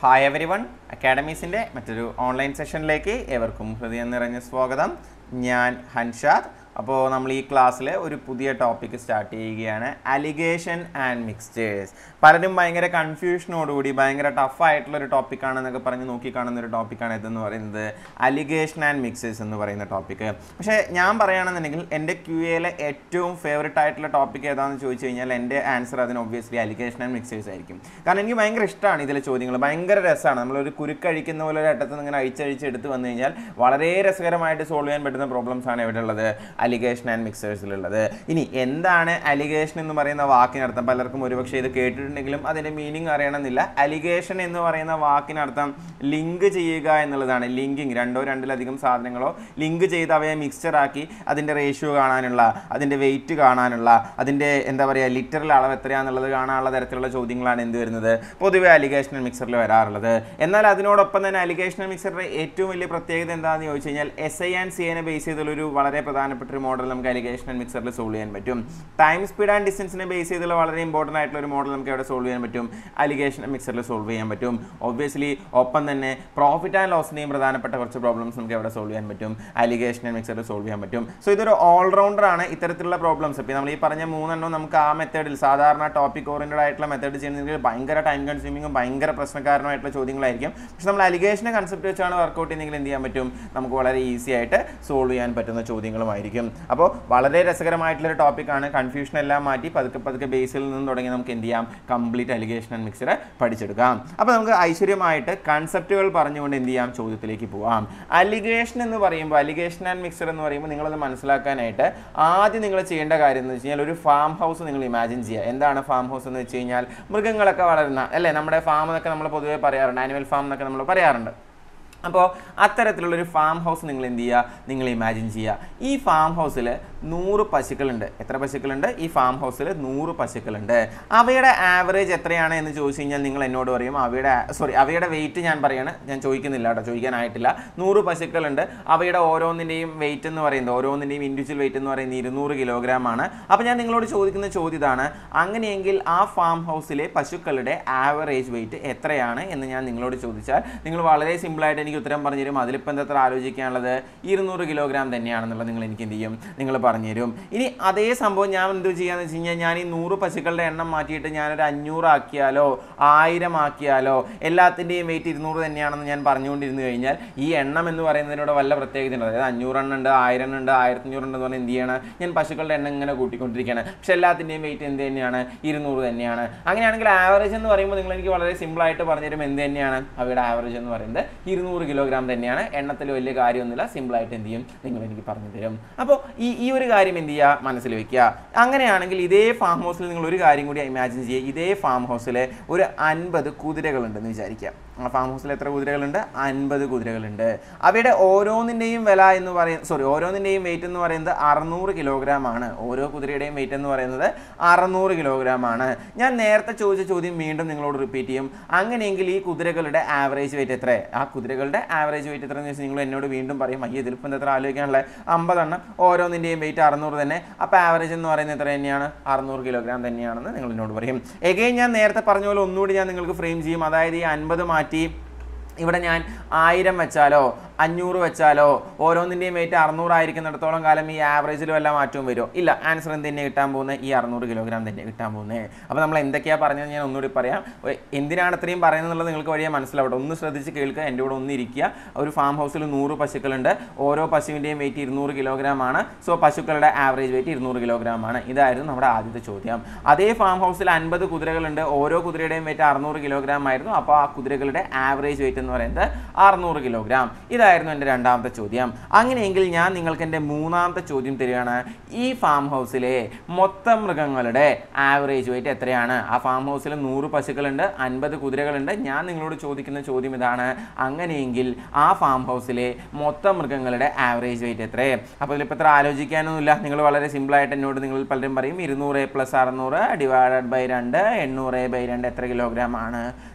Hi every one അക്കാഡമീസിൻ്റെ മറ്റൊരു online സെഷനിലേക്ക് ഏവർക്കും ഹൃദയം നിറഞ്ഞ സ്വാഗതം ഞാൻ ഹൻഷാദ് അപ്പോൾ നമ്മൾ ഈ ക്ലാസ്സിൽ ഒരു പുതിയ ടോപ്പിക്ക് സ്റ്റാർട്ട് ചെയ്യുകയാണ് അലിഗേഷൻ ആൻഡ് മിക്സ്റ്റേഴ്സ് പലരും ഭയങ്കര കൺഫ്യൂഷനോടുകൂടി ഭയങ്കര ടഫായിട്ടുള്ള ഒരു ടോപ്പിക്കാണെന്നൊക്കെ പറഞ്ഞ് നോക്കിക്കാണുന്ന ഒരു ടോപ്പിക്കാണ് ഇതെന്ന് പറയുന്നത് അലിഗേഷൻ ആൻഡ് മിക്സേഴ്സ് എന്ന് പറയുന്ന ടോപ്പിക്ക് പക്ഷേ ഞാൻ പറയുകയാണെന്നുണ്ടെങ്കിൽ എൻ്റെ ക്യു എയിലെ ഏറ്റവും ഫേവററ്റ് ആയിട്ടുള്ള ടോപ്പിക്ക് ഏതാണെന്ന് ചോദിച്ചു കഴിഞ്ഞാൽ എൻ്റെ ആൻസർ അതിന് ഒബ്വിയസ്ലി അലിഗേഷൻ ആൻഡ് മിക്സേഴ്സ് ആയിരിക്കും കാരണം എനിക്ക് ഭയങ്കര ഇഷ്ടമാണ് ഇതിലെ ചോദ്യങ്ങൾ ഭയങ്കര രസമാണ് നമ്മളൊരു കുരുക്കഴിക്കുന്ന പോലെ ഒരു ഘട്ടത്തിൽ നിന്ന് ഇങ്ങനെ അഴിച്ചഴിച്ച് എടുത്ത് വന്നു കഴിഞ്ഞാൽ വളരെ രസകരമായിട്ട് സോൾവ് ചെയ്യാൻ പറ്റുന്ന പ്രോബ്ലംസ് ആണ് ഇവിടെ ഉള്ളത് അലിഗേഷൻ ആൻഡ് മിക്സേഴ്സിലുള്ളത് ഇനി എന്താണ് അലിഗേഷൻ എന്ന് പറയുന്ന വാക്കിനർത്ഥം പലർക്കും ഒരുപക്ഷെ ഇത് കേട്ടിട്ടുണ്ടെങ്കിലും അതിൻ്റെ മീനിങ് അറിയണമെന്നില്ല അലിഗേഷൻ എന്ന് പറയുന്ന വാക്കിനർത്ഥം ലിങ്ക് ചെയ്യുക എന്നുള്ളതാണ് ലിങ്കിങ് രണ്ടോ രണ്ടിലധികം സാധനങ്ങളോ ലിങ്ക് ചെയ്ത് അവയെ മിക്സ്ചർ ആക്കി അതിൻ്റെ റേഷ്യോ കാണാനുള്ള അതിൻ്റെ വെയിറ്റ് കാണാനുള്ള അതിൻ്റെ എന്താ പറയുക ലിറ്ററിൽ അളവ് എത്രയാണെന്നുള്ളത് കാണാനുള്ള തരത്തിലുള്ള ചോദ്യങ്ങളാണ് എന്ത് വരുന്നത് പൊതുവെ അലിഗേഷണൽ മിക്സറിൽ വരാറുള്ളത് എന്നാൽ അതിനോടൊപ്പം തന്നെ അലിഗേഷണൽ മിക്സറിൻ്റെ ഏറ്റവും വലിയ പ്രത്യേകത എന്താണെന്ന് ചോദിച്ചു കഴിഞ്ഞാൽ എസ് ഐ ആൻഡ് സി എനെ ബേസ് ചെയ്തുള്ള ഒരു വളരെ പ്രധാനപ്പെട്ട ഒരു മോഡൽ നമുക്ക് അലിഗേഷണൽ മിക്സറിൽ സോൾവ് ചെയ്യാൻ പറ്റും ടൈം സ്പീഡ് ആൻഡ് ഡിസ്റ്റൻസിനെ ബേസ് ചെയ്തുള്ള വളരെ ഇമ്പോർട്ടൻ്റ് ആയിട്ടുള്ള ഒരു മോഡൽ നമുക്ക് എവിടെ സോൾവ് ചെയ്യാൻ പറ്റും അലിഗേഷൻ മിക്സറിൽ സോൾവ് ചെയ്യാൻ പറ്റും ഒബ്വിയസ്ലി ഒപ്പം തന്നെ പ്രോഫിറ്റ് ആൻഡ് ലോസിൻ്റെയും പ്രധാനപ്പെട്ട കുറച്ച് പ്രോബ്ലംസ് നമുക്ക് എവിടെ സോൾവ് ചെയ്യാൻ പറ്റും അലിഗേഷൻ മിക്സറിൽ സോൾവ് ചെയ്യാൻ പറ്റും സോ ഇതൊരു ഓൾറൗണ്ടർ ആണ് ഇത്തരത്തിലുള്ള പ്രോബ്ലംസ് ഇപ്പോൾ നമ്മൾ ഈ പറഞ്ഞ മൂന്നെണ്ണം നമുക്ക് ആ മെത്തേഡിൽ സാധാരണ ടോപ്പിക് ഓറിയൻറ്റഡ് ആയിട്ടുള്ള മെത്തേഡ് ചെയ്യുന്നതിൽ ഭയങ്കര ടൈം കൺസ്യൂമിങ്ങും ഭയങ്കര പ്രശ്നക്കാരനുമായിട്ടുള്ള ചോദ്യങ്ങളായിരിക്കും പക്ഷെ നമ്മൾ അലിഗേഷൻ്റെ കൺസെപ്റ്റ് വെച്ചാണ് വർക്കൗട്ട് ചെയ്യുന്നതെങ്കിൽ എന്ത് ചെയ്യാൻ പറ്റും നമുക്ക് വളരെ ഈസി ആയിട്ട് സോൾവ് ചെയ്യാൻ പറ്റുന്ന ചോദ്യങ്ങളുമായിരിക്കും അപ്പോൾ വളരെ രസകരമായിട്ടുള്ളൊരു ടോപ്പിക്കാണ് കൺഫ്യൂഷൻ എല്ലാം മാറ്റി പതുക്കെ പതുക്കെ ബേസിൽ നിന്ന് തുടങ്ങി നമുക്ക് എന്ത് ചെയ്യാം കംപ്ലീറ്റ് അലിഗേഷൻ ആൻഡ് മിക്സർ പഠിച്ചെടുക്കാം അപ്പോൾ നമുക്ക് ഐശ്വര്യമായിട്ട് കൺസെപ്റ്റുകൾ പറഞ്ഞുകൊണ്ട് എന്ത് ചെയ്യാം ചോദ്യത്തിലേക്ക് പോവാം അലിഗേഷൻ എന്ന് പറയുമ്പോൾ അലിഗേഷൻ ആൻഡ് മിക്സർ എന്ന് പറയുമ്പോൾ നിങ്ങളത് മനസ്സിലാക്കാനായിട്ട് ആദ്യം നിങ്ങൾ ചെയ്യേണ്ട കാര്യം എന്ന് വെച്ച് കഴിഞ്ഞാൽ ഒരു ഫാം ഹൗസ് നിങ്ങൾ ഇമാജിൻ ചെയ്യുക എന്താണ് ഫാം ഹൗസ് എന്ന് വെച്ച് കഴിഞ്ഞാൽ മൃഗങ്ങളൊക്കെ വളരുന്ന അല്ലേ നമ്മുടെ ഫാം എന്നൊക്കെ നമ്മൾ പൊതുവേ പറയാറുണ്ട് ആനിമൽ ഫാം എന്നൊക്കെ നമ്മൾ പറയാറുണ്ട് അപ്പോൾ അത്തരത്തിലുള്ളൊരു ഫാം ഹൗസ് നിങ്ങൾ എന്ത് ചെയ്യുക നിങ്ങൾ ഇമാജിൻ ചെയ്യുക ഈ ഫാം ഹൗസിൽ നൂറ് പശുക്കളുണ്ട് എത്ര പശുക്കളുണ്ട് ഈ ഫാം ഹൗസിൽ നൂറ് പശുക്കളുണ്ട് അവയുടെ ആവറേജ് എത്രയാണ് എന്ന് ചോദിച്ചു കഴിഞ്ഞാൽ നിങ്ങൾ എന്നോട് പറയും അവയുടെ സോറി അവയുടെ വെയിറ്റ് ഞാൻ പറയാണ് ഞാൻ ചോദിക്കുന്നില്ല കേട്ടോ ചോദിക്കാനായിട്ടില്ല നൂറ് പശുക്കളുണ്ട് അവയുടെ ഓരോന്നിൻ്റെയും വെയിറ്റ് എന്ന് പറയുന്നത് ഓരോന്നിൻ്റെയും ഇൻഡിവിജ്വൽ വെയിറ്റ് എന്ന് പറയുന്നത് ഇരുന്നൂറ് കിലോഗ്രാം ആണ് അപ്പോൾ ഞാൻ നിങ്ങളോട് ചോദിക്കുന്ന ചോദ്യം ഇതാണ് അങ്ങനെയെങ്കിൽ ആ ഫാം ഹൗസിലെ പശുക്കളുടെ ആവറേജ് വെയിറ്റ് എത്രയാണ് എന്ന് ഞാൻ നിങ്ങളോട് ചോദിച്ചാൽ നിങ്ങൾ വളരെ സിമ്പിളായിട്ട് എനിക്ക് ഉത്തരം പറഞ്ഞു തരും അതിലിപ്പോൾ എന്താ ആലോചിക്കാനുള്ളത് ഇരുന്നൂറ് കിലോഗ്രാം തന്നെയാണെന്നുള്ളത് നിങ്ങൾ എനിക്ക് എന്ത് ചെയ്യും നിങ്ങൾ പറഞ്ഞു തരും ഇനി അതേ സംഭവം ഞാൻ എന്ത് ചെയ്യാന്ന് വെച്ച് കഴിഞ്ഞാൽ ഞാൻ ഈ നൂറ് പശുക്കളുടെ എണ്ണം മാറ്റിയിട്ട് ഞാനൊരു അഞ്ഞൂറ് ആക്കിയാലോ ആയിരം ആക്കിയാലോ എല്ലാത്തിൻ്റെയും വെയിറ്റ് ഇരുന്നൂറ് തന്നെയാണെന്ന് ഞാൻ പറഞ്ഞുകൊണ്ടിരുന്നു കഴിഞ്ഞാൽ ഈ എണ്ണം എന്ന് പറയുന്നതിനോട് വല്ല പ്രത്യേകത ഉണ്ട് അതായത് അഞ്ഞൂറെണ്ണം ഉണ്ട് ആയിരം എണ്ണം ഉണ്ട് ആയിരത്തി അഞ്ഞൂറ് ഉണ്ട് എന്ന് പറഞ്ഞാൽ എന്ത് ചെയ്യണം ഞാൻ പശുക്കളുടെ എണ്ണം ഇങ്ങനെ കൂട്ടിക്കൊണ്ടിരിക്കുകയാണ് പക്ഷേ എല്ലാത്തിൻ്റെയും വെയിറ്റ് എന്ത് തന്നെയാണ് ഇരുന്നൂറ് തന്നെയാണ് അങ്ങനെയാണെങ്കിൽ ആവറേജ് എന്ന് പറയുമ്പോൾ നിങ്ങൾ എനിക്ക് വളരെ സിമ്പിളായിട്ട് പറഞ്ഞു തരും എന്ത് തന്നെയാണ് അവയുടെ ആവറേജ് എന്ന് പറയുന്നത് ഇരുന്നൂറ് കിലോഗ്രാം തന്നെയാണ് എണ്ണത്തിൽ വലിയ കാര്യമൊന്നുമില്ല സിമ്പിളായിട്ട് എന്ത് ചെയ്യും നിങ്ങൾ എനിക്ക് പറഞ്ഞു തരും അപ്പോൾ ഈ ഈ ഒരു കാര്യം എന്ത് ചെയ്യുക മനസ്സിൽ വെക്കുക അങ്ങനെയാണെങ്കിൽ ഇതേ ഫാം ഹൗസിൽ നിങ്ങൾ ഒരു കാര്യം കൂടി ഇമാജിൻ ചെയ്യുക ഇതേ ഫാം ഹൗസിൽ ഒരു അൻപത് കുതിരകളുണ്ടെന്ന് വിചാരിക്കുക ആ ഫാം ഹൗസിൽ എത്ര കുതിരകളുണ്ട് അൻപത് കുതിരകളുണ്ട് അവയുടെ ഓരോന്നിൻ്റെയും വില എന്ന് പറയുന്നത് സോറി ഓരോന്നിൻ്റെയും വെയിറ്റ് എന്ന് പറയുന്നത് അറുന്നൂറ് കിലോഗ്രാം ആണ് ഓരോ കുതിരയുടെയും വെയിറ്റ് എന്ന് പറയുന്നത് അറുന്നൂറ് കിലോഗ്രാം ആണ് ഞാൻ നേരത്തെ ചോദിച്ച ചോദ്യം വീണ്ടും നിങ്ങളോട് റിപ്പീറ്റ് ചെയ്യും അങ്ങനെയെങ്കിൽ ഈ കുതിരകളുടെ ആവറേജ് വെയിറ്റ് എത്ര ആ കുതിരകളുടെ ആവറേജ് വെയിറ്റ് എത്ര എന്ന് വെച്ചാൽ നിങ്ങൾ എന്നോട് വീണ്ടും പറയും അയ്യ ഇതിലിപ്പോൾ എത്ര ആലോചിക്കാനുള്ള അമ്പതെണ്ണം ഓരോന്നിൻ്റെയും വെയിറ്റ് അറുന്നൂറ് തന്നെ അപ്പോൾ ആവറേജ് എന്ന് പറയുന്നത് എത്ര തന്നെയാണ് അറുന്നൂറ് കിലോഗ്രാം തന്നെയാണെന്ന് നിങ്ങൾ എന്നോട് പറയും എഗെയിൻ ഞാൻ നേരത്തെ പറഞ്ഞ പോലെ ഒന്നുകൂടി ഞാൻ നിങ്ങൾക്ക് ഫ്രെയിം ചെയ്യും അതായത് ഈ അൻപത് മാറ്റി ഇവിടെ ഞാൻ ആയിരം വെച്ചാലോ അഞ്ഞൂറ് വെച്ചാലോ ഓരോന്നിൻ്റെയും വെയിറ്റ് അറുന്നൂറായിരിക്കുന്നിടത്തോളം കാലം ഈ ആവറേജിൽ വല്ല മാറ്റവും വരുമോ ഇല്ല ആൻസർ എന്ത് തന്നെ കിട്ടാൻ പോകുന്നത് ഈ അറുന്നൂറ് കിലോഗ്രാം തന്നെ കിട്ടാൻ പോകുന്നത് അപ്പോൾ നമ്മൾ എന്തൊക്കെയാണ് പറഞ്ഞത് ഞാൻ ഒന്നുകൂടി പറയാം ഒ- എന്തിനാണ് ഇത്രയും പറയുന്നത് എന്നുള്ളത് നിങ്ങൾക്ക് വഴിയെ മനസ്സിലാവട്ടെ ഒന്ന് ശ്രദ്ധിച്ച് കേൾക്കുക എൻ്റെ കൂടെ ഒന്ന് ഇരിക്കുക ഒരു ഫാം ഹൗസിൽ നൂറ് പശുക്കളുണ്ട് ഓരോ പശുവിൻ്റെയും വെയിറ്റ് ഇരുന്നൂറ് കിലോഗ്രാം ആണ് സോ പശുക്കളുടെ ആവറേജ് വെയിറ്റ് ഇരുന്നൂറ് കിലോഗ്രാം ആണ് ഇതായിരുന്നു നമ്മുടെ ആദ്യത്തെ ചോദ്യം അതേ ഫാം ഹൗസിൽ അൻപത് കുതിരകളുണ്ട് ഓരോ കുതിരയുടെയും വെയിറ്റ് അറുന്നൂറ് കിലോഗ്രാം ആയിരുന്നു അപ്പോൾ ആ കുതിരകളുടെ ആവറേജ് വെയിറ്റ് എന്ന് പറയുന്നത് അറുന്നൂറ് കിലോഗ്രാം ഇതായിരുന്നു എൻ്റെ രണ്ടാമത്തെ ചോദ്യം അങ്ങനെയെങ്കിൽ ഞാൻ നിങ്ങൾക്ക് എൻ്റെ മൂന്നാമത്തെ ചോദ്യം തരികയാണ് ഈ ഫാം ഹൗസിലെ മൊത്തം മൃഗങ്ങളുടെ ആവറേജ് വെയിറ്റ് എത്രയാണ് ആ ഫാം ഹൗസിൽ നൂറ് പശുക്കളുണ്ട് അൻപത് കുതിരകളുണ്ട് ഞാൻ നിങ്ങളോട് ചോദിക്കുന്ന ചോദ്യം ഇതാണ് അങ്ങനെയെങ്കിൽ ആ ഫാം ഹൗസിലെ മൊത്തം മൃഗങ്ങളുടെ ആവറേജ് വെയിറ്റ് എത്ര അപ്പോൾ ഇതിലിപ്പോൾ ഇത്ര ആലോചിക്കാനൊന്നുമില്ല നിങ്ങൾ വളരെ സിമ്പിളായിട്ട് എന്നോട് നിങ്ങൾ പലരും പറയും ഇരുന്നൂറ് പ്ലസ് അറുന്നൂറ് ഡിവൈഡഡ് ബൈ രണ്ട് എണ്ണൂറ് ബൈ രണ്ട് എത്ര കിലോഗ്രാം ആണ്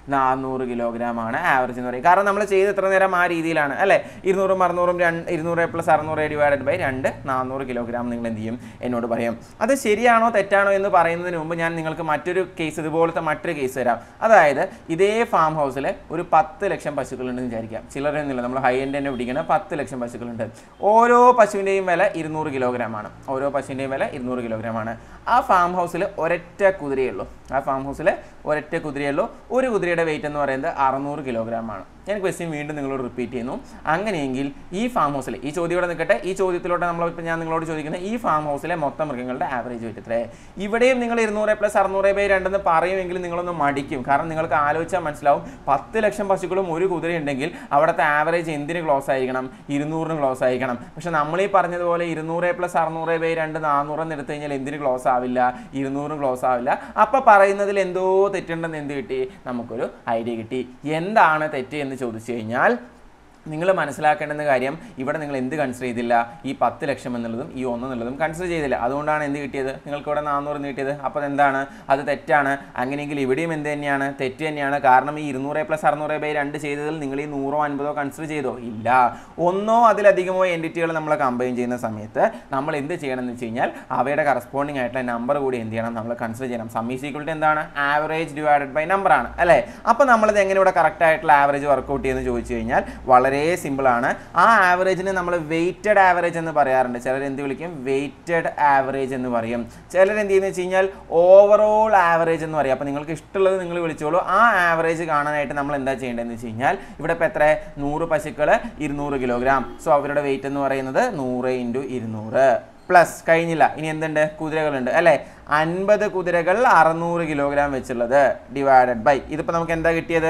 നാനൂറ് കിലോഗ്രാം ആണ് ആവറേജ് എന്ന് പറയും കാരണം നമ്മൾ ചെയ്ത് എത്ര നേരം ആ രീതിയിലാണ് അല്ലേ ഇരുന്നൂറും അറുന്നൂറും രണ്ട് ഇരുന്നൂറ് പ്ലസ് അറുന്നൂറ് ഡിവൈഡഡ് ബൈ രണ്ട് നാനൂറ് കിലോഗ്രാം നിങ്ങൾ എന്ത് ചെയ്യും എന്നോട് പറയും അത് ശരിയാണോ തെറ്റാണോ എന്ന് പറയുന്നതിന് മുമ്പ് ഞാൻ നിങ്ങൾക്ക് മറ്റൊരു കേസ് ഇതുപോലത്തെ മറ്റൊരു കേസ് തരാം അതായത് ഇതേ ഫാം ഹൗസിൽ ഒരു പത്ത് ലക്ഷം പശുക്കളുണ്ടെന്ന് വിചാരിക്കാം ചില്ലറയൊന്നുമില്ല നമ്മൾ ഹൈ എൻഡ് തന്നെ പിടിക്കുന്ന പത്ത് ലക്ഷം പശുക്കളുണ്ട് ഓരോ പശുവിൻ്റെയും വില ഇരുന്നൂറ് കിലോഗ്രാം ആണ് ഓരോ പശുവിൻ്റെയും വില ഇരുന്നൂറ് കിലോഗ്രാം ആണ് ആ ഫാം ഹൗസിൽ ഒരൊറ്റ കുതിരയേ ഉള്ളൂ ആ ഫാം ഹൗസിൽ ഒരൊറ്റ കുതിരയേ ഉള്ളൂ ഒരു കുതിരയുടെ വെയിറ്റ് എന്ന് പറയുന്നത് അറുന്നൂറ് കിലോഗ്രാം ആണ് ഞാൻ ക്വസ്റ്റ്യൻ വീണ്ടും നിങ്ങളോട് റിപ്പീറ്റ് ചെയ്യുന്നു അങ്ങനെയെങ്കിൽ ഈ ഫാം ഹൗസിൽ ഈ ചോദ്യം ഇവിടെ നിൽക്കട്ടെ ഈ ചോദ്യത്തിലോട്ട് നമ്മൾ ഇപ്പം ഞാൻ നിങ്ങളോട് ചോദിക്കുന്നത് ഈ ഫാം ഹൗസിലെ മൊത്തം മൃഗങ്ങളുടെ ആവറേജ് വെയിറ്റ് എത്രേ ഇവിടെയും നിങ്ങൾ ഇരുന്നൂറ് പ്ലസ് അറുന്നൂറ് ബൈ രണ്ടെന്ന് പറയുമെങ്കിൽ നിങ്ങളൊന്ന് മടിക്കും കാരണം നിങ്ങൾക്ക് ആലോചിച്ചാൽ മനസ്സിലാവും പത്ത് ലക്ഷം പശുക്കളും ഒരു കുതിര ഉണ്ടെങ്കിൽ അവിടുത്തെ ആവറേജ് എന്തിന് ക്ലോസ് ആയിരിക്കണം ഇരുന്നൂറിന് ക്ലോസ് ആയിരിക്കണം പക്ഷെ നമ്മൾ ഈ പറഞ്ഞതുപോലെ ഇരുന്നൂറ് പ്ലസ് അറുന്നൂറ് ബൈ രണ്ട് നാനൂറെന്ന് എടുത്തു കഴിഞ്ഞാൽ എന്തിന് ക്ലോസ് ആവില്ല ഇരുന്നൂറും ക്ലോസ് ആവില്ല അപ്പം പറയുന്നതിൽ എന്തോ തെറ്റുണ്ടെന്ന് എന്ത് കിട്ടി നമുക്കൊരു ഐഡിയ കിട്ടി എന്താണ് തെറ്റ് എന്ന് ചോദിച്ചു കഴിഞ്ഞാൽ നിങ്ങൾ മനസ്സിലാക്കേണ്ടുന്ന കാര്യം ഇവിടെ നിങ്ങൾ എന്ത് കൺസിഡർ ചെയ്തില്ല ഈ പത്ത് ലക്ഷം എന്നുള്ളതും ഈ ഒന്ന് എന്നുള്ളതും കൺസിഡർ ചെയ്തില്ല അതുകൊണ്ടാണ് എന്ത് കിട്ടിയത് നിങ്ങൾക്ക് ഇവിടെ നാനൂറ് എന്ന് കിട്ടിയത് അപ്പോൾ എന്താണ് അത് തെറ്റാണ് അങ്ങനെയെങ്കിൽ ഇവിടെയും എന്ത് തന്നെയാണ് തെറ്റ് തന്നെയാണ് കാരണം ഈ ഇരുന്നൂറ് പ്ലസ് അറുന്നൂറ് ബൈ രണ്ട് ചെയ്തതിൽ നിങ്ങൾ ഈ നൂറോ അൻപതോ കൺസിഡർ ചെയ്തോ ഇല്ല ഒന്നോ അതിലധികമോ എൻറ്റിറ്റികൾ നമ്മൾ കമ്പൈൻ ചെയ്യുന്ന സമയത്ത് നമ്മൾ എന്ത് ചെയ്യണം എന്ന് വെച്ച് കഴിഞ്ഞാൽ അവയുടെ കറസ്പോണ്ടിങ് ആയിട്ടുള്ള നമ്പർ കൂടി എന്ത് ചെയ്യണം നമ്മൾ കൺസിഡർ ചെയ്യണം സം ഈസ് ഈക്വൽ ടു എന്താണ് ആവറേജ് ഡിവൈഡഡ് ബൈ നമ്പർ ആണ് അല്ലേ അപ്പോൾ നമ്മളിത് എങ്ങനെ ഇവിടെ കറക്റ്റ് ആയിട്ടുള്ള ആവറേജ് വർക്കൗട്ട് ചെയ്യുമെന്ന് ചോദിച്ചു കഴിഞ്ഞാൽ വളരെ സിമ്പിൾ ആണ് ആ ആവറേജിന് നമ്മൾ വെയിറ്റഡ് ആവറേജ് എന്ന് പറയാറുണ്ട് ചിലർ എന്ത് വിളിക്കും വെയിറ്റഡ് ആവറേജ് എന്ന് പറയും ചിലർ എന്ത് ചെയ്യുന്നത് വെച്ച് കഴിഞ്ഞാൽ ഓവറോൾ ആവറേജ് എന്ന് പറയും അപ്പോൾ നിങ്ങൾക്ക് ഇഷ്ടമുള്ളത് നിങ്ങൾ വിളിച്ചോളൂ ആ ആവറേജ് കാണാനായിട്ട് നമ്മൾ എന്താ ചെയ്യേണ്ടതെന്ന് വെച്ച് കഴിഞ്ഞാൽ ഇവിടെ ഇപ്പോൾ എത്ര നൂറ് പശുക്കൾ ഇരുന്നൂറ് കിലോഗ്രാം സോ അവരുടെ വെയിറ്റ് എന്ന് പറയുന്നത് നൂറ് ഇൻറ്റു ഇരുന്നൂറ് പ്ലസ് കഴിഞ്ഞില്ല ഇനി എന്തുണ്ട് കുതിരകളുണ്ട് അല്ലേ അൻപത് കുതിരകൾ അറുന്നൂറ് കിലോഗ്രാം വെച്ചുള്ളത് ഡിവൈഡഡ് ബൈ ഇതിപ്പോൾ നമുക്ക് എന്താ കിട്ടിയത്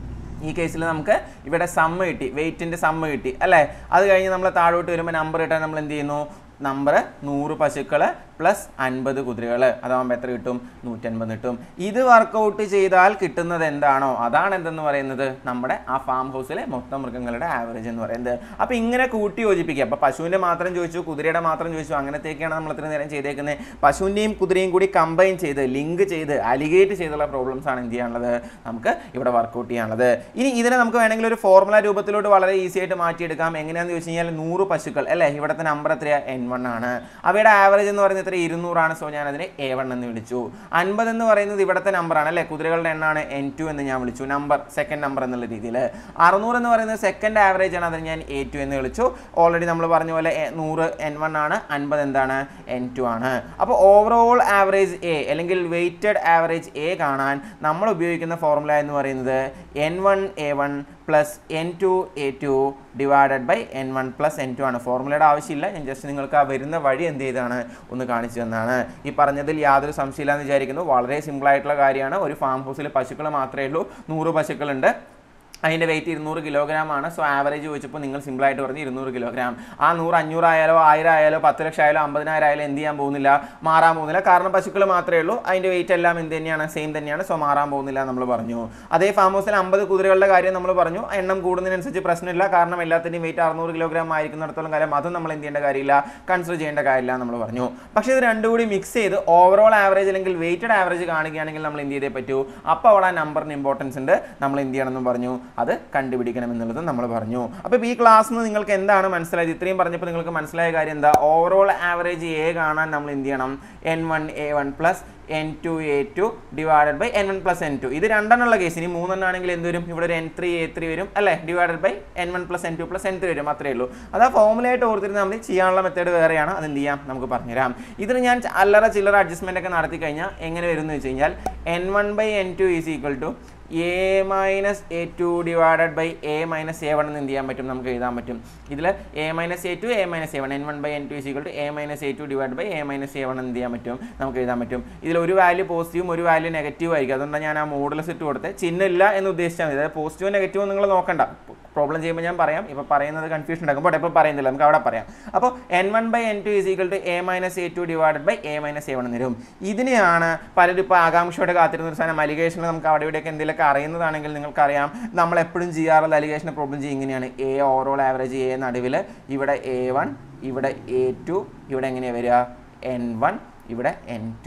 ഈ കേസിൽ നമുക്ക് ഇവിടെ സമ്മ് കിട്ടി വെയിറ്റിൻ്റെ സമ്മ് കിട്ടി അല്ലേ അത് കഴിഞ്ഞ് നമ്മൾ താഴോട്ട് വരുമ്പോൾ നമ്പർ കിട്ടാൻ നമ്മൾ എന്ത് ചെയ്യുന്നു നമ്പർ നൂറ് പശുക്കൾ പ്ലസ് അൻപത് കുതിരകൾ അതാകുമ്പോൾ എത്ര കിട്ടും നൂറ്റൻപത് കിട്ടും ഇത് വർക്കൗട്ട് ചെയ്താൽ കിട്ടുന്നത് എന്താണോ അതാണ് എന്തെന്ന് പറയുന്നത് നമ്മുടെ ആ ഫാം ഹൗസിലെ മൊത്തം മൃഗങ്ങളുടെ ആവറേജ് എന്ന് പറയുന്നത് അപ്പോൾ ഇങ്ങനെ കൂട്ടി യോജിപ്പിക്കുക അപ്പോൾ പശുവിൻ്റെ മാത്രം ചോദിച്ചു കുതിരയുടെ മാത്രം ചോദിച്ചു അങ്ങനത്തേക്കാണ് നമ്മൾ ഇത്ര നേരം ചെയ്തേക്കുന്നത് പശുവിൻ്റെയും കുതിരയും കൂടി കമ്പൈൻ ചെയ്ത് ലിങ്ക് ചെയ്ത് അലിഗേറ്റ് ചെയ്തുള്ള പ്രോബ്ലംസ് ആണ് എന്ത് ചെയ്യാനുള്ളത് നമുക്ക് ഇവിടെ വർക്കൗട്ട് ചെയ്യാനുള്ളത് ഇനി ഇതിനെ നമുക്ക് വേണമെങ്കിൽ ഒരു ഫോർമുല രൂപത്തിലോട്ട് വളരെ ഈസി ആയിട്ട് മാറ്റിയെടുക്കാം എങ്ങനെയാണെന്ന് ചോദിച്ചു കഴിഞ്ഞാൽ നൂറ് പശുക്കൾ അല്ലേ ഇവിടുത്തെ നമ്പർ എത്രയാ എൻ വൺ ആണ് അവയുടെ ആവറേജ് എന്ന് പറയുന്നത് എത്ര ഇരുന്നൂറാണ് സോ ഞാൻ അതിനെ എ വൺ എന്ന് വിളിച്ചു അൻപത് എന്ന് പറയുന്നത് ഇവിടുത്തെ നമ്പറാണ് അല്ലേ കുതിരകളുടെ എണ്ണാണ് എൻ ടു എന്ന് ഞാൻ വിളിച്ചു നമ്പർ സെക്കൻഡ് നമ്പർ എന്നുള്ള രീതിയിൽ അറുന്നൂറ് എന്ന് പറയുന്നത് സെക്കൻഡ് ആവറേജ് ആണ് അതിന് ഞാൻ എ ടു എന്ന് വിളിച്ചു ഓൾറെഡി നമ്മൾ പറഞ്ഞ പോലെ എ- നൂറ് എൻ വൺ ആണ് അൻപത് എന്താണ് എൻ ടു ആണ് അപ്പോൾ ഓവറോൾ ആവറേജ് എ അല്ലെങ്കിൽ വെയ്റ്റഡ് ആവറേജ് എ കാണാൻ നമ്മൾ ഉപയോഗിക്കുന്ന ഫോർമുല എന്ന് പറയുന്നത് N one A one plus N two A two divided by N one plus N two ആണ് ഫോർമുലയുടെ ആവശ്യമില്ല ഞാൻ ജസ്റ്റ് നിങ്ങൾക്ക് ആ വരുന്ന വഴി എന്ത് ചെയ്താണ് ഒന്ന് കാണിച്ചു തന്നാണ് ഈ പറഞ്ഞതിൽ യാതൊരു സംശയമില്ല എന്ന് വിചാരിക്കുന്നു വളരെ സിമ്പിൾ ആയിട്ടുള്ള കാര്യമാണ് ഒരു ഫാം ഹൗസിൽ പശുക്കൾ മാത്രമേ ഉള്ളൂ നൂറ് പശുക്കളുണ്ട് അതിൻ്റെ വെയിറ്റ് ഇരുന്നൂറ് കിലോഗ്രാം ആണ് സോ ആവറേജ് ചോദിച്ചപ്പോൾ നിങ്ങൾ സിമ്പിളായിട്ട് പറഞ്ഞ് ഇരുന്നൂറ് കിലോഗ്രാം ആ നൂറ് അഞ്ഞൂറ് ആയാലോ ആയിരം ആയാലോ പത്ത് ലക്ഷം ആയാലോ അമ്പതിനായിരം ആയാലും എന്ത് ചെയ്യാൻ പോകുന്നില്ല മാറാൻ പോകുന്നില്ല കാരണം പശുക്കൾ മാത്രമേ ഉള്ളൂ അതിൻ്റെ വെയിറ്റ് എല്ലാം എന്ത് തന്നെയാണ് സെയിം തന്നെയാണ് സോ മാറാൻ പോകുന്നില്ല നമ്മൾ പറഞ്ഞു അതേ ഫാം ഹൗസിൽ അമ്പത് കുതിരകളുടെ കാര്യം നമ്മൾ പറഞ്ഞു എണ്ണം കൂടുന്നതിനനുസരിച്ച് പ്രശ്നമില്ല കാരണം എല്ലാത്തിൻ്റെയും വെയിറ്റ് അറുന്നൂറ് കിലോഗ്രാം ആയിരിക്കുന്നിടത്തോളം കാലം അതും നമ്മൾ എന്ത് ചെയ്യേണ്ട കാര്യമില്ല കൺസിഡർ ചെയ്യേണ്ട കാര്യമില്ല നമ്മൾ പറഞ്ഞു പക്ഷേ ഇത് രണ്ടും കൂടി മിക്സ് ചെയ്ത് ഓവറോൾ ആവറേജ് അല്ലെങ്കിൽ വെയിറ്റഡ് ആവറേജ് കാണുകയാണെങ്കിൽ നമ്മൾ എന്ത് ചെയ്തേ പറ്റൂ അപ്പോൾ അവിടെ ആ നമ്പറിന് ഇമ്പോർട്ടൻസ് ഉണ്ട് നമ്മൾ എന്ത് ചെയ്യണമെന്നും പറഞ്ഞു അത് കണ്ടുപിടിക്കണം എന്നുള്ളത് നമ്മൾ പറഞ്ഞു അപ്പോൾ ഈ ക്ലാസ്സിൽ നിന്ന് നിങ്ങൾക്ക് എന്താണ് മനസ്സിലായത് ഇത്രയും പറഞ്ഞപ്പോൾ നിങ്ങൾക്ക് മനസ്സിലായ കാര്യം എന്താ ഓവറോൾ ആവറേജ് എ കാണാൻ നമ്മൾ എന്ത് ചെയ്യണം N one A one plus N two A two divided by N one plus N two ഇത് രണ്ടെണ്ണമുള്ള കേസ് ഇനി മൂന്നെണ്ണാണെങ്കിൽ എന്ത് വരും ഇവിടെ ഒരു എൻ ത്രീ എ ത്രീ വരും അല്ലേ divided by N one plus N two plus N three വരും അത്രേ ഉള്ളൂ അത് ആ ഫോമുലയായിട്ട് ഓർത്തിരുന്ന് നമ്മൾ ചെയ്യാനുള്ള മെത്തേഡ് വേറെയാണ് അത് എന്ത് ചെയ്യാം നമുക്ക് പറഞ്ഞുതരാം ഇതിന് ഞാൻ ച- അല്ലറ ചില്ലറ അഡ്ജസ്റ്റ്മെൻ്റ് ഒക്കെ നടത്തി കഴിഞ്ഞാൽ എങ്ങനെ വരും എന്ന് വെച്ച് കഴിഞ്ഞാൽ N one by N two is equal to A minus A two divided by A minus A one എന്ന് എന്ത് ചെയ്യാൻ പറ്റും നമുക്ക് എഴുതാൻ പറ്റും ഇതിൽ A minus A two A minus A one N one by N two is equal to A minus A two divide by A minus A one എന്ത് ചെയ്യാൻ പറ്റും നമുക്ക് എഴുതാൻ പറ്റും ഇതിൽ ഒരു വാല്യൂ പോസിറ്റീവും ഒരു വാല്യൂ നെഗറ്റീവ് ആയിരിക്കും അതുകൊണ്ടാണ് ഞാൻ ആ മോഡൽസ് ഇട്ട് കൊടുത്തത് ചിഹ്നമില്ല എന്ന് ഉദ്ദേശിച്ചാൽ മതി അതായത് പോസിറ്റീവും നെഗറ്റീവും നിങ്ങൾ നോക്കണ്ട പ്രോബ്ലം ചെയ്യുമ്പോൾ ഞാൻ പറയാം ഇപ്പോൾ പറയുന്നത് കൺഫ്യൂഷൻ ഉണ്ടാക്കും ബട്ട് ഇപ്പോൾ പറയുന്നില്ല നമുക്ക് അവിടെ പറയാം അപ്പോൾ N one by N two is equal to A minus A two divided by A minus A one എന്ന് വരും ഇതിനെയാണ് പലരും ഇപ്പോൾ ആകാംക്ഷയോടെ കാത്തിരുന്ന ഒരു സാധനം അലിഗേഷനിൽ നമുക്ക് അവിടെ ഇവിടെയൊക്കെ എന്തെങ്കിലുമൊക്കെ അറിയുന്നതാണെങ്കിൽ നിങ്ങൾക്കറിയാം നമ്മൾ എപ്പോഴും ചെയ്യാറുള്ള അലിഗേഷൻ പ്രോബ്ലം ചെയ്യും ഇങ്ങനെയാണ് എ ഓവറോൾ ആവറേജ് എ നടുവിൽ ഇവിടെ എ വൺ ഇവിടെ എ ടു ഇവിടെ എങ്ങനെയാണ് വരിക എൻ വൺ ഇവിടെ എൻ ടു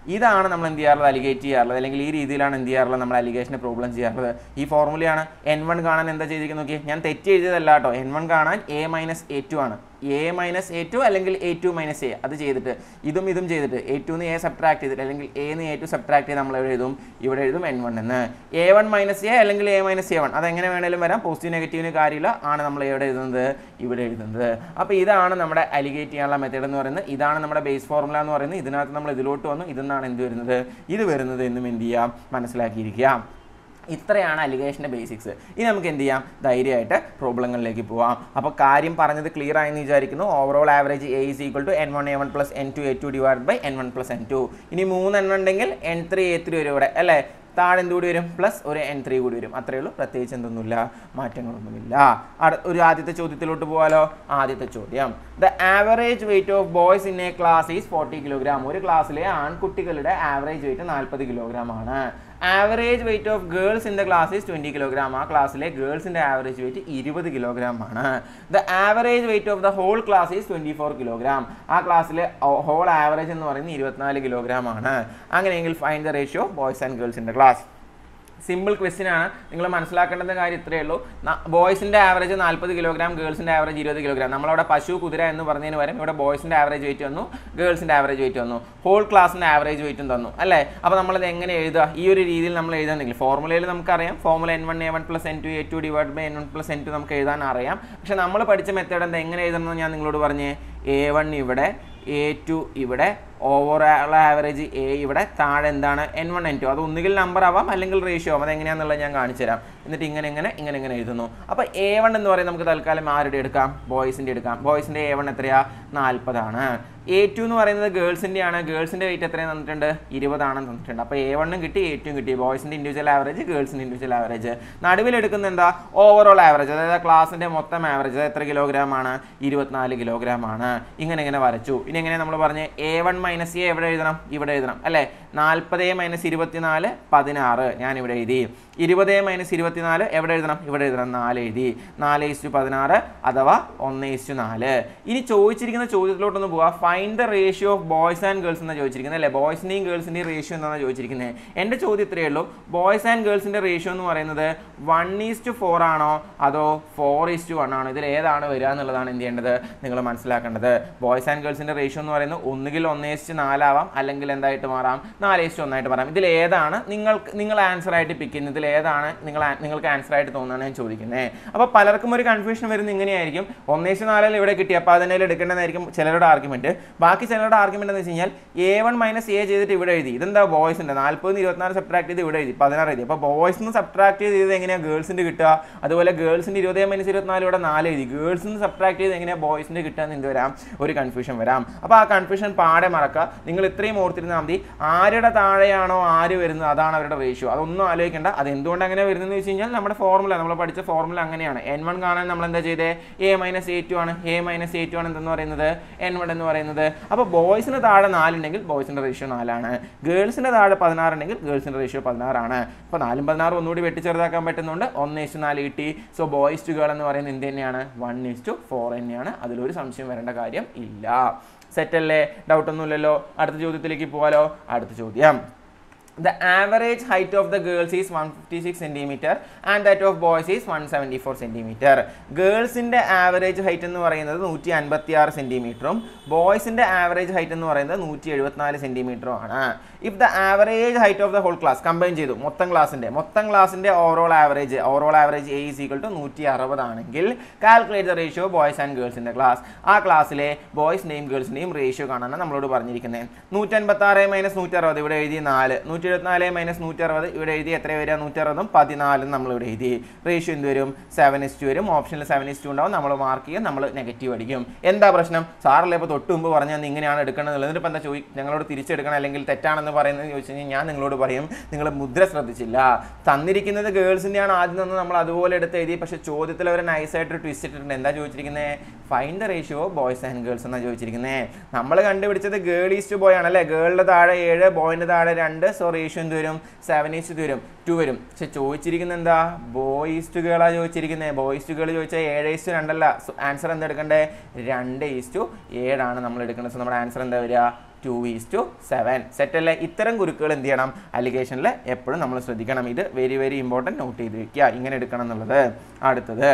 ഇതാണ് നമ്മൾ എന്ത് ചെയ്യാറുള്ളത് അലിഗേറ്റ് ചെയ്യാറുള്ളത് അല്ലെങ്കിൽ ഈ രീതിയിലാണ് എന്ത് ചെയ്യാറുള്ളത് നമ്മൾ അലിഗേഷൻ്റെ പ്രോബ്ലം ചെയ്യാറുള്ളത് ഈ ഫോർമുലയാണ് എൻ വൺ കാണാൻ എന്താ ചെയ്തിരിക്കുന്നത് നോക്കി ഞാൻ തെറ്റ് എഴുതിയതല്ല കേട്ടോ എൻ വൺ കാണാൻ എ മൈനസ് എ ടു ആണ് എ മൈനസ് എ ടു അല്ലെങ്കിൽ എ ടു മൈനസ് എ അത് ചെയ്തിട്ട് ഇതും ഇതും ചെയ്തിട്ട് എ ടുന്ന് എ സബ്ട്രാക്ട് ചെയ്തിട്ട് അല്ലെങ്കിൽ എന്ന് എ ടു സബ്ട്രാക്ട് ചെയ്ത് നമ്മൾ എവിടെ എഴുതും ഇവിടെ എഴുതും എൻ വൺ എന്ന് എ വൺ മൈനസ് എ അല്ലെങ്കിൽ എ മൈനസ് എ വൺ അതെങ്ങനെ വേണേലും വരാം പോസിറ്റീവ് നെഗറ്റീവിന് കാര്യമില്ല ആണ് നമ്മൾ എവിടെ എഴുതുന്നത് ഇവിടെ എഴുതുന്നത് അപ്പോൾ ഇതാണ് നമ്മുടെ അലിഗേറ്റ് ചെയ്യാനുള്ള മെത്തേഡ് എന്ന് പറയുന്നത് ഇതാണ് നമ്മുടെ ബേസ് ഫോർമുല എന്ന് പറയുന്നത് ഇതിനകത്ത് നമ്മൾ ഇതിലോട്ട് വന്നു ഇതെന്നാണ് എന്ത് വരുന്നത് ഇത് വരുന്നത് എന്നും എന്ത് ചെയ്യാം മനസ്സിലാക്കിയിരിക്കുക ഇത്രയാണ് അലിഗേഷൻ്റെ ബേസിക്സ് ഇനി നമുക്ക് എന്ത് ചെയ്യാം ധൈര്യമായിട്ട് പ്രോബ്ലങ്ങളിലേക്ക് പോവാം അപ്പോൾ കാര്യം പറഞ്ഞത് ക്ലിയർ ആയെന്ന് വിചാരിക്കുന്നു overall average A is equal to N one A one plus N two A two divide by N one plus N two ഇനി മൂന്ന് എണ്ണം ഉണ്ടെങ്കിൽ എൻ ത്രീ എ ത്രീ വരും ഇവിടെ അല്ലേ താഴെ എന്ത് കൂടി വരും പ്ലസ് ഒരു എൻ ത്രീ കൂടി വരും അത്രയേ ഉള്ളൂ പ്രത്യേകിച്ച് എന്തൊന്നുമില്ല മാറ്റങ്ങളൊന്നുമില്ല അടു- ഒരു ആദ്യത്തെ ചോദ്യത്തിലോട്ട് പോകാലോ ആദ്യത്തെ ചോദ്യം the average weight of boys in a class is forty kilogram ഒരു ക്ലാസ്സിലെ ആൺകുട്ടികളുടെ ആവറേജ് വെയിറ്റ് നാൽപ്പത് കിലോഗ്രാം ആണ് average weight of girls in the class is twenty kilogram ആ ക്ലാസ്സിലെ ഗേൾസിൻ്റെ ആവറേജ് വെയിറ്റ് ഇരുപത് കിലോഗ്രാം ആണ് the average weight of the whole class is twenty four kilogram ആ ക്ലാസ്സിലെ ഹോൾ ആവറേജ് എന്ന് പറയുന്നത് ഇരുപത്തിനാല് കിലോഗ്രാം ആണ് അങ്ങനെയെങ്കിൽ find the ratio boys and girls in the class simple question ആണ് നിങ്ങൾ മനസ്സിലാക്കേണ്ട കാര്യം ഇത്രയേ ഉള്ളൂ ബോയ്സിൻ്റെ ആവറേജ് നാൽപ്പത് കിലോഗ്രാം ഗേൾസിൻ്റെ ആവറേജ് ഇരുപത് കിലോഗ്രാം നമ്മളവിടെ പശു കുതിര എന്ന് പറഞ്ഞതിന് പകരം ഇവിടെ ബോയ്സിൻ്റെ ആവറേജ് വെയിറ്റ് വന്നു ഗേൾസിൻ്റെ ആവറേജ് വെയിറ്റ് വന്നു ഹോൾ ക്ലാസ്സിൻ്റെ ആവറേജ് വെയിറ്റും തന്നു അല്ലേ അപ്പോൾ നമ്മളത് എങ്ങനെ എഴുതുക ഈ ഒരു രീതിയിൽ നമ്മൾ എഴുതാണെങ്കിൽ ഫോർമുലയിൽ നമുക്കറിയാം formula N one A one plus N two A two divide by N one plus N two നമുക്ക് എഴുതാൻ അറിയാം പക്ഷെ നമ്മൾ പഠിച്ച മെത്തേഡ് എന്താ എങ്ങനെ എഴുതണമെന്ന് ഞാൻ നിങ്ങളോട് പറഞ്ഞേ എ വൺ ഇവിടെ എ ടു ഇവിടെ ഓവറോൾ ആവറേജ് എ ഇവിടെ താഴെ എന്താണ് എൻ വൺ എൻ ടു അത് ഒന്നുകിൽ നമ്പർ ആവാം അല്ലെങ്കിൽ റേഷ്യോ ആവാം അതെങ്ങനെയാണെന്നുള്ളത് ഞാൻ കാണിച്ചു തരാം എന്നിട്ട് ഇങ്ങനെ ഇങ്ങനെ ഇങ്ങനെ ഇങ്ങനെ എഴുതുന്നു അപ്പോൾ എ വൺ എന്ന് പറയുന്നത് നമുക്ക് തൽക്കാലം ആരുടെ എടുക്കാം ബോയ്സിൻ്റെ എടുക്കാം ബോയ്സിൻ്റെ എ വൺ എത്രയാ നാൽപ്പതാണ് എ ടു എന്ന് പറയുന്നത് ഗേൾസിൻ്റെ ആണ് ഗേൾസിൻ്റെ വെയിറ്റ് എത്രയും തന്നിട്ടുണ്ട് ഇരുപതാണെന്ന് തന്നിട്ടുണ്ട് അപ്പോൾ എ വണ്ണും കിട്ടി എ ടും കിട്ടി ബോയ്സിൻ്റെ ഇൻഡിവിജ്വൽ ആവറേജ് ഗേൾസിൻ്റെ ഇൻഡിവിജ്വൽ ആവറേജ് നടുവിൽ എടുക്കുന്ന എന്താ ഓവറോൾ ആവറേജ് അതായത് ക്ലാസിൻ്റെ മൊത്തം ആവറേജ് അത് എത്ര കിലോഗ്രാം ആണ് ഇരുപത്തിനാല് കിലോഗ്രാം ആണ് ഇങ്ങനെ ഇങ്ങനെ വരച്ചു ഇനി എങ്ങനെ നമ്മൾ പറഞ്ഞ് എ വൺ മൈനസ് എ എവിടെ എഴുതണം ഇവിടെ എഴുതണം അല്ലേ നാൽപ്പത് മൈനസ് ഇരുപത്തിനാല് പതിനാറ് ഞാൻ ഇവിടെ എഴുതി ഇരുപത് മൈനസ് ഇരുപത്തിനാല് എവിടെ എഴുതണം ഇവിടെ എഴുതണം നാല് എഴുതി നാല് ഇസ്റ്റു പതിനാറ് അഥവാ ഒന്ന് ഇസ്റ്റു നാല് ഇനി ചോദിച്ചിരിക്കുന്ന ചോദ്യത്തിലോട്ടൊന്ന് പോവാം find the ratio of boys and girls എന്നാണ് ചോദിച്ചിരിക്കുന്നത് അല്ലേ ബോയ്സിൻ്റെയും ഗേൾസിൻ്റെയും റേഷ്യോ എന്നാണ് ചോദിച്ചിരിക്കുന്നത് എൻ്റെ ചോദ്യം ഇത്രയേ ഉള്ളൂ ബോയ്സ് ആൻഡ് ഗേൾസിൻ്റെ റേഷ്യോ എന്ന് പറയുന്നത് വൺ ഈസ്റ്റ് ഫോർ ആണോ അതോ ഫോർ ഈസ്റ്റ് വൺ ആണോ ഇതിൽ ഏതാണ് വരിക എന്നുള്ളതാണ് എന്ത് ചെയ്യേണ്ടത് നിങ്ങൾ മനസ്സിലാക്കേണ്ടത് ബോയ്സ് ആൻഡ് ഗേൾസിൻ്റെ റേഷ്യോ എന്ന് പറയുന്നത് ഒന്നുകിൽ ഒന്ന് ഈസ്റ്റ് നാലാവാം അല്ലെങ്കിൽ എന്തായിട്ട് മാറാം നാല് ഈസ്റ്റ് ഒന്നായിട്ട് മാറാം ഇതിൽ ഏതാണ് നിങ്ങൾക്ക് നിങ്ങൾ ആൻസർ ആയിട്ട് പിക്ക് ചെയ്യുന്നത് ഇതിൽ ഏതാണ് നിങ്ങൾ ആ- നിങ്ങൾക്ക് ആൻസർ ആയിട്ട് തോന്നുന്നതാണ് ഞാൻ ചോദിക്കുന്നത് അപ്പോൾ പലർക്കും ഒരു കൺഫ്യൂഷൻ വരുന്നത് ഇങ്ങനെയായിരിക്കും ഒന്നേശ് നാലിൽ ഇവിടെ കിട്ടി അപ്പോൾ അതിനെ എടുക്കേണ്ടതായിരിക്കും ചിലരുടെ ആർഗ്യുമെന്റ് ബാക്കി ചിലരുടെ ആർഗ്യുമെന്റ് എന്ന് വെച്ച് കഴിഞ്ഞാൽ എ വൺ മൈനസ് എ ചെയ്തിട്ട് ഇവിടെ എഴുതി ഇതെന്താ ബോയ്സിൻ്റെ നാൽപ്പത് ഇരുപത്തിനാല് സബ്ട്രാക്ട് ചെയ്ത് ഇവിടെ എഴുതി പതിനാറ് എഴുതി അപ്പോൾ ബോയ്സ് നിന്ന് സബ്ട്രാക്ട് ചെയ്ത് എങ്ങനെയാണ് ഗേൾസിൻ്റെ കിട്ടുക അതുപോലെ ഗേൾസിൻ്റെ ഇരുപത് മൈനസ് ഇരുപത്തിനാല് ഇവിടെ നാല് എഴുതി ഗേൾസ് നിന്ന് സബ്ട്രാക്ട് ചെയ്ത് എങ്ങനെയാണ് ബോയ്സിൻ്റെ കിട്ടുക എന്ന് എന്ത് വരാം ഒരു കൺഫ്യൂഷൻ വരാം അപ്പോൾ ആ കൺഫ്യൂഷൻ പാടെ മറക്കുക നിങ്ങൾ ഇത്രയും ഓർത്തിരുന്നാൽ മതി ആരുടെ താഴെയാണോ ആര് വരുന്നത് അതാണ് അവരുടെ റേഷ്യോ അതൊന്നും ആലോചിക്കേണ്ട അത് എന്തുകൊണ്ട് അങ്ങനെ വരുന്നതെന്ന് വെച്ച് കഴിഞ്ഞാൽ നമ്മുടെ ഫോർമുല നമ്മൾ പഠിച്ച ഫോർമുല അങ്ങനെയാണ് എൻ വൺ കാണാൻ നമ്മൾ എന്താ ചെയ്തത് എ മൈനസ് എ ടു ആണ് എ മൈനസ് എ ടു ആണ് എന്തെന്ന് പറയുന്നത് എൻ വൺ എന്ന് പറയുന്നത് അപ്പോൾ ബോയ്സിന് താഴെ നാലുണ്ടെങ്കിൽ ബോയ്സിൻ്റെ റേഷ്യോ നാലാണ് ഗേൾസിൻ്റെ താഴെ പതിനാറുണ്ടെങ്കിൽ ഗേൾസിൻ്റെ റേഷ്യോ പതിനാറാണ് അപ്പോൾ നാലും പതിനാറും ഒന്നുകൂടി വെട്ടിച്ചെറുതാക്കാൻ പറ്റുന്നുണ്ട് ഒന്ന് ഇഷ്ടു നാല് കിട്ടി സോ ബോയ്സ് ടു ഗേൾ എന്ന് പറയുന്നത് എന്ത് തന്നെയാണ് വൺ ഇസ്റ്റു ഫോർ തന്നെയാണ് അതിലൊരു സംശയം വരേണ്ട കാര്യം ഇല്ല സെറ്റല്ലേ ഡൗട്ടൊന്നുമില്ലല്ലോ അടുത്ത ചോദ്യത്തിലേക്ക് പോകാലോ അടുത്ത ചോദ്യം The average height of the girls is 156 centimeter and that of boys is 174 centimeter. ഗേൾസിൻ്റെ ആവറേജ് ഹൈറ്റ് എന്ന് പറയുന്നത് നൂറ്റി അൻപത്തി ആറ് സെൻറ്റിമീറ്ററും ബോയ്സിൻ്റെ ആവറേജ് ഹൈറ്റ് എന്ന് പറയുന്നത് നൂറ്റി എഴുപത്തിനാല് സെൻറ്റിമീറ്ററും ആണ് if the average height of the whole class combine ചെയ്തു മൊത്തം ക്ലാസിൻ്റെ മൊത്തം ക്ലാസിൻ്റെ overall average overall average A is equal to നൂറ്റി അറുപതാണെങ്കിൽ calculate the ratio boys and ഗേൾസിൻ്റെ ക്ലാസ് ആ ക്ലാസ്സിലെ ബോയ്സിൻ്റെയും ഗേൾസിൻ്റെയും റേഷ്യോ കാണാനാണ് നമ്മളോട് പറഞ്ഞിരിക്കുന്നത് നൂറ്റൻപത്തി ആറ് മൈനസ് നൂറ്റി അറുപത് ഇവിടെ എഴുതി നാല് നൂറ്റി എഴുപത്തിനാല് മൈനസ് നൂറ്റി അറുപത് ഇവിടെ എഴുതി എത്ര വരിക നൂറ്റി അറുപതും പതിനാലും നമ്മൾ ഇവിടെ എഴുതി റേഷ്യോ എന്ത് വരും സെവൻ ഇസ്റ്റു വരും ഓപ്ഷനിൽ സെവൻ ഇസ്റ്റു ഉണ്ടാവും നമ്മൾ മാർക്ക് ചെയ്യും നമ്മൾ നെഗറ്റീവ് അടിക്കും എന്താ പ്രശ്നം സാറല്ലേ ഇപ്പോൾ തൊട്ട് മുമ്പ് പറഞ്ഞാൽ ഇങ്ങനെയാണ് എടുക്കേണ്ടത് എന്നിട്ട് ഇപ്പം എന്താ ചോദി ഞങ്ങളോട് തിരിച്ചെടുക്കണം അല്ലെങ്കിൽ തെറ്റാണെന്ന് പറയുന്നത് ചോദിച്ചു കഴിഞ്ഞാൽ ഞാൻ നിങ്ങളോട് പറയും നിങ്ങൾ മുദ്ര ശ്രദ്ധിച്ചില്ല തന്നിരിക്കുന്നത് ഗേൾസിൻ്റെ ആണ് ആദ്യം നിന്ന് നമ്മൾ അതുപോലെ എടുത്ത് എഴുതി പക്ഷേ ചോദ്യത്തിൽ അവർ നൈസായിട്ട് ട്വിസ്റ്റ് ഇട്ടിട്ടുണ്ട് എന്താ ചോദിച്ചിരിക്കുന്നത് find the ratio boys and girls എന്നാണ് ചോദിച്ചിരിക്കുന്നത് നമ്മൾ കണ്ടുപിടിച്ചത് ഗേൾ ഈസ്റ്റ് ബോയ് ആണ് അല്ലേ ഗേളിൻ്റെ താഴെ ഏഴ് ബോയിൻ്റെ താഴെ രണ്ട് സോ റേഷ്യോ എന്ത് വരും സെവൻ ഈസ്റ്റ് വരും ടു വരും പക്ഷെ ചോദിച്ചിരിക്കുന്നത് എന്താ ബോയ് ഈസ്റ്റ് ഗേളാണ് ചോദിച്ചിരിക്കുന്നത് ബോയ് ഈസ്റ്റ് ഗേൾ ചോദിച്ചാൽ ഏഴ് ഈസ്റ്റ് രണ്ടല്ല ആൻസർ എന്താ എടുക്കണ്ടേ രണ്ട് ഈസ്റ്റു ഏഴാണ് നമ്മൾ എടുക്കേണ്ടത് സോ നമ്മുടെ ആൻസർ എന്താ വരിക ടു ഈസ് ടു സെവൻ സെറ്റല്ലേ ഇത്തരം കുരുക്കുകൾ എന്ത് ചെയ്യണം അലിഗേഷനിൽ എപ്പോഴും നമ്മൾ ശ്രദ്ധിക്കണം ഇത് വെരി വെരി ഇമ്പോർട്ടൻറ്റ് നോട്ട് ചെയ്ത് വെക്കുക ഇങ്ങനെ എടുക്കണം എന്നുള്ളത് അടുത്തത്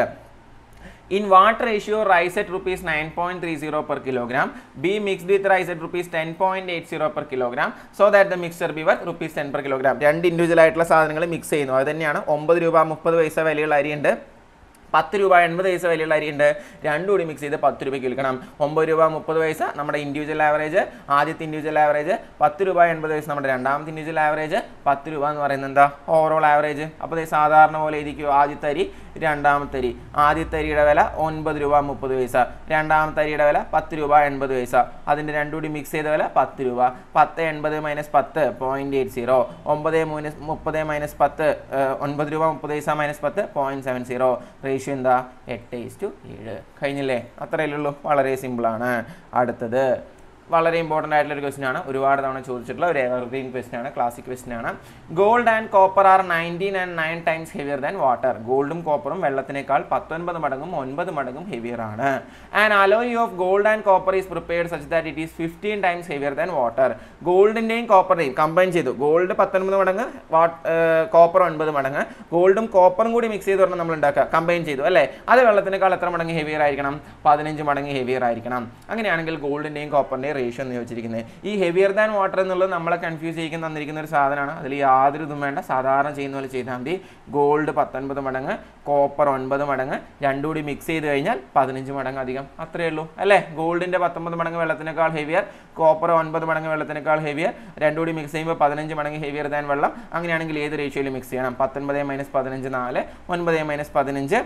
In what ratio rice at rupees 9.30 per kilogram be mixed with rice at rupees 10.80 per kilogram so that the mixture be worth rupees 10 per kilogram രണ്ട് ഇൻഡിവിജ്വൽ ആയിട്ടുള്ള സാധനങ്ങൾ മിക്സ് ചെയ്യുന്നു അത് തന്നെയാണ് ഒമ്പത് രൂപ മുപ്പത് പൈസ വിലയുള്ള അരിയുണ്ട് പത്ത് രൂപ എൺപത് പൈസ വിലയുള്ള അരിയുണ്ട് രണ്ടും കൂടി മിക്സ് ചെയ്ത് പത്ത് രൂപയ്ക്ക് വിൽക്കണം ഒമ്പത് രൂപ മുപ്പത് പൈസ നമ്മുടെ ഇൻഡിവിജ്വൽ ആവറേജ് ആദ്യത്തെ ഇൻഡിവിജ്വൽ ആവറേജ് പത്ത് രൂപ എൺപത് പൈസ നമ്മുടെ രണ്ടാമത്തെ ഇൻഡിവിജ്വൽ ആവറേജ് പത്ത് രൂപ എന്ന് പറയുന്നത് എന്താ ഓവറോൾ ആവറേജ് അപ്പോൾ ഇത് സാധാരണ പോലെ ഇരിക്കും ആദ്യത്തെ അരി രണ്ടാമത്തെ അരി ആദ്യത്തെ അരിയുടെ വില ഒൻപത് രൂപ മുപ്പത് പൈസ രണ്ടാമത്തെ അരിയുടെ വില പത്ത് രൂപ എൺപത് പൈസ അതിൻ്റെ രണ്ടും കൂടി മിക്സ് ചെയ്ത വില പത്ത് രൂപ പത്ത് എൺപത് മൈനസ് പത്ത് പോയിൻറ്റ് എയ്റ്റ് സീറോ ഒമ്പത് മൈനസ് മുപ്പത് മൈനസ് പത്ത് ഏഹ്, ഒൻപത് രൂപ മുപ്പത് പൈസ മൈനസ് പത്ത് പോയിൻറ്റ് സെവൻ സീറോ റേഷ്യോ എന്താ എട്ട് ഈസ് ടു ഏഴ് കഴിഞ്ഞില്ലേ അത്രയല്ലേ ഉള്ളൂ വളരെ സിമ്പിളാണ് അടുത്തത് വളരെ ഇമ്പോർട്ടൻ്റ് ആയിട്ടുള്ള ഒരു ക്വസ്റ്റൻ ആണ് ഒരുപാട് തവണ ചോദിച്ചിട്ടുള്ള ഒരു എവർഗ്രീൻ ക്വസ്റ്റൻ ആണ് ക്ലാസിക് ക്വസ്റ്റൻ ആണ് gold and copper are nineteen and nine times heavier than water ഗോൾഡും കോപ്പറും വെള്ളത്തിനേക്കാൾ പത്തൊൻപത് മടങ്ങും ഒൻപത് മടങ്ങും ഹെവിയർ ആണ് and alloy of gold and copper is prepared such that it is fifteen times heavier than water ഗോൾഡിൻ്റെയും കോപ്പറിൻ്റെയും കമ്പൈൻ ചെയ്തു ഗോൾഡ് പത്തൊൻപത് മടങ്ങ് കോപ്പർ ഒൻപത് മടങ്ങ് ഗോൾഡും കോപ്പറും കൂടി മിക്സ് ചെയ്ത് പറഞ്ഞാൽ നമ്മൾ ഉണ്ടാക്കുക കമ്പൈൻ ചെയ്തു അല്ലേ അത് വെള്ളത്തിനേക്കാൾ എത്ര മടങ്ങ് ഹെവിയർ ആയിരിക്കണം പതിനഞ്ച് മടങ്ങ് ഹെവിയർ ആയിരിക്കണം അങ്ങനെയാണെങ്കിൽ ഗോൾഡിൻ്റെയും കോപ്പറിൻ്റെയും റേഷ്യോ എന്ന് ചോദിച്ചിരിക്കുന്നത് ഈ ഹെവിയർ ദാൻ വാട്ടർ എന്നുള്ളത് നമ്മളെ കൺഫ്യൂസ് ചെയ്യിക്കുന്ന തന്നിരിക്കുന്ന ഒരു സാധനമാണ് അതിൽ യാതൊരു ഇതും വേണ്ട സാധാരണ ചെയ്യുന്ന പോലെ ചെയ്താൽ മതി ഗോൾഡ് പത്തൊൻപത് മടങ്ങ് കോപ്പർ ഒൻപത് മടങ്ങ് രണ്ടും കൂടി മിക്സ് ചെയ്ത് കഴിഞ്ഞാൽ പതിനഞ്ച് മടങ്ങ് അധികം അത്രയേ ഉള്ളൂ അല്ലേ ഗോൾഡിൻ്റെ പത്തൊമ്പത് മടങ്ങ് വെള്ളത്തിനേക്കാൾ ഹെവിയർ കോപ്പർ ഒൻപത് മടങ്ങ് വെള്ളത്തിനേക്കാൾ ഹെവിയർ രണ്ടും കൂടി മിക്സ് ചെയ്യുമ്പോൾ പതിനഞ്ച് മടങ്ങ് ഹെവിയർ ദാൻ വെള്ളം അങ്ങനെയാണെങ്കിൽ ഏത് റേഷ്യോയിൽ മിക്സ് ചെയ്യണം പത്തൊൻപത് മൈനസ് പതിനഞ്ച് നാല് ഒൻപത് മൈനസ് പതിനഞ്ച്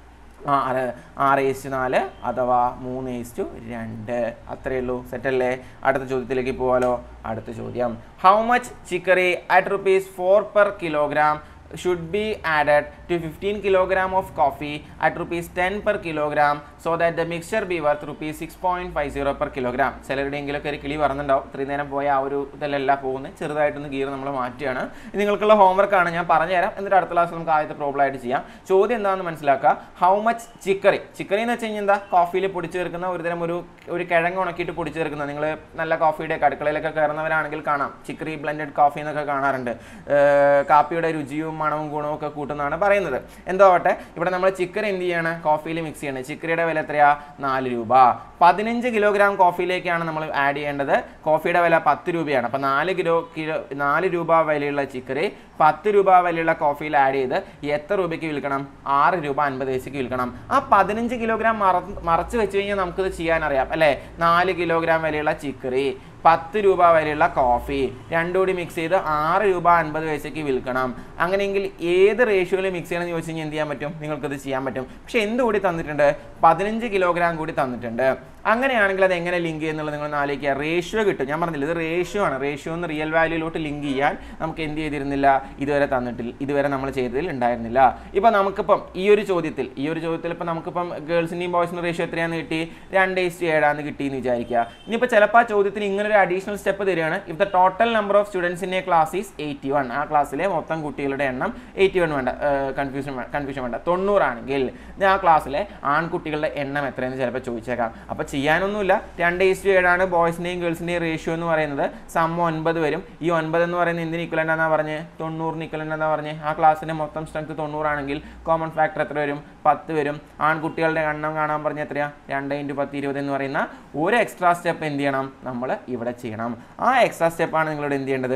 ആറ് ആറ് ഈസ്റ്റ് നാല് അഥവാ മൂന്ന് ഈസ്റ്റു രണ്ട് അത്രയേ ഉള്ളൂ സെറ്റല്ലേ അടുത്ത ചോദ്യത്തിലേക്ക് പോകാലോ അടുത്ത ചോദ്യം how much chicory at rupees four per kilogram should be added to fifteen kilogram of coffee at rupees ten per kilogram so that the mixer be worth rupees six point five zero per kilogram ചിലരുടെയെങ്കിലൊക്കെ ഒരു കിളി പറഞ്ഞിട്ടുണ്ടാവും ഇത്രയും നേരം പോയ ആ ഒരു ഇതിലല്ല പോകുന്നത് ചെറുതായിട്ടൊന്ന് ഗിയർ നമ്മൾ മാറ്റുകയാണ് ഇത് നിങ്ങൾക്കുള്ള ഹോംവർക്കാണ് ഞാൻ പറഞ്ഞുതരാം എന്നിട്ട് അടുത്ത ക്ലാസ് നമുക്ക് ആദ്യത്തെ പ്രോബ്ലം ആയിട്ട് ചെയ്യാം ചോദ്യം എന്താണെന്ന് മനസ്സിലാക്കുക ഹൗ മച്ച് ചിക്കറി ചിക്കറി എന്ന് വെച്ച് കഴിഞ്ഞാൽ എന്താ കോഫിയിൽ പൊടിച്ച് ചേർക്കുന്ന ഒരുതരം ഒരു ഒരു കിഴങ്ങ് ഉണക്കിയിട്ട് പൊടിച്ച് ചേർക്കുന്ന നിങ്ങൾ നല്ല കോഫിയുടെ ഒക്കെ അടുക്കളയിലൊക്കെ കയറുന്നവരാണെങ്കിൽ കാണാം ചിക്കറി ബ്ലെൻഡഡ് കോഫി എന്നൊക്കെ കാണാറുണ്ട് ഏർ കാപ്പിയുടെ രുചിയും മണവും ഗുണവും ഒക്കെ കൂട്ടുന്നതാണ് പറയുന്നത് എന്തോ ആവട്ടെ ഇവിടെ നമ്മൾ ചിക്കറി എന്ത് ചെയ്യാണ് കോഫിയിൽ മിക്സ് ചെയ്യണം ചിക്കറിയുടെ വില എത്രയാ നാല് രൂപ പതിനഞ്ച് കിലോഗ്രാം കോഫിയിലേക്കാണ് നമ്മൾ ആഡ് ചെയ്യേണ്ടത് കോഫിയുടെ വില പത്ത് രൂപയാണ് അപ്പോൾ നാല് കിലോ കിലോ നാല് രൂപ വിലയുള്ള ചിക്കറി പത്ത് രൂപ വിലയുള്ള കോഫിയിൽ ആഡ് ചെയ്ത് എത്ര രൂപയ്ക്ക് വിൽക്കണം ആറ് രൂപ അൻപത് പൈസയ്ക്ക് വിൽക്കണം ആ പതിനഞ്ച് കിലോഗ്രാം മറ മറച്ച് വെച്ച് കഴിഞ്ഞാൽ നമുക്കിത് ചെയ്യാൻ അറിയാം അല്ലേ നാല് കിലോഗ്രാം വിലയുള്ള ചിക്കറി പത്ത് രൂപ വരെയുള്ള കോഫി രണ്ടും കൂടി മിക്സ് ചെയ്ത് ആറ് രൂപ അൻപത് പൈസയ്ക്ക് വിൽക്കണം അങ്ങനെയെങ്കിൽ ഏത് റേഷ്യോയിൽ മിക്സ് ചെയ്യണം എന്ന് ചോദിച്ചു കഴിഞ്ഞാൽ എന്ത് ചെയ്യാൻ പറ്റും നിങ്ങൾക്കത് ചെയ്യാൻ പറ്റും പക്ഷെ എന്ത് കൂടി തന്നിട്ടുണ്ട് പതിനഞ്ച് കിലോഗ്രാം കൂടി തന്നിട്ടുണ്ട് അങ്ങനെയാണെങ്കിൽ അത് എങ്ങനെ ലിങ്ക് ചെയ്യുന്നുള്ളത് നിങ്ങൾ ആലോചിക്കുക റേഷ്യോ കിട്ടും ഞാൻ പറഞ്ഞില്ല ഇത് റേഷ്യോ ആണ് റേഷ്യോ എന്ന് റിയൽ വാല്യൂയിലോട്ട് ലിങ്ക് ചെയ്യാൻ നമുക്ക് എന്ത് ചെയ്തിരുന്നില്ല ഇതുവരെ തന്നിട്ടില്ല ഇതുവരെ നമ്മൾ ചെയ്തതിൽ ഉണ്ടായിരുന്നില്ല ഇപ്പം നമുക്കിപ്പം ഈ ഒരു ചോദ്യത്തിൽ ഈ ഒരു ചോദ്യത്തിൽ ഇപ്പം നമുക്കിപ്പം ഗേൾസിൻ്റെയും ബോയ്സിൻ്റെ റേഷ്യോ എത്രയാണെന്ന് കിട്ടി രണ്ട് ഈസ്റ്റ് ഏഴാന്ന് കിട്ടി എന്ന് വിചാരിക്കുക ഇനിയിപ്പോൾ ചിലപ്പോൾ ആ ചോദ്യത്തിന് ഇങ്ങനെ ഒരു അഡീഷണൽ സ്റ്റെപ്പ് തരികയാണ് if the total number of students in a class is eighty one ആ ക്ലാസ്സിലെ മൊത്തം കുട്ടികളുടെ എണ്ണം എയ്റ്റി വൺ വേണ്ട കൺഫ്യൂഷൻ കൺഫ്യൂഷൻ വേണ്ട തൊണ്ണൂറാണെങ്കിൽ ഞാൻ ആ ക്ലാസ്സിലെ ആൺകുട്ടികളുടെ എണ്ണം എത്രയെന്ന് ചിലപ്പോൾ ചോദിച്ചേക്കാം അപ്പോൾ ചെയ്യാനൊന്നുമില്ല രണ്ട് ഈസ്റ്റ് ഏഴാണ് ബോയ്സിൻ്റെയും ഗേൾസിൻ്റെയും റേഷ്യോ എന്ന് പറയുന്നത് സം ഒൻപത് വരും ഈ ഒൻപത് എന്ന് പറയുന്നത് എന്തിന് ഇക്വലൻ്റ് എന്നാ പറഞ്ഞ് തൊണ്ണൂറിന് ഇക്വലൻ്റ് എന്നാ പറഞ്ഞ് ആ ക്ലാസ്സിൻ്റെ മൊത്തം സ്ട്രെങ്ത് തൊണ്ണൂറാണെങ്കിൽ കോമൺ ഫാക്ടർ എത്ര വരും പത്ത് വരും ആൺകുട്ടികളുടെ എണ്ണം കാണാൻ പറഞ്ഞ എത്രയാ രണ്ട് ഇൻറ്റു പത്ത് ഇരുപത് എന്ന് പറയുന്ന ഒരു എക്സ്ട്രാ സ്റ്റെപ്പ് എന്ത് ചെയ്യണം നമ്മൾ ഇവിടെ ചെയ്യണം ആ എക്സ്ട്രാ സ്റ്റെപ്പാണ് നിങ്ങളോട് എന്ത് ചെയ്യേണ്ടത്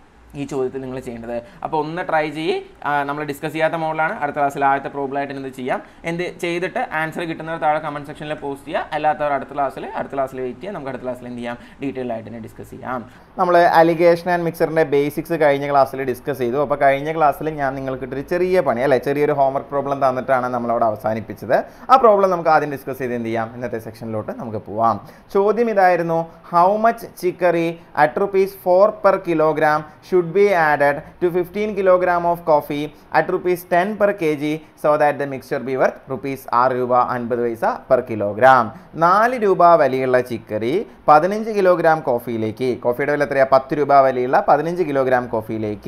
ഈ ചോദ്യത്തിൽ നിങ്ങൾ ചെയ്യേണ്ടത് അപ്പോൾ ഒന്ന് ട്രൈ ചെയ്യ് നമ്മൾ ഡിസ്കസ് ചെയ്യാത്ത മോഡലാണ് അടുത്ത ക്ലാസ്സിൽ ആദ്യത്തെ പ്രോബ്ലം ആയിട്ട് എന്ത് ചെയ്യാം എന്ത് ചെയ്തിട്ട് ആൻസർ കിട്ടുന്നവർ താഴെ കമൻറ്റ് സെക്ഷനിൽ പോസ്റ്റ് ചെയ്യുക അല്ലാത്തവർ അടുത്ത ക്ലാസ്സിൽ അടുത്ത ക്ലാസ്സിൽ വെയിറ്റ് ചെയ്യാം നമുക്ക് അടുത്ത ക്ലാസ്സിൽ എന്ത് ചെയ്യാം ഡീറ്റെയിൽ ആയിട്ട് തന്നെ ഡിസ്കസ് ചെയ്യാം നമ്മൾ അലിഗേഷൻ ആൻഡ് മിക്സറിൻ്റെ ബേസിക്സ് കഴിഞ്ഞ ക്ലാസ്സിൽ ഡിസ്കസ് ചെയ്തു അപ്പോൾ കഴിഞ്ഞ ക്ലാസ്സിൽ ഞാൻ നിങ്ങൾക്ക് ഒരു ചെറിയ പണി അല്ലേ ചെറിയൊരു ഹോംവർക്ക് പ്രോബ്ലം തന്നിട്ടാണ് നമ്മളവിടെ അവസാനിപ്പിച്ചത് ആ പ്രോബ്ലം നമുക്ക് ആദ്യം ഡിസ്കസ് ചെയ്ത് എന്ത് ചെയ്യാം ഇന്നത്തെ സെക്ഷനിലോട്ട് നമുക്ക് പോവാം ചോദ്യം ഇതായിരുന്നു how much chicory at rupees four per kilogram should be added to fifteen kilogram of coffee at rupees ten per K G so that the mixture be worth rupees ആറ് രൂപ അൻപത് പൈസ പെർ കിലോഗ്രാം നാല് രൂപ വിലയുള്ള ചിക്കറി പതിനഞ്ച് kilogram കോഫിയിലേക്ക് കോഫിയുടെ വില എത്രയാണ് പത്ത് രൂപ വിലയുള്ള പതിനഞ്ച് കിലോഗ്രാം കോഫിയിലേക്ക്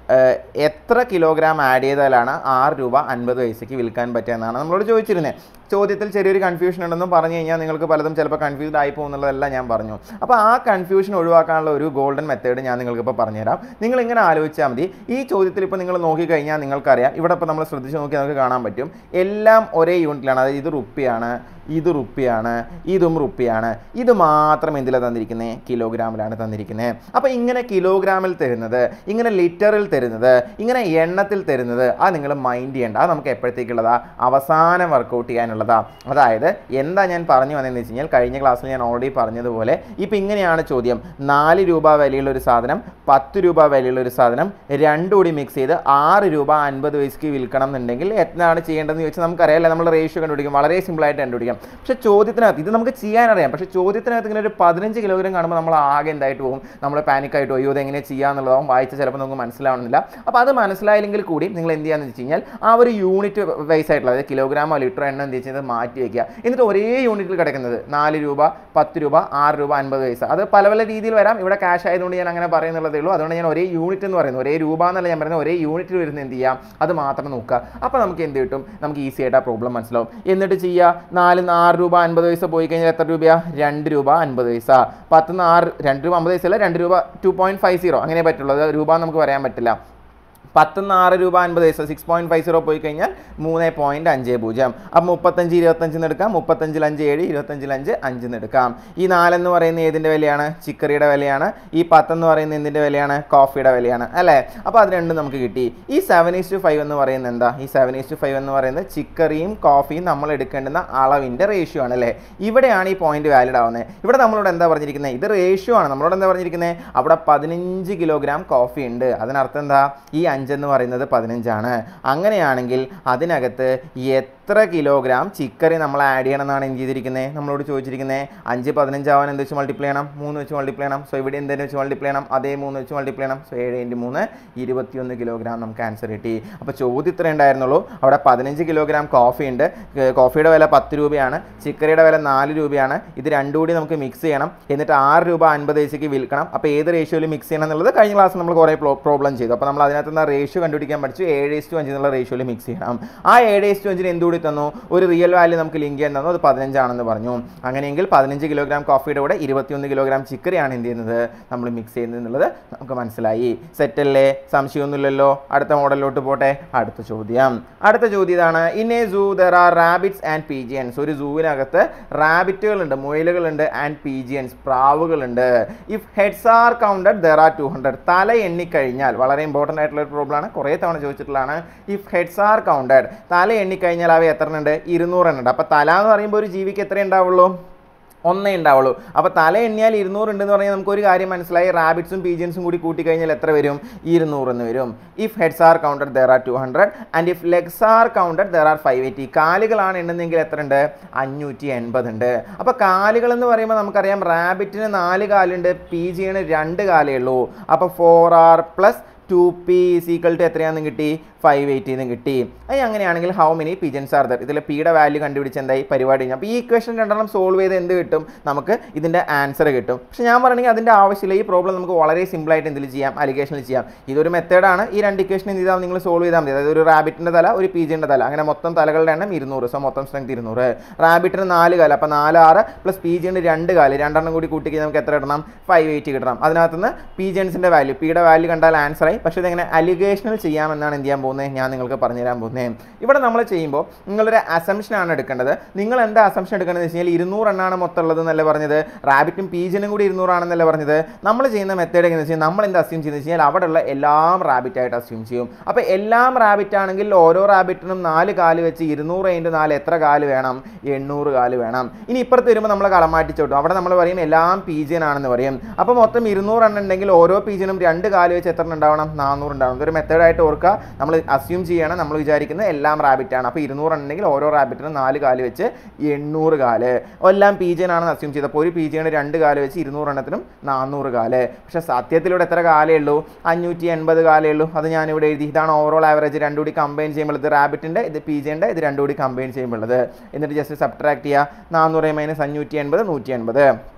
ഏഹ്, എത്ര കിലോഗ്രാം ആഡ് ചെയ്താലാണ് ആറ് രൂപ അൻപത് പൈസയ്ക്ക് വിൽക്കാൻ പറ്റുക എന്നാണ് നമ്മളോട് ചോദിച്ചിരുന്നത് ചോദ്യത്തിൽ ചെറിയൊരു കൺഫ്യൂഷൻ ഉണ്ടെന്നും പറഞ്ഞു കഴിഞ്ഞാൽ നിങ്ങൾക്ക് പലതും ചിലപ്പോൾ കൺഫ്യൂസ്ഡ് ആയി പോകുന്നുള്ളതെല്ലാം ഞാൻ പറഞ്ഞു അപ്പോൾ ആ കൺഫ്യൂഷൻ ഒഴിവാക്കാനുള്ള ഒരു ഗോൾഡൻ മെത്തേഡ് ഞാൻ നിങ്ങൾക്ക് ഇപ്പോൾ പറഞ്ഞുതരാം നിങ്ങൾ ഇങ്ങനെ ആലോചിച്ചാൽ മതി ഈ ചോദ്യത്തിൽ ഇപ്പോൾ നിങ്ങൾ നോക്കിക്കഴിഞ്ഞാൽ നിങ്ങൾക്കറിയാം ഇവിടെ ഇപ്പോൾ നമ്മൾ ശ്രദ്ധിച്ച് നോക്കി നമുക്ക് കാണാൻ പറ്റും എല്ലാം ഒരേ യൂണിറ്റിലാണ് അതായത് ഇത് റുപ്പിയാണ് ഇത് റുപ്പിയാണ് ഇതും റുപ്പിയാണ് ഇത് മാത്രം എന്തിലാണ് തന്നിരിക്കുന്നത് കിലോഗ്രാമിലാണ് തന്നിരിക്കുന്നത് അപ്പോൾ ഇങ്ങനെ കിലോഗ്രാമിൽ തരുന്നത് ഇങ്ങനെ ലിറ്ററിൽ തരുന്നത് ഇങ്ങനെ എണ്ണത്തിൽ തരുന്നത് അത് നിങ്ങൾ മൈൻഡ് ചെയ്യേണ്ട അത് നമുക്ക് എപ്പോഴത്തേക്കുള്ളതാ അവസാനം വർക്കൗട്ട് ചെയ്യാനുള്ളതാ അതായത് എന്താ ഞാൻ പറഞ്ഞു വന്നതെന്ന് വെച്ച് കഴിഞ്ഞാൽ കഴിഞ്ഞ ക്ലാസ്സിൽ ഞാൻ ഓൾറെഡി പറഞ്ഞതുപോലെ ഇപ്പം ഇങ്ങനെയാണ് ചോദ്യം നാല് രൂപ വിലയുള്ള ഒരു സാധനം പത്ത് രൂപ വിലയുള്ള ഒരു സാധനം രണ്ടും കൂടി മിക്സ് ചെയ്ത് ആറ് രൂപ അൻപത് പൈസക്ക് വിൽക്കണം എന്നുണ്ടെങ്കിൽ എന്താണ് ചെയ്യേണ്ടതെന്ന് ചോദിച്ചാൽ നമുക്കറിയാമല്ലോ നമ്മൾ റേഷ്യോ കണ്ടുപിടിക്കും വളരെ സിമ്പിളായിട്ട് കണ്ടുപിടിക്കാം പക്ഷേ ചോദ്യത്തിനകത്ത് ഇത് നമുക്ക് ചെയ്യാനറിയാം പക്ഷേ ചോദ്യത്തിനകത്ത് ഇങ്ങനെ ഒരു പതിനഞ്ച് കിലോഗ്രാം കാണുമ്പോൾ നമ്മൾ ആകെ എന്തായിട്ട് പോകും നമ്മൾ പാനിക്കായിട്ട് അയ്യോ ഇത് എങ്ങനെ ചെയ്യാന്നുള്ളതാവും വായിച്ച ചിലപ്പോൾ നമുക്ക് മനസ്സിലാവണമെന്നില്ല അപ്പോൾ അത് മനസ്സിലായില്ലെങ്കിൽ കൂടി നിങ്ങൾ എന്ത് ചെയ്യാന്ന് വെച്ച് കഴിഞ്ഞാൽ ആ ഒരു യൂണിറ്റ് വൈസ് ആയിട്ടുള്ള അതായത് കിലോഗ്രാമോ ലിറ്ററോ എണ്ണം എന്ത് ചെയ്യുന്നത് മാറ്റി വയ്ക്കുക എന്നിട്ട് ഒരേ യൂണിറ്റിൽ കിടക്കുന്നത് നാല് രൂപ പത്ത് രൂപ ആറ് രൂപ അൻപത് പൈസ അത് പല പല രീതിയിൽ വരാം ഇവിടെ ക്യാഷ് ആയതുകൊണ്ട് ഞാൻ അങ്ങനെ പറയുന്നുള്ളതേ ഉള്ളൂ അതുകൊണ്ട് ഞാൻ ഒരേ യൂണിറ്റ് എന്ന് പറയുന്നത് ഒരേ രൂപ എന്നല്ല ഞാൻ പറയുന്നത് ഒരേ യൂണിറ്റിൽ വരുന്ന എന്ത് ചെയ്യാം അത് മാത്രം നോക്കുക അപ്പോൾ നമുക്ക് എന്ത് കിട്ടും നമുക്ക് ഈസി ആയിട്ട് ആ പ്രോബ്ലം മനസ്സിലാവും എന്നിട്ട് ചെയ്യുക നാല് ആറ് രൂപ അൻപത് പൈസ പോയി കഴിഞ്ഞാൽ എത്ര രൂപയാ രണ്ട് രൂപ അൻപത് പൈസ പത്ത് ആറ് രണ്ട് രൂപ അമ്പത് പൈസ അല്ല രണ്ട് രൂപ ടു പോയിന്റ് ഫൈവ് സീറോ അങ്ങനെ പറ്റുള്ളൂ അത് രൂപ നമുക്ക് പറയാൻ പറ്റില്ല പത്തുനിന്ന് ആറ് രൂപ അൻപത് പൈസ സിക്സ് പോയിന്റ് ഫൈവ് സീറോ പോയി കഴിഞ്ഞാൽ മൂന്ന് പോയിന്റ് അഞ്ച് പൂജ്യം അപ്പം മുപ്പത്തഞ്ച് ഇരുപത്തഞ്ചിന് എടുക്കാം മുപ്പത്തഞ്ചിൽ അഞ്ച് ഏഴ് ഇരുപത്തഞ്ചിൽ അഞ്ച് അഞ്ചിന് എടുക്കാം ഈ നാലെന്ന് പറയുന്ന ഏതിൻ്റെ വിലയാണ് ചിക്കറിയുടെ വിലയാണ് ഈ പത്തെന്ന് പറയുന്ന എന്തിൻ്റെ വിലയാണ് കോഫിയുടെ വിലയാണ് അല്ലേ അപ്പോൾ അത് രണ്ടും നമുക്ക് കിട്ടി ഈ സെവൻ ഈസ് ടു ഫൈവ് എന്ന് പറയുന്നത് എന്താ ഈ സെവൻ ഈസ് ടു ഫൈവ് എന്ന് പറയുന്നത് ചിക്കറിയും കോഫിയും നമ്മൾ എടുക്കേണ്ടുന്ന അളവിൻ്റെ റേഷ്യോ ആണ് അല്ലേ ഇവിടെയാണ് ഈ പോയിന്റ് വാലിഡ് ആവുന്നത് ഇവിടെ നമ്മളോട് എന്താ പറഞ്ഞിരിക്കുന്നത് ഇത് റേഷ്യോ ആണ് നമ്മളോട് എന്താ പറഞ്ഞിരിക്കുന്നത് അവിടെ പതിനഞ്ച് കിലോഗ്രാം കോഫി ഉണ്ട് അതിനർത്ഥം എന്താ ഈ അഞ്ചെന്ന് പറയുന്നത് പതിനഞ്ചാണ് അങ്ങനെയാണെങ്കിൽ അതിനകത്ത് എത്ര കിലോഗ്രാം ചിക്കറി നമ്മൾ ആഡ് ചെയ്യണം എന്നാണ് എന്ത് ചെയ്തിരിക്കുന്നത് നമ്മളോട് ചോദിച്ചിരിക്കുന്നത് അഞ്ച് പതിനഞ്ചാവാൻ എന്ത് വെച്ച് മൾട്ടിപ്ലൈ ചെയ്യണം മൂന്ന് വെച്ച് മൾട്ടിപ്ലൈ ചെയ്യണം സോ ഇവിടെ എന്തെന്ന് വെച്ച് മൾട്ടിപ്ലൈ ചെയ്യണം അതേ മൂന്ന് വെച്ച് മൾട്ടിപ്ലൈ ചെയ്യണം സോ ഏഴ് ഇൻറ്റ് മൂന്ന് ഇരുപത്തിയൊന്ന് കിലോഗ്രാം നമുക്ക് ആൻസർ കിട്ടി അപ്പോൾ ചോദ്യം ഇത്രേ ഉണ്ടായിരുന്നുള്ളൂ അവിടെ പതിനഞ്ച് കിലോഗ്രാം കോഫി ഉണ്ട് ഏർ കോഫിയുടെ വില പത്ത് രൂപയാണ് ചിക്കറിയുടെ വില നാല് രൂപയാണ് ഇത് രണ്ടും കൂടി നമുക്ക് മിക്സ് ചെയ്യണം എന്നിട്ട് ആറ് രൂപ അൻപത് പൈസയ്ക്ക് വിൽക്കണം അപ്പോൾ ഏത് റേഷ്യോയിൽ മിക്സ് ചെയ്യണം എന്നുള്ളത് കഴിഞ്ഞ ക്ലാസ് നമ്മൾ കുറേ പ്രോബ്ലം ചെയ്തു അപ്പോൾ നമ്മൾ അതിനകത്ത് നിന്ന് റേഷ്യോ കണ്ടുപിടിക്കാൻ പഠിച്ചു ഏഴ് ഇസ്റ്റു അഞ്ച് എന്നുള്ള റേഷ്യോയിൽ മിക്സ് ചെയ്യണം ആ ഏഴ് ഇസ്റ്റു അഞ്ചിന് എന്തുകൂടി തന്നു ഒരു റിയൽ വാല്യൂ നമുക്ക് ലിങ്ക് ചെയ്യാൻ തന്നു അത് പതിനഞ്ചാണെന്ന് പറഞ്ഞു അങ്ങനെയെങ്കിൽ പതിനഞ്ച് കിലോഗ്രാം കോഫിയുടെ കൂടെ ഇരുപത്തിയൊന്ന് കിലോഗ്രാം ചിക്കറിയാണ് എന്ത് ചെയ്യുന്നത് നമ്മൾ മിക്സ് ചെയ്യുന്നത് എന്നുള്ളത് നമുക്ക് മനസ്സിലായി സെറ്റല്ലേ സംശയമൊന്നുമില്ലല്ലോ അടുത്ത മോഡലിലോട്ട് പോട്ടെ അടുത്ത ചോദ്യം അടുത്ത ചോദ്യം ഇതാണ് in a zoo there are rabbits and pigeons ഒരു സൂവിനകത്ത് റാബിറ്റുകളുണ്ട് മുയലുകളുണ്ട് ആൻഡ് പീജിയൻസ് പ്രാവുകളുണ്ട് if heads are counted there are two hundred തല എണ്ണിക്കഴിഞ്ഞാൽ വളരെ ഇമ്പോർട്ടൻ്റ് ആയിട്ടുള്ള ഒരു പ്രോബ്ലം ആണ് കുറേ തവണ ചോദിച്ചിട്ടുള്ളതാണ് ഇഫ് ഹെഡ്സ് ആർ കൗണ്ടഡ് തല എണ്ണിക്കഴിഞ്ഞാൽ അവ എത്ര ഉണ്ട് ഇരുന്നൂറ് ഉണ്ട് അപ്പോൾ തല എന്ന് പറയുമ്പോൾ ഒരു ജീവിക്ക് എത്ര ഉണ്ടാവുള്ളൂ ഒന്നേ ഉണ്ടാവുള്ളൂ അപ്പോൾ തല എണ്ണിയാൽ ഇരുന്നൂറ് ഉണ്ടെന്ന് പറഞ്ഞാൽ നമുക്ക് ഒരു കാര്യം മനസ്സിലായി റാബിറ്റ്സും പീജിയൻസും കൂടി കൂട്ടിക്കഴിഞ്ഞാൽ എത്ര വരും ഇരുന്നൂറ് എന്ന് വരും if heads are counted there are two hundred and if legs are counted there are five eighty കാലുകളാണ് എണ്ണുന്നെങ്കിൽ എത്ര ഉണ്ട് അഞ്ഞൂറ്റി എൺപത് ഉണ്ട് അപ്പോൾ കാലുകൾ എന്ന് പറയുമ്പോൾ നമുക്കറിയാം റാബിറ്റിന് നാല് കാലുണ്ട് പീജിയന് രണ്ട് കാലേ ഉള്ളൂ അപ്പോൾ four R plus two P equal to എത്രയാണെന്ന് കിട്ടി ഫൈവ് എയ്റ്റിന്ന് കിട്ടി അത് അങ്ങനെയാണെങ്കിൽ how many pigeons are there ഇതിൽ പിയുടെ വാല്യൂ കണ്ടുപിടിച്ച് എന്തായി പരിപാടി കഴിഞ്ഞു അപ്പോൾ ഈ ഇക്വേഷൻ രണ്ടെണ്ണം സോൾവ് ചെയ്ത് എന്ത് കിട്ടും നമുക്ക് ഇതിൻ്റെ ആൻസർ കിട്ടും പക്ഷേ ഞാൻ പറയണമെങ്കിൽ അതിൻ്റെ ആവശ്യമില്ല ഈ പ്രോബ്ലം നമുക്ക് വളരെ സിമ്പിളായിട്ട് എന്തിൽ ചെയ്യാം അലിഗേഷനിൽ ചെയ്യാം ഇതൊരു മെത്തേഡാണ് ഈ രണ്ട് ഇക്വേഷൻ എന്ത് ചെയ്താൽ നിങ്ങൾ സോൾവ് ചെയ്താൽ മതി അതായത് ഒരു റാബിറ്റിൻ്റെ തല ഒരു പീജിൻ്റെ തല അങ്ങനെ മൊത്തം തലകളുടെ എണ്ണം ഇരുന്നൂറ് സോ മൊത്തം സ്ട്രെങ്ത് ഇരുന്നൂറ് റാബിറ്റിന് നാല് കാല് അപ്പോൾ നാല് ആറ് പ്ലസ് പീജിന് രണ്ട് കാല് രണ്ടെണ്ണം കൂടി കൂട്ടി നമുക്ക് എത്ര ഇടണം ഫൈവ് എയ്റ്റ് കിട്ടണം അതിനകത്തുനിന്ന് പീജൻസിൻ്റെ വാല്യൂ പിയുടെ വാല്യൂ കണ്ടാൽ ആൻസർ ആയി പക്ഷേ ഇതെങ്ങനെ അലിഗേഷനിൽ ചെയ്യാമെന്നാണ് എന്ത് ചെയ്യാൻ പോകുന്നത് ഞാൻ നിങ്ങൾക്ക് പറഞ്ഞുതരാൻ പോകുന്നത് ഇവിടെ നമ്മൾ ചെയ്യുമ്പോൾ നിങ്ങളൊരു അസംഷൻ ആണ് എടുക്കേണ്ടത് നിങ്ങൾ എന്താ അസംഷൻ എടുക്കേണ്ടത് വെച്ച് കഴിഞ്ഞാൽ ഇരുന്നൂറ് എണ്ണാണ് മൊത്തം ഉള്ളത് എന്നല്ലേ പറഞ്ഞത് റാബിറ്റും പീജിനും കൂടി ഇരുന്നൂറാണെന്നല്ലേ പറഞ്ഞത് നമ്മൾ ചെയ്യുന്ന മെത്തേഡ് എങ്ങനെയാണെന്ന് വെച്ചാൽ നമ്മൾ എന്താ അസ്യൂം ചെയ്യുന്നത് വെച്ച് കഴിഞ്ഞാൽ അവിടെയുള്ള എല്ലാം റാബിറ്റ് ആയിട്ട് അസ്യൂം ചെയ്യും അപ്പോൾ എല്ലാം റാബിറ്റ് ആണെങ്കിൽ ഓരോ റാബിറ്റിനും നാല് കാല് വെച്ച് ഇരുന്നൂറ് അതിൻ്റെ നാല് എത്ര കാല് വേണം എണ്ണൂറ് കാല് വേണം ഇനി ഇപ്പുറത്ത് വരുമ്പോൾ നമ്മൾ കളമാറ്റിച്ചോട്ടും അവിടെ നമ്മൾ പറയും എല്ലാം പീജിയൻ ആണെന്ന് പറയും അപ്പോൾ മൊത്തം ഇരുന്നൂറ് എണ്ണം ഉണ്ടെങ്കിൽ ഓരോ പീജിനും രണ്ട് കാല് വെച്ച് എത്ര എണ്ണം ഉണ്ടാവണം നാനൂറ് ഉണ്ടാവണം ഇതൊരു മെത്തേഡായിട്ട് ഓർക്കുക നമ്മൾ അസ്യൂം ചെയ്യണം നമ്മൾ വിചാരിക്കുന്നത് എല്ലാം റാബിറ്റ് ആണ് അപ്പോൾ ഇരുന്നൂറ് ഉണ്ടെങ്കിൽ ഓരോ റാബിറ്റിനും നാല് കാല് വെച്ച് എണ്ണൂറ് കാല് എല്ലാം പീജിയൻ ആണെന്ന് അസ്യൂം ചെയ്തപ്പോൾ ഒരു പീജിയാണ് രണ്ട് കാല് വെച്ച് ഇരുന്നൂറ് എണ്ണത്തിനും നാനൂറ് കാല് പക്ഷേ സത്യത്തിലൂടെ എത്ര കാലേ ഉള്ളൂ അഞ്ഞൂറ്റി എൺപത് കാലേ ഉള്ളൂ അത് ഞാനിവിടെ എഴുതി ഇതാണ് ഓവറോൾ ആവറേജ് രണ്ടും കൂടി കമ്പൈൻ ചെയ്യുമ്പോൾ ഇത് റാബിറ്റിൻ്റെ ഇത് പീജിൻ്റെ ഇത് രണ്ടും കൂടി കമ്പൈൻ ചെയ്യുമ്പോൾ ഉള്ളത് എന്നിട്ട് ജസ്റ്റ് സബ്ട്രാക്ട് ചെയ്യുക നാനൂറ് മൈനസ് അഞ്ഞൂറ്റി എൺപത് നൂറ്റി എൺപത്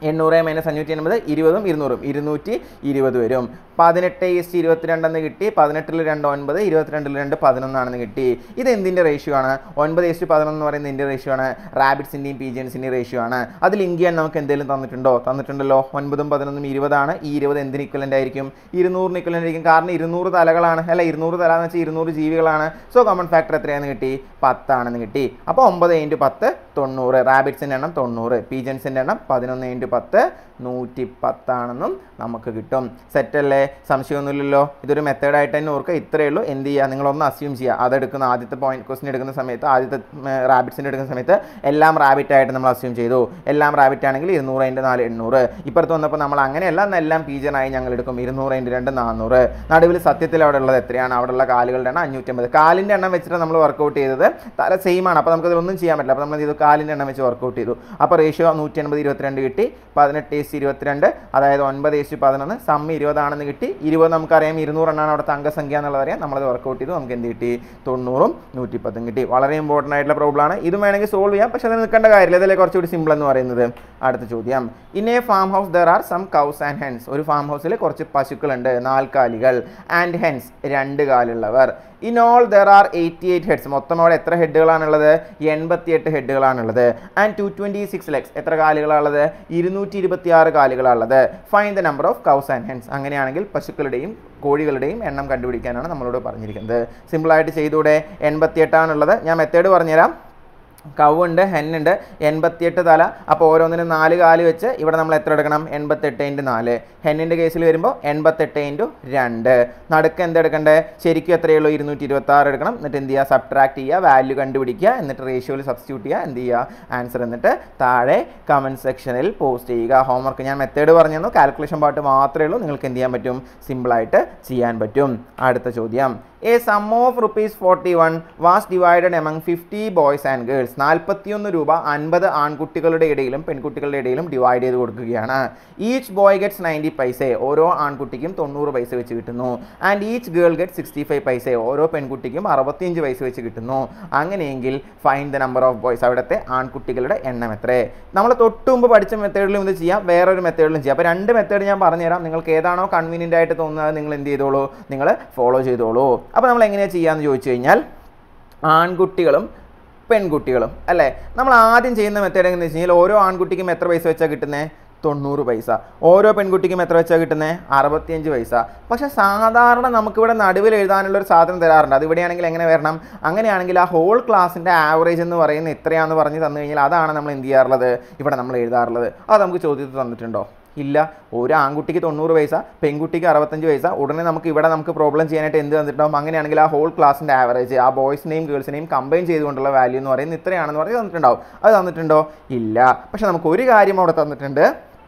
എണ്ണൂറ് മൈനസ് അഞ്ഞൂറ്റി എൺപത് ഇരുപതും ഇരുന്നൂറും ഇരുന്നൂറ്റി ഇരുപത് വരും പതിനെട്ട് ഈസ്റ്റ് ഇരുപത്തിരണ്ടെന്ന് കിട്ടി പതിനെട്ടിൽ രണ്ട് ഒൻപത് ഇരുപത്തിരണ്ടിൽ രണ്ട് പതിനൊന്നാണെന്ന് കിട്ടി ഇത് എന്തിൻ്റെ റേഷ്യോ ആണ് ഒൻപത് ഈസ്റ്റ് പതിനൊന്ന് എന്ന് പറയുന്നത് എന്തിൻ്റെ റേഷ്യോ ആണ് റാബിറ്റ്സിൻ്റെയും പീജിയൻസിൻ്റെയും റേഷ്യോ ആണ് അതിൽ ലിങ്ക് ചെയ്യാൻ നമുക്ക് എന്തെങ്കിലും തന്നിട്ടുണ്ടോ തന്നിട്ടുണ്ടല്ലോ ഒൻപതും പതിനൊന്നും ഇരുപതാണ് ഈ ഇരുപത് എന്തിന് ഇക്വലൻ്റ് ആയിരിക്കും ഇരുന്നൂറിന് ഇക്വലൻ്റ് ആയിരിക്കും കാരണം ഇരുന്നൂറ് തലകളാണ് അല്ല ഇരുന്നൂറ് തല എന്ന് വെച്ചാൽ ഇരുന്നൂറ് ജീവികളാണ് സോ കോമൺ ഫാക്ടർ എത്രയാണെന്ന് കിട്ടി പത്താണെന്ന് കിട്ടി അപ്പോൾ ഒമ്പത് ഇൻറ്റു പത്ത് തൊണ്ണൂറ് റാബിറ്റ്സിൻ്റെ എണ്ണം തൊണ്ണൂറ് പീജൻസിൻ്റെ എണ്ണം പതിനൊന്ന് ഇൻറ്റു പത്ത് നൂറ്റി പത്താണെന്നും നമുക്ക് കിട്ടും സെറ്റല്ലേ സംശയമൊന്നുമില്ലല്ലോ ഇതൊരു മെത്തേഡായിട്ട് തന്നെ ഓർക്കുക ഇത്രയേ ഉള്ളൂ എന്ത് ചെയ്യുക നിങ്ങളൊന്ന് അസ്യൂം ചെയ്യുക അതെടുക്കുന്ന ആദ്യത്തെ പോയിന്റ് ക്വസ്റ്റ്യൻ എടുക്കുന്ന സമയത്ത് ആദ്യത്തെ റാബിറ്റ്സിൻ്റെ എടുക്കുന്ന സമയത്ത് എല്ലാം റാബിറ്റ് ആയിട്ട് നമ്മൾ അസ്യൂം ചെയ്തു എല്ലാം റാബിറ്റ് ആണെങ്കിൽ ഇരുന്നൂറ് അതിൻ്റെ നാല് എണ്ണൂറ് ഇപ്പുറത്ത് വന്നപ്പോൾ നമ്മൾ അങ്ങനെയല്ല എന്നെല്ലാം പീജനായി ഞങ്ങൾ എടുക്കും ഇരുന്നൂറ് അതിൻ്റെ രണ്ട് നാനൂറ് നടുവിൽ സത്യത്തിൽ അവിടെ ഉള്ളത് എത്രയാണ് അവിടെയുള്ള കാലുകളുടെ എണ്ണം അഞ്ഞൂറ്റമ്പത് കാലിൻ്റെ എണ്ണം വെച്ചിട്ട് നമ്മൾ വർക്കൗട്ട് ചെയ്തത് തല സെയിം ആണ് അപ്പോൾ നമുക്ക് ഇതിലൊന്നും ചെയ്യാൻ പറ്റില്ല അപ്പോൾ നമ്മൾ ഇത് കാലിൻ്റെ എണ്ണം വെച്ച് വർക്കൗട്ട് ചെയ്തു അപ്പോൾ റേഷ്യോ നൂറ്റി എൺപത് ഇരുപത്തിരണ്ട് കിട്ടി പതിനെട്ട് ഏസ് ഇരുപത്തിരണ്ട് അതായത് ഒൻപത് ഏസ് പതിനൊന്ന് സം ഇരുപതാണെന്ന് കിട്ടി ഇരുപത് നമുക്കറിയാം ഇരുന്നൂറെണ്ണാണ് അവിടുത്തെ അംഗസംഖ്യ എന്നുള്ളത് അറിയാം നമ്മളത് വർക്കൗട്ട് ചെയ്തു നമുക്ക് എന്ത് കിട്ടി തൊണ്ണൂറും നൂറ്റിപ്പത്തും കിട്ടി വളരെ ഇമ്പോർട്ടൻ്റ് ആയിട്ടുള്ള പ്രോബ്ലം ആണ് ഇത് വേണമെങ്കിൽ സോൾവ് ചെയ്യാം പക്ഷേ അത് നിൽക്കേണ്ട കാര്യമില്ല ഇതിലെ കുറച്ചുകൂടി സിമ്പിൾ എന്ന് പറയുന്നത് അടുത്ത ചോദ്യം in a farm house there are some cows and hens ഒരു ഫാം ഹൗസിൽ കുറച്ച് പശുക്കളുണ്ട് നാൽക്കാലികൾ ആൻഡ് ഹെൻസ് രണ്ട് കാലുള്ളവർ in all there are eighty eight heads മൊത്തം അവിടെ എത്ര ഹെഡുകളാണുള്ളത് എൺപത്തിയെട്ട് ഹെഡുകളാണുള്ളത് and two twenty six legs എത്ര കാലുകളാണുള്ളത് ഇരുന്നൂറ്റി ഇരുപത്തി ആറ് കാലുകളാണുള്ളത് find the number of cows and hens അങ്ങനെയാണെങ്കിൽ പശുക്കളുടെയും കോഴികളുടെയും എണ്ണം കണ്ടുപിടിക്കാനാണ് നമ്മളോട് പറഞ്ഞിരിക്കുന്നത് സിമ്പിളായിട്ട് ചെയ്തൂടെ എൺപത്തിയെട്ടാണുള്ളത് ഞാൻ മെത്തേഡ് പറഞ്ഞുതരാം കവുണ്ട് ഹെന്നുണ്ട് എൺപത്തിയെട്ട് തല അപ്പോൾ ഓരോന്നിനും നാല് കാല് വെച്ച് ഇവിടെ നമ്മൾ എത്ര എടുക്കണം എൺപത്തെട്ട് ഇൻറ്റു നാല് ഹെന്നിൻ്റെ കേസിൽ വരുമ്പോൾ എൺപത്തെട്ട് ഇൻറ്റു രണ്ട് നടുക്ക് എന്ത് എടുക്കണ്ടേ ശരിക്കും എത്രയേ ഉള്ളൂ ഇരുന്നൂറ്റി ഇരുപത്തി ആറ് എടുക്കണം എന്നിട്ട് എന്ത് ചെയ്യുക സബ്ട്രാക്ട് ചെയ്യുക വാല്യൂ കണ്ടുപിടിക്കുക എന്നിട്ട് റേഷ്യോയിൽ സബ്സ്റ്റിറ്റ്യൂട്ട് ചെയ്യുക എന്ത് ചെയ്യുക ആൻസർ എന്നിട്ട് താഴെ കമൻറ്റ് സെക്ഷനിൽ പോസ്റ്റ് ചെയ്യുക ഹോംവർക്ക് ഞാൻ മെത്തേഡ് പറഞ്ഞു തന്നു കാൽക്കുലേഷൻ പാർട്ട് മാത്രമേ ഉള്ളൂ നിങ്ങൾക്ക് എന്ത് ചെയ്യാൻ പറ്റും സിമ്പിളായിട്ട് ചെയ്യാൻ പറ്റും അടുത്ത ചോദ്യം a sum of rupees forty one was divided among fifty boys and girls നാൽപ്പത്തിയൊന്ന് രൂപ അൻപത് ആൺകുട്ടികളുടെ ഇടയിലും പെൺകുട്ടികളുടെ ഇടയിലും ഡിവൈഡ് ചെയ്ത് കൊടുക്കുകയാണ് ഈച്ച് ബോയ് ഗെറ്റ്സ് നയൻറ്റി പൈസ ഓരോ ആൺകുട്ടിക്കും തൊണ്ണൂറ് പൈസ വെച്ച് കിട്ടുന്നു and each girl get sixty five paise ഓരോ പെൺകുട്ടിക്കും അറുപത്തിയഞ്ച് പൈസ വെച്ച് കിട്ടുന്നു അങ്ങനെയെങ്കിൽ find the number of boys അവിടുത്തെ ആൺകുട്ടികളുടെ എണ്ണം എത്രേ നമ്മൾ തൊട്ട് മുമ്പ് പഠിച്ച മെത്തേഡിലും ഇത് ചെയ്യാം വേറൊരു മെത്തേഡിലും ചെയ്യാം അപ്പോൾ രണ്ട് മെത്തേഡ് ഞാൻ പറഞ്ഞുതരാം നിങ്ങൾക്ക് ഏതാണോ കൺവീനിയൻ്റ് ആയിട്ട് തോന്നുന്നത് നിങ്ങൾ എന്ത് ചെയ്തോളൂ നിങ്ങൾ ഫോളോ ചെയ്തോളൂ അപ്പോൾ നമ്മൾ എങ്ങനെയാണ് ചെയ്യാമെന്ന് ചോദിച്ചു കഴിഞ്ഞാൽ ആൺകുട്ടികളും പെൺകുട്ടികളും അല്ലേ നമ്മൾ ആദ്യം ചെയ്യുന്ന മെത്തേഡ് എങ്ങനെയാണെന്ന് വെച്ച് കഴിഞ്ഞാൽ ഓരോ ആൺകുട്ടിക്കും എത്ര പൈസ വെച്ചാൽ കിട്ടുന്നത് തൊണ്ണൂറ് പൈസ ഓരോ പെൺകുട്ടിക്കും എത്ര വെച്ചാൽ കിട്ടുന്നത് അറുപത്തിയഞ്ച് പൈസ പക്ഷെ സാധാരണ നമുക്കിവിടെ നടുവിൽ എഴുതാനുള്ള ഒരു സാധനം തരാറുണ്ട് അത് ഇവിടെയാണെങ്കിൽ എങ്ങനെ വരണം അങ്ങനെയാണെങ്കിൽ ആ ഹോൾ ക്ലാസ്സിൻ്റെ ആവറേജ് എന്ന് പറയുന്നത് എത്രയാണെന്ന് പറഞ്ഞ് തന്നു കഴിഞ്ഞാൽ അതാണ് നമ്മൾ എന്ത് ചെയ്യാറുള്ളത് ഇവിടെ നമ്മൾ എഴുതാറുള്ളത് അത് നമുക്ക് ചോദ്യത്തിൽ തന്നിട്ടുണ്ടോ ഇല്ല ഒരു ആൺകുട്ടിക്ക് തൊണ്ണൂറ് പൈസ പെൺകുട്ടിക്ക് അറുപത്തഞ്ച് പൈസ ഉടനെ നമുക്ക് ഇവിടെ നമുക്ക് പ്രോബ്ലം ചെയ്യാനായിട്ട് എന്ത് തന്നിട്ടുണ്ടാവും അങ്ങനെയാണെങ്കിൽ ആ ഹോൾ ക്ലാസ്സിൻ്റെ ആവറേജ് ആ ബോയ്സിനെയും ഗേൾസിനെയും കമ്പൈൻ ചെയ്തുകൊണ്ടുള്ള വാല്യൂ എന്ന് പറയുന്നത് ഇത്രയാണെന്ന് പറഞ്ഞ് തന്നിട്ടുണ്ടാവും അത് തന്നിട്ടുണ്ടോ ഇല്ല പക്ഷെ നമുക്ക് ഒരു കാര്യം അവിടെ തന്നിട്ടുണ്ട്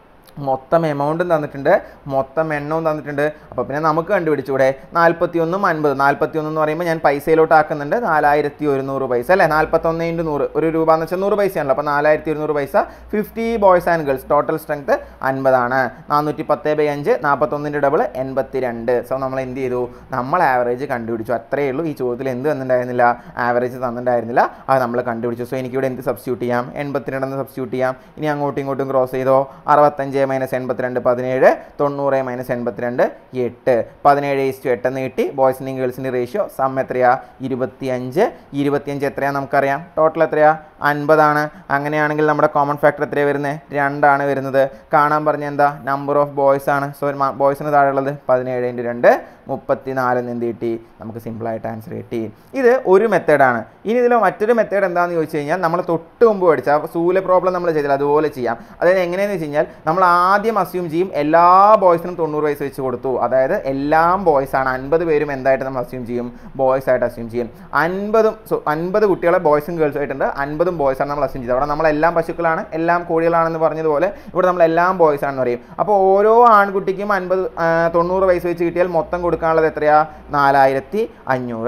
മൊത്തം എമൗണ്ടും തന്നിട്ടുണ്ട് മൊത്തം എണ്ണവും തന്നിട്ടുണ്ട് അപ്പോൾ പിന്നെ നമുക്ക് കണ്ടുപിടിച്ചൂടെ നാൽപ്പത്തി ഒന്നും അൻപത് നാൽപ്പത്തി ഒന്ന് എന്ന് പറയുമ്പോൾ ഞാൻ പൈസയിലോട്ട് ആക്കുന്നുണ്ട് നാലായിരത്തി ഒരുന്നൂറ് പൈസ അല്ലേ നാൽപ്പത്തൊന്ന് ഇൻറ്റു നൂറ് ഒരു രൂപ എന്ന് വെച്ചാൽ നൂറ് പൈസയാണല്ലോ അപ്പോൾ നാലായിരത്തി ഒരുന്നൂറ് പൈസ fifty boys and girls total strength അൻപതാണ് നാനൂറ്റി പത്ത് ബൈ അഞ്ച് നാൽപ്പത്തൊന്നിൻ്റെ ഡബിൾ എൺപത്തി രണ്ട് സോ നമ്മൾ എന്ത് ചെയ്തു നമ്മൾ ആവറേജ് കണ്ടുപിടിച്ചു അത്രയേ ഉള്ളൂ ഈ ചോദ്യത്തിൽ എന്ത് തന്നിട്ടുണ്ടായിരുന്നില്ല ആവറേജ് തന്നിട്ടുണ്ടായിരുന്നില്ല അത് നമ്മൾ കണ്ടുപിടിച്ചു സോ എനിക്കിവിടെ എന്ത് സബ്സ്റ്റിറ്റ്യൂട്ട് ചെയ്യാം എൺപത്തിരണ്ടെന്ന് സബ്സ്റ്റിറ്റ്യൂട്ട് ചെയ്യാം ഇനി അങ്ങോട്ടും ഇങ്ങോട്ടും ക്രോസ് ചെയ്തോ അറുപത്തഞ്ച് മൈനസ് എൺപത്തിരണ്ട് പതിനേഴ് തൊണ്ണൂറ് മൈനസ് എൺപത്തിരണ്ട് എട്ട് പതിനേഴ് ഈസ്റ്റു എട്ടെന്ന് കിട്ടി ബോയ്സിൻ്റെയും ഗേൾസിൻ്റെയും റേഷ്യോ സം എത്രയാ ഇരുപത്തിയഞ്ച് ഇരുപത്തിയഞ്ച് എത്രയാ നമുക്കറിയാം ടോട്ടൽ എത്രയാ അൻപതാണ് അങ്ങനെയാണെങ്കിൽ നമ്മുടെ കോമൺ ഫാക്ടർ എത്രയാണ് വരുന്നത് രണ്ടാണ് വരുന്നത് കാണാൻ പറഞ്ഞ എന്താ നമ്പർ ഓഫ് ബോയ്സ് ആണ് സോ ബോയ്സിന് താഴെയുള്ളത് പതിനേഴ് ഇൻറ്റു രണ്ട് മുപ്പത്തി നാലിന് എന്ത് കിട്ടി നമുക്ക് സിമ്പിളായിട്ട് ആൻസർ കിട്ടി ഇത് ഒരു മെത്തേഡാണ് ഇനി ഇതിൽ മറ്റൊരു മെത്തേഡ് എന്താണെന്ന് ചോദിച്ചു കഴിഞ്ഞാൽ നമ്മൾ തൊട്ട് മുമ്പ് പഠിച്ച സൂല പ്രോബ്ലം നമ്മൾ ചെയ്തില്ല അതുപോലെ ചെയ്യാം അതായത് എങ്ങനെയാണെന്ന് വെച്ച് കഴിഞ്ഞാൽ നമ്മൾ ആദ്യം അസ്യൂം ചെയ്യും എല്ലാ ബോയ്സിനും തൊണ്ണൂറ് വയസ്സ് വെച്ച് കൊടുത്തു അതായത് എല്ലാം ബോയ്സ് ആണ് അൻപത് പേരും എന്തായിട്ട് നമ്മൾ അസ്യൂം ചെയ്യും ബോയ്സ് ആയിട്ട് അസ്യൂം ചെയ്യും അൻപതും സോ അൻപത് കുട്ടികളെ ബോയ്സും ഗേൾസും ആയിട്ടുണ്ട് അൻപതും ബോയ്സ് ആണ് നമ്മൾ അസ്യൂം ചെയ്തത് അവിടെ നമ്മളെല്ലാം പശുക്കളാണ് എല്ലാം കോഴികളാണെന്ന് പറഞ്ഞതുപോലെ ഇവിടെ നമ്മളെല്ലാം ബോയ്സ് ആണെന്ന് പറയും അപ്പോൾ ഓരോ ആൺകുട്ടിക്കും അൻപത് തൊണ്ണൂറ് വയസ്സ് വെച്ച് കിട്ടിയാൽ മൊത്തം കൊടുക്കാനുള്ളത് എത്രയാ നാലായിരത്തി അഞ്ഞൂറ്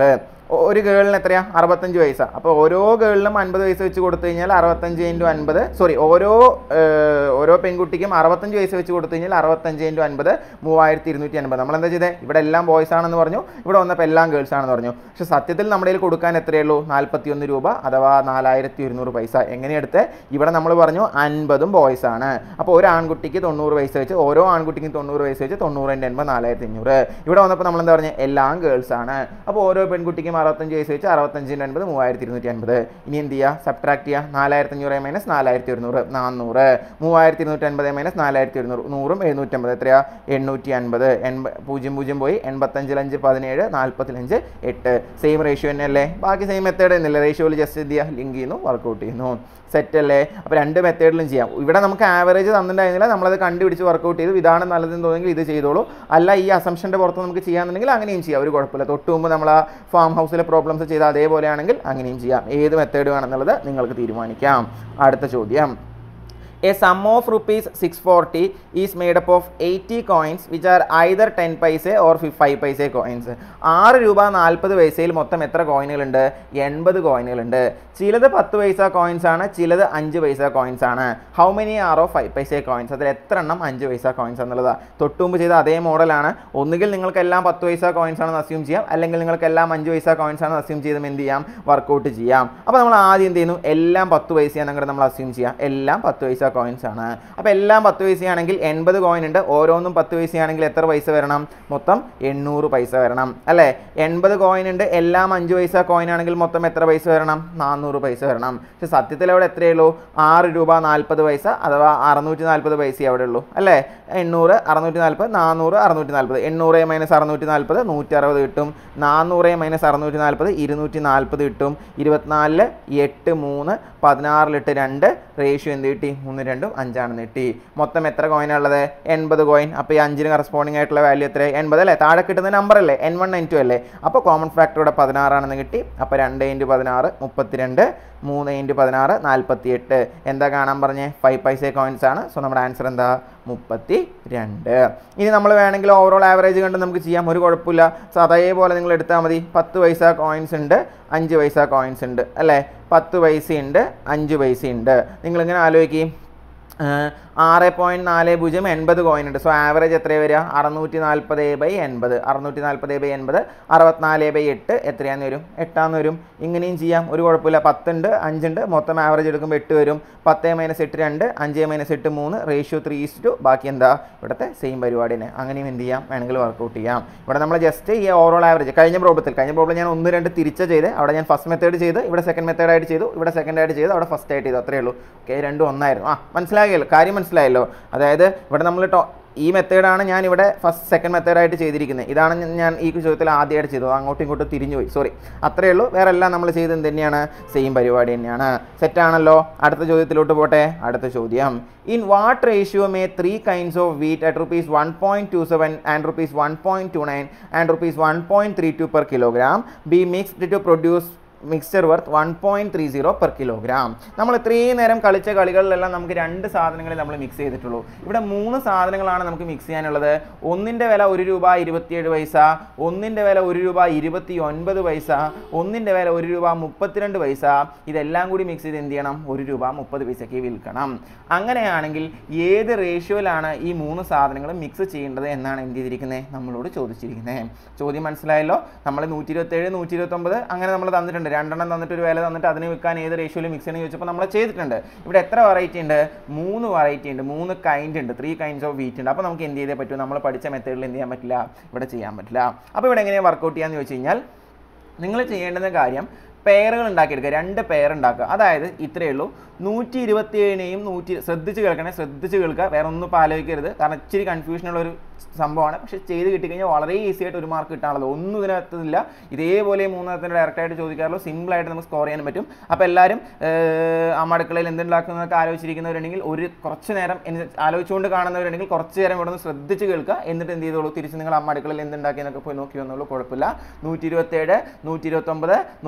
ഒ- ഒരു ഗേളിന് എത്രയാ അറുപത്തഞ്ച് പൈസ അപ്പോൾ ഓരോ ഗേളിനും അൻപത് പൈസ വെച്ച് കൊടുത്തു കഴിഞ്ഞാൽ അറുപത്തഞ്ച് ഇൻറ്റു അൻപത് സോറി ഓരോ ഏഹ്, ഓരോ പെൺകുട്ടിക്കും അറുപത്തഞ്ച് പൈസ വെച്ച് കൊടുത്തു കഴിഞ്ഞാൽ അറുപത്തഞ്ച് ഇൻറ്റു അൻപത് മൂവായിരത്തി ഇരുന്നൂറ്റി അൻപത് നമ്മൾ എന്താ ചെയ്തത് ഇവിടെ എല്ലാം ബോയ്സ് ആണെന്ന് പറഞ്ഞു ഇവിടെ വന്നപ്പോൾ എല്ലാം ഗേൾസ് ആണെന്ന് പറഞ്ഞു പക്ഷെ സത്യത്തിൽ നമ്മുടെ കയ്യിൽ കൊടുക്കാൻ എത്രയേ ഉള്ളൂ നാൽപ്പത്തി ഒന്ന് രൂപ അഥവാ നാലായിരത്തി ഒരുന്നൂറ് പൈസ എങ്ങനെയെടുത്ത് ഇവിടെ നമ്മൾ പറഞ്ഞു അൻപതും ബോയ്സ് ആണ് അപ്പോൾ ഒരു ആൺകുട്ടിക്ക് തൊണ്ണൂറ് പൈസ വെച്ച് ഓരോ ആൺകുട്ടിക്കും തൊണ്ണൂറ് പൈസ വെച്ച് തൊണ്ണൂറിൻ്റെ എൺപത് നാലായിരത്തി അഞ്ഞൂറ് ഇവിടെ വന്നപ്പോൾ നമ്മൾ എന്താ പറഞ്ഞത് എല്ലാം ഗേൾസ് ആണ് അപ്പോൾ ഓരോ പെൺകുട്ടിക്കും അറുപത്തഞ്ച് പൈസ വെച്ച് അറുപത്തഞ്ചിൻ്റെ അൻപത് മൂവായിരത്തി ഇരുന്നൂറ്റി അൻപത് ഇനി എന്ത് ചെയ്യുക സബ്ട്രാക്ട് ചെയ്യുക നാലായിരത്തി അഞ്ഞൂറ് മൈനസ് നാലായിരത്തി ഒരുന്നൂറ് നാനൂറ് മൂവായിരത്തി ഇരുന്നൂറ്റി അൻപത് മൈനസ് നാലായിരത്തി ഒരുന്നൂറ് നൂറും എഴുന്നൂറ്റമ്പത് എത്രയാ എണ്ണൂറ്റി അൻപത് എൺപ പൂജ്യം പൂജ്യം പോയി എൺപത്തഞ്ചിലഞ്ച് പതിനേഴ് നാൽപ്പത്തിലഞ്ച് എട്ട് സെയിം റേഷ്യോ തന്നെയല്ലേ ബാക്കി സെയിം മെത്തേഡ് തന്നെയല്ലേ റേഷ്യോയിൽ ജസ്റ്റ് എന്ത് ചെയ്യുക ലിങ്ക് ചെയ്യുന്നു വർക്കൗട്ട് ചെയ്യുന്നു സെറ്റ് അല്ലേ അപ്പോൾ രണ്ട് മെത്തേഡിലും ചെയ്യാം ഇവിടെ നമുക്ക് ആവറേജ് തന്നിട്ടുണ്ടായിരുന്നില്ല നമ്മളത് കണ്ടുപിടിച്ച് വർക്കൗട്ട് ചെയ്തു ഇതാണ് നല്ലതെന്ന് തോന്നുമെങ്കിൽ ഇത് ചെയ്തോളൂ അല്ല ഈ അസംഷൻ്റെ പുറത്ത് നമുക്ക് ചെയ്യാന്നുണ്ടെങ്കിൽ അങ്ങനെയും ചെയ്യാം ഒരു കുഴപ്പമില്ല തൊട്ട് മുമ്പ് നമ്മൾ ആ ഫാം ഹൗസിലെ പ്രോബ്ലംസ് ചെയ്ത അതേപോലെയാണെങ്കിൽ അങ്ങനെയും ചെയ്യാം ഏത് മെത്തേഡ് വേണമെന്നുള്ളത് നിങ്ങൾക്ക് തീരുമാനിക്കാം അടുത്ത ചോദ്യം A sum of rupees 640 is made up of 80 coins which are either 10 പൈസ or 5 പൈസ coins. ആറ് രൂപ നാൽപ്പത് പൈസയിൽ മൊത്തം എത്ര കോയിനുകളുണ്ട് എൺപത് കോയിനുകളുണ്ട് ചിലത് പത്ത് പൈസ കോയിൻസ് ആണ് ചിലത് അഞ്ച് പൈസ കോയിൻസ് ആണ് how many are of five paise coins അതിൽ എത്ര എണ്ണം അഞ്ച് പൈസ കോയിൻസ് എന്നുള്ളതാണ് തൊട്ടുമുമ്പ് ചെയ്ത അതേ മോഡലാണ് ഒന്നുകിൽ നിങ്ങൾക്ക് എല്ലാം പത്ത് പൈസ കോയിൻസ് ആണെന്ന് അസ്യൂം ചെയ്യാം അല്ലെങ്കിൽ നിങ്ങൾക്ക് എല്ലാം അഞ്ച് പൈസ കോയിൻസ് ആണെന്ന് അസ്യൂം ചെയ്തും എന്ത് ചെയ്യാം വർക്കൗട്ട് ചെയ്യാം അപ്പോൾ നമ്മൾ ആദ്യം എന്ത് ചെയ്യുന്നു എല്ലാം പത്ത് പൈസയാണ് അങ്ങോട്ട് നമ്മൾ അസ്യൂം ചെയ്യാം എല്ലാം പത്ത് പൈസ കോയിൻസ് ആണ് അപ്പോൾ എല്ലാം പത്ത് പൈസയാണെങ്കിൽ എൺപത് കോയിൻ ഉണ്ട് ഓരോന്നും പത്ത് പൈസയാണെങ്കിൽ എത്ര പൈസ വരണം മൊത്തം എണ്ണൂറ് പൈസ വരണം അല്ലേ എൺപത് കോയിൻ ഉണ്ട് എല്ലാം അഞ്ച് പൈസ കോയിൻ ആണെങ്കിൽ മൊത്തം എത്ര പൈസ വരണം നാനൂറ് പൈസ വരണം പക്ഷെ സത്യത്തിൽ അവിടെ എത്രയേ ഉള്ളൂ ആറ് രൂപ നാൽപ്പത് പൈസ അഥവാ അറുന്നൂറ്റി നാൽപ്പത് പൈസ അവിടെ ഉള്ളൂ അല്ലേ എണ്ണൂറ് അറുന്നൂറ്റി നാൽപ്പത് നാനൂറ് അറുന്നൂറ്റി നാൽപ്പത് എണ്ണൂറ് മൈനസ് അറുന്നൂറ്റി നാൽപ്പത് നൂറ്റി അറുപത് കിട്ടും നാനൂറ് മൈനസ് അറുന്നൂറ്റി നാൽപ്പത് ഇരുന്നൂറ്റി നാൽപ്പത് കിട്ടും ഇരുപത്തിനാലില് എട്ട് മൂന്ന് പതിനാറിലിട്ട് രണ്ട് റേഷ്യോ എന്ത് കിട്ടി മൂന്ന് രണ്ടും അഞ്ചാണെന്ന് കിട്ടി മൊത്തം എത്ര കോയിനാണ് ഉള്ളത് എൺപത് കോയിൻ അപ്പോൾ ഈ അഞ്ചിന് കറസ്പോണ്ടിങ് ആയിട്ടുള്ള വാല്യൂ എത്ര എൺപത് അല്ലേ താഴെ കിട്ടുന്ന നമ്പർ അല്ലേ എൻ വൺ എൻ ടു അല്ലേ അപ്പോൾ കോമൺ ഫാക്ടർ ഇവിടെ പതിനാറാണെന്ന് കിട്ടി അപ്പോൾ രണ്ട് ഇൻറ്റു പതിനാറ് മുപ്പത്തിരണ്ട് മൂന്ന് ഇൻറ്റു പതിനാറ് നാൽപ്പത്തി എട്ട് എന്താ കാണാൻ പറഞ്ഞേ ഫൈവ് പൈസ കോയിൻസ് ആണ് സോ നമ്മുടെ ആൻസർ എന്താ മുപ്പത്തി രണ്ട് ഇനി നമ്മൾ വേണമെങ്കിൽ ഓവറോൾ ആവറേജ് കണ്ട് നമുക്ക് ചെയ്യാം ഒരു കുഴപ്പമില്ല സോ അതേപോലെ നിങ്ങൾ എടുത്താൽ മതി പത്ത് പൈസ കോയിൻസ് ഉണ്ട് അഞ്ച് പൈസ കോയിൻസ് ഉണ്ട് അല്ലേ പത്ത് പൈസ ഉണ്ട് അഞ്ച് പൈസ ഉണ്ട് നിങ്ങളിങ്ങനെ ആലോചിക്കും ആറ് പോയിൻറ്റ് നാല് പൂജ്യം എൺപത് കോയിൻ ഉണ്ട് സോ ആവറേജ് എത്രയാണ് വരിക അറുന്നൂറ്റി നാൽപ്പത് ബൈ എൺപത് അറുന്നൂറ്റി നാൽപ്പത് ബൈ എൺപത് അറുപത്തിനാല് ബൈ എട്ട് എത്രയാന്ന് വരും എട്ടാന്ന് വരും ഇങ്ങനെയും ചെയ്യാം ഒരു കുഴപ്പമില്ല പത്തുണ്ട് അഞ്ചുണ്ട് മൊത്തം ആവറേജ് എടുക്കുമ്പോൾ എട്ട് വരും പത്ത് മൈനസ് എട്ട് രണ്ട് അഞ്ച് മൈനസ് എട്ട് മൂന്ന് റേഷ്യോ ത്രീ ഇസ് ടു ബാക്കി എന്താ ഇവിടുത്തെ സെയിം പരിപാടി തന്നെ അങ്ങനെയും എന്ത് ചെയ്യാം വേണമെങ്കിൽ വർക്കൗട്ട് ചെയ്യാം ഇവിടെ നമ്മൾ ജസ്റ്റ് ഈ ഓവറോൾ ആവറേജ് കഴിഞ്ഞ പ്രോബ്ലത്തിൽ കഴിഞ്ഞ പ്രോബ്ലം ഞാൻ ഒന്ന് രണ്ട് തിരിച്ച ചെയ്ത് അവിടെ ഞാൻ ഫസ്റ്റ് മെത്തേഡ് ചെയ്ത് ഇവിടെ സെക്കൻഡ് മെത്തേഡ് ആയിട്ട് ചെയ്തു ഇവിടെ സെക്കൻഡ് ആയിട്ട് ചെയ്തു അവിടെ ഫസ്റ്റ് ആയിട്ട് ചെയ്തു അത്രേ ഉള്ളൂ ഓക്കെ രണ്ടും ഒന്നായിരുന്നു ആ മനസ്സിലാകിയല്ലോ കാര്യം മനസ്സിലായല്ലോ അതായത് ഇവിടെ നമ്മൾ ടോ ഈ മെത്തേഡാണ് ഞാൻ ഇവിടെ ഫസ്റ്റ് സെക്കൻഡ് മെത്തേഡായിട്ട് ചെയ്തിരിക്കുന്നത് ഇതാണ് ഞാൻ- ഞാൻ ഈ ചോദ്യത്തിൽ ആദ്യമായിട്ട് ചെയ്തത് അങ്ങോട്ടും ഇങ്ങോട്ടും തിരിഞ്ഞു പോയി സോറി അത്രയേ ഉള്ളൂ വേറെ എല്ലാം നമ്മൾ ചെയ്തത് എന്ത് തന്നെയാണ് സെയിം പരിപാടി തന്നെയാണ് സെറ്റാണല്ലോ അടുത്ത ചോദ്യത്തിലോട്ട് പോട്ടെ അടുത്ത ചോദ്യം in what ratio may three kinds of wheat at rupees one point two seven and rupees one point two nine and rupees one point three two per kilogram be mixed to produce mixture worth one point three zero per kilogram നമ്മൾ ഇത്രയും നേരം കളിച്ച കളികളിലെല്ലാം നമുക്ക് രണ്ട് സാധനങ്ങളെ നമ്മൾ mix ചെയ്തിട്ടുള്ളൂ ഇവിടെ മൂന്ന് സാധനങ്ങളാണ് നമുക്ക് മിക്സ് ചെയ്യാനുള്ളത് ഒന്നിൻ്റെ വില ഒരു രൂപ ഇരുപത്തിയേഴ് പൈസ ഒന്നിൻ്റെ വില ഒരു രൂപ ഇരുപത്തി ഒൻപത് പൈസ ഒന്നിൻ്റെ വില ഒരു രൂപ മുപ്പത്തിരണ്ട് പൈസ ഇതെല്ലാം കൂടി മിക്സ് ചെയ്ത് എന്ത് ചെയ്യണം ഒരു രൂപ മുപ്പത് പൈസയ്ക്ക് വിൽക്കണം അങ്ങനെയാണെങ്കിൽ ഏത് റേഷ്യോയിലാണ് ഈ മൂന്ന് സാധനങ്ങളും മിക്സ് ചെയ്യേണ്ടത് എന്നാണ് എന്ത് ചെയ്തിരിക്കുന്നത് നമ്മളോട് ചോദിച്ചിരിക്കുന്നത് ചോദ്യം മനസ്സിലായല്ലോ നമ്മൾ നൂറ്റി ഇരുപത്തേഴ് നൂറ്റി ഇരുപത്തൊമ്പത് അങ്ങനെ നമ്മൾ തന്നിട്ടുണ്ട് രണ്ടെണ്ണം തന്നിട്ട് ഒരു വില തന്നിട്ട് അതിന് വിൽക്കാൻ ഏത് റേഷ്യോയിൽ മിക്സ് ചെയ്യണമെന്ന് ചോദിച്ചപ്പോൾ നമ്മൾ ചെയ്തിട്ടുണ്ട് ഇവിടെ എത്ര വെറൈറ്റി ഉണ്ട് മൂന്ന് വെറൈറ്റി ഉണ്ട് മൂന്ന് കൈൻഡ് ഉണ്ട് ത്രീ കൈൻഡ്സ് ഓഫ് വീറ്റ് ഉണ്ട് അപ്പോൾ നമുക്ക് എന്ത് ചെയ്തേ പറ്റൂ നമ്മൾ പഠിച്ച മെത്തേഡിൽ എന്ത് ചെയ്യാൻ പറ്റില്ല ഇവിടെ ചെയ്യാൻ പറ്റില്ല അപ്പോൾ ഇവിടെ എങ്ങനെയാണ് വർക്കൗട്ട് ചെയ്യാന്ന് ചോദിച്ചു കഴിഞ്ഞാൽ നിങ്ങൾ ചെയ്യേണ്ടുന്ന കാര്യം പെയറുകൾ ഉണ്ടാക്കിയെടുക്കുക രണ്ട് പെയർ ഉണ്ടാക്കുക അതായത് ഇത്രയേ ഉള്ളൂ നൂറ്റി ഇരുപത്തിയേഴിനെയും നൂറ്റി ശ്രദ്ധിച്ച് കേൾക്കണേ ശ്രദ്ധിച്ച് കേൾക്കുക വേറെ ഒന്നും ഇപ്പോൾ ആലോചിക്കരുത് കാരണം ഇച്ചിരി കൺഫ്യൂഷനുള്ള ഒരു സംഭവമാണ് പക്ഷേ ചെയ്ത് കിട്ടിക്കഴിഞ്ഞാൽ വളരെ ഈസി ആയിട്ട് ഒരു മാർക്ക് കിട്ടാനുള്ളത് ഒന്നും ഇതിനകത്തില്ല ഇതേപോലെ മൂന്നെണ്ണത്തിന് ഡയറക്റ്റ് ആയിട്ട് ചോദിക്കാറുള്ളൂ സിമ്പിളായിട്ട് നമുക്ക് സ്കോർ ചെയ്യാൻ പറ്റും അപ്പോൾ എല്ലാവരും ഏഹ്, അമ്മ അടുക്കളയിൽ എന്തുണ്ടാക്കുന്നതൊക്കെ ആലോചിച്ചിരിക്കുന്നവരുണ്ടെങ്കിൽ ഒരു കുറച്ച് നേരം എന്ന് ആലോചിച്ചുകൊണ്ട് കാണുന്നവരുണ്ടെങ്കിൽ കുറച്ച് നേരം ഇവിടെ നിന്ന് ശ്രദ്ധിച്ച് കേൾക്കുക എന്നിട്ട് എന്ത് ചെയ്തോളൂ തിരിച്ച് നിങ്ങൾ അമ്മ അടുക്കളയിൽ എന്തുണ്ടാക്കിയെന്നൊക്കെ പോയി നോക്കി വന്നോളൂ കുഴപ്പമില്ല നൂറ്റി ഇരുപത്തേഴ് നൂറ്റി ഇരുപത്തൊമ്പത് നൂറ്റി മുപ്പത്തി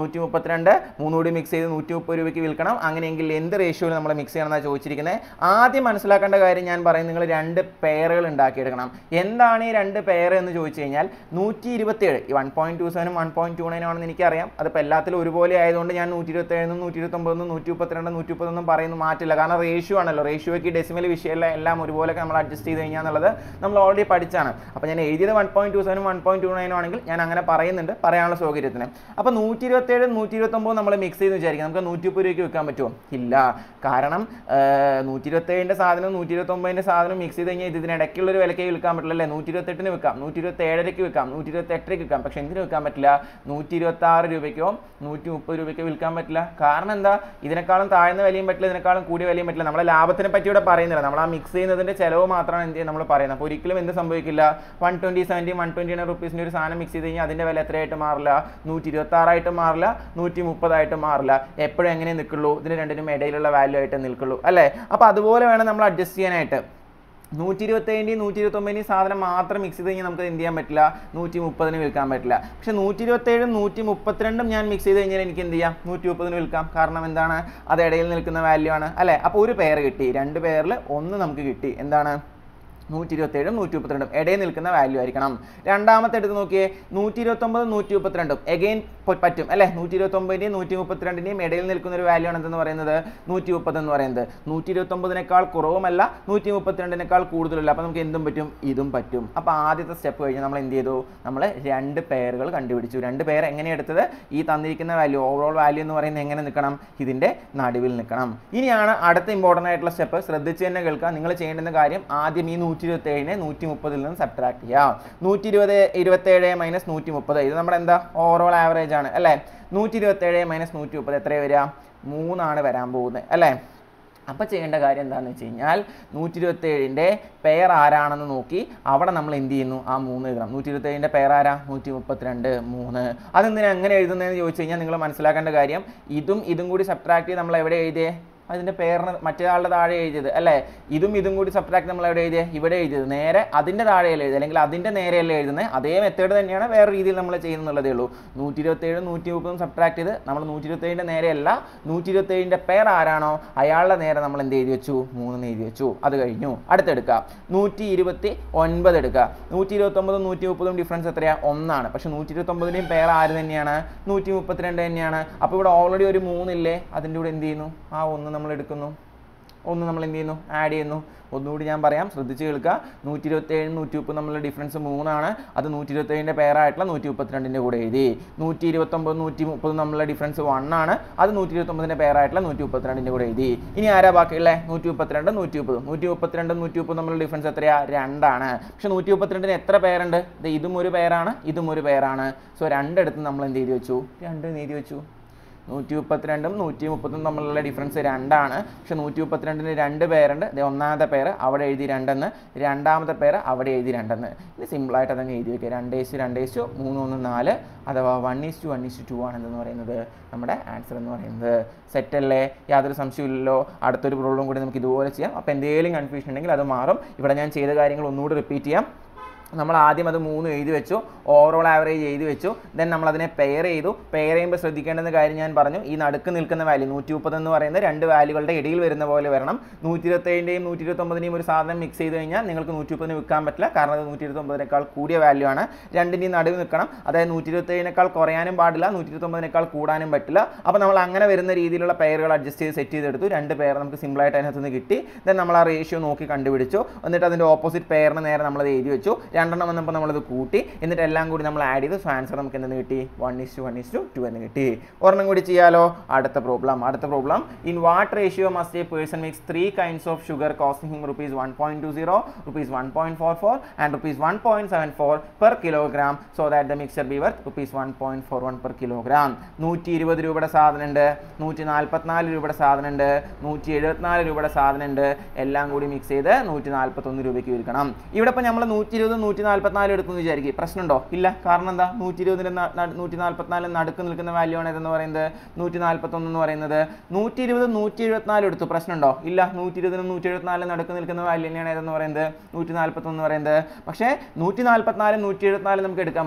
മുപ്പത്തിരണ്ട് മൂന്നുകൂടി മിക്സ് ചെയ്ത് നൂറ്റി മുപ്പത് രൂപയ്ക്ക് വിൽക്കണം അങ്ങനെയെങ്കിൽ എന്ത് റേഷ്യോയിൽ നമ്മൾ മിക്സ് ചെയ്യണമെന്നാണ് ചോദിച്ചിരിക്കുന്നത് ആദ്യം മനസ്സിലാക്കേണ്ട കാര്യം ഞാൻ പറയും നിങ്ങൾ രണ്ട് പെയറുകൾ ഉണ്ടാക്കിയെടുക്കണം എന്താണ് ഈ രണ്ട് പെയർ എന്ന് ചോദിച്ചു കഴിഞ്ഞാൽ നൂറ്റി ഇരുപത്തേഴ് ഈ വൺ പോയിന്റ് ടു സെവനും വൺ പോയിന്റ് ടു നയനും ആണെന്ന് എനിക്കറിയാം അതിപ്പോൾ എല്ലാത്തിലും ഒരുപോലെ ആയതുകൊണ്ട് ഞാൻ നൂറ്റി ഇരുപത്തേഴെന്നും നൂറ്റി ഇരുപത്തൊമ്പതെന്നും നൂറ്റി മുപ്പത്തിരണ്ട് നൂറ്റി മുപ്പതൊന്നും പറയുന്നു മാറ്റില്ല കാരണം റേഷ്യോ ആണല്ലോ റേഷ്യോയ്ക്ക് ഡെസിമൽ വിഷയമല്ല എല്ലാം ഒരുപോലെ നമ്മൾ അഡ്ജസ്റ്റ് ചെയ്ത് കഴിഞ്ഞാൽ എന്നുള്ളത് നമ്മൾ ഓൾറെഡി പഠിച്ചാണ് അപ്പോൾ ഞാൻ എഴുതിയത് വൺ പോയിന്റ് ടു സെവനും വൺ പോയിന്റ് ടു നയനും ആണെങ്കിൽ ഞാൻ അങ്ങനെ പറയുന്നുണ്ട് പറയാനുള്ള സൗകര്യത്തിന് അപ്പോൾ നൂറ്റി ഇരുപത്തേഴ് നൂറ്റി ഇരുപത്തൊമ്പത് നമ്മൾ മിക്സ് ചെയ്ത് വിചാരിക്കാം നമുക്ക് നൂറ്റി മുപ്പത് രൂപയ്ക്ക് വിൽക്കാൻ പറ്റുമോ ഇല്ല കാരണം നൂറ്റി ഇരുപത്തേഴിൻ്റെ സാധനം നൂറ്റി ഇരുപത്തൊമ്പതിൻ്റെ സാധനം മിക്സ് ചെയ്ത് കഴിഞ്ഞാൽ ഇതിനിടയ്ക്കുള്ള ഒരു വിലക്കേ വിൽക്കാൻ പറ്റില്ല അല്ലേ നൂറ്റി ഇരുപത്തെട്ടിന് വിൽക്കാം നൂറ്റി ഇരുപത്തി ഏഴരയ്ക്ക് വിൽക്കാം നൂറ്റി ഇരുപത്തി എട്ടരയ്ക്ക് വിൽക്കാം പക്ഷേ എന്തിന് വിൽക്കാൻ പറ്റില്ല നൂറ്റി ഇരുപത്തി ആറ് രൂപയ്ക്കോ നൂറ്റി മുപ്പത് രൂപയ്ക്കോ വിൽക്കാൻ പറ്റില്ല കാരണം എന്താ ഇതിനേക്കാളും താഴ്ന്ന വിലയും പറ്റില്ല ഇതിനേക്കാളും കൂടിയ വിലയും പറ്റില്ല നമ്മളെ ലാഭത്തിനെ പറ്റി ഇവിടെ പറയുന്നില്ല നമ്മൾ ആ മിക്സ് ചെയ്യുന്നതിൻ്റെ ചിലവ് മാത്രമാണ് എന്ത് നമ്മൾ പറയുന്നത് അപ്പോൾ ഒരിക്കലും എന്ത് സംഭവിക്കില്ല one twenty seventy one twenty nine റുപ്പീസിൻ്റെ ഒരു സാധനം മിക്സ് ചെയ്ത് കഴിഞ്ഞാൽ അതിൻ്റെ വില എത്രയായിട്ട് മാറില്ല നൂറ്റി ഇരുപത്തി ആറായിട്ട് മാറില്ല നൂറ്റി മുപ്പതായിട്ട് മാറില്ല എപ്പോഴും എങ്ങനെ നിൽക്കുള്ളൂ ഇതിന് രണ്ടിനും ഇടയിലുള്ള വാല്യൂ ആയിട്ട് നിൽക്കുള്ളൂ അല്ലേ അപ്പോൾ അതുപോലെ വേണം നമ്മൾ അഡ്ജസ്റ്റ് ചെയ്യാനായിട്ട് നൂറ്റി ഇരുപത്തേഴിൻ്റെയും നൂറ്റി ഇരുപത്തൊമ്പതിൻ്റെയും സാധനം മാത്രം മിക്സ് ചെയ്ത് കഴിഞ്ഞാൽ നമുക്ക് എന്ത് ചെയ്യാൻ പറ്റില്ല നൂറ്റി മുപ്പതിന് വിൽക്കാൻ പറ്റില്ല പക്ഷേ നൂറ്റി ഇരുപത്തേഴും നൂറ്റി മുപ്പത്തിരണ്ടും ഞാൻ മിക്സ് ചെയ്ത് കഴിഞ്ഞാൽ എനിക്ക് എന്ത് ചെയ്യാം നൂറ്റി മുപ്പതിന് വിൽക്കാം കാരണം എന്താണ് അത് ഇടയിൽ നിൽക്കുന്ന വാല്യൂ ആണ് അല്ലേ അപ്പോൾ ഒരു പെയർ കിട്ടി രണ്ട് പെയറിൽ ഒന്ന് നമുക്ക് കിട്ടി എന്താണ് നൂറ്റി ഇരുപത്തേഴും നൂറ്റി മുപ്പത്തിരണ്ടും ഇടയിൽ നിൽക്കുന്ന വാല്യൂ ആയിരിക്കണം രണ്ടാമത്തെ എടുത്ത് നോക്കിയേ നൂറ്റി ഇരുപത്തൊമ്പതും നൂറ്റി മുപ്പത്തിരണ്ടും എഗെയിൻ പറ്റും അല്ലേ നൂറ്റി ഇരുപത്തൊമ്പതിൻ്റെയും നൂറ്റി മുപ്പത്തിരണ്ടിൻ്റെയും ഇടയിൽ നിൽക്കുന്ന ഒരു വാല്യൂ ആണ് എന്തെന്ന് പറയുന്നത് നൂറ്റി മുപ്പത് എന്ന് പറയുന്നത് നൂറ്റി ഇരുപത്തൊമ്പതിനേക്കാൾ കുറവുമല്ല നൂറ്റി മുപ്പത്തിരണ്ടിനേക്കാൾ കൂടുതലല്ല അപ്പോൾ നമുക്ക് എന്തും പറ്റും ഇതും പറ്റും അപ്പോൾ ആദ്യത്തെ സ്റ്റെപ്പ് കഴിഞ്ഞ് നമ്മൾ എന്ത് ചെയ്തു നമ്മൾ രണ്ട് പെയറുകൾ കണ്ടുപിടിച്ചു രണ്ട് പെയർ എങ്ങനെ എടുത്തത് ഈ തന്നിരിക്കുന്ന വാല്യൂ ഓവറോൾ വാല്യൂ എന്ന് പറയുന്നത് എങ്ങനെ നിൽക്കണം ഇതിൻ്റെ നടുവിൽ നിൽക്കണം ഇനിയാണ് അടുത്ത ഇമ്പോർട്ടൻ്റ് ആയിട്ടുള്ള സ്റ്റെപ്പ് ശ്രദ്ധിച്ച് തന്നെ കേൾക്കുക നിങ്ങൾ ചെയ്യേണ്ടുന്ന കാര്യം ആദ്യം ഈ നൂറ്റി ഇരുപത്തേഴിനെ നൂറ്റി മുപ്പതിൽ നിന്ന് സബ്ട്രാക്ട് ചെയ്യാം നൂറ്റി ഇരുപത് ഇരുപത്തേഴ് മൈനസ് നൂറ്റി മുപ്പത് ഇത് നമ്മുടെ എന്താ ഓവറോൾ ആവറേജ് ആണ് അല്ലേ നൂറ്റി ഇരുപത്തേഴ് മൈനസ് നൂറ്റി മുപ്പത് എത്രയാണ് വരിക മൂന്നാണ് വരാൻ പോകുന്നത് അല്ലേ അപ്പോൾ ചെയ്യേണ്ട കാര്യം എന്താണെന്ന് വെച്ച് കഴിഞ്ഞാൽ നൂറ്റി ഇരുപത്തേഴിൻ്റെ പെയർ ആരാണെന്ന് നോക്കി അവിടെ നമ്മൾ എന്ത് ചെയ്യുന്നു ആ മൂന്ന് എഴുതണം നൂറ്റി ഇരുപത്തേഴിൻ്റെ പെയർ ആരാ നൂറ്റി മുപ്പത്തിരണ്ട് മൂന്ന് അതെന്തിനാ എങ്ങനെ എഴുതുന്നതെന്ന് ചോദിച്ചു കഴിഞ്ഞാൽ നിങ്ങൾ മനസ്സിലാക്കേണ്ട കാര്യം ഇതും ഇതും കൂടി സബ്ട്രാക്ട് ചെയ്ത് നമ്മൾ എവിടെ എഴുതിയേ അതിൻ്റെ പേരിന് മറ്റേ ആളുടെ താഴെ എഴുതിയത് അല്ലേ ഇതും ഇതും കൂടി സബ്ട്രാക്ട് നമ്മൾ എവിടെ എഴുതിയത് ഇവിടെ എഴുതിയത് നേരെ അതിൻ്റെ താഴെയല്ല എഴുതി അല്ലെങ്കിൽ അതിൻ്റെ നേരെയല്ല എഴുതുന്നത് അതേ മെത്തേഡ് തന്നെയാണ് വേറെ രീതിയിൽ നമ്മൾ ചെയ്യുന്നുള്ളതേ ഉള്ളൂ നൂറ്റി ഇരുപത്തേഴ് നൂറ്റി മുപ്പതും സബ്ട്രാക്ട് ചെയ്ത് നമ്മൾ നൂറ്റി ഇരുപത്തേഴിൻ്റെ നേരെയല്ല നൂറ്റി ഇരുപത്തേഴിൻ്റെ പേർ ആരാണോ അയാളുടെ നേരെ നമ്മൾ എന്ത് എഴുതി വെച്ചു മൂന്ന് എഴുതി വെച്ചു അത് കഴിഞ്ഞു അടുത്തെടുക്കുക നൂറ്റി ഇരുപത്തി ഒൻപത് എടുക്കുക നൂറ്റി ഇരുപത്തൊമ്പതും നൂറ്റി മുപ്പതും ഡിഫറൻസ് എത്രയാണ് ഒന്നാണ് പക്ഷേ നൂറ്റി ഇരുപത്തൊമ്പതിൻ്റെയും പേർ ആര് തന്നെയാണ് നൂറ്റി മുപ്പത്തിരണ്ട് തന്നെയാണ് അപ്പോൾ ഇവിടെ ഓൾറെഡി ഒരു മൂന്നില്ലേ അതിൻ്റെ കൂടെ എന്ത് ചെയ്യുന്നു ആ ഒന്ന് നമ്മൾ എടുക്കുന്നു ഒന്ന് നമ്മൾ എന്ത് ചെയ്യുന്നു ആഡ് ചെയ്യുന്നു ഒന്നുകൂടി ഞാൻ പറയാം ശ്രദ്ധിച്ച് കേൾക്കുക നൂറ്റി ഇരുപത്തേഴ് നൂറ്റി മുപ്പത് തമ്മിലുള്ള ഡിഫറൻസ് മൂന്നാണ് അത് നൂറ്റി ഇരുപത്തേഴിൻ്റെ പേരായിട്ടുള്ള നൂറ്റി മുപ്പത്തിരണ്ടിൻ്റെ കൂടെ എഴുതി നൂറ്റി ഇരുപത്തൊമ്പത് നൂറ്റി മുപ്പത് തമ്മിലുള്ള ഡിഫറൻസ് വൺ ആണ് അത് നൂറ്റി ഇരുപത്തൊമ്പതിൻ്റെ പേരായിട്ടുള്ള നൂറ്റി മുപ്പത്തിരണ്ടിൻ്റെ കൂടെ എഴുതി ഇനി ആരാ ബാക്കിയുള്ളത് നൂറ്റി മുപ്പത്തിരണ്ട് നൂറ്റി മുപ്പത് നൂറ്റി മുപ്പത്തിരണ്ട് നൂറ്റി മുപ്പത് തമ്മിലുള്ള ഡിഫറൻസ് എത്രയാ രണ്ടാണ് പക്ഷേ നൂറ്റി മുപ്പത്തിരണ്ടിന് എത്ര പേരുണ്ട് ഇത് ഇതും ഒരു പേരാണ് ഇതും ഒരു പേരാണ് സോ രണ്ടിടത്തും നമ്മൾ എന്ത് ചെയ്ത് വെച്ചു രണ്ട് എഴുതി വെച്ചു നൂറ്റി മുപ്പത്തിരണ്ടും നൂറ്റി മുപ്പതും തമ്മിലുള്ള ഡിഫറൻസ് രണ്ടാണ് പക്ഷെ നൂറ്റി മുപ്പത്തിരണ്ടിന് രണ്ട് പേരുണ്ട് ഇത് ഒന്നാമത്തെ പേര് അവിടെ എഴുതി രണ്ടെന്ന് രണ്ടാമത്തെ പേര് അവിടെ എഴുതി രണ്ടെന്ന് ഇത് സിമ്പിളായിട്ട് അതങ്ങ് എഴുതി വയ്ക്കുക രണ്ട് ഈസ് രണ്ട് ഈസ് മൂന്ന് ഒന്ന് നാല് അഥവാ one is to one is to ആണ് എന്തെന്ന് പറയുന്നത് നമ്മുടെ ആൻസർ എന്ന് പറയുന്നത് സെറ്റല്ലേ യാതൊരു സംശയമില്ലല്ലോ അടുത്തൊരു പ്രോബ്ലം കൂടി നമുക്ക് ഇതുപോലെ ചെയ്യാം അപ്പോൾ എന്തെങ്കിലും കൺഫ്യൂഷൻ ഉണ്ടെങ്കിൽ അത് മാറും ഇവിടെ ഞാൻ ചെയ്ത കാര്യങ്ങൾ ഒന്നുകൂടി റിപ്പീറ്റ് ചെയ്യാം നമ്മൾ ആദ്യം അത് മൂന്ന് എഴുതി വെച്ചു ഓവറോൾ ആവറേജ് എഴുതി വെച്ചു ദെൻ നമ്മൾ അതിനെ പെയർ ചെയ്തു പെയർ ചെയ്യുമ്പോൾ ശ്രദ്ധിക്കേണ്ടുന്ന കാര്യം ഞാൻ പറഞ്ഞു ഈ നടുക്ക് നിൽക്കുന്ന വാല്യൂ നൂറ്റി മുപ്പത് എന്ന് പറയുന്നത് രണ്ട് വാല്യൂകളുടെ ഇടയിൽ വരുന്ന പോലെ വരണം നൂറ്റി ഇരുപത്തേഴിൻ്റെയും നൂറ്റി ഇരുപത്തൊമ്പതിൻ്റെയും ഒരു സാധനം മിക്സ് ചെയ്ത് കഴിഞ്ഞാൽ നിങ്ങൾക്ക് നൂറ്റി മുപ്പതിന് വിൽക്കാൻ പറ്റില്ല കാരണം അത് നൂറ്റി ഇരുപത്തൊമ്പതിനേക്കാൾ കൂടിയ വാല്യൂ ആണ് രണ്ടിൻ്റെയും നടുവ് നിൽക്കണം അതായത് നൂറ്റി ഇരുപത്തേഴിനേക്കാൾ കുറയാനും പാടില്ല നൂറ്റി ഇരുപത്തൊമ്പതിനേക്കാൾ കൂടാനും പറ്റില്ല അപ്പോൾ നമ്മൾ അങ്ങനെ വരുന്ന രീതിയിലുള്ള പെയറുകൾ അഡ്ജസ്റ്റ് ചെയ്ത് സെറ്റ് ചെയ്തെടുത്തു രണ്ട് പെയർ നമുക്ക് സിമ്പിളായിട്ട് അതിനകത്ത് നിന്ന് കിട്ടി ദെൻ നമ്മൾ ആ റേഷ്യോ നോക്കി കണ്ടുപിടിച്ചു എന്നിട്ട് അതിൻ്റെ ഓപ്പോസിറ്റ് പെയറിന് നേരെ നമ്മളത് എഴുതി വെച്ചു രണ്ടെണ്ണം വന്നപ്പോൾ നമ്മളത് കൂട്ടി എന്നിട്ട് എല്ലാം കൂടി നമ്മൾ ആഡ് ചെയ്ത് സോ ആൻസർ നമുക്ക് എന്തെന്ന് കിട്ടി one is to one is to two എന്ന് കിട്ടി ഒരെണ്ണം കൂടി ചെയ്യാലോ അടുത്ത പ്രോബ്ലം അടുത്ത problem in what ratio must a person makes three kinds of sugar costing him rupees one point two zero rupees one point four four and rupees one point seven four per kilogram so that the mixer be worth rupees one point four one per kilogram നൂറ്റി ഇരുപത് രൂപയുടെ സാധനമുണ്ട് നൂറ്റി നാൽപ്പത്തിനാല് രൂപയുടെ സാധനമുണ്ട് നൂറ്റി എഴുപത്തിനാല് രൂപയുടെ സാധനമുണ്ട് എല്ലാം കൂടി മിക്സ് ചെയ്ത് നൂറ്റി നാൽപ്പത്തൊന്ന് രൂപയ്ക്ക് വിൽക്കണം ഇവിടെ ഇപ്പോൾ നമ്മൾ നൂറ്റി ഇരുപത് നൂറ്റി നാൽപ്പത്തിനാല് എടുക്കുന്നു വിചാരിക്കും പ്രശ്നമുണ്ടോ ഇല്ല കാരണം എന്താ നൂറ്റി ഇരുപതിന് നൂറ്റി നാൽപ്പത്തിനാല് നടുക്ക് നിൽക്കുന്ന വാല്യൂ ആണ് ഇതെന്ന് പറയുന്നത് നൂറ്റി നാൽപ്പത്തൊന്ന് എന്ന് പറയുന്നത് നൂറ്റി ഇരുപത് നൂറ്റി എഴുപത്തിനാല് എടുത്തു പ്രശ്നമുണ്ടോ ഇല്ല നൂറ്റി ഇരുപതിനും നൂറ്റി എഴുപത്തിനാലിന് നടുക്ക് നിൽക്കുന്ന വാല്യൂ തന്നെയാണ് ഇതെന്ന് പറയുന്നത് നൂറ്റി നാൽപ്പത്തൊന്ന് എന്ന് പറയുന്നത് പക്ഷേ നൂറ്റി നാൽപ്പത്തിനാലും നൂറ്റി എഴുപത്തിനാലും നമുക്ക് എടുക്കാൻ പറ്റുമോ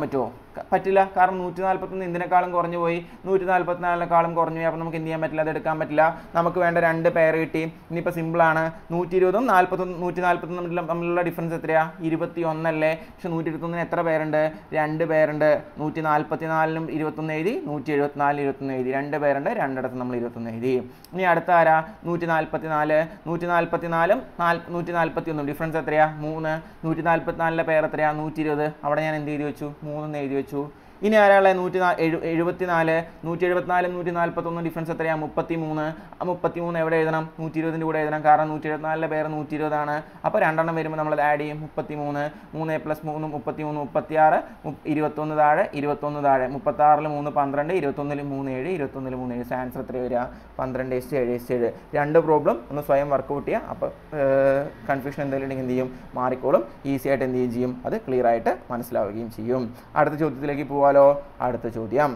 ക- പറ്റില്ല കാരണം നൂറ്റി നാൽപ്പത്തൊന്ന് ഇതിനേക്കാളും കുറഞ്ഞു പോയി നൂറ്റി നാൽപ്പത്തിനാലിനേക്കാളും കുറഞ്ഞു പോയി അപ്പോൾ നമുക്ക് എന്ത് ചെയ്യാൻ പറ്റില്ല അത് എടുക്കാൻ പറ്റില്ല നമുക്ക് വേണ്ട രണ്ട് പെയർ കിട്ടി ഇനിയിപ്പോൾ സിമ്പിളാണ് നൂറ്റി ഇരുപതും നാൽപ്പത്തൊന്ന് നൂറ്റി നാൽപ്പത്തൊന്നും തമ്മിലുള്ള- തമ്മിലുള്ള ഡിഫറൻസ് എത്രയാ ഇരുപത്തി ഒന്നല്ലേ പക്ഷെ നൂറ്റി ഇരുപത്തൊന്നിന് എത്ര പേരുണ്ട് രണ്ട് പേരുണ്ട് നൂറ്റി നാൽപ്പത്തി നാലിനും ഇരുപത്തൊന്ന് എഴുതി നൂറ്റി എഴുപത്തിനാലിന് ഇരുപത്തൊന്ന് എഴുതി രണ്ട് പേരുണ്ട് രണ്ടിടത്ത് നമ്മൾ ഇരുപത്തൊന്ന് എഴുതി ഇനി അടുത്ത ആരാ നൂറ്റി നാൽപ്പത്തി നാല് നൂറ്റി നാൽപ്പത്തി നാലും നാല് നൂറ്റി നാൽപ്പത്തി ഒന്നും ഡിഫറൻസ് എത്രയാ മൂന്ന് നൂറ്റി നാൽപ്പത്തി നാലിലെ പേർ എത്രയാ നൂറ്റി ഇരുപത് അവിടെ ഞാൻ എന്ത് എഴുതി വെച്ചു മൂന്നെന്ന് എഴുതി വെച്ചു ഇനി ആരാളെ നൂറ്റി നാ എഴു എഴുപത്തി നാല് നൂറ്റി എഴുപത്തിനാലും നൂറ്റി നാൽപ്പത്തൊന്നും ഡിഫറൻസ് എത്രയാ മുപ്പത്തി മൂന്ന് ആ മുപ്പത്തി മൂന്ന് എവിടെ എഴുതണം നൂറ്റി ഇരുപതിൻ്റെ കൂടെ എഴുതണം കാരണം നൂറ്റി എഴുപത്തിനാലിലെ പേര് നൂറ്റി ഇരുപതാണ് അപ്പോൾ രണ്ടെണ്ണം വരുമ്പോൾ നമ്മൾ ആഡ് ചെയ്യും മുപ്പത്തി മൂന്ന് മൂന്ന് പ്ലസ് മൂന്ന് മുപ്പത്തി മൂന്ന് മുപ്പത്തി ആറ് ഇരുപത്തൊന്ന് താഴെ ഇരുപത്തൊന്ന് താഴെ മുപ്പത്താറിൽ മൂന്ന് പന്ത്രണ്ട് ഇരുപത്തൊന്നിൽ മൂന്ന് ഏഴ് ഇരുപത്തൊന്നിൽ മൂന്ന് ഏഴ് ആൻസർ എത്ര വരിക പന്ത്രണ്ട് എസ് ഏഴ് എസ് ഏഴ് രണ്ട് പ്രോബ്ലം ഒന്ന് സ്വയം വർക്കൗട്ട് ചെയ്യുക അപ്പോൾ കൺഫ്യൂഷൻ എന്തെങ്കിലും ഉണ്ടെങ്കിൽ എന്ത് ചെയ്യും മാറിക്കോളും ഈസി ആയിട്ട് എന്ത് ചെയ്യും ചെയ്യും അത് ക്ലിയർ ആയിട്ട് മനസ്സിലാവുകയും ചെയ്യും അടുത്ത ചോദ്യത്തിലേക്ക് പോവാലോ അടുത്ത ചോദ്യം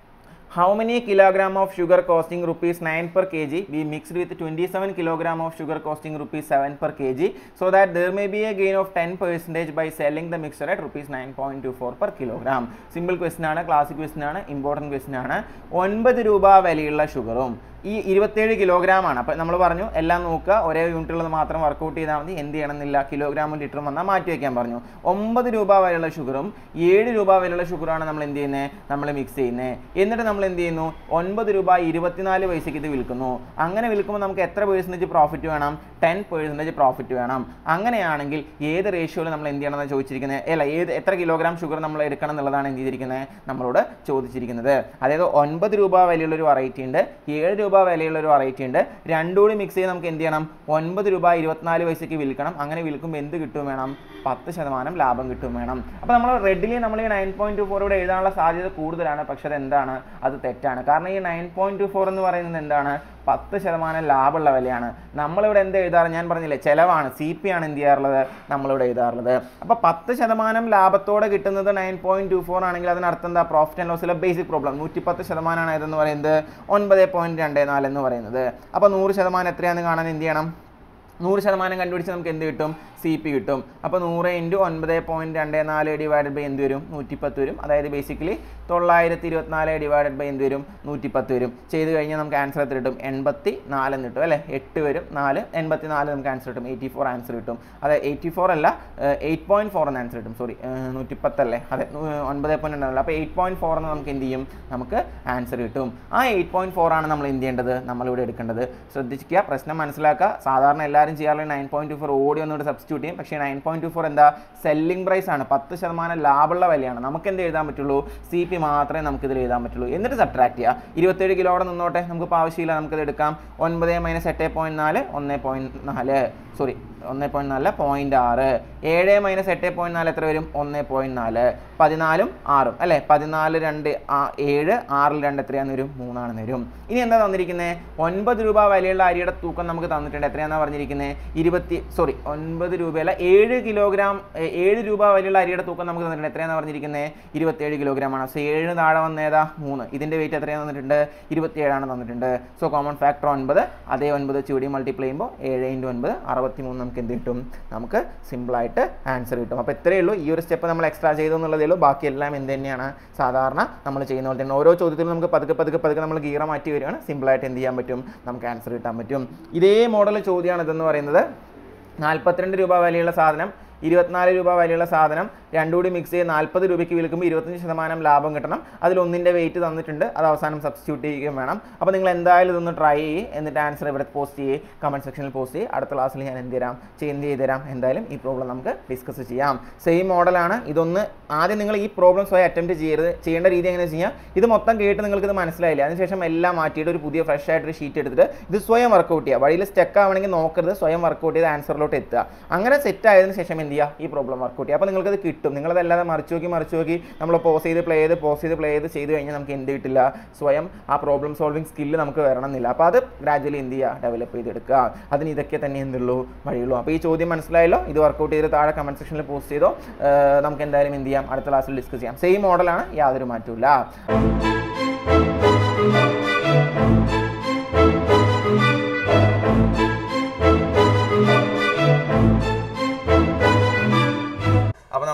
How many kilogram of sugar costing rupees 9 per kg be mixed with 27 kilogram of sugar costing rupees 7 per kg so that there may be a gain of 10 percentage by selling the mixture at rupees 9.24 per kilogram? Simple question ആണ് classic question ആണ് important question ആണ് ഒൻപത് രൂപ വിലയുള്ള ഷുഗറും ഈ ഇരുപത്തേഴ് kilogram ആണ് അപ്പം നമ്മൾ പറഞ്ഞു എല്ലാം നോക്കുക ഒരേ യൂണിറ്റുള്ളത് മാത്രം വർക്കൗട്ട് ചെയ്താൽ മതി എന്ത് ചെയ്യണമെന്നില്ല കിലോഗ്രാമും ലിറ്ററും വന്നാൽ മാറ്റി വയ്ക്കാൻ പറഞ്ഞു ഒമ്പത് രൂപ വരെയുള്ള ഷുഗറും ഏഴ് രൂപ വരെയുള്ള ഷുഗറാണ് നമ്മൾ എന്ത് ചെയ്യുന്നത് നമ്മൾ മിക്സ് ചെയ്യുന്നത് എന്നിട്ട് നമ്മൾ എന്ത് ചെയ്യുന്നു ഒൻപത് രൂപ ഇരുപത്തിനാല് പൈസയ്ക്ക് ഇത് വിൽക്കുന്നു അങ്ങനെ വിൽക്കുമ്പോൾ നമുക്ക് എത്ര പേഴ്സൻറ്റേജ് പ്രോഫിറ്റ് വേണം ടെൻ പേഴ്സൻറ്റേജ് പ്രോഫിറ്റ് വേണം അങ്ങനെയാണെങ്കിൽ ഏത് റേഷ്യോയിൽ നമ്മൾ എന്ത് ചെയ്യണമെന്ന് ചോദിച്ചിരിക്കുന്നത് അല്ല ഏത് എത്ര കിലോഗ്രാം ഷുഗർ നമ്മൾ എടുക്കണം എന്നുള്ളതാണ് എന്ത് ചെയ്തിരിക്കുന്നത് നമ്മളോട് ചോദിച്ചിരിക്കുന്നത് അതായത് ഒൻപത് രൂപ വിലയുള്ള ഒരു വെറൈറ്റി ഉണ്ട് ഏഴ് രൂപ വിലയുള്ള ഒരു വെറൈറ്റി ഉണ്ട് രണ്ടും കൂടി മിക്സ് ചെയ്ത് നമുക്ക് എന്ത് ചെയ്യണം ഒൻപത് രൂപ ഇരുപത്തിനാല് പൈസയ്ക്ക് വിൽക്കണം അങ്ങനെ വിൽക്കുമ്പോൾ എന്ത് കിട്ടും വേണം പത്ത് ശതമാനം ലാഭം കിട്ടും വേണം അപ്പോൾ നമ്മൾ റെഡിലി നമ്മൾ ഈ നയൻ പോയിന്റ് ടു ഫോർ ഇവിടെ എഴുതാനുള്ള സാധ്യത കൂടുതലാണ് പക്ഷെ അത് എന്താണ് അത് തെറ്റാണ് കാരണം ഈ നയൻ പോയിന്റ് ടു ഫോർ എന്ന് പറയുന്നത് എന്താണ് പത്ത് ശതമാനം ലാഭമുള്ള വിലയാണ് നമ്മളിവിടെ എന്ത് എഴുതാറ് ഞാൻ പറഞ്ഞില്ലേ ചിലവാണ് സി പി ആണ് എന്ത് ചെയ്യാറുള്ളത് നമ്മളിവിടെ എഴുതാറുള്ളത് അപ്പോൾ പത്ത് ശതമാനം ലാഭത്തോടെ കിട്ടുന്നത് നയൻ പോയിന്റ് ടു ഫോർ ആണെങ്കിൽ അതിനർത്ഥം എന്താ പ്രോഫിറ്റ് ആൻഡ് ലോസിലെ ബേസിക് പ്രോബ്ലം നൂറ്റി പത്ത് ശതമാനമാണ് ഇതെന്ന് പറയുന്നത് ഒൻപത് പോയിന്റ് രണ്ട് നാല് എന്ന് പറയുന്നത് അപ്പോൾ നൂറ് ശതമാനം എത്രയാണെന്ന് കാണാൻ എന്ത് ചെയ്യണം നൂറ് ശതമാനം കണ്ടുപിടിച്ച് നമുക്ക് എന്ത് കിട്ടും സി പി കിട്ടും അപ്പോൾ നൂറ് ഇൻറ്റു ഒൻപത് പോയിൻറ്റ് രണ്ട് നാല് ഡിവൈഡഡ് ബൈ എന്ത് വരും നൂറ്റിപ്പത്ത് വരും അതായത് ബേസിക്കലി തൊള്ളായിരത്തി ഇരുപത്തിനാല് ഡിവൈഡഡ് ബൈ എന്ത് വരും നൂറ്റിപ്പത്ത് വരും ചെയ്ത് കഴിഞ്ഞാൽ നമുക്ക് ആൻസർ എത്ര കിട്ടും എൺപത്തി നാലെന്ന് കിട്ടും അല്ലേ എട്ട് വരും നാല് എൺപത്തി നാല് നമുക്ക് ആൻസർ കിട്ടും എയ്റ്റി ഫോർ ആൻസർ കിട്ടും അതെ എയ്റ്റി ഫോർ അല്ല എയ്റ്റ് പോയിൻറ്റ് ഫോർ എന്ന് ആൻസർ കിട്ടും സോറി നൂറ്റിപ്പത്തല്ലേ അതെ നൂ- ഒൻപത് പോയിൻറ്റ് രണ്ടല്ല അപ്പോൾ എയ്റ്റ് പോയിൻറ്റ് ഫോർ എന്ന് നമുക്ക് എന്ത് ചെയ്യും നമുക്ക് ആൻസർ കിട്ടും ആ എയ്റ്റ് പോയിൻറ്റ് ഫോർ ആണ് നമ്മൾ എന്ത് ചെയ്യേണ്ടത് നമ്മളിവിടെ എടുക്കേണ്ടത് ശ്രദ്ധിക്കുക പ്രശ്നം മനസ്സിലാക്കുക സാധാരണ എല്ലാവരും ചെയ്യാറുള്ള നയൻ പോയിൻറ്റ് ടു ഫോർ ഓടി ഒന്നുകൂടെ സബ്സ്റ്റിറ്റ്യൂട്ട് ചെയ്യും പക്ഷേ നയൻ പോയിൻറ്റ് ടു ഫോർ എന്താ സെല്ലിംഗ് പ്രൈസ് ആണ് പത്ത് ശതമാനം ലാഭമുള്ള വിലയാണ് നമുക്ക് എന്ത് എഴുതാൻ പറ്റുള്ളൂ സി പി മാത്രമേ നമുക്ക് ഇതിൽ എഴുതാൻ പറ്റുള്ളൂ എന്നിട്ട് സബ്ട്രാക്ട് ചെയ്യുക ഇരുപത്തേഴ് കിലോ അവിടെ നിന്നോട്ടെ നമുക്ക് ഇപ്പോൾ ആവശ്യമില്ല നമുക്കിത് എടുക്കാം ഒൻപത് മൈനസ് എട്ട് പോയിൻറ്റ് നാല് ഒന്ന് പോയിൻറ്റ് നാല് സോറി ഒന്ന് പോയിൻറ്റ് നാല് പോയിൻറ്റ് ആറ് ഏഴ് മൈനസ് എട്ട് പോയിൻറ്റ് നാല് എത്ര വരും ഒന്ന് പോയിൻറ്റ് നാല് പതിനാലും ആറും അല്ലേ പതിനാല് രണ്ട് ആ- ഏഴ് ആറിൽ രണ്ട് എത്രയാന്ന് വരും മൂന്നാണെന്ന് വരും ഇനി എന്താ തന്നിരിക്കുന്നത് ഒൻപത് രൂപ വിലയുള്ള അരിയുടെ തൂക്കം നമുക്ക് തന്നിട്ടുണ്ട് എത്രയാണെന്നാണ് പറഞ്ഞിരിക്കുന്നത് ഇരുപത്തി സോറി ഒൻപത് രൂപയല്ല ഏഴ് കിലോഗ്രാം ഏ- ഏഴ് രൂപ വിലയുള്ള അരിയുടെ തൂക്കം നമുക്ക് തന്നിട്ടുണ്ട് എത്രയാണെന്ന് പറഞ്ഞിരിക്കുന്നത് ഇരുപത്തേഴ് കിലോഗ്രാം ആണ് സോ ഏഴ് താഴെ വന്നേതാ മൂന്ന് ഇതിൻ്റെ വെയിറ്റ് എത്രയാണ് തന്നിട്ടുണ്ട് ഇരുപത്തിയേഴാണ് തന്നിട്ടുണ്ട് സോ കോമൺ ഫാക്ടർ ഒൻപത് അതേ ഒൻപത് ചൂടി മൾട്ടിപ്ലൈ ചെയ്യുമ്പോൾ ഏഴ് ഇൻറ്റു ഒൻപത് അറുപത്തി മൂന്ന് നമുക്ക് എന്ത് കിട്ടും നമുക്ക് സിമ്പിളായിട്ട് ആൻസർ കിട്ടും അപ്പോൾ ഇത്രയേ ഉള്ളൂ ഈ ഒരു സ്റ്റെപ്പ് നമ്മൾ എക്സ്ട്രാ ചെയ്തു എന്നുള്ളതേ ഉള്ളൂ ബാക്കി എല്ലാം എന്ത് തന്നെയാണ് സാധാരണ നമ്മൾ ചെയ്യുന്ന പോലെ തന്നെ ഓരോ ചോദ്യത്തിലും നമുക്ക് പതുക്കെ പതുക്കെ പതുക്കെ നമ്മൾ ഗീറ മാറ്റി വരികയാണ് സിമ്പിളായിട്ട് എന്ത് ചെയ്യാൻ പറ്റും നമുക്ക് ആൻസർ കിട്ടാൻ പറ്റും ഇതേ മോഡൽ ചോദ്യമാണ് ഇതെന്ന് പറയുന്നത് നാൽപ്പത്തിരണ്ട് രൂപ വിലയുള്ള സാധനം ഇരുപത്തിനാല് രൂപ വിലയുള്ള സാധനം രണ്ടും കൂടി മിക്സ് ചെയ്ത് നാൽപ്പത് രൂപയ്ക്ക് വിൽക്കുമ്പോൾ ഇരുപത്തഞ്ച് ശതമാനം ലാഭം കിട്ടണം അതിൽ ഒന്നിൻ്റെ വെയിറ്റ് തന്നിട്ടുണ്ട് അത് അവസാനം സബ്സ്റ്റിറ്റ്യൂട്ട് ചെയ്യുകയും വേണം അപ്പോൾ നിങ്ങൾ എന്തായാലും ഇതൊന്ന് ട്രൈ ചെയ്യ് എന്നിട്ട് ആൻസർ ഇവിടെ പോസ്റ്റ് ചെയ്യ് കമൻറ്റ് സെക്ഷനിൽ പോസ്റ്റ് ചെയ്യ് അടുത്ത ക്ലാസ്സിൽ ഞാൻ എന്ത് തരാം ചേഞ്ച് ചെയ്ത് തരാം എന്തായാലും ഈ പ്രോബ്ലം നമുക്ക് ഡിസ്കസ് ചെയ്യാം സെയിം മോഡലാണ് ഇതൊന്ന് ആദ്യം നിങ്ങൾ ഈ പ്രോബ്ലം സ്വയം അറ്റംപ്റ്റ് ചെയ്യരുത് ചെയ്യേണ്ട രീതി എങ്ങനെ ചെയ്യാം ഇത് മൊത്തം കേട്ട് നിങ്ങൾക്ക് ഇത് മനസ്സിലായില്ല അതിനുശേഷം എല്ലാം മാറ്റിയിട്ട് ഒരു പുതിയ ഫ്രഷ് ആയിട്ടൊരു ഷീറ്റ് എടുത്തിട്ട് ഇത് സ്വയം വർക്കൗട്ട് ചെയ്യുക വഴിയിൽ സ്റ്റക്ക് ആവണമെങ്കിൽ നോക്കരുത് സ്വയം വർക്കൗട്ട് ചെയ്ത് ആൻസറിലോട്ട് എത്തുക അങ്ങനെ സെറ്റ് ആയതിനു ശേഷം എന്ത് ചെയ്യുക ഈ പ്രോബ്ലം വർക്കൗട്ട് ചെയ്യുക അപ്പോൾ നിങ്ങൾക്കത് കിട്ടും നിങ്ങളതല്ലാതെ മറിച്ച് നോക്കി മറിച്ച് നോക്കി നമ്മൾ പോസ് ചെയ്ത് പ്ലേ ചെയ്ത് പോസ് ചെയ്ത് പ്ലേ ചെയ്ത് ചെയ്ത് കഴിഞ്ഞാൽ നമുക്ക് എന്ത് കിട്ടില്ല സ്വയം ആ പ്രോബ്ലം സോൾവിങ് സ്കില്ല് നമുക്ക് വരണമെന്നില്ല അപ്പോൾ അത് ഗ്രാജുവലി എന്ത് ചെയ്യുക ഡെവലപ്പ് ചെയ്തെടുക്കുക അതിന് ഇതൊക്കെ തന്നെ എന്തുള്ളൂ വഴിയുള്ളൂ അപ്പോൾ ഈ ചോദ്യം മനസ്സിലായല്ലോ ഇത് വർക്കൗട്ട് ചെയ്ത് താഴെ കമൻറ്റ് സെക്ഷനിൽ പോസ്റ്റ് ചെയ്തോ ഏർ നമുക്ക് എന്തായാലും എന്ത് ചെയ്യാം അടുത്ത ക്ലാസ്സിൽ ഡിസ്കസ് ചെയ്യാം സെയിം മോഡലാണ് യാതൊരു മാറ്റമില്ല അപ്പോൾ നമ്മൾ കഴിഞ്ഞ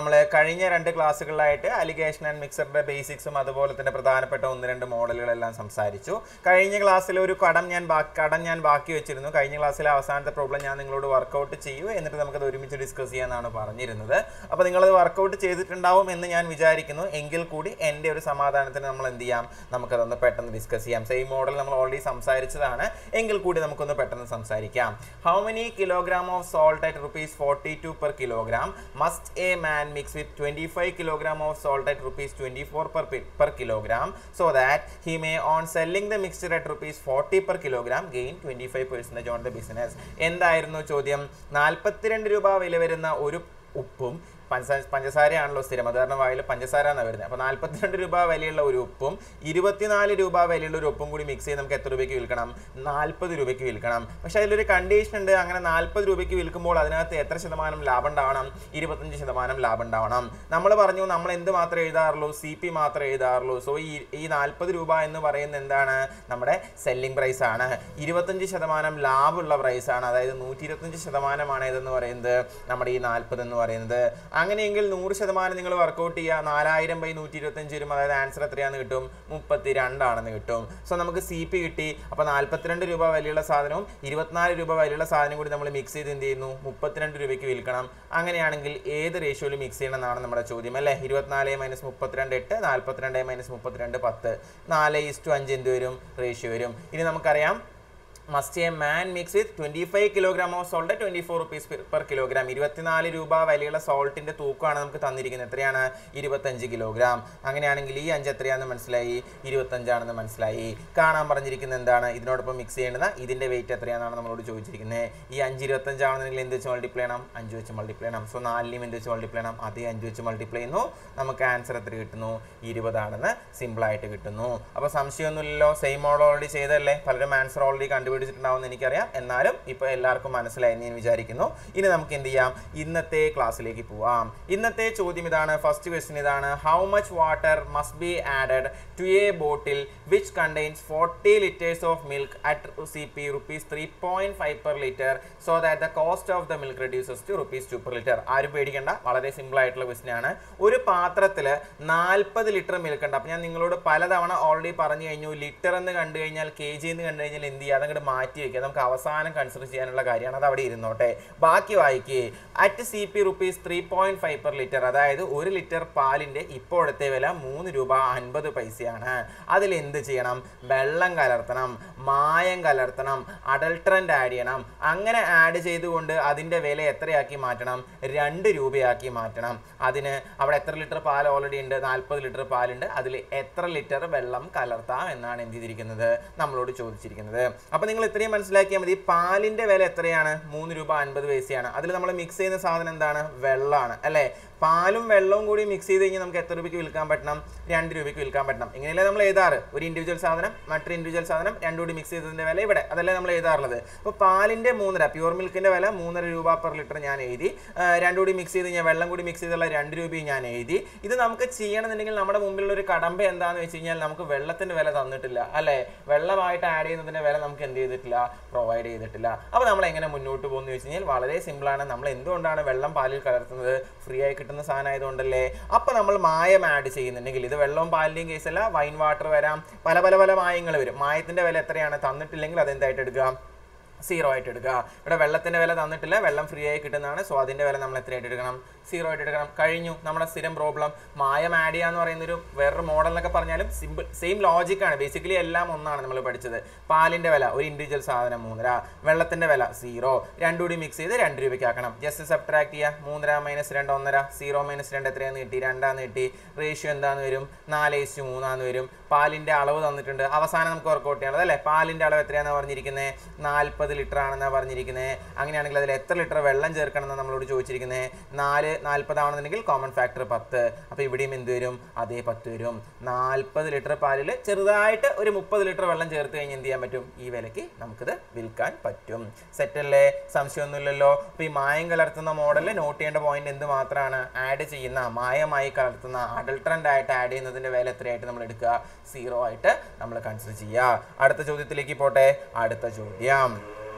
കഴിഞ്ഞ രണ്ട് ക്ലാസ്സുകളിലായിട്ട് അലിഗേഷൻ ആൻഡ് മിക്സറിന്റെ ബേസിക്സും അതുപോലെ തന്നെ പ്രധാനപ്പെട്ട ഒന്ന് രണ്ട് മോഡലുകളെല്ലാം സംസാരിച്ചു കഴിഞ്ഞ ക്ലാസ്സിൽ ഒരു കടം ഞാൻ ബാ- കടം ഞാൻ ബാക്കി വെച്ചിരുന്നു കഴിഞ്ഞ ക്ലാസ്സിലെ അവസാനത്തെ പ്രോബ്ലം ഞാൻ നിങ്ങളോട് വർക്കൗട്ട് ചെയ്യൂ എന്നിട്ട് നമുക്കത് ഒരുമിച്ച് ഡിസ്കസ് ചെയ്യാനാണ് പറഞ്ഞിരുന്നത് അപ്പോൾ നിങ്ങളത് വർക്കൗട്ട് ചെയ്തിട്ടുണ്ടാവും എന്ന് ഞാൻ വിചാരിക്കുന്നു എങ്കിൽ കൂടി എൻ്റെ ഒരു സമാധാനത്തിന് നമ്മൾ എന്ത് ചെയ്യാം നമുക്കതൊന്ന് പെട്ടെന്ന് ഡിസ്കസ് ചെയ്യാം സെയിം മോഡൽ നമ്മൾ ഓൾറെഡി സംസാരിച്ചതാണ് എങ്കിൽ കൂടി നമുക്കൊന്ന് പെട്ടെന്ന് സംസാരിക്കാം how many kilogram of salt at rupees forty two per kilogram must a man mix with twenty five kilogram of salt at rupees twenty four per per kilogram so that he may on selling the mixture at rupees forty per kilogram gain twenty five percentage on the business എന്തായിരുന്നു ചോദ്യം നാൽപ്പത്തിരണ്ട് രൂപ വില വരുന്ന ഒരു ഉപ്പും പഞ്ചസാര പഞ്ചസാരയാണല്ലോ സ്ഥിരം അത് കാരണം വായിൽ പഞ്ചസാര എന്നാണ് വരുന്നത് അപ്പോൾ നാൽപ്പത്തിരണ്ട് രൂപ വിലയുള്ള ഒരു ഉപ്പും ഇരുപത്തിനാല് രൂപ വിലയുള്ള ഒരു ഉപ്പും കൂടി മിക്സ് ചെയ്ത് നമുക്ക് എത്ര രൂപയ്ക്ക് വിൽക്കണം നാൽപ്പത് രൂപയ്ക്ക് വിൽക്കണം പക്ഷേ അതിലൊരു കണ്ടീഷൻ ഉണ്ട് അങ്ങനെ നാൽപ്പത് രൂപയ്ക്ക് വിൽക്കുമ്പോൾ അതിനകത്ത് എത്ര ശതമാനം ലാഭം ഉണ്ടാവണം ഇരുപത്തഞ്ച് ശതമാനം ലാഭം ഉണ്ടാവണം നമ്മൾ പറഞ്ഞു നമ്മൾ എന്ത് മാത്രമേ എഴുതാറുള്ളൂ സി പി മാത്രമേ എഴുതാറുള്ളൂ സോ ഈ ഈ നാൽപ്പത് രൂപ എന്ന് പറയുന്നത് എന്താണ് നമ്മുടെ സെല്ലിംഗ് പ്രൈസ് ആണ് ഇരുപത്തഞ്ച് ശതമാനം ലാഭമുള്ള പ്രൈസ് ആണ് അതായത് നൂറ്റി ഇരുപത്തഞ്ച് ശതമാനമാണ് ഇതെന്ന് പറയുന്നത് നമ്മുടെ ഈ നാൽപ്പത് എന്ന് പറയുന്നത് അങ്ങനെയെങ്കിൽ നൂറ് ശതമാനം നിങ്ങൾ വർക്കൗട്ട് ചെയ്യുക നാലായിരം ബൈ നൂറ്റി ഇരുപത്തഞ്ച് വരും അതായത് ആൻസർ എത്രയാണെന്ന് കിട്ടും മുപ്പത്തി രണ്ടാണെന്ന് കിട്ടും സോ നമുക്ക് സി പി കിട്ടി അപ്പോൾ നാൽപ്പത്തിരണ്ട് രൂപ വിലയുള്ള സാധനവും ഇരുപത്തിനാല് രൂപ വിലയുള്ള സാധനം കൂടി നമ്മൾ മിക്സ് ചെയ്ത് എന്ത് ചെയ്യുന്നു മുപ്പത്തിരണ്ട് രൂപയ്ക്ക് വിൽക്കണം അങ്ങനെയാണെങ്കിൽ ഏത് റേഷ്യോയിൽ മിക്സ് ചെയ്യണം എന്നാണ് നമ്മുടെ ചോദ്യം അല്ലേ ഇരുപത്തിനാല് മൈനസ് മുപ്പത്തിരണ്ട് എട്ട് നാൽപ്പത്തിരണ്ട് മൈനസ് മുപ്പത്തിരണ്ട് പത്ത് നാല് ഇസ്റ്റു അഞ്ച് എന്ത് വരും റേഷ്യോ വരും ഇനി നമുക്കറിയാം must a man mix with twenty five kilogram of salt twenty four rupees per kilogram ഇരുപത്തിനാല് രൂപ വിലയുള്ള സോൾട്ടിൻ്റെ തൂക്കമാണ് നമുക്ക് തന്നിരിക്കുന്നത് എത്രയാണ് ഇരുപത്തഞ്ച് കിലോഗ്രാം അങ്ങനെയാണെങ്കിൽ ഈ അഞ്ച് എത്രയാണെന്ന് മനസ്സിലായി ഇരുപത്തഞ്ചാണെന്ന് മനസ്സിലായി കാണാൻ പറഞ്ഞിരിക്കുന്നത് എന്താണ് ഇതിനോടൊപ്പം മിക്സ് ചെയ്യേണ്ടത് ഇതിൻ്റെ വെയിറ്റ് എത്രയാണെന്നാണ് നമ്മളോട് ചോദിച്ചിരിക്കുന്നത് ഈ അഞ്ച് ഇരുപത്തഞ്ചാണെന്നുണ്ടെങ്കിൽ എന്ത് വെച്ച് മൾട്ടിപ്ലൈ ചെയ്യണം അഞ്ച് വെച്ച് മൾട്ടിപ്ലൈ ചെയ്യണം സോ നാലിനും എന്ത് വെച്ച് മൾട്ടിപ്ലൈ ചെയ്യണം അതേ അഞ്ച് വെച്ച് മൾട്ടിപ്ലൈ ചെയ്യുന്നു നമുക്ക് ആൻസർ എത്ര കിട്ടുന്നു ഇരുപതാണെന്ന് സിമ്പിളായിട്ട് കിട്ടുന്നു അപ്പോൾ സംശയമൊന്നുമില്ലല്ലോ സെയിം മോഡൽ ഓൾറെഡി ചെയ്തല്ലേ പലരും ആൻസർ ഓൾറെഡി കണ്ടുപിടിച്ചിട്ടുണ്ടാവും എന്ന് എനിക്കറിയാം എന്നാലും ഇപ്പോൾ എല്ലാവർക്കും മനസ്സിലായി എന്ന് ഞാൻ വിചാരിക്കുന്നു ഇനി നമുക്ക് എന്ത് ചെയ്യാം ഇന്നത്തെ ക്ലാസ്സിലേക്ക് പോവാം ഇന്നത്തെ ചോദ്യം ഇതാണ് ഫസ്റ്റ് ക്വസ്റ്റ്യൻ ഇതാണ് how much water must be added to a bottle which contains forty litres of milk at C P rupees three point five per litre so that the cost of the milk reduces to rupees two per litre ആരും പേടിക്കേണ്ട വളരെ simple ആയിട്ടുള്ള question ആണ് ഒരു പാത്രത്തിൽ നാൽപ്പത് litre milk ഉണ്ട് അപ്പോൾ ഞാൻ നിങ്ങളോട് പലതവണ ഓൾറെഡി പറഞ്ഞു കഴിഞ്ഞു ലിറ്റർ എന്ന് കണ്ടു കഴിഞ്ഞാൽ കെ ജി എന്ന് കണ്ടു കഴിഞ്ഞാൽ എന്ത് ചെയ്യുക അതങ്ങോട്ട് മാറ്റി വെക്കുക നമുക്ക് അവസാനം കൺസിഡർ ചെയ്യാനുള്ള കാര്യമാണ് അത് അവിടെ ഇരുന്നോട്ടെ ബാക്കി വായിക്കേ at C P rupees three point five per litre അതായത് ഒരു ലിറ്റർ പാലിൻ്റെ ഇപ്പോഴത്തെ വില മൂന്ന് രൂപ അൻപത് പൈസയാണ് അതിൽ എന്ത് ചെയ്യണം വെള്ളം കലർത്തണം മായം കലർത്തണം അഡൾട്രൻ്റ് ആഡ് ചെയ്യണം അങ്ങനെ ആഡ് ചെയ്തുകൊണ്ട് അതിൻ്റെ വില എത്രയാക്കി മാറ്റണം രണ്ട് രൂപയാക്കി മാറ്റണം അതിന് അവിടെ എത്ര ലിറ്റർ പാൽ ഓൾറെഡി ഉണ്ട് നാൽപ്പത് ലിറ്റർ പാലുണ്ട് അതിൽ എത്ര ലിറ്റർ വെള്ളം കലർത്താം എന്നാണ് എന്ത് ചെയ്തിരിക്കുന്നത് നമ്മളോട് ചോദിച്ചിരിക്കുന്നത് അപ്പോൾ നിങ്ങൾ ഇത്രയും മനസ്സിലാക്കിയാൽ മതി പാലിൻ്റെ വില എത്രയാണ് മൂന്ന് രൂപ അൻപത് പൈസയാണ് അതിൽ നമ്മൾ മിക്സ് ചെയ്യുന്ന സാധനം എന്താണ് വെള്ളമാണ് അല്ലേ പാലും വെള്ളവും കൂടി മിക്സ് ചെയ്ത് കഴിഞ്ഞാൽ നമുക്ക് എത്ര രൂപയ്ക്ക് വിൽക്കാൻ പറ്റണം രണ്ട് രൂപയ്ക്ക് വിൽക്കാൻ പറ്റണം ഇങ്ങനെയല്ലേ നമ്മൾ എഴുതാറ് ഒരു ഇൻഡിവിജ്വൽ സാധനം മറ്റൊരു ഇൻഡിവിജ്വൽ സാധനം രണ്ടും കൂടി മിക്സ് ചെയ്തതിൻ്റെ വില ഇവിടെ അതല്ലേ നമ്മൾ എഴുതാറുള്ളത് അപ്പോൾ പാലിൻ്റെ മൂന്നര പ്യൂർ മിൽക്കിൻ്റെ വില മൂന്നര രൂപ പെർ ലിറ്റർ ഞാൻ എഴുതി ആ, രണ്ടും കൂടി മിക്സ് ചെയ്ത് കഴിഞ്ഞാൽ വെള്ളം കൂടി മിക്സ് ചെയ്തുള്ള രണ്ട് രൂപയും ഞാൻ എഴുതി ഇത് നമുക്ക് ചെയ്യണമെന്നുണ്ടെങ്കിൽ നമ്മുടെ മുമ്പിലുള്ള ഒരു കടമ്പ എന്താണെന്ന് വെച്ച് കഴിഞ്ഞാൽ നമുക്ക് വെള്ളത്തിൻ്റെ വില തന്നിട്ടില്ല അല്ലേ വെള്ളമായിട്ട് ആഡ് ചെയ്യുന്നതിൻ്റെ വില നമുക്ക് എന്ത് ചെയ്തിട്ടില്ല പ്രൊവൈഡ് ചെയ്തിട്ടില്ല അപ്പോൾ നമ്മൾ എങ്ങനെ മുന്നോട്ട് പോകുന്നു വെച്ച് കഴിഞ്ഞാൽ വളരെ സിമ്പിളാണ് നമ്മൾ എന്തുകൊണ്ടാണ് വെള്ളം പാലിൽ കലർത്തുന്നത് ഫ്രീ ആയി കിട്ടുന്ന സാധനം ആയതുകൊണ്ടല്ലേ അപ്പോൾ നമ്മൾ മായം ആഡ് ചെയ്യുന്നുണ്ടെങ്കിൽ ഇത് വെള്ളവും പാലിൻ്റെയും കേസല്ല വൈൻ വാട്ടർ വരാം പല പല പല മായങ്ങൾ വരും മായത്തിൻ്റെ വില എത്രയാണ് തന്നിട്ടില്ലെങ്കിൽ അതെന്തായിട്ട് എടുക്കുക സീറോ ആയിട്ട് എടുക്കുക ഇവിടെ വെള്ളത്തിൻ്റെ വില തന്നിട്ടില്ല വെള്ളം ഫ്രീ ആയി കിട്ടുന്നതാണ് സോ അതിൻ്റെ വില നമ്മൾ എത്രയായിട്ട് എടുക്കണം സീറോ ആയിട്ട് എടുക്കണം കഴിഞ്ഞു നമ്മുടെ സ്ഥിരം പ്രോബ്ലം മായം ആഡ് ചെയ്യുക എന്ന് പറയുന്നൊരു വേറൊരു മോഡൽ എന്നൊക്കെ പറഞ്ഞാലും സിമ്പിൾ സെയിം ലോജിക്കാണ് ബേസിക്കലി എല്ലാം ഒന്നാണ് നമ്മൾ പഠിച്ചത് പാലിൻ്റെ വില ഒരു ഇൻഡിവിജ്വൽ സാധനം മൂന്നര വെള്ളത്തിൻ്റെ വില സീറോ രണ്ടും കൂടി മിക്സ് ചെയ്ത് രണ്ട് രൂപയ്ക്ക് ആക്കണം ജസ്റ്റ് സബ്ട്രാക്ട് ചെയ്യുക മൂന്നര മൈനസ് രണ്ട് ഒന്നര സീറോ മൈനസ് രണ്ട് എത്രയാന്ന് കിട്ടി രണ്ടാന്ന് കിട്ടി റേഷ്യോ എന്താന്ന് വരും നാല് ഇസ്റ്റു മൂന്നാന്ന് വരും പാലിൻ്റെ അളവ് തന്നിട്ടുണ്ട് അവസാനം നമുക്ക് വർക്കൗട്ട് ചെയ്യണത് അല്ലേ പാലിൻ്റെ അളവ് എത്രയാണെന്ന് പറഞ്ഞിരിക്കുന്നത് നാൽപ്പത് ലിറ്റർ ആണെന്നാണ് പറഞ്ഞിരിക്കുന്നത് അങ്ങനെയാണെങ്കിൽ അതിൽ എത്ര ലിറ്റർ വെള്ളം ചേർക്കണം എന്ന് നമ്മളോട് ചോദിച്ചിരിക്കുന്നത് നാല് നാൽപ്പതാണെന്നുണ്ടെങ്കിൽ കോമൺ ഫാക്ടർ പത്ത് അപ്പോൾ ഇവിടെയും എന്ത് വരും അതേ പത്ത് വരും നാൽപ്പത് ലിറ്റർ പാലിൽ ചെറുതായിട്ട് ഒരു മുപ്പത് ലിറ്റർ വെള്ളം ചേർത്ത് കഴിഞ്ഞ് എന്ത് ചെയ്യാൻ പറ്റും ഈ വിലയ്ക്ക് നമുക്കിത് വിൽക്കാൻ പറ്റും സെറ്റല്ലേ സംശയമൊന്നുമില്ലല്ലോ അപ്പോൾ ഈ മായം കലർത്തുന്ന മോഡലിൽ നോട്ട് ചെയ്യേണ്ട പോയിന്റ് എന്ത് മാത്രമാണ് ആഡ് ചെയ്യുന്ന മായമായി കലർത്തുന്ന അഡൾട്രൻ്റ് ആയിട്ട് ആഡ് ചെയ്യുന്നതിൻ്റെ വില എത്രയായിട്ട് നമ്മൾ എടുക്കുക സീറോ ആയിട്ട് നമ്മൾ കൺസിഡർ ചെയ്യുക അടുത്ത ചോദ്യത്തിലേക്ക് പോട്ടെ അടുത്ത ചോദ്യം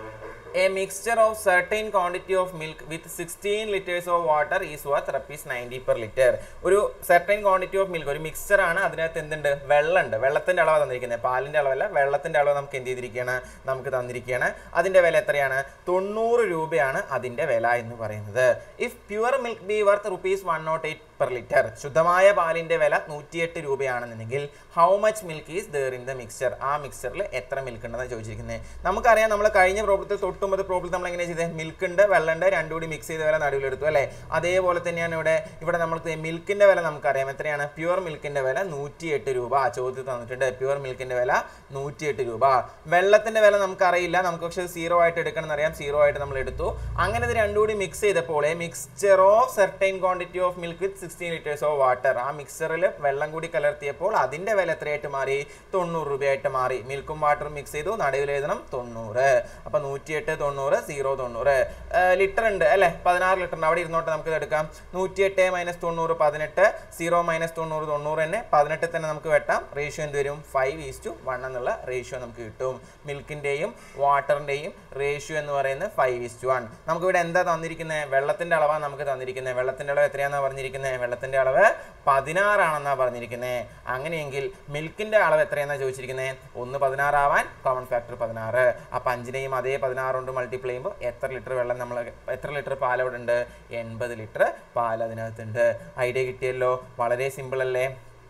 A mixture of certain quantity of milk with 16 liters of water is worth rupees 90 per liter. ഒരു certain quantity of milk ഒരു മിക്സ്ചർ ആണ് അതിനകത്ത് എന്തുണ്ട് വെള്ളമുണ്ട് വെള്ളത്തിന്റെ അളവ് തന്നിരിക്കുന്നത് പാലിന്റെ അളവല്ല വെള്ളത്തിന്റെ അളവ് നമുക്ക് എന്ത് ചെയ്തിരിക്കുകയാണ് നമുക്ക് തന്നിരിക്കുകയാണ് അതിന്റെ വില എത്രയാണ് തൊണ്ണൂറ് രൂപയാണ് അതിന്റെ വില എന്ന് പറയുന്നത് if pure milk be worth rupees one nought eight per litre ശുദ്ധമായ പാലിന്റെ വില നൂറ്റിയെട്ട് രൂപയാണെന്നുണ്ടെങ്കിൽ how much milk is there in the mixture ആ മിക്സ്ചറിൽ എത്ര മിൽക്ക് ഉണ്ടെന്നാണ് ചോദിച്ചിരിക്കുന്നത് നമുക്കറിയാം നമ്മൾ കഴിഞ്ഞ പ്രോബ്ലത്തിൽ തൊട്ടുമ്പത് പ്രോബ്ലം നമ്മൾ എങ്ങനെ ചെയ്തത് മിൽക്ക് ഉണ്ട് വെള്ളമുണ്ട് രണ്ടും കൂടി മിക്സ് ചെയ്ത വില നടുവിലെടുത്തു അല്ലേ അതേപോലെ തന്നെയാണ് ഇവിടെ ഇവിടെ നമുക്ക് മിൽക്കിന്റെ വില നമുക്കറിയാം എത്രയാണ് പ്യുവർ മിൽക്കിന്റെ വില നൂറ്റിയെട്ട് രൂപ ആ ചോദ്യത്തിൽ തന്നിട്ടുണ്ട് പ്യുവർ മിൽക്കിന്റെ വില നൂറ്റിയെട്ട് രൂപ വെള്ളത്തിന്റെ വില നമുക്കറിയില്ല നമുക്ക് പക്ഷേ സീറോ ആയിട്ട് എടുക്കണം എന്നറിയാം സീറോ ആയിട്ട് നമ്മൾ എടുത്തു അങ്ങനെ ഇത് രണ്ടും കൂടി മിക്സ് ചെയ്തപ്പോൾ mixture of certain quantity of milk with sixteen litres of water ആ മിക്സറിൽ വെള്ളം കൂടി കലർത്തിയപ്പോൾ അതിന്റെ വില എത്രയായിട്ട് മാറി തൊണ്ണൂറ് രൂപയായിട്ട് മാറി മിൽക്കും വാട്ടറും മിക്സ് ചെയ്തു നടുവിൽ എഴുതണം തൊണ്ണൂറ് അപ്പൊ നൂറ്റിയെട്ട് തൊണ്ണൂറ് സീറോ തൊണ്ണൂറ് ലിറ്റർ ഉണ്ട് അല്ലെ പതിനാറ് ലിറ്റർ ഉണ്ട് അവിടെ ഇരുന്നോട്ട് നമുക്ക് ഇത് എടുക്കാം നൂറ്റിയെട്ട് മൈനസ് തൊണ്ണൂറ് പതിനെട്ട് സീറോ മൈനസ് തൊണ്ണൂറ് തൊണ്ണൂറ് തന്നെ പതിനെട്ട് തന്നെ നമുക്ക് വെട്ടാം റേഷ്യോ എന്ത് വരും ഫൈവ് ഈസ് ടു വൺ എന്നുള്ള റേഷ്യോ നമുക്ക് കിട്ടും മിൽക്കിന്റെയും വാട്ടറിന്റെയും റേഷ്യോ എന്ന് പറയുന്നത് ഫൈവ് ഈസ് ടു വൺ നമുക്ക് ഇവിടെ എന്താ തന്നിരിക്കുന്നത് വെള്ളത്തിന്റെ അളവാണ് നമുക്ക് തന്നിരിക്കുന്നത് വെള്ളത്തിന്റെ അളവ് എത്രയാണെന്നാ പറഞ്ഞിരിക്കുന്നത് വെള്ളത്തിന്റെ അളവ് പതിനാറാണെന്നാ പറഞ്ഞിരിക്കുന്നത് അങ്ങനെയെങ്കിൽ മിൽക്കിന്റെ അളവ് എത്രയാണെന്നാ ചോദിച്ചിരിക്കുന്നത് ഒന്ന് പതിനാറാവാൻ കോമൺ ഫാക്ടർ പതിനാറ് അപ്പം അഞ്ചിനെയും അതേ പതിനാറ് കൊണ്ട് മൾട്ടിപ്ലൈ ചെയ്യുമ്പോൾ എത്ര ലിറ്റർ വെള്ളം നമ്മൾ എത്ര ലിറ്റർ പാൽ അവിടെ ഉണ്ട് എൺപത് ലിറ്റർ പാൽ അതിനകത്തുണ്ട് ഐഡിയ കിട്ടിയല്ലോ വളരെ സിമ്പിൾ അല്ലേ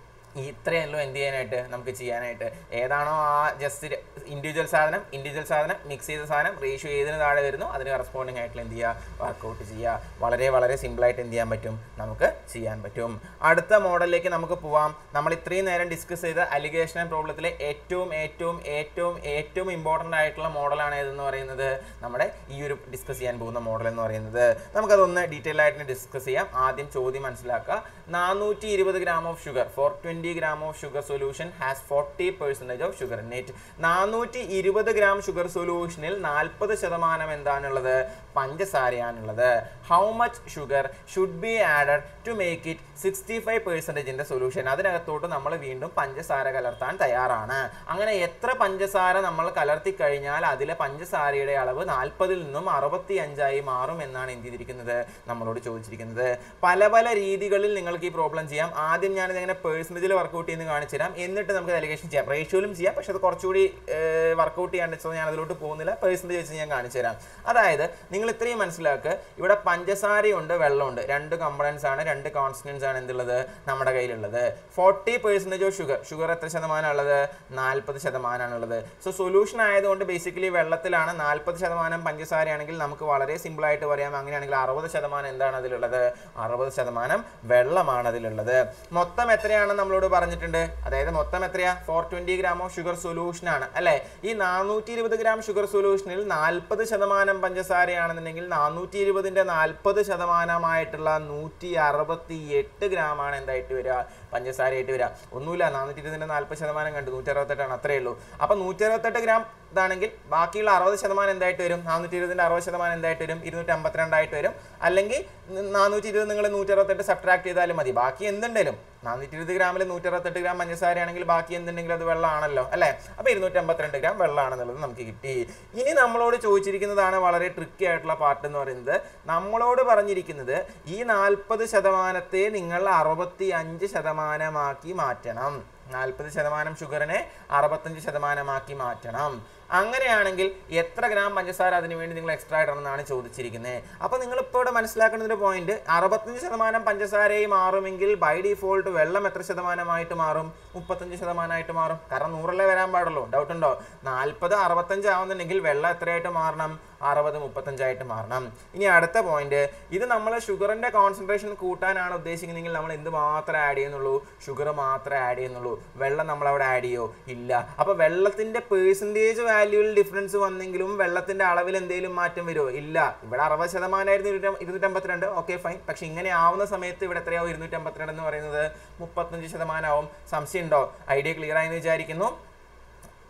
ഈ ഇത്രയല്ലോ എന്ത് ചെയ്യാനായിട്ട് നമുക്ക് ചെയ്യാനായിട്ട് ഏതാണോ ആ ജസ്റ്റ് ഇൻഡിവിജ്വൽ സാധനം ഇൻഡിവിജ്വൽ സാധനം മിക്സ് ചെയ്ത സാധനം റേഷ്യോ ഏതിന് താഴെ വരുന്നു അതിന് കറസ്പോണ്ടിങ് ആയിട്ടുള്ള എന്ത് ചെയ്യുക വർക്കൗട്ട് ചെയ്യുക വളരെ വളരെ സിമ്പിളായിട്ട് എന്ത് ചെയ്യാൻ പറ്റും നമുക്ക് ചെയ്യാൻ പറ്റും അടുത്ത മോഡലിലേക്ക് നമുക്ക് പോവാം നമ്മൾ ഇത്രയും നേരം ഡിസ്കസ് ചെയ്ത അലിഗേഷൻ പ്രോബ്ലത്തിലെ ഏറ്റവും ഏറ്റവും ഏറ്റവും ഏറ്റവും ഇമ്പോർട്ടൻ്റ് ആയിട്ടുള്ള മോഡലാണ് ഏതെന്ന് പറയുന്നത് നമ്മുടെ ഈ ഒരു ഡിസ്കസ് ചെയ്യാൻ പോകുന്ന മോഡൽ എന്ന് പറയുന്നത് നമുക്കതൊന്ന് ഡീറ്റെയിൽ ആയിട്ട് ഡിസ്കസ് ചെയ്യാം ആദ്യം ചോദ്യം മനസ്സിലാക്കുക നാനൂറ്റി ഇരുപത് gram of sugar four twenty gram of sugar solution has forty percentage of sugar net നാനൂറ്റി ഇരുപത് ഗ്രാം ഷുഗർ സൊല്യൂഷനിൽ നാൽപ്പത് ശതമാനം എന്താണുള്ളത് പഞ്ചസാരയാണുള്ളത് how much sugar should be added to make it sixty five പെർസെൻറ്റേജിൻ്റെ സൊല്യൂഷൻ അതിനകത്തോട്ട് നമ്മൾ വീണ്ടും പഞ്ചസാര കലർത്താൻ തയ്യാറാണ് അങ്ങനെ എത്ര പഞ്ചസാര നമ്മൾ കലർത്തി കഴിഞ്ഞാൽ അതിലെ പഞ്ചസാരയുടെ അളവ് നാൽപ്പതിൽ നിന്നും അറുപത്തി അഞ്ചായി മാറും എന്നാണ് എന്ത് ചെയ്തിരിക്കുന്നത് നമ്മളോട് ചോദിച്ചിരിക്കുന്നത് പല പല രീതികളിൽ നിങ്ങൾക്ക് ഈ പ്രോബ്ലം ചെയ്യാം ആദ്യം ഞാനിത് എങ്ങനെ പേഴ്സൻറ്റേജിൽ വർക്കൗട്ട് ചെയ്യുന്ന കാണിച്ചു തരാം എന്നിട്ട് നമുക്ക് അലിഗേഷൻ ചെയ്യാം റേഷ്യോയിലും ചെയ്യാം പക്ഷെ അത് കുറച്ചുകൂടി വർക്കൗട്ട് ചെയ്യാൻ വെച്ചത് ഞാൻ അതിലോട്ട് പോകുന്നില്ല പേഴ്സൻറ്റേജ് വെച്ച് ഞാൻ കാണിച്ചു തരാം അതായത് നിങ്ങൾ ഇത്രയും മനസ്സിലാക്കുക ഇവിടെ പഞ്ചസാരയുണ്ട് വെള്ളമുണ്ട് രണ്ട് കമ്പണൻസ് ആണ് രണ്ട് കോൺസ്റ്റൻസ് ആണ് എന്തുള്ളത് നമ്മുടെ കയ്യിലുള്ളത് forty percentage of sugar sugar എത്ര ശതമാനമാണ് ഉള്ളത് നാൽപ്പത് ശതമാനമാണ് ഉള്ളത് സോ സൊല്യൂഷൻ ആയതുകൊണ്ട് ബേസിക്കലി വെള്ളത്തിലാണ് നാൽപ്പത് ശതമാനം പഞ്ചസാരയാണെങ്കിൽ നമുക്ക് വളരെ സിമ്പിൾ ആയിട്ട് പറയാം അങ്ങനെയാണെങ്കിൽ അറുപത് ശതമാനം എന്താണ് അതിലുള്ളത് അറുപത് ശതമാനം വെള്ളമാണ് അതിലുള്ളത് മൊത്തം എത്രയാണ് നമ്മളോട് പറഞ്ഞിട്ടുണ്ട് അതായത് മൊത്തം എത്രയാ four twenty gram of sugar solution ആണ് അല്ലെ ഈ നാനൂറ്റി ഇരുപത് ഗ്രാം ഷുഗർ സൊല്യൂഷനിൽ നാൽപ്പത് ശതമാനം പഞ്ചസാരയാണെന്നുണ്ടെങ്കിൽ നാനൂറ്റി ഇരുപതിന്റെ നാൽപ്പത് ശതമാനമായിട്ടുള്ള നൂറ്റി അറുപത്തി എട്ട് ഗ്രാം ആണ് എന്തായിട്ട് വരിക പഞ്ചസാരയായിട്ട് വരിക ഒന്നുമില്ല നാനൂറ്റി ഇരുപതിന്റെ നാൽപ്പത് ശതമാനം കണ്ടു നൂറ്റി അറുപത്തെട്ടാണ് അത്രേ ഉള്ളൂ അപ്പൊ നൂറ്റി അറുപത്തെട്ട് ഗ്രാം ഇതാണെങ്കിൽ ബാക്കിയുള്ള അറുപത് ശതമാനം എന്തായിട്ട് വരും നാനൂറ്റി ഇരുപതിന്റെ അറുപത് ശതമാനം എന്തായിട്ട് വരും ഇരുന്നൂറ്റി അമ്പത്തിരണ്ടായിട്ട് വരും അല്ലെങ്കിൽ നാനൂറ്റി ഇരുപത് നിങ്ങൾ നൂറ്റി അറുപത്തെട്ട് സബ്ട്രാക്ട് ചെയ്താലും മതി ബാക്കി എന്തുണ്ടേലും നാനൂറ്റി ഇരുപത് ഗ്രാമിൽ നൂറ്റി അറുപത്തെട്ട് ഗ്രാം പഞ്ചസാരയാണെങ്കിൽ ബാക്കി എന്തുണ്ടെങ്കിലും അത് വെള്ളമാണല്ലോ അല്ലേ അപ്പോൾ ഇരുന്നൂറ്റി അമ്പത്തിരണ്ട് ഗ്രാം വെള്ളമാണെന്നുള്ളത് നമുക്ക് കിട്ടി ഇനി നമ്മളോട് ചോദിച്ചിരിക്കുന്നതാണ് വളരെ ട്രിക്കി ആയിട്ടുള്ള പാർട്ട് എന്ന് പറയുന്നത് നമ്മളോട് പറഞ്ഞിരിക്കുന്നത് ഈ നാൽപ്പത് ശതമാനത്തെ നിങ്ങൾ അറുപത്തി അഞ്ച് ശതമാനമാക്കി മാറ്റണം നാൽപ്പത് ശതമാനം ഷുഗറിനെ അറുപത്തഞ്ച് ശതമാനമാക്കി മാറ്റണം അങ്ങനെയാണെങ്കിൽ എത്ര ഗ്രാം പഞ്ചസാര അതിന് വേണ്ടി നിങ്ങൾ എക്സ്ട്രാ ഇടണമെന്നാണ് ചോദിച്ചിരിക്കുന്നത് അപ്പോൾ നിങ്ങൾ ഇപ്പോൾ ഇവിടെ മനസ്സിലാക്കുന്ന ഒരു പോയിന്റ് അറുപത്തഞ്ച് ശതമാനം പഞ്ചസാരയായി മാറുമെങ്കിൽ ബൈ ഡിഫോൾട്ട് വെള്ളം എത്ര ശതമാനമായിട്ട് മാറും മുപ്പത്തഞ്ച് ശതമാനമായിട്ട് മാറും കാരണം നൂറല്ലേ വരാൻ പാടുള്ളൂ ഡൗട്ട് ഉണ്ടോ നാൽപ്പത് അറുപത്തഞ്ച് ആവുന്നുണ്ടെങ്കിൽ വെള്ളം എത്രയായിട്ട് മാറണം അറുപത് മുപ്പത്തഞ്ചായിട്ട് മാറണം ഇനി അടുത്ത പോയിന്റ് ഇത് നമ്മൾ ഷുഗറിന്റെ കോൺസെൻട്രേഷൻ കൂട്ടാനാണ് ഉദ്ദേശിക്കുന്നതെങ്കിൽ നമ്മൾ എന്ത് മാത്രമേ ആഡ് ചെയ്യുന്നുള്ളൂ ഷുഗർ മാത്രമേ ആഡ് ചെയ്യുന്നുള്ളൂ വെള്ളം നമ്മൾ അവിടെ ആഡ് ചെയ്യോ ഇല്ല അപ്പോൾ വെള്ളത്തിന്റെ പേഴ്സൻറ്റേജ് വാല്യൂവിൽ ഡിഫറൻസ് വന്നെങ്കിലും വെള്ളത്തിന്റെ അളവിൽ എന്തെങ്കിലും മാറ്റം വരുമോ ഇല്ല ഇവിടെ അറുപത് ശതമാനമായിരുന്നു ഇരുന്നൂറ്റമ്പത്തിരണ്ട് ഓക്കെ ഫൈൻ പക്ഷെ ഇങ്ങനെ ആവുന്ന സമയത്ത് ഇവിടെ എത്രയാവും ഇരുന്നൂറ്റമ്പത്തിരണ്ട് എന്ന് പറയുന്നത് മുപ്പത്തഞ്ച് ശതമാനമാവും സംശയം ഉണ്ടോ ഐഡിയ ക്ലിയർ ആയെന്ന് വിചാരിക്കുന്നു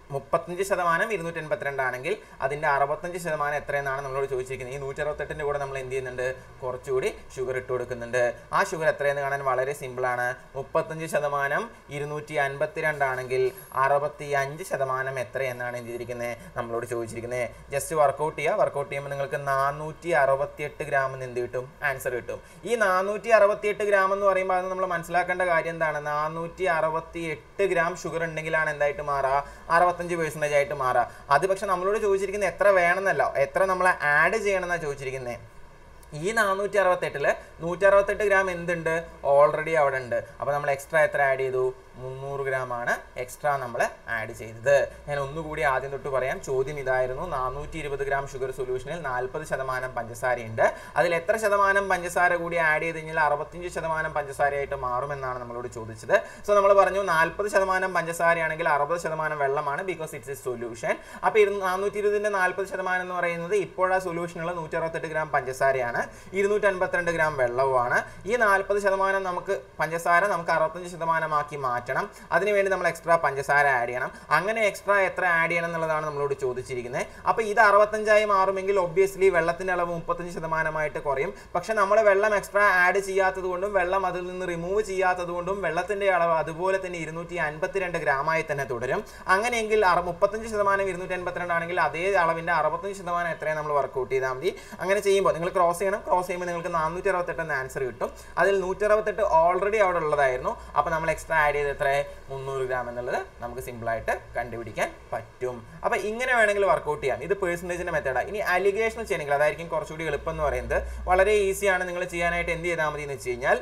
മുപ്പത്തഞ്ച് ശതമാനം ഇരുന്നൂറ്റി എൺപത്തിരണ്ട് ആണെങ്കിൽ അതിൻ്റെ അറുപത്തഞ്ച് ശതമാനം എത്രയെന്നാണ് നമ്മളോട് ചോദിച്ചിരിക്കുന്നത് ഈ നൂറ്റി അറുപത്തെട്ടിൻ്റെ കൂടെ നമ്മൾ എന്ത് ചെയ്യുന്നുണ്ട് കുറച്ചുകൂടി ഷുഗർ ഇട്ട് കൊടുക്കുന്നുണ്ട് ആ ഷുഗർ എത്രയെന്ന് കാണാൻ വളരെ സിമ്പിളാണ് മുപ്പത്തഞ്ച് ശതമാനം ഇരുന്നൂറ്റി അൻപത്തിരണ്ടാണെങ്കിൽ അറുപത്തി അഞ്ച് ശതമാനം എത്രയെന്നാണ് എന്ത് ചെയ്തിരിക്കുന്നത് നമ്മളോട് ചോദിച്ചിരിക്കുന്നത് ജസ്റ്റ് വർക്കൗട്ട് ചെയ്യുക വർക്കൗട്ട് ചെയ്യുമ്പോൾ നിങ്ങൾക്ക് നാനൂറ്റി അറുപത്തിയെട്ട് ഗ്രാം എന്ന് എന്ത് കിട്ടും ആൻസർ കിട്ടും ഈ നാനൂറ്റി അറുപത്തിയെട്ട് ഗ്രാം എന്ന് പറയുമ്പോൾ അത് നമ്മൾ മനസ്സിലാക്കേണ്ട കാര്യം എന്താണ് നാനൂറ്റി അറുപത്തി എട്ട് ഗ്രാം ഷുഗർ ഉണ്ടെങ്കിലാണ് എന്തായിട്ട് മാറുക അറുപത്തഞ്ച് പേഴ്സൻറ്റേജ് ആയിട്ട് മാറുക അത് പക്ഷെ നമ്മളോട് ചോദിച്ചിരിക്കുന്നത് എത്ര വേണമെന്നല്ല എത്ര നമ്മൾ ആഡ് ചെയ്യണമെന്നാണ് ചോദിച്ചിരിക്കുന്നത് ഈ നാനൂറ്റി അറുപത്തെട്ടില് നൂറ്റി അറുപത്തെട്ട് ഗ്രാം എന്തുണ്ട് ഓൾറെഡി അവിടെ ഉണ്ട് അപ്പോൾ നമ്മൾ എക്സ്ട്രാ എത്ര ആഡ് ചെയ്തു മുന്നൂറ് ഗ്രാം ആണ് എക്സ്ട്രാ നമ്മൾ ആഡ് ചെയ്തത് ഞാൻ ഒന്നുകൂടി ആദ്യം തൊട്ട് പറയാം ചോദ്യം ഇതായിരുന്നു നാനൂറ്റി ഇരുപത് ഗ്രാം ഷുഗർ സൊല്യൂഷനിൽ നാൽപ്പത് ശതമാനം പഞ്ചസാരയുണ്ട് അതിൽ എത്ര ശതമാനം പഞ്ചസാര കൂടി ആഡ് ചെയ്ത് കഴിഞ്ഞാൽ അറുപത്തഞ്ച് ശതമാനം പഞ്ചസാരയായിട്ട് മാറുമെന്നാണ് നമ്മളോട് ചോദിച്ചത് സോ നമ്മൾ പറഞ്ഞു നാൽപ്പത് ശതമാനം പഞ്ചസാരയാണെങ്കിൽ അറുപത് ശതമാനം വെള്ളമാണ് ബിക്കോസ് ഇറ്റ്സ് എ സൊല്യൂഷൻ അപ്പോൾ ഇരു നാനൂറ്റി ഇരുപതിൻ്റെ നാൽപ്പത് ശതമാനം എന്ന് പറയുന്നത് ഇപ്പോഴാ സൊല്യൂഷനുള്ള നൂറ്റി അറുപത്തെട്ട് ഗ്രാം പഞ്ചസാരയാണ് ഇരുന്നൂറ്റി അൻപത്തിരണ്ട് ഗ്രാം വെള്ളവുമാണ് ഈ നാൽപ്പത് ശതമാനം നമുക്ക് പഞ്ചസാര നമുക്ക് അറുപത്തഞ്ച് ശതമാനമാക്കി മാറ്റണം അതിനുവേണ്ടി നമ്മൾ എക്സ്ട്രാ പഞ്ചസാര ആഡ് ചെയ്യണം അങ്ങനെ എക്സ്ട്രാ എത്ര ആഡ് ചെയ്യണം എന്നുള്ളതാണ് നമ്മളോട് ചോദിച്ചിരിക്കുന്നത് അപ്പോൾ ഇത് അറുപത്തഞ്ചായി മാറുമെങ്കിൽ ഒബ്വിയസ്ലി വെള്ളത്തിൻ്റെ അളവ് മുപ്പത്തഞ്ച് ശതമാനമായിട്ട് കുറയും പക്ഷെ നമ്മൾ വെള്ളം എക്സ്ട്രാ ആഡ് ചെയ്യാത്തത് കൊണ്ടും വെള്ളം അതിൽ നിന്ന് റിമൂവ് ചെയ്യാത്തത് കൊണ്ടും വെള്ളത്തിൻ്റെ അളവ് അതുപോലെ തന്നെ ഇരുന്നൂറ്റി അൻപത്തിരണ്ട് ഗ്രാമായി തന്നെ തുടരും അങ്ങനെയെങ്കിൽ അറ മുപ്പത്തഞ്ച് ശതമാനം ഇരുന്നൂറ്റി അൻപത്തിരണ്ട് ആണെങ്കിൽ അതേ അളവിൻ്റെ അറുപത്തഞ്ച് ശതമാനം എത്രയും നമ്മൾ വർക്കൗട്ട് ചെയ്താൽ മതി അങ്ങനെ ചെയ്യുമ്പോൾ നിങ്ങൾ ക്രോസ് ചെയ്യണം ക്രോസ് ചെയ്യുമ്പോൾ നിങ്ങൾക്ക് നാനൂറ്റി അറുപത്തെട്ട് എന്ന ആൻസർ കിട്ടും അതിൽ നൂറ്റി അറുപത്തെട്ട് ഓൾറെഡി അവിടെ ഉള്ളതായിരുന്നു അപ്പോൾ നമ്മൾ എക്സ്ട്രാ ആഡ് ചെയ്ത് എത്ര മുന്നൂറ് ഗ്രാം എന്നുള്ളത് നമുക്ക് സിമ്പിളായിട്ട് കണ്ടുപിടിക്കാൻ പറ്റും അപ്പോൾ ഇങ്ങനെ വേണമെങ്കിൽ വർക്കൗട്ട് ചെയ്യാം ഇത് പേഴ്സൻറ്റേജിൻ്റെ മെത്തേഡാണ് ഇനി അലിഗേഷൻ ചെയ്യണമെങ്കിൽ അതായിരിക്കും കുറച്ചുകൂടി എളുപ്പം എന്ന് പറയുന്നത് വളരെ ഈസിയാണ് നിങ്ങൾ ചെയ്യാനായിട്ട് എന്ത് ചെയ്താൽ മതി എന്ന് വെച്ച് കഴിഞ്ഞാൽ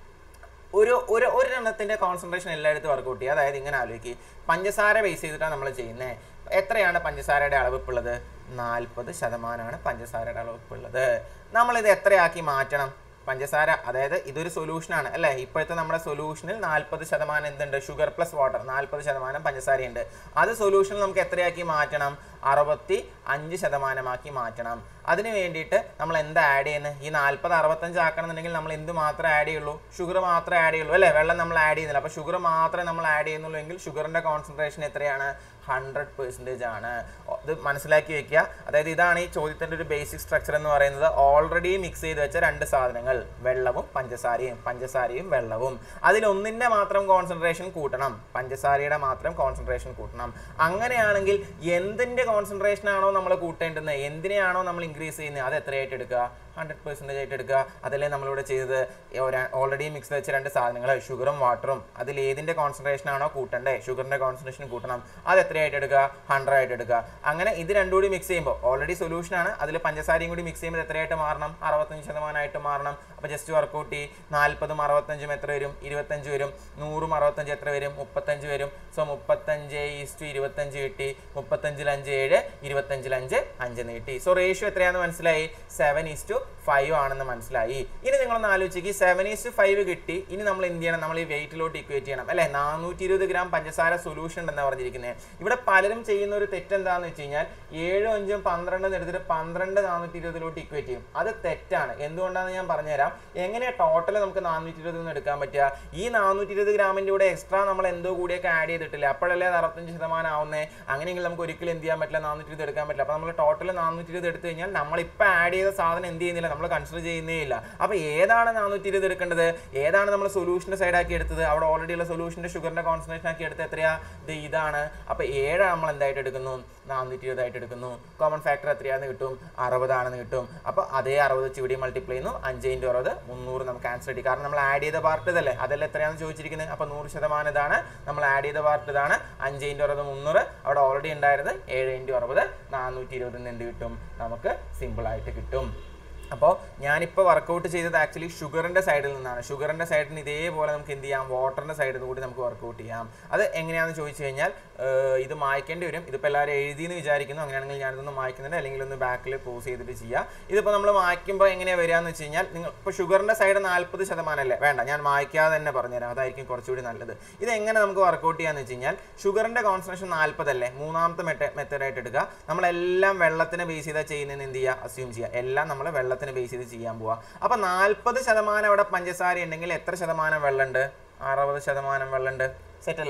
ഒരു ഒരു ഒരെണ്ണത്തിൻ്റെ കോൺസെൻട്രേഷൻ എല്ലായിടത്തും വർക്കൗട്ട് ചെയ്യുക അതായത് ഇങ്ങനെ ആലോചിക്കുക പഞ്ചസാര ബേസ് ചെയ്തിട്ടാണ് നമ്മൾ ചെയ്യുന്നത് എത്രയാണ് പഞ്ചസാരയുടെ അളവ് ഇപ്പോൾ ഉള്ളത് നാൽപ്പത് ശതമാനമാണ് പഞ്ചസാരയുടെ അളവ് ഇപ്പോൾ ഉള്ളത് നമ്മളിത് എത്രയാക്കി മാറ്റണം പഞ്ചസാര അതായത് ഇതൊരു സൊല്യൂഷനാണ് അല്ലേ ഇപ്പോഴത്തെ നമ്മുടെ സൊല്യൂഷനിൽ നാൽപ്പത് ശതമാനം എന്തുണ്ട് ഷുഗർ പ്ലസ് വാട്ടർ നാൽപ്പത് ശതമാനം പഞ്ചസാരയുണ്ട് അത് സൊല്യൂഷനിൽ നമുക്ക് എത്രയാക്കി മാറ്റണം അറുപത്തി അഞ്ച് ശതമാനമാക്കി മാറ്റണം അതിന് വേണ്ടിയിട്ട് നമ്മൾ എന്താ ആഡ് ചെയ്യുന്നത് ഈ നാൽപ്പത് അറുപത്തഞ്ച് ആക്കണമെന്നുണ്ടെങ്കിൽ നമ്മൾ എന്ത് മാത്രമേ ആഡ് ചെയ്യുള്ളൂ ഷുഗർ മാത്രമേ ആഡ് ചെയ്യുള്ളൂ അല്ലേ വെള്ളം നമ്മൾ ആഡ് ചെയ്യുന്നില്ല അപ്പോൾ ഷുഗർ മാത്രമേ നമ്മൾ ആഡ് ചെയ്യുന്നുള്ളൂ എങ്കിൽ ഷുഗറിൻ്റെ കോൺസെൻട്രേഷൻ എത്രയാണ് ഹൺഡ്രഡ് പെർസെൻറ്റേജ് ആണ് ഇത് മനസ്സിലാക്കി വെക്കുക അതായത് ഇതാണ് ഈ ചോദ്യത്തിൻ്റെ ഒരു ബേസിക് സ്ട്രക്ചർ എന്ന് പറയുന്നത് ഓൾറെഡി മിക്സ് ചെയ്ത് വെച്ച രണ്ട് സാധനങ്ങൾ വെള്ളവും പഞ്ചസാരയും പഞ്ചസാരയും വെള്ളവും അതിലൊന്നിൻ്റെ മാത്രം കോൺസെൻട്രേഷൻ കൂട്ടണം പഞ്ചസാരയുടെ മാത്രം കോൺസെൻട്രേഷൻ കൂട്ടണം അങ്ങനെയാണെങ്കിൽ എന്തിൻ്റെ കോൺസെൻട്രേഷൻ ആണോ നമ്മൾ കൂട്ടേണ്ടുന്നത് എന്തിനെയാണോ നമ്മൾ ഇൻക്രീസ് ചെയ്യുന്നത് അത് എത്രയായിട്ട് എടുക്കുക ഹൺഡ്രഡ് പെർസെൻറ്റേജ് ആയിട്ട് എടുക്കുക അതല്ലേ നമ്മളിവിടെ ചെയ്തത് ഓൾറെഡി മിക്സ് വെച്ച രണ്ട് സാധനങ്ങൾ ഷുഗറും വാട്ടറും അതിൽ ഏതിൻ്റെ കോൺസെൻട്രേഷൻ ആണോ കൂട്ടണ്ടേ ഷുഗറിൻ്റെ കോൺസെൻട്രേഷൻ കൂട്ടണം അത് എത്രയായിട്ട് എടുക്കുക ഹൺഡ്രഡ് ആയിട്ട് എടുക്കുക അങ്ങനെ ഇത് രണ്ടും കൂടി മിക്സ് ചെയ്യുമ്പോൾ ഓൾറെഡി സൊല്യൂഷൻ ആണ് അതിൽ പഞ്ചസാരയും കൂടി മിക്സ് ചെയ്യുമ്പോൾ എത്രയായിട്ട് മാറണം അറുപത്തഞ്ച് ശതമാനമായിട്ട് മാറണം അപ്പോൾ ജസ്റ്റ് വർക്കൗട്ട് ചെയ്യും നാൽപ്പതും അറുപത്തഞ്ചും എത്ര വരും ഇരുപത്തഞ്ച് വരും നൂറും അറുപത്തഞ്ച് എത്ര വരും മുപ്പത്തഞ്ച് വരും സോ മുപ്പത്തഞ്ച് ഈസ്റ്റു ഇരുപത്തഞ്ച് കിട്ടി മുപ്പത്തഞ്ചിൽ അഞ്ച് ഏഴ് ഇരുപത്തഞ്ചിൽ അഞ്ച് അഞ്ച് നീട്ടി സോ റേഷ്യോ എത്രയാണെന്ന് മനസ്സിലായി സെവൻ ഈസ്റ്റു ഫൈവ് ആണെന്ന് മനസ്സിലായി ഇനി നിങ്ങളൊന്ന് ആലോചിക്കുക സെവൻ ഈസ്റ്റു ഫൈവ് കിട്ടി ഇനി നമ്മൾ എന്ത് ചെയ്യണം നമ്മൾ ഈ വെയിറ്റിലോട്ട് ഇക്വേറ്റ് ചെയ്യണം അല്ലേ നാനൂറ്റി ഇരുപത് ഗ്രാം പഞ്ചസാര സൊല്യൂഷൻ ഉണ്ടെന്നാണ് പറഞ്ഞിരിക്കുന്നത് ഇവിടെ പലരും ചെയ്യുന്ന ഒരു തെറ്റ് എന്താണെന്ന് വെച്ച് കഴിഞ്ഞാൽ ഏഴും അഞ്ചും പന്ത്രണ്ടും എടുത്തിട്ട് പന്ത്രണ്ട് നാനൂറ്റി ഇരുപതിലോട്ട് ഇക്വേറ്റ് ചെയ്യും അത് തെറ്റാണ് എന്തുകൊണ്ടാണെന്ന് ഞാൻ പറഞ്ഞുതരാം എങ്ങനെയാണ് ടോട്ടൽ നമുക്ക് നാനൂറ്റി ഇരുപതിൽ നിന്ന് എടുക്കാൻ പറ്റുക ഈ നാനൂറ്റി ഇരുപത് ഗ്രാമിൻ്റെ കൂടെ എക്സ്ട്രാ നമ്മൾ എന്തോ കൂടിയൊക്കെ ആഡ് ചെയ്തിട്ടില്ല അപ്പോഴല്ലേ അത് അറുപത്തഞ്ച് ശതമാനം ആവുന്നേ അങ്ങനെയെങ്കിൽ നമുക്ക് ഒരിക്കലും എന്ത് ചെയ്യാൻ പറ്റില്ല നാനൂറ്റി ഇരുപത് എടുക്കാൻ പറ്റില്ല അപ്പോൾ നമ്മൾ ടോട്ടൽ നാനൂറ്റി ഇരുപത് എടുത്തു കഴിഞ്ഞാൽ നമ്മളിപ്പോൾ ആഡ് ചെയ്ത സാധനം എന്ത് ചെയ്യുന്നില്ല നമ്മൾ കൺസിഡർ ചെയ്യുന്നേ ഇല്ല അപ്പോൾ ഏതാണ് നാനൂറ്റി ഇരുപത് എടുക്കേണ്ടത് ഏതാണ് നമ്മൾ സൊല്യൂഷൻ്റെ സൈഡാക്കി എടുത്തത് അവിടെ ഓൾറെഡി ഉള്ള സൊല്യൂഷൻ്റെ ഷുഗറിൻ്റെ കോൺസെൻട്രേഷൻ ആക്കി എടുത്ത് എത്രയാ ഇത് ഇതാണ് അപ്പോൾ ഏഴ് നമ്മൾ എന്തായിട്ട് എടുക്കുന്നു നാനൂറ്റി ഇരുപതായിട്ട് എടുക്കുന്നു കോമൺ ഫാക്ടർ എത്രയാണെന്ന് കിട്ടും അറുപതാണെന്ന് കിട്ടും അപ്പോൾ അതേ അറുപത് വെച്ച് ഇവിടെ മൾട്ടിപ്ലൈ ചെയ്യുന്നു അഞ്ച് ഇൻറ്റു അറുപത് മുന്നൂറ് നമുക്ക് ആൻസർ കിട്ടി കാരണം നമ്മൾ ആഡ് ചെയ്ത പാർട്ട് ഇതല്ലേ അതെല്ലാം എത്രയാണെന്ന് ചോദിച്ചിരിക്കുന്നത് അപ്പോൾ നൂറ് ശതമാനം ഇതാണ് നമ്മൾ ആഡ് ചെയ്ത പാർട്ട് ഇതാണ് അഞ്ച് ഇൻറ്റു അറുപത് മുന്നൂറ് അവിടെ ഓൾറെഡി ഉണ്ടായിരുന്നത് ഏഴ് ഇൻറ്റു അറുപത് നാനൂറ്റി ഇരുപതിൽ നിന്ന് എന്ത് കിട്ടും നമുക്ക് സിമ്പിളായിട്ട് കിട്ടും അപ്പോൾ ഞാനിപ്പോൾ വർക്കൗട്ട് ചെയ്തത് ആക്ച്വലി ഷുഗറിൻ്റെ സൈഡിൽ നിന്നാണ് ഷുഗറിൻ്റെ സൈഡിൽ നിന്ന് ഇതേപോലെ നമുക്ക് എന്ത് ചെയ്യാം വാട്ടറിൻ്റെ സൈഡിൽ നിന്ന് കൂടി നമുക്ക് വർക്കൗട്ട് ചെയ്യാം അത് എങ്ങനെയാണെന്ന് ചോദിച്ചു കഴിഞ്ഞാൽ ഏഹ്, ഇത് മായ്ക്കേണ്ടി വരും ഇതിപ്പോൾ എല്ലാവരും എഴുതിയെന്ന് വിചാരിക്കുന്നു അങ്ങനെയാണെങ്കിൽ ഞാനിതൊന്ന് മായ്ക്കുന്നുണ്ട് അല്ലെങ്കിൽ ഒന്ന് ബാക്കിൽ പോസ് ചെയ്തിട്ട് ചെയ്യാം ഇതിപ്പോൾ നമ്മൾ മായ്ക്കുമ്പോൾ എങ്ങനെയാണ് വരിക എന്ന് വെച്ച് കഴിഞ്ഞാൽ നിങ്ങൾ ഇപ്പോൾ ഷുഗറിൻ്റെ സൈഡ് നാൽപ്പത് ശതമാനം അല്ലേ വേണ്ട ഞാൻ മായ്ക്കാതെ തന്നെ പറഞ്ഞുതരാം അതായിരിക്കും കുറച്ചുകൂടി നല്ലത് ഇത് എങ്ങനെ നമുക്ക് വർക്കൗട്ട് ചെയ്യാന്ന് വെച്ച് കഴിഞ്ഞാൽ ഷുഗറിൻ്റെ കോൺസെൻട്രേഷൻ നാൽപ്പതല്ലേ മൂന്നാമത്തെ മെത്ത മെത്തേഡായിട്ട് എടുക്കുക നമ്മളെല്ലാം വെള്ളത്തിനെ ബേസ് ചെയ്താൽ ചെയ്യുന്നതെന്ന് എന്ത് ചെയ്യുക അസ്യൂം ചെയ്യുക എല്ലാം നമ്മൾ വെള്ളത്തിനെ ബേസ് ചെയ്ത് ചെയ്യാൻ പോവുക അപ്പോൾ നാൽപ്പത് ശതമാനം അവിടെ പഞ്ചസാര ഉണ്ടെങ്കിൽ എത്ര ശതമാനം വെള്ളമുണ്ട് അറുപത് ശതമാനം വെള്ളമുണ്ട് സെറ്റ് അല്ലേ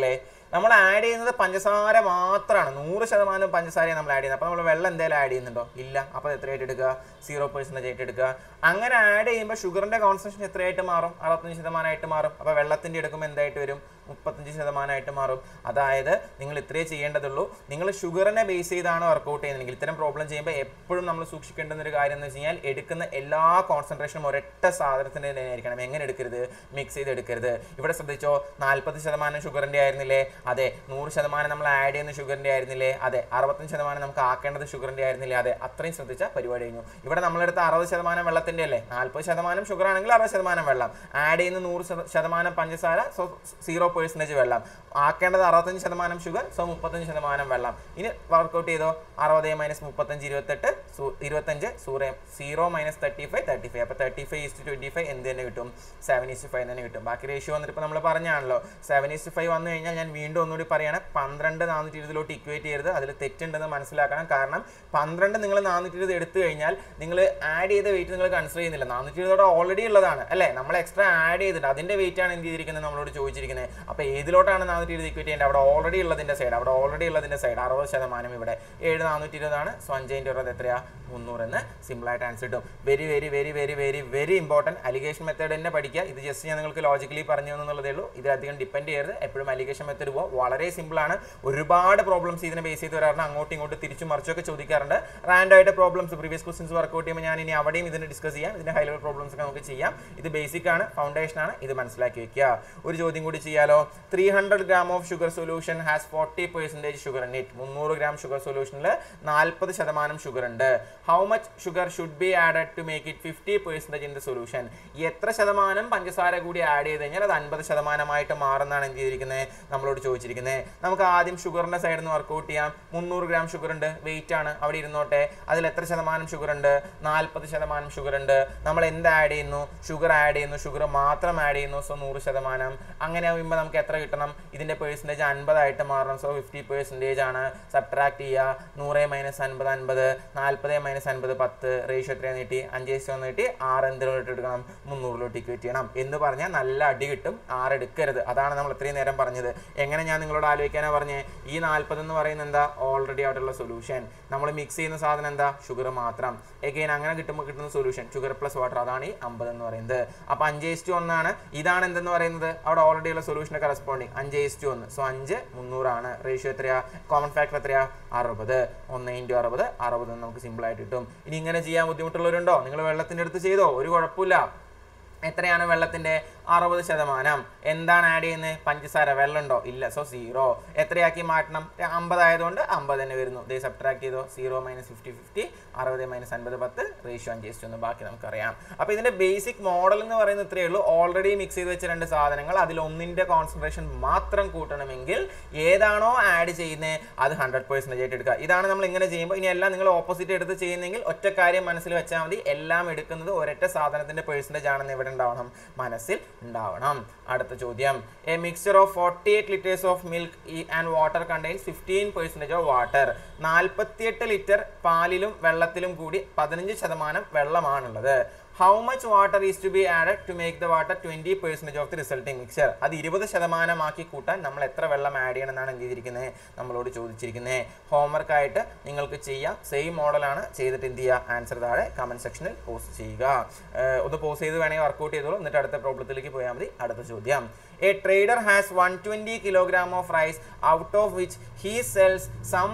നമ്മൾ ആഡ് ചെയ്യുന്നത് പഞ്ചസാര മാത്രമാണ് നൂറ് ശതമാനം പഞ്ചസാരയാണ് നമ്മൾ ആഡ് ചെയ്യുന്നത് അപ്പോൾ നമ്മൾ വെള്ളം എന്തായാലും ആഡ് ചെയ്യുന്നുണ്ടോ ഇല്ല അപ്പോൾ എത്രയായിട്ട് എടുക്കുക സീറോ പെർസെൻറ്റേജ് ആയിട്ട് എടുക്കുക അങ്ങനെ ആഡ് ചെയ്യുമ്പോൾ ഷുഗറിൻ്റെ കോൺസെൻട്രേഷൻ എത്രയായിട്ട് മാറും അറുപത്തഞ്ച് ശതമാനമായിട്ട് മാറും അപ്പോൾ വെള്ളത്തിൻ്റെ എടുക്കുമ്പോൾ എന്തായിട്ട് വരും മുപ്പത്തഞ്ച് ശതമാനമായിട്ട് മാറും അതായത് നിങ്ങൾ ഇത്രയേ ചെയ്യേണ്ടതുള്ളൂ നിങ്ങൾ ഷുഗറിനെ ബേസ് ചെയ്താണ് വർക്കൗട്ട് ചെയ്യുന്നതെങ്കിൽ ഇത്തരം പ്രോബ്ലം ചെയ്യുമ്പോൾ എപ്പോഴും നമ്മൾ സൂക്ഷിക്കേണ്ടുന്ന ഒരു കാര്യം എന്ന് വെച്ച് കഴിഞ്ഞാൽ എടുക്കുന്ന എല്ലാ കോൺസെൻട്രേഷനും ഒരൊറ്റ സാധനത്തിൻ്റെ തന്നെ ആയിരിക്കണം എങ്ങനെ എടുക്കരുത് മിക്സ് ചെയ്ത് എടുക്കരുത് ഇവിടെ ശ്രദ്ധിച്ചോ നാൽപ്പത് ശതമാനം ഷുഗറിൻ്റെ ആയിരുന്നില്ലേ അതെ നൂറ് ശതമാനം നമ്മൾ ആഡ് ചെയ്യുന്ന ഷുഗറിൻ്റെ ആയിരുന്നില്ലേ അതെ അറുപത്തഞ്ച് ശതമാനം നമുക്ക് ആക്കേണ്ടത് ഷുഗറിൻ്റെ ആയിരുന്നില്ലേ അതെ അത്രയും ശ്രദ്ധിച്ച പരിപാടി കഴിഞ്ഞു ഇവിടെ നമ്മളെടുത്ത അറുപത് ശതമാനം വെള്ളത്തിൻ്റെ അല്ലേ നാൽപ്പത് ശതമാനം ഷുഗർ ആണെങ്കിൽ അറുപത് ശതമാനം വെള്ളം ആഡ് ചെയ്യുന്ന നൂറ് ശത- ശതമാനം പഞ്ചസാര സോ സീറോ പേഴ്സൻറ്റേജ് വെള്ളം ആക്കേണ്ടത് അറുപത്തഞ്ച് ശതമാനം ഷുഗർ സോ മുപ്പത്തഞ്ച് ശതമാനം വെള്ളം ഇനി വർക്കൗട്ട് ചെയ്തോ അറുപത് മൈനസ് മുപ്പത്തഞ്ച് ഇരുപത്തെട്ട് സു- ഇരുപത്തഞ്ച് സൂറ zero minus thirty five thirty five അപ്പോൾ thirty five is to twenty five എന്ത് തന്നെ കിട്ടും സെവൻ ഈസ്റ്റ് ഫൈവ് തന്നെ കിട്ടും ബാക്കി റേഷ്യോ വന്നിട്ട് ഇപ്പോൾ നമ്മൾ പറഞ്ഞാണല്ലോ സെവൻ ഈസ്റ്റ് ഫൈവ് വന്നു കഴിഞ്ഞാൽ ഞാൻ വീണ്ടും ഒന്നുകൂടി പറയാണ് പന്ത്രണ്ട് നാനൂറ്റി ഇരുപതിലോട്ട് ഇക്വേറ്റ് ചെയ്യരുത് അതിൽ തെറ്റുണ്ടെന്ന് മനസ്സിലാക്കണം കാരണം പന്ത്രണ്ട് നിങ്ങൾ നാനൂറ്റി ഇരുപത് എടുത്തു കഴിഞ്ഞാൽ നിങ്ങൾ ആഡ് ചെയ്ത വെയിറ്റ് നിങ്ങൾ കൺസിഡർ ചെയ്യുന്നില്ല നാനൂറ്റി ഇരുപതോടെ ഓൾറെഡി ഉള്ളതാണ് അല്ലേ നമ്മൾ എക്സ്ട്രാ ആഡ് ചെയ്തിട്ട് അതിന്റെ വെയിറ്റ് ആണ് എന്ത് ചെയ്തിരിക്കുന്നത് നമ്മളോട് ചോദിച്ചിരിക്കുന്നത് അപ്പോൾ ഏതിലോട്ടാണ് നാനൂറ്റി ഇരുപത് ഇക്വേറ്റ് ചെയ്യേണ്ടത് അവിടെ ഓൾറെഡി ഉള്ളതിന്റെ സൈഡ് അവിടെ ഓൾറെഡി ഉള്ളതിന്റെ സൈഡ് അറുപത് ശതമാനം ഇവിടെ ഏഴ് നാനൂറ്റി ഇരുപതാണ് സോ അഞ്ചതിൻ്റെ ഇരുപത് എത്രയാ മുന്നൂറ് എന്ന് സിമ്പിൾ ആയിട്ട് ആൻസർ കിട്ടും very very very very very very important alligation method തന്നെ പഠിക്കുക ഇത് ജസ്റ്റ് ഞാൻ നിങ്ങൾക്ക് ലോജിക്കലി പറഞ്ഞു എന്നുള്ളതേ ഉള്ളൂ ഇതിലധികം ഡിപ്പെൻഡ് ചെയ്യരുത് എപ്പോഴും അലിഗേഷൻ മെത്തേഡ് പോകുക വളരെ സിമ്പിൾ ആണ് ഒരുപാട് പ്രോബ്ലംസ് ഇതിനെ ബേസ് ചെയ്ത് വരാറുണ്ട് അങ്ങോട്ടും ഇങ്ങോട്ടും തിരിച്ചും മറിച്ചൊക്കെ ചോദിക്കാറുണ്ട് റാൻഡ് ആയിട്ട് പ്രോബ്ലംസ് പ്രീവിയസ് ക്വസ്റ്റൻസ് വർക്കൗട്ട് ചെയ്യുമ്പോൾ ഞാൻ ഇനി അവിടെയും ഇതിനെ ഡിസ്കസ് ചെയ്യാം ഇതിന്റെ ഹൈ ലെവൽ പ്രോബ്ലംസ് ഒക്കെ നമുക്ക് ചെയ്യാം ഇത് ബേസിക് ആണ് ഫൗണ്ടേഷൻ ആണ് ഇത് മനസ്സിലാക്കി വെക്കുക ഒരു ചോദ്യം കൂടി ചെയ്യാലോ three hundred gram of sugar solution has forty percentage sugar in it മുന്നൂറ് ഗ്രാം ഷുഗർ സൊല്യൂഷനിൽ നാൽപ്പത് ശതമാനം ഷുഗർ ഉണ്ട് how much sugar should be added to make it fifty percentage in the solution എത്ര ശതമാനം പഞ്ചസാര കൂടി ആഡ് ചെയ്ത് കഴിഞ്ഞാൽ അത് അൻപത് ശതമാനമായിട്ട് മാറുന്നതാണ് എന്ത് ചെയ്തിരിക്കുന്നത് നമ്മളോട് ചോദിച്ചിരിക്കുന്നത് നമുക്ക് ആദ്യം ഷുഗറിന്റെ സൈഡിൽ നിന്ന് വർക്കൗട്ട് ചെയ്യാം മുന്നൂറ് ഗ്രാം ഷുഗർ ഉണ്ട് വെയിറ്റ് ആണ് അവിടെ ഇരുന്നോട്ടെ അതിൽ എത്ര ശതമാനം ഷുഗർ ഉണ്ട് നാൽപ്പത് ശതമാനം ഷുഗർ ഉണ്ട് നമ്മൾ എന്ത് ആഡ് ചെയ്യുന്നു ഷുഗർ ആഡ് ചെയ്യുന്നു ഷുഗർ മാത്രം ആഡ് ചെയ്യുന്നു സോ നൂറ് ശതമാനം അങ്ങനെ ആകുമ്പോൾ നമുക്ക് എത്ര കിട്ടണം ഇതിന്റെ പേഴ്സൻറ്റേജ് അൻപതായിട്ട് മാറണം സോ ഫിഫ്റ്റി പേഴ്സൻറ്റേജ് ആണ് സബ്ട്രാക്ട് ചെയ്യുക നൂറ് മൈനസ് അൻപത് അൻപത് നാൽപ്പത് മൈനസ് അൻപത് പത്ത് റേഷ്യോ എത്രയാണ് നീട്ടി അഞ്ച് ദിവസം ഒന്ന് നീട്ടി ആറ് എന്തിലോട്ട് എടുക്കണം മുന്നൂറിലോട്ട് ഇക്വേറ്റ് ചെയ്യണം എന്ന് പറഞ്ഞാൽ നല്ല അടി കിട്ടും ആറ് എടുക്കരുത് അതാണ് നമ്മൾ ഇത്രയും നേരം പറഞ്ഞത് എങ്ങനെ ഞാൻ നിങ്ങളോട് ആലോചിക്കാനാണ് പറഞ്ഞത് ഈ നാൽപ്പത് എന്ന് പറയുന്നത് എന്താ ഓൾറെഡി ആയിട്ടുള്ള സൊല്യൂഷൻ നമ്മൾ മിക്സ് ചെയ്യുന്ന സാധനം എന്താ ഷുഗർ മാത്രം എഗെയിൻ അങ്ങനെ കിട്ടുമ്പോൾ കിട്ടുന്ന സൊല്യൂഷൻ ഷുഗർ പ്ലസ് വാട്ടർ അതാണ് ഈ അമ്പത് എന്ന് പറയുന്നത് അപ്പോൾ അഞ്ച് ഇസ്റ്റു ഒന്നാണ് ഇതാണ് എന്തെന്ന് പറയുന്നത് അവിടെ ഓൾറെഡി ഉള്ള സൊല്യൂഷൻ്റെ കറസ്പോണ്ടിങ് അഞ്ച് ഇസ്റ്റു ഒന്ന് സോ അഞ്ച് മുന്നൂറാണ് റേഷ്യോ എത്രയാ കോമൺ ഫാക്ടർ എത്രയാ അറുപത് ഒന്ന് ഇൻറ്റു അറുപത് അറുപത് എന്ന് നമുക്ക് സിമ്പിൾ ആയിട്ട് കിട്ടും ഇനി ഇങ്ങനെ ചെയ്യാൻ ബുദ്ധിമുട്ടുള്ളവരുണ്ടോ നിങ്ങൾ വെള്ളത്തിൻ്റെ അടുത്ത് ചെയ്തോ ഒരു കുഴപ്പമില്ല എത്രയാണ് വെള്ളത്തിന്റെ അറുപത് ശതമാനം എന്താണ് ആഡ് ചെയ്യുന്നത് പഞ്ചസാര വെള്ളമുണ്ടോ ഇല്ല സോ സീറോ എത്രയാക്കി മാറ്റണം അമ്പതായതുകൊണ്ട് അമ്പത് തന്നെ വരുന്നു ദേ സബ്ട്രാക്ട് ചെയ്തോ സീറോ മൈനസ് ഫിഫ്റ്റി ഫിഫ്റ്റി അറുപത് മൈനസ് അൻപത് പത്ത് റേഷ്യോ അഞ്ച് ഇഷ്ടം ഒന്ന് ബാക്കി നമുക്കറിയാം അപ്പോൾ ഇതിന്റെ ബേസിക് മോഡൽ എന്ന് പറയുന്നത് ഇത്രയേ ഉള്ളൂ ഓൾറെഡി മിക്സ് ചെയ്ത് വെച്ച രണ്ട് സാധനങ്ങൾ അതിൽ ഒന്നിന്റെ കോൺസെൻട്രേഷൻ മാത്രം കൂട്ടണമെങ്കിൽ ഏതാണോ ആഡ് ചെയ്യുന്നത് അത് ഹൺഡ്രഡ് പെർസെൻറ്റേജ് ആയിട്ട് എടുക്കുക ഇതാണ് നമ്മൾ ഇങ്ങനെ ചെയ്യുമ്പോൾ ഇനി എല്ലാം നിങ്ങൾ ഓപ്പോസിറ്റ് എടുത്ത് ചെയ്യുന്നെങ്കിൽ ഒറ്റ കാര്യം മനസ്സിൽ വെച്ചാൽ മതി എല്ലാം എടുക്കുന്നത് ഒരൊറ്റ സാധനത്തിന്റെ പെർസെൻറ്റേജ് ആണെന്ന് ഇവിടെ ഉണ്ടാവണം മനസ്സിൽ ഉണ്ടാവണം അടുത്ത ചോദ്യം a mixture of forty eight litres of milk and water contains fifteen percentage of water നാൽപ്പത്തിയെട്ട് ലിറ്റർ പാലിലും വെള്ളത്തിലും കൂടി പതിനഞ്ച് ശതമാനം വെള്ളമാണുള്ളത് how much water is to be added to make the water twenty percentage of the resulting mixer അത് ഇരുപത് ശതമാനമാക്കി കൂട്ടാൻ നമ്മൾ എത്ര വെള്ളം ആഡ് ചെയ്യണം എന്നാണ് എന്ത് ചെയ്തിരിക്കുന്നത് നമ്മളോട് ചോദിച്ചിരിക്കുന്നത് ഹോംവർക്ക് ആയിട്ട് നിങ്ങൾക്ക് ചെയ്യാം സെയിം മോഡലാണ് ചെയ്തിട്ട് എന്ത് ചെയ്യുക ആൻസർ താഴെ കമൻറ്റ് സെക്ഷനിൽ പോസ്റ്റ് ചെയ്യുക ഏഹ് ഒന്ന് പോസ്റ്റ് ചെയ്ത് വേണമെങ്കിൽ വർക്കൗട്ട് ചെയ്തോളൂ എന്നിട്ട് അടുത്ത പ്രോബ്ലത്തിലേക്ക് പോയാൽ മതി അടുത്ത ചോദ്യം a trader has one twenty kilogram of rice out of which he sells some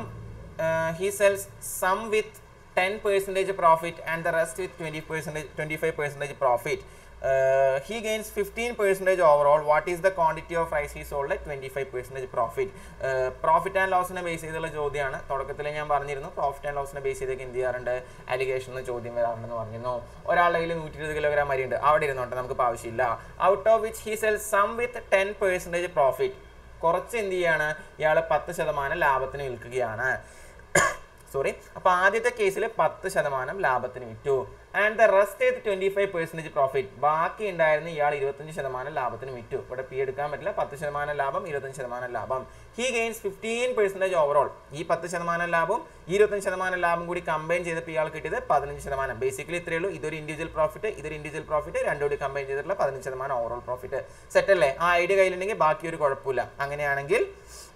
he sells some with 10 percentage profit and the rest with 20 percentage 25 percentage profit uh, he gains 15 percentage overall what is the quantity of rice he sold at 25 percentage profit uh, profit and loss നെ base ചെയ്തുള്ള ചോദ്യമാണ് തുടക്കത്തിൽ ഞാൻ പറഞ്ഞിരുന്നു profit and ലോസിനെ base ചെയ്തൊക്കെ എന്ത് ചെയ്യാറുണ്ട് allegation എന്ന് ചോദ്യം വരാറുണ്ടെന്ന് പറഞ്ഞിരുന്നു ഒരാളുടെ കയ്യിൽ നൂറ്റി ഇരുപത് കിലോഗ്രാം അരി ഉണ്ട് അവിടെ ഇരുന്നോട്ടെ നമുക്ക് ഇപ്പോൾ ആവശ്യമില്ല out of which he sell some with ten percentage profit കുറച്ച് എന്ത് ചെയ്യാണ് ഇയാൾ പത്ത് ശതമാനം ലാഭത്തിന് വിൽക്കുകയാണ് സോറി അപ്പോൾ ആദ്യത്തെ കേസിൽ പത്ത് ശതമാനം ലാഭത്തിന് വിറ്റു ആൻഡ് ദ റെസ്റ്റ് ചെയ്ത് ട്വൻറ്റി ഫൈവ് പെർസെൻറ്റേജ് പ്രോഫിറ്റ് ബാക്കി ഉണ്ടായിരുന്ന ഇയാൾ ഇരുപത്തഞ്ച് ശതമാനം ലാഭത്തിന് വിറ്റു ഇവിടെ പി എടുക്കാൻ പറ്റില്ല പത്ത് ശതമാനം ലാഭം ഇരുപത്തഞ്ച് ശതമാനം ലാഭം he gains fifteen percentage overall ഈ പത്ത് ശതമാനം ലാഭം ഇരുപത്തഞ്ച് ശതമാനം ലാഭം കൂടി കമ്പൈൻ ചെയ്തപ്പോൾ ഇയാൾ കിട്ടിയത് പതിനഞ്ച് ശതമാനം ബേസിക്കലി ഇത്രയേ ഉള്ളൂ ഇതൊരു ഇൻഡിവിജ്വൽ പ്രോഫിറ്റ് ഇതൊരു ഇൻഡിവിജ്വൽ പ്രോഫിറ്റ് രണ്ടും കൂടി കമ്പൈൻ ചെയ്തിട്ടുള്ള പതിനഞ്ച് ശതമാനം ഓവറോൾ പ്രോഫിറ്റ് സെറ്റ് അല്ലേ ആ ഐഡിയ കയ്യിലുണ്ടെങ്കിൽ ബാക്കി ഒരു കുഴപ്പമില്ല അങ്ങനെയാണെങ്കിൽ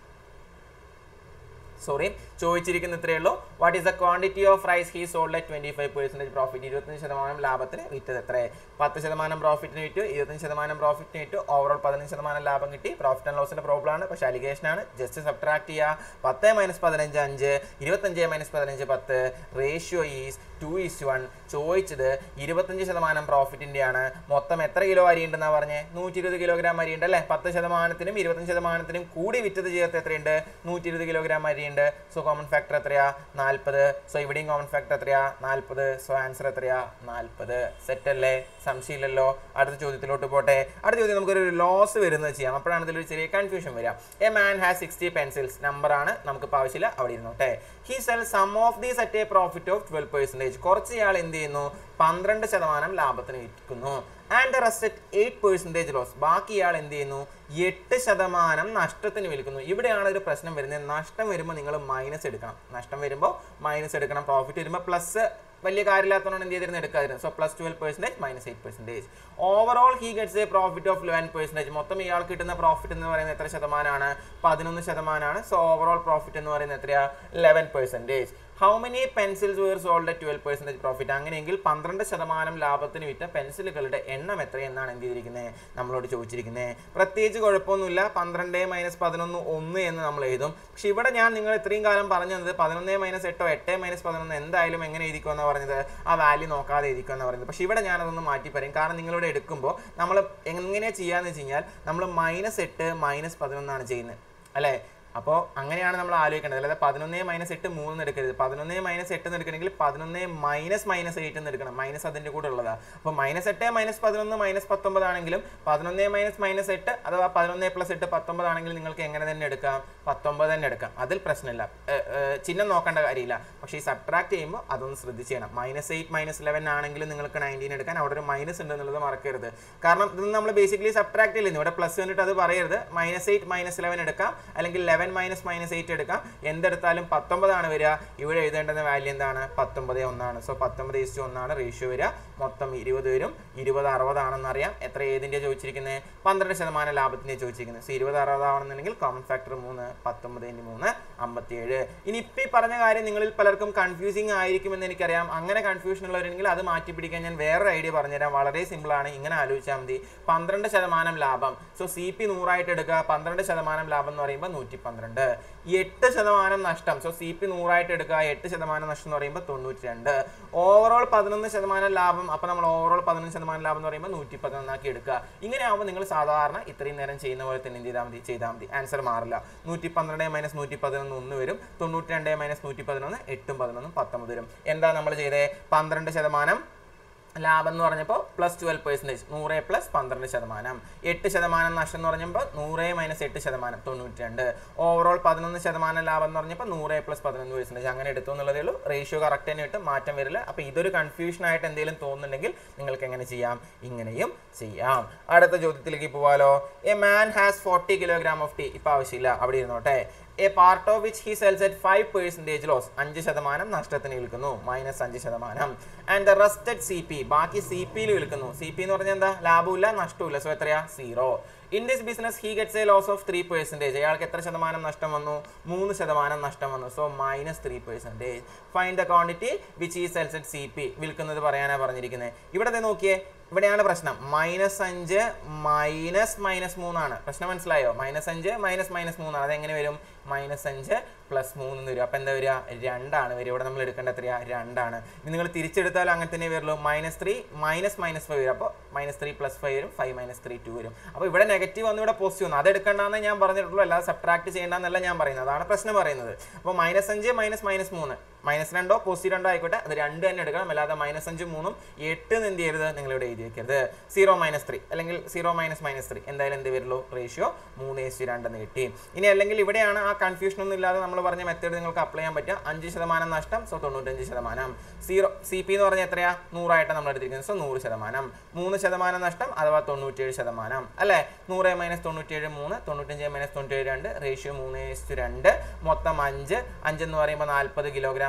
സോറി ചോദിച്ചിരിക്കുന്ന ഇത്രയേ ഉള്ളൂ what is the quantity of rice he sold at twenty five percentage profit ഇരുപത്തഞ്ച് ശതമാനം ലാഭത്തിന് വിറ്റത് എത്ര പത്ത് ശതമാനം പ്രോഫിറ്റിന് വിറ്റു ഇരുപത്തഞ്ച് ശതമാനം പ്രോഫിറ്റിന് വിറ്റു ഓവറോൾ പതിനഞ്ച് ശതമാനം ലാഭം കിട്ടി പ്രോഫിറ്റ് ആൻഡ് ലോസിന്റെ പ്രോബ്ലം ആണ് പക്ഷേ അലിഗേഷൻ ആണ് ജസ്റ്റ് സബ്ട്രാക്ട് ചെയ്യുക പത്ത് മൈനസ് പതിനഞ്ച് അഞ്ച് ഇരുപത്തഞ്ച് മൈനസ് പതിനഞ്ച് പത്ത് ratio is two is one ചോദിച്ചത് ഇരുപത്തഞ്ച് ശതമാനം പ്രോഫിറ്റിന്റെ ആണ് മൊത്തം എത്ര കിലോ അരി ഉണ്ടെന്നാ പറഞ്ഞേ നൂറ്റി ഇരുപത് കിലോഗ്രാം അരി ഉണ്ട് അല്ലേ പത്ത് ശതമാനത്തിനും ഇരുപത്തഞ്ച് ശതമാനത്തിനും കൂടി വിറ്റത് ചേർത്ത് എത്രയുണ്ട് നൂറ്റി ഇരുപത് കിലോഗ്രാം അരി ഉണ്ട് സോ കോമൺ ഫാക്ടർ എത്രയാ നാൽപ്പത് സോ ഇവിടെയും കോമൺ ഫാക്ടർ എത്രയാ നാൽപ്പത് സോ ആൻസർ എത്രയാ നാൽപ്പത് സെറ്റ് അല്ലേ സംശയമില്ലല്ലോ അടുത്ത ചോദ്യത്തിലോട്ട് പോട്ടെ അടുത്ത ചോദ്യം നമുക്കൊരു ലോസ് വരുന്നത് ചെയ്യാം അപ്പോഴാണ് ഇതിലൊരു ചെറിയ കൺഫ്യൂഷൻ വരിക a man has sixty pencils number ആണ് നമുക്കിപ്പോൾ ആവശ്യമില്ല അവിടെ ഇരുന്നോട്ടെ he sell some of these at a profit of twelve percentage കുറച്ച് ഇയാൾ എന്ത് ചെയ്യുന്നു പന്ത്രണ്ട് ശതമാനം ലാഭത്തിന് വിൽക്കുന്നു and rest at eight percentage loss ബാക്കി ഇയാൾ എന്ത് ചെയ്യുന്നു എട്ട് ശതമാനം നഷ്ടത്തിന് വിൽക്കുന്നു ഇവിടെയാണ് ഒരു പ്രശ്നം വരുന്നത് നഷ്ടം വരുമ്പോൾ നിങ്ങൾ മൈനസ് എടുക്കണം നഷ്ടം വരുമ്പോൾ മൈനസ് എടുക്കണം പ്രോഫിറ്റ് വരുമ്പോൾ പ്ലസ് വലിയ കാര്യമില്ലാത്തതുകൊണ്ട് എന്ത് ചെയ്തിരുന്നു എടുക്കാതിരുന്നു so plus twelve percentage minus eight percentage overall he gets a profit of eleven percentage മൊത്തം ഇയാൾ കിട്ടുന്ന പ്രോഫിറ്റ് എന്ന് പറയുന്നത് എത്ര ശതമാനമാണ് പതിനൊന്ന് ശതമാനമാണ് സോ ഓവറോൾ പ്രോഫിറ്റ് എന്ന് പറയുന്നത് എത്രയാ eleven percentage how many pencils were sold twelve percentage profit അങ്ങനെയെങ്കിൽ പന്ത്രണ്ട് ശതമാനം ലാഭത്തിന് വിറ്റ പെൻസിലുകളുടെ എണ്ണം എത്രയെന്നാണ് എന്ത് ചെയ്തിരിക്കുന്നത് നമ്മളോട് ചോദിച്ചിരിക്കുന്നത് പ്രത്യേകിച്ച് കുഴപ്പമൊന്നുമില്ല പന്ത്രണ്ട് മൈനസ് പതിനൊന്ന് ഒന്ന് എന്ന് നമ്മൾ എഴുതും പക്ഷെ ഇവിടെ ഞാൻ നിങ്ങൾ ഇത്രയും കാലം പറഞ്ഞത് പതിനൊന്ന് മൈനസ് എട്ടോ എട്ട് മൈനസ് പതിനൊന്ന് എന്തായാലും എങ്ങനെ എഴുതിക്കുമെന്ന് പറഞ്ഞത് ആ വാല്യൂ നോക്കാതെ എഴുതിക്കുമെന്ന് പറയുന്നത് പക്ഷെ ഇവിടെ ഞാനതൊന്ന് മാറ്റി പറയും കാരണം നിങ്ങളിവിടെ എടുക്കുമ്പോൾ നമ്മൾ എങ്ങനെ ചെയ്യാന്ന് വെച്ച് കഴിഞ്ഞാൽ നമ്മൾ മൈനസ് എട്ട് മൈനസ് പതിനൊന്നാണ് ചെയ്യുന്നത് അല്ലേ അപ്പോൾ അങ്ങനെയാണ് നമ്മൾ ആലോചിക്കേണ്ടത് അല്ലാതെ പതിനൊന്ന് മൈനസ് എട്ട് മൂന്ന് എടുക്കരുത് പതിനൊന്ന് മൈനസ് എട്ട് എന്ന് എടുക്കണമെങ്കിൽ പതിനൊന്ന് മൈനസ് മൈനസ് എയ്റ്റ് എന്ന് എടുക്കണം മൈനസ് അതിൻ്റെ കൂടെ ഉള്ളതാണ് അപ്പോൾ മൈനസ് എട്ട് മൈനസ് പതിനൊന്ന് മൈനസ് പത്തൊമ്പതാണെങ്കിലും പതിനൊന്ന് മൈനസ് മൈനസ് എട്ട് അഥവാ പതിനൊന്ന് പ്ലസ് എട്ട് പത്തൊമ്പതാണെങ്കിൽ നിങ്ങൾക്ക് എങ്ങനെ തന്നെ എടുക്കാം പത്തൊമ്പത് തന്നെ എടുക്കാം അതിൽ പ്രശ്നമില്ല ഏഹ് ഏഹ് ചിഹ്നം നോക്കേണ്ട കാര്യമില്ല പക്ഷേ ഈ സബ്ട്രാക്ട് ചെയ്യുമ്പോൾ അതൊന്ന് ശ്രദ്ധിച്ച് ചെയ്യണം മൈനസ് എയ്റ്റ് മൈനസ് ലെവൻ ആണെങ്കിലും നിങ്ങൾക്ക് നയൻറ്റീൻ എടുക്കാൻ അവിടെ ഒരു മൈനസ് ഉണ്ട് എന്നുള്ളത് മറക്കരുത് കാരണം ഇത് നമ്മൾ ബേസിക്കലി സബ്ട്രാക്ട് ചെയ്യുന്നു ഇവിടെ പ്ലസ് വന്നിട്ട് അത് പറയരുത് മൈനസ് എയ്റ്റ് മൈനസ് ലെവൻ എടുക്കാം അല്ലെങ്കിൽ ലെവൻ മൈനസ് മൈനസ് എയ്റ്റ് എടുക്കാം എന്തെടുത്താലും പത്തൊമ്പതാണ് വരിക ഇവിടെ എഴുതേണ്ടുന്ന വാല്യൂ എന്താണ് പത്തൊമ്പത് ഒന്നാണ് സോ പത്തൊമ്പത് ഈസ്റ്റ് ഒന്നാണ് റേഷ്യോ വരിക മൊത്തം ഇരുപത് വരും ഇരുപത് അറുപതാണെന്ന് അറിയാം എത്ര ഏതിൻ്റെ ചോദിച്ചിരിക്കുന്നത് പന്ത്രണ്ട് ശതമാനം ലാഭത്തിൻ്റെ ചോദിച്ചിരിക്കുന്നത് സോ ഇരുപത് അറുപതാണെന്നുണ്ടെങ്കിൽ കോമൺ ഫാക്ടർ മൂന്ന് പത്തൊമ്പത് ഇൻറ്റു മൂന്ന് അമ്പത്തിയേഴ് ഇനി ഇപ്പം ഈ പറഞ്ഞ കാര്യം നിങ്ങളിൽ പലർക്കും കൺഫ്യൂസിങ് ആയിരിക്കുമെന്ന് എനിക്കറിയാം അങ്ങനെ കൺഫ്യൂഷൻ ഉള്ളവരുണ്ടെങ്കിൽ അത് മാറ്റി പിടിക്കാൻ ഞാൻ വേറൊരു ഐഡിയ പറഞ്ഞുതരാം വളരെ സിമ്പിളാണ് ഇങ്ങനെ ആലോചിച്ചാൽ മതി പന്ത്രണ്ട് ശതമാനം ലാഭം സോ സി പി നൂറായിട്ട് എടുക്കുക പന്ത്രണ്ട് ശതമാനം ലാഭം എന്ന് പറയുമ്പോൾ നൂറ്റി പന്ത്രണ്ട് എട്ട് ശതമാനം നഷ്ടം സോ സി പി നൂറായിട്ട് എടുക്കുക എട്ട് ശതമാനം നഷ്ടം എന്ന് പറയുമ്പോൾ തൊണ്ണൂറ്റി രണ്ട് ഓവറോൾ പതിനൊന്ന് ശതമാനം ലാഭം അപ്പോൾ നമ്മൾ ഓവറോൾ പതിനൊന്ന് ശതമാനം ലാഭം എന്ന് പറയുമ്പോൾ നൂറ്റി പതിനൊന്നാക്കി എടുക്കുക ഇങ്ങനെ ആകുമ്പോൾ നിങ്ങൾ സാധാരണ ഇത്രയും നേരം ചെയ്യുന്ന പോലെ തന്നെ എന്ത് ചെയ്താൽ മതി ചെയ്താൽ മതി ആൻസർ മാറില്ല നൂറ്റി പന്ത്രണ്ട് മൈനസ് നൂറ്റി പതിനൊന്ന് ഒന്ന് വരും തൊണ്ണൂറ്റി രണ്ട് മൈനസ് നൂറ്റി പതിനൊന്ന് എട്ടും പതിനൊന്നും പത്തൊമ്പത് വരും എന്താ നമ്മൾ ചെയ്തേ പന്ത്രണ്ട് ശതമാനം ലാഭം എന്ന് പറഞ്ഞപ്പോൾ പ്ലസ് ട്വൽവ് പെർസെൻറ്റേജ് നൂറ് പ്ലസ് പന്ത്രണ്ട് ശതമാനം എട്ട് ശതമാനം നഷ്ടം എന്ന് പറഞ്ഞപ്പോൾ നൂറ് മൈനസ് എട്ട് ശതമാനം തൊണ്ണൂറ്റി രണ്ട് ഓവറോൾ പതിനൊന്ന് ശതമാനം ലാഭം എന്ന് പറഞ്ഞപ്പോൾ നൂറ് പ്ലസ് പതിനൊന്ന് പെർസെൻറ്റേജ് അങ്ങനെ എടുത്തു എന്നുള്ളതേ ഉള്ളൂ റേഷ്യോ കറക്റ്റ് തന്നെ ഇട്ട് മാറ്റം വരില്ല അപ്പോൾ ഇതൊരു കൺഫ്യൂഷൻ ആയിട്ട് എന്തെങ്കിലും തോന്നുന്നുണ്ടെങ്കിൽ നിങ്ങൾക്ക് എങ്ങനെ ചെയ്യാം ഇങ്ങനെയും ചെയ്യാം അടുത്ത ചോദ്യത്തിലേക്ക് പോവാലോ a man has forty kilogram of tea ഇപ്പോൾ ആവശ്യമില്ല അവിടെ ഇരുന്നോട്ടെ a part of which he sells at five percentage loss അഞ്ച് ശതമാനം നഷ്ടത്തിന് വിൽക്കുന്നു മൈനസ് അഞ്ച് ശതമാനം and the rested C P ബാക്കി സി പിയിൽ വിൽക്കുന്നു സി പി എന്ന് പറഞ്ഞാൽ എന്താ ലാഭമില്ല നഷ്ടമില്ല സോ എത്രയാ zero in this business he gets a loss of three percentage അയാൾക്ക് എത്ര ശതമാനം നഷ്ടം വന്നു മൂന്ന് ശതമാനം നഷ്ടം വന്നു so minus three percentage find the quantity which ഈ സെൽസ് അറ്റ് സി പി വിൽക്കുന്നത് പറയാനാണ് പറഞ്ഞിരിക്കുന്നത് ഇവിടെ ദേ നോക്കിയേ ഇവിടെയാണ് പ്രശ്നം മൈനസ് അഞ്ച് മൈനസ് മൈനസ് മൂന്നാണ് പ്രശ്നം മനസ്സിലായോ മൈനസ് അഞ്ച് മൈനസ് മൈനസ് മൂന്നാണ് അതെങ്ങനെ വരും മൈനസ് അഞ്ച് പ്ലസ് മൂന്ന് വരും അപ്പോൾ എന്താ വരിക രണ്ടാണ് വരിക ഇവിടെ നമ്മൾ എടുക്കേണ്ട എത്രയാ രണ്ടാണ് ഇനി നിങ്ങൾ തിരിച്ചെടുത്താലും അങ്ങനെ തന്നെ വരുള്ളൂ minus three minus minus five വരും അപ്പോൾ മൈനസ് ത്രീ പ്ലസ് ഫൈവ് വരും ഫൈവ് മൈനസ് ത്രീ ടു വരും അപ്പോൾ ഇവിടെ നെഗറ്റീവ് വന്നു ഇവിടെ പോസിറ്റീവ് വന്നു അത് എടുക്കേണ്ടെന്ന് ഞാൻ പറഞ്ഞിട്ടുള്ളൂ അല്ലാതെ സബ്ട്രാക്ട് ചെയ്യേണ്ടെന്നല്ല ഞാൻ പറയുന്നത് അതാണ് പ്രശ്നം പറയുന്നത് അപ്പോൾ മൈനസ് അഞ്ച് മൈനസ് മൈനസ് മൂന്ന് മൈനസ് രണ്ടോ പോസിറ്റീവ് രണ്ടോ ആയിക്കോട്ടെ അത് രണ്ട് തന്നെ എടുക്കണം അല്ലാതെ മൈനസ് അഞ്ചും മൂന്നും എട്ട് എന്ന് എന്ത് ചെയ്യരുത് നിങ്ങൾ ഇവിടെ എഴുതി വെക്കരുത് സീറോ മൈനസ് ത്രീ അല്ലെങ്കിൽ സീറോ മൈനസ് മൈനസ് ത്രീ എന്തായാലും എന്ത് വരുള്ളൂ റേഷ്യോ മൂന്ന് എസ് രണ്ടെന്ന് കിട്ടി ഇനി അല്ലെങ്കിൽ ഇവിടെയാണ് ആ കൺഫ്യൂഷൻ ഒന്നും ഇല്ലാതെ നമ്മൾ പറഞ്ഞ മെത്തേഡ് നിങ്ങൾക്ക് അപ്ലൈ ചെയ്യാൻ പറ്റുക അഞ്ച് ശതമാനം നഷ്ടം സോ തൊണ്ണൂറ്റഞ്ച് ശതമാനം സീറോ സി പി എന്ന് പറഞ്ഞാൽ എത്രയാ നൂറായിട്ട് നമ്മൾ എടുത്തിരിക്കുന്നത് സോ നൂറ് ശതമാനം മൂന്ന് ശതമാനം നഷ്ടം അഥവാ തൊണ്ണൂറ്റേഴ് ശതമാനം അല്ലേ നൂറ് മൈനസ് തൊണ്ണൂറ്റേഴ് മൂന്ന് തൊണ്ണൂറ്റഞ്ച് മൈനസ് തൊണ്ണൂറ്റേഴ് രണ്ട് റേഷ്യോ മൂന്ന് എസ് രണ്ട് മൊത്തം അഞ്ച് അഞ്ച് എന്ന് പറയുമ്പോൾ നാൽപ്പത് കിലോഗ്രാം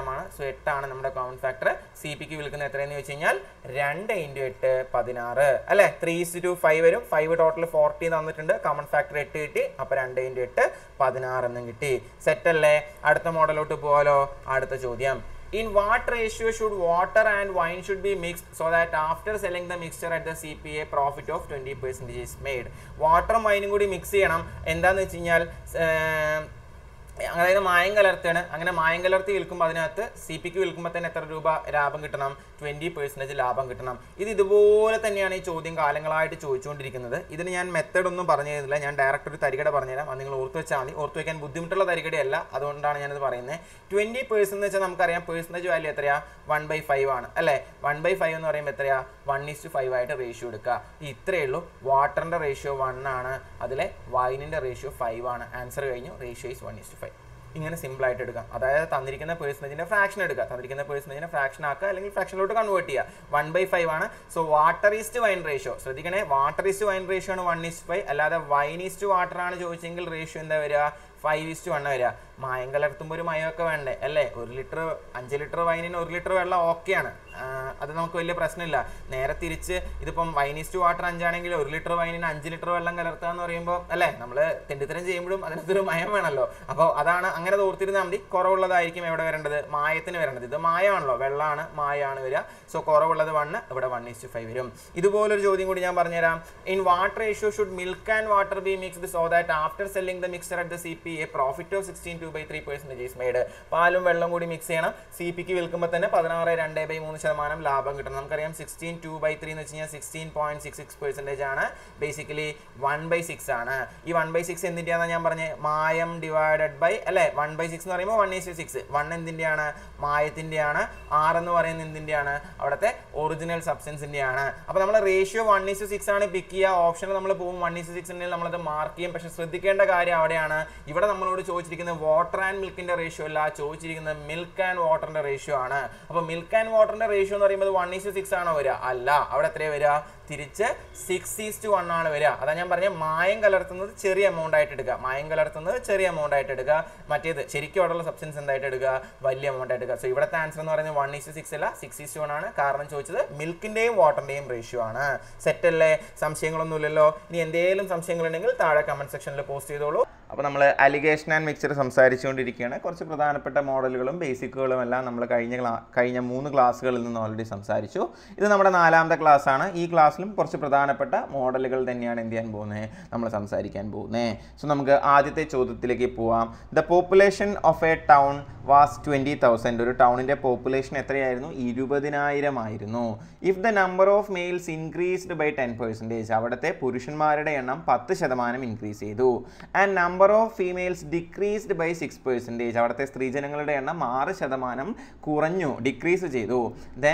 ഗ്രാം ആണ് സോ എട്ടാണ് നമ്മുടെ കോമൺ ഫാക്ടർ സി പിക്ക് വിൽക്കുന്നത് എത്രയെന്ന് വെച്ച് കഴിഞ്ഞാൽ രണ്ട് ഇൻറ്റു എട്ട് പതിനാറ് അല്ലേ ത്രീ ഇസ് ടു ഫൈവ് വരും ഫൈവ് ടോട്ടൽ ഫോർട്ടി തന്നിട്ടുണ്ട് കോമൺ ഫാക്ടർ എട്ട് കിട്ടി അപ്പോൾ രണ്ട് ഇൻറ്റു എട്ട് പതിനാറ് എന്നും കിട്ടി സെറ്റ് അല്ലേ അടുത്ത മോഡലോട്ട് പോകാലോ അടുത്ത ചോദ്യം In what ratio should water and wine should be mixed so that after selling the mixture at the CPA profit of 20% is made? വാട്ടറും വൈനും കൂടി മിക്സ് ചെയ്യണം എന്താന്ന് വെച്ച് കഴിഞ്ഞാൽ ഏർ, അതായത് മായം കലർത്തിയാണ് അങ്ങനെ മായം കലർത്തി വിൽക്കുമ്പോൾ അതിനകത്ത് സി പിക്ക് വിൽക്കുമ്പോൾ തന്നെ എത്ര രൂപ ലാഭം കിട്ടണം ട്വൻറ്റി പെർസെൻറ്റേജ് ലാഭം കിട്ടണം ഇത് ഇതുപോലെ തന്നെയാണ് ഈ ചോദ്യം കാലങ്ങളായിട്ട് ചോദിച്ചുകൊണ്ടിരിക്കുന്നത് ഇതിന് ഞാൻ മെത്തേഡ് ഒന്നും പറഞ്ഞു തരുന്നില്ല ഞാൻ ഡയറക്റ്റ് ഒരു തരികട പറഞ്ഞുതരാം അത് നിങ്ങൾ ഓർത്ത് വെച്ചാൽ മതി ഓർത്ത് വെക്കാൻ ബുദ്ധിമുട്ടുള്ള തരികടയല്ല അതുകൊണ്ടാണ് ഞാനിത് പറയുന്നത് ട്വൻറ്റി പേഴ്സൺ എന്ന് വെച്ചാൽ നമുക്കറിയാം പേഴ്സൻറ്റേജ് വാല്യൂ എത്രയാ വൺ ബൈ ഫൈവ് ആണ് അല്ലേ വൺ ബൈ ഫൈവ് എന്ന് പറയുമ്പോൾ എത്രയാ വൺ ഇസ് ഫൈവ് ആയിട്ട് റേഷ്യോ എടുക്കുക ഇത്രയേ ഉള്ളൂ വാട്ടറിൻ്റെ റേഷ്യോ വൺ ആണ് അതിലെ വൈനിൻ്റെ റേഷ്യോ ഫൈവ് ആണ് ആൻസർ കഴിഞ്ഞു ratio is one is five ഇങ്ങനെ സിമ്പിൾ ആയിട്ട് എടുക്കാം അതായത് തന്നിരിക്കുന്ന പേഴ്സൻറ്റേജിന്റെ ഫ്രാക്ഷൻ എടുക്കുക തന്നിരിക്കുന്ന പേഴ്സൻറ്റേജിനെ ഫ്രാക്ഷൻ ആക്കുക അല്ലെങ്കിൽ ഫ്രാക്ഷനിലോട്ട് കൺവേർട്ട് ചെയ്യുക വൺ ബൈ ഫൈവ് ആണ് so water is to wine ratio ശ്രദ്ധിക്കണേ വാട്ടർ ഈസ്റ്റ് വൈൻ റേഷ്യോ ആണ് വൺ ഈസ്റ്റ് ഫൈവ് അല്ലാതെ വൈൻ ഈസ്റ്റ് വാട്ടർ ആണ് ചോദിച്ചെങ്കിൽ റേഷ്യോ എന്താ വരിക ഫൈവ് ഈസ്റ്റ് വൺ വരിക മായം കലർത്തുമ്പോൾ ഒരു മയമൊക്കെ വേണ്ടേ അല്ലേ ഒരു ലിറ്റർ അഞ്ച് ലിറ്റർ വൈനിന് ഒരു ലിറ്റർ വെള്ളം ഓക്കെയാണ് അത് നമുക്ക് വലിയ പ്രശ്നമില്ല നേരെ തിരിച്ച് ഇതിപ്പം വൈനിസ്റ്റ് വാട്ടർ അഞ്ചാണെങ്കിൽ ഒരു ലിറ്റർ വൈനിന് അഞ്ച് ലിറ്റർ വെള്ളം കലർത്തുക എന്ന് പറയുമ്പോൾ അല്ലേ നമ്മൾ തെണ്ടിത്തരം ചെയ്യുമ്പോഴും അതിനകത്തൊരു മയം വേണമല്ലോ അപ്പോൾ അതാണ് അങ്ങനെ തോർത്തിരുന്നാൽ മതി കുറവുള്ളതായിരിക്കും എവിടെ വരേണ്ടത് മായത്തിന് വരേണ്ടത് ഇത് മായമാണല്ലോ വെള്ളമാണ് മായമാണ് വരിക സോ കുറവുള്ളത് വണ്ണ് ഇവിടെ വൺ ഇസ്റ്റ് ഫൈവ് വരും ഇതുപോലൊരു ചോദ്യം കൂടി ഞാൻ പറഞ്ഞുതരാം in what ratio should milk and water be mixed so that after selling the mixer at the C P a profit of sixteen two by three percentage is made പാലും വെള്ളം കൂടി mix ചെയ്യണം സി പിക്ക് വിൽക്കുമ്പോൾ തന്നെ പതിനാറ് രണ്ട് by മൂന്ന് ശതമാനം ലാഭം കിട്ടണം നമുക്കറിയാം സിക്സ്റ്റീൻ ടു ബൈ ത്രീ എന്ന് വെച്ച് കഴിഞ്ഞാൽ sixteen point six six percentage ആണ് ബേസിക്കലി വൺ ബൈ സിക്സ് ആണ് ഈ വൺ ബൈ സിക്സ് എന്തിൻ്റെയാണെന്ന് ഞാൻ പറഞ്ഞത് മായം ഡിവൈഡഡ് ബൈ അല്ലേ വൺ ബൈ സിക്സ് എന്ന് പറയുമ്പോൾ വൺ ഈസ് സിക്സ് വൺ എന്തിൻ്റെയാണ് മായത്തിൻ്റെയാണ് ആർ എന്ന് പറയുന്നത് എന്തിൻ്റെയാണ് അവിടുത്തെ ഒറിജിനൽ സബ്സ്റ്റൻസിൻ്റെയാണ് അപ്പോൾ നമ്മൾ റേഷ്യോ വൺ ഈസ് സിക്സ് ആണ് പിക്ക് ചെയ്യുക ഓപ്ഷനിൽ നമ്മൾ പോകും വൺ ഈസ് സിക്സ് ഉണ്ടെങ്കിൽ നമ്മളത് മാർക്ക് ചെയ്യും പക്ഷേ ശ്രദ്ധിക്കേണ്ട കാര്യം അവിടെയാണ് ഇവിടെ നമ്മളോട് ചോദിച്ചിരിക്കുന്നത് വാട്ടർ ആൻഡ് മിൽക്കിൻ്റെ റേഷ്യോ അല്ല ചോദിച്ചിരിക്കുന്നത് മിൽക്ക് ആൻഡ് വാട്ടറിൻ്റെ റേഷ്യോ ആണ് അപ്പോൾ മിൽക്ക് ആൻഡ് വാട്ടറിൻ്റെ റേഷ്യോ എന്ന് പറയുമ്പോൾ വൺ ഈസ് സിക്സ് ആണോ വരിക അല്ല അവിടെ എത്രയാണ് വരിക തിരിച്ച് സിക്സ് ഈസ്റ്റ് വൺ ആണ് വരിക അതാ ഞാൻ പറഞ്ഞ മായം കലർത്തുന്നത് ചെറിയ എമൗണ്ട് ആയിട്ട് എടുക്കുക മായം കലർത്തുന്നത് ചെറിയ എമൗണ്ട് ആയിട്ട് എടുക്കുക മറ്റേത് ശരിക്കും അവിടെയുള്ള സബ്സ്റ്റൻസ് എന്തായിട്ട് എടുക്കുക വലിയ എമൗണ്ട് ആയിട്ട് എടുക്കുക സോ ഇവിടുത്തെ ആൻസർ എന്ന് പറയുന്നത് വൺ ഈസ്റ്റ് സിക്സ് അല്ല സിക്സ് ഈസ്റ്റ് വൺ ആണ് കാരണം ചോദിച്ചത് മിൽക്കിന്റെയും വാട്ടറിന്റെയും റേഷ്യോ ആണ് സെറ്റ് അല്ലേ സംശയങ്ങളൊന്നും ഇല്ലല്ലോ ഇനി എന്തെങ്കിലും സംശയങ്ങളുണ്ടെങ്കിൽ താഴെ കമന്റ് സെക്ഷനിൽ പോസ്റ്റ് ചെയ്തോളൂ അപ്പോൾ നമ്മൾ അലിഗേഷൻ ആൻഡ് മിക്സർ സംസാരിച്ചുകൊണ്ടിരിക്കുകയാണ് കുറച്ച് പ്രധാനപ്പെട്ട മോഡലുകളും ബേസിക്കുകളും എല്ലാം നമ്മൾ കഴിഞ്ഞ ക്ലാ കഴിഞ്ഞ മൂന്ന് ക്ലാസ്സുകളിൽ നിന്ന് ഓൾറെഡി സംസാരിച്ചു ഇത് നമ്മുടെ നാലാമത്തെ ക്ലാസ് ആണ് ഈ ക്ലാസ്സിലും കുറച്ച് പ്രധാനപ്പെട്ട മോഡലുകൾ തന്നെയാണ് എന്ത് ചെയ്യാൻ പോകുന്നത് നമ്മൾ സംസാരിക്കാൻ പോകുന്നത് സോ നമുക്ക് ആദ്യത്തെ ചോദ്യത്തിലേക്ക് പോവാം the population of a town was twenty thousand ഒരു ടൗണിൻ്റെ പോപ്പുലേഷൻ എത്രയായിരുന്നു ഇരുപതിനായിരം ആയിരുന്നു if the number of males increased by ten percentage അവിടുത്തെ പുരുഷന്മാരുടെ എണ്ണം പത്ത് ശതമാനം ഇൻക്രീസ് ചെയ്തു and number of females decreased by six percentage അവിടുത്തെ സ്ത്രീജനങ്ങളുടെ എണ്ണം ആറ് ശതമാനം കുറഞ്ഞു ഡിക്രീസ് ചെയ്തു then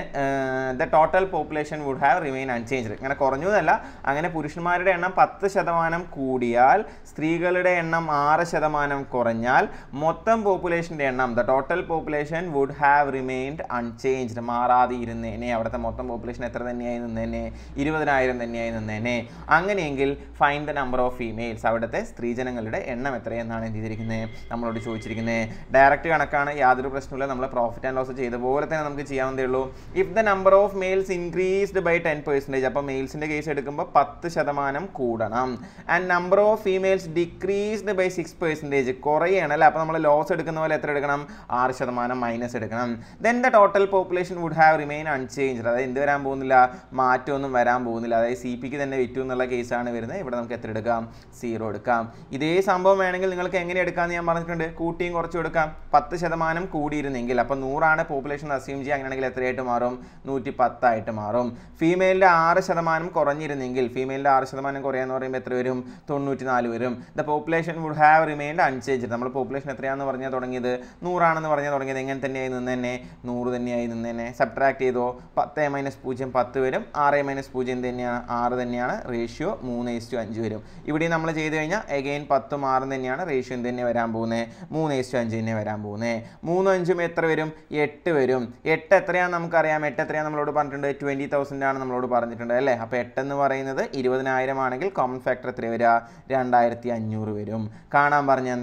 the total population would have remain unchanged ഇങ്ങനെ കുറഞ്ഞു എന്നല്ല അങ്ങനെ പുരുഷന്മാരുടെ എണ്ണം പത്ത് ശതമാനം കൂടിയാൽ സ്ത്രീകളുടെ എണ്ണം ആറ് ശതമാനം കുറഞ്ഞാൽ മൊത്തം പോപ്പുലേഷൻ്റെ എണ്ണം the total population would have remained unchanged മാറാതെ ഇരുന്നേനെ അവിടുത്തെ മൊത്തം പോപ്പുലേഷൻ എത്ര തന്നെയായി നിന്നേനെ ഇരുപതിനായിരം തന്നെയായി നിന്നേനെ അങ്ങനെയെങ്കിൽ find the number of females അവിടുത്തെ സ്ത്രീജനങ്ങളുടെ എണ്ണം എത്രയെന്നാണ് എന്ത് ചെയ്തിരിക്കുന്നത് നമ്മളോട് ചോദിച്ചിരിക്കുന്നത് ഡയറക്റ്റ് കണക്കാണ് യാതൊരു പ്രശ്നമില്ല നമ്മൾ പ്രോഫിറ്റ് ആൻഡ് ലോസ് ചെയ്ത പോലെ തന്നെ നമുക്ക് ചെയ്യാവുന്നതേ ഉള്ളൂ if the number of males increased by ten percentage അപ്പോൾ മെയിൽസിൻ്റെ കേസ് എടുക്കുമ്പോൾ പത്ത് ശതമാനം കൂടണം and number of females decreased by six percentage കുറയാണ് അല്ലേ അപ്പോൾ നമ്മൾ ലോസ് എടുക്കുന്ന പോലെ എത്ര എടുക്കണം ആറ് ശതമാനം മൈനസ് എടുക്കണം then the total population would have remain unchanged അതായത് എന്ത് വരാൻ പോകുന്നില്ല മാറ്റമൊന്നും വരാൻ പോകുന്നില്ല അതായത് സി പിക്ക് തന്നെ വിറ്റു എന്നുള്ള കേസാണ് വരുന്നത് ഇവിടെ നമുക്ക് എത്ര എടുക്കാം സീറോ എടുക്കാം ഇതേ സംഭവം വേണമെങ്കിൽ നിങ്ങൾക്ക് എങ്ങനെ എടുക്കാമെന്ന് ഞാൻ പറഞ്ഞിട്ടുണ്ട് കൂട്ടിയും കുറച്ചും എടുക്കാം പത്ത് ശതമാനം കൂടിയിരുന്നെങ്കിൽ അപ്പോൾ നൂറാണ് പോപ്പുലേഷൻ അസ്യൂം ചെയ്യുക അങ്ങനെയാണെങ്കിൽ എത്രയായിട്ട് മാറും നൂറ്റി പത്തായിട്ട് മാറും ഫീമെയിലിൻ്റെ ആറ് ശതമാനം കുറഞ്ഞിരുന്നെങ്കിൽ ഫീമെയിലിൻ്റെ ആറ് ശതമാനം കുറയാന്ന് പറയുമ്പോൾ എത്ര വരും തൊണ്ണൂറ്റി നാല് വരും the population would have remained unchanged നമ്മൾ പോപ്പുലേഷൻ എത്രയാണെന്ന് പറഞ്ഞാൽ തുടങ്ങിയത് നൂറാണെന്ന് പറഞ്ഞാൽ തുടങ്ങിയത് എങ്ങനെ തന്നെയായി നിന്ന് തന്നെ നൂറ് തന്നെയായി നിന്ന് തന്നെ സബ്ട്രാക്ട് ചെയ്തോ പത്ത് മൈനസ് പൂജ്യം പത്ത് വരും ആറ് മൈനസ് പൂജ്യം തന്നെയാണ് ആറ് തന്നെയാണ് റേഷ്യോ മൂന്ന് ഇസ്റ്റു അഞ്ച് വരും ഇവിടെ നമ്മൾ ചെയ്ത് കഴിഞ്ഞാൽ എഗെയിൻ പത്തും ആറും തന്നെയാണ് റേഷ്യോ എന്ത് തന്നെ വരാൻ പോകുന്നത് മൂന്ന് ഇസ്റ്റു അഞ്ച് തന്നെ വരാൻ പോകുന്നത് മൂന്നും അഞ്ചും എത്ര വരും എട്ട് വരും എട്ട് എത്രയാണെന്ന് നമുക്കറിയാം എട്ട് എത്രയാണ് നമ്മളോട് പറഞ്ഞിട്ടുണ്ട് ട്വൻറ്റി തൗസൻഡ് ആണ് നമ്മളോട് പറഞ്ഞിട്ടുണ്ട് അല്ലേ അപ്പോൾ എട്ടെന്ന് പറയുന്നത് ഇരുപതിനായിരം ആണെങ്കിൽ കോമൺ ഫാക്ടർ എത്ര വരിക രണ്ടായിരത്തി അഞ്ഞൂറ് വരും കാണാൻ പറഞ്ഞ എന്താ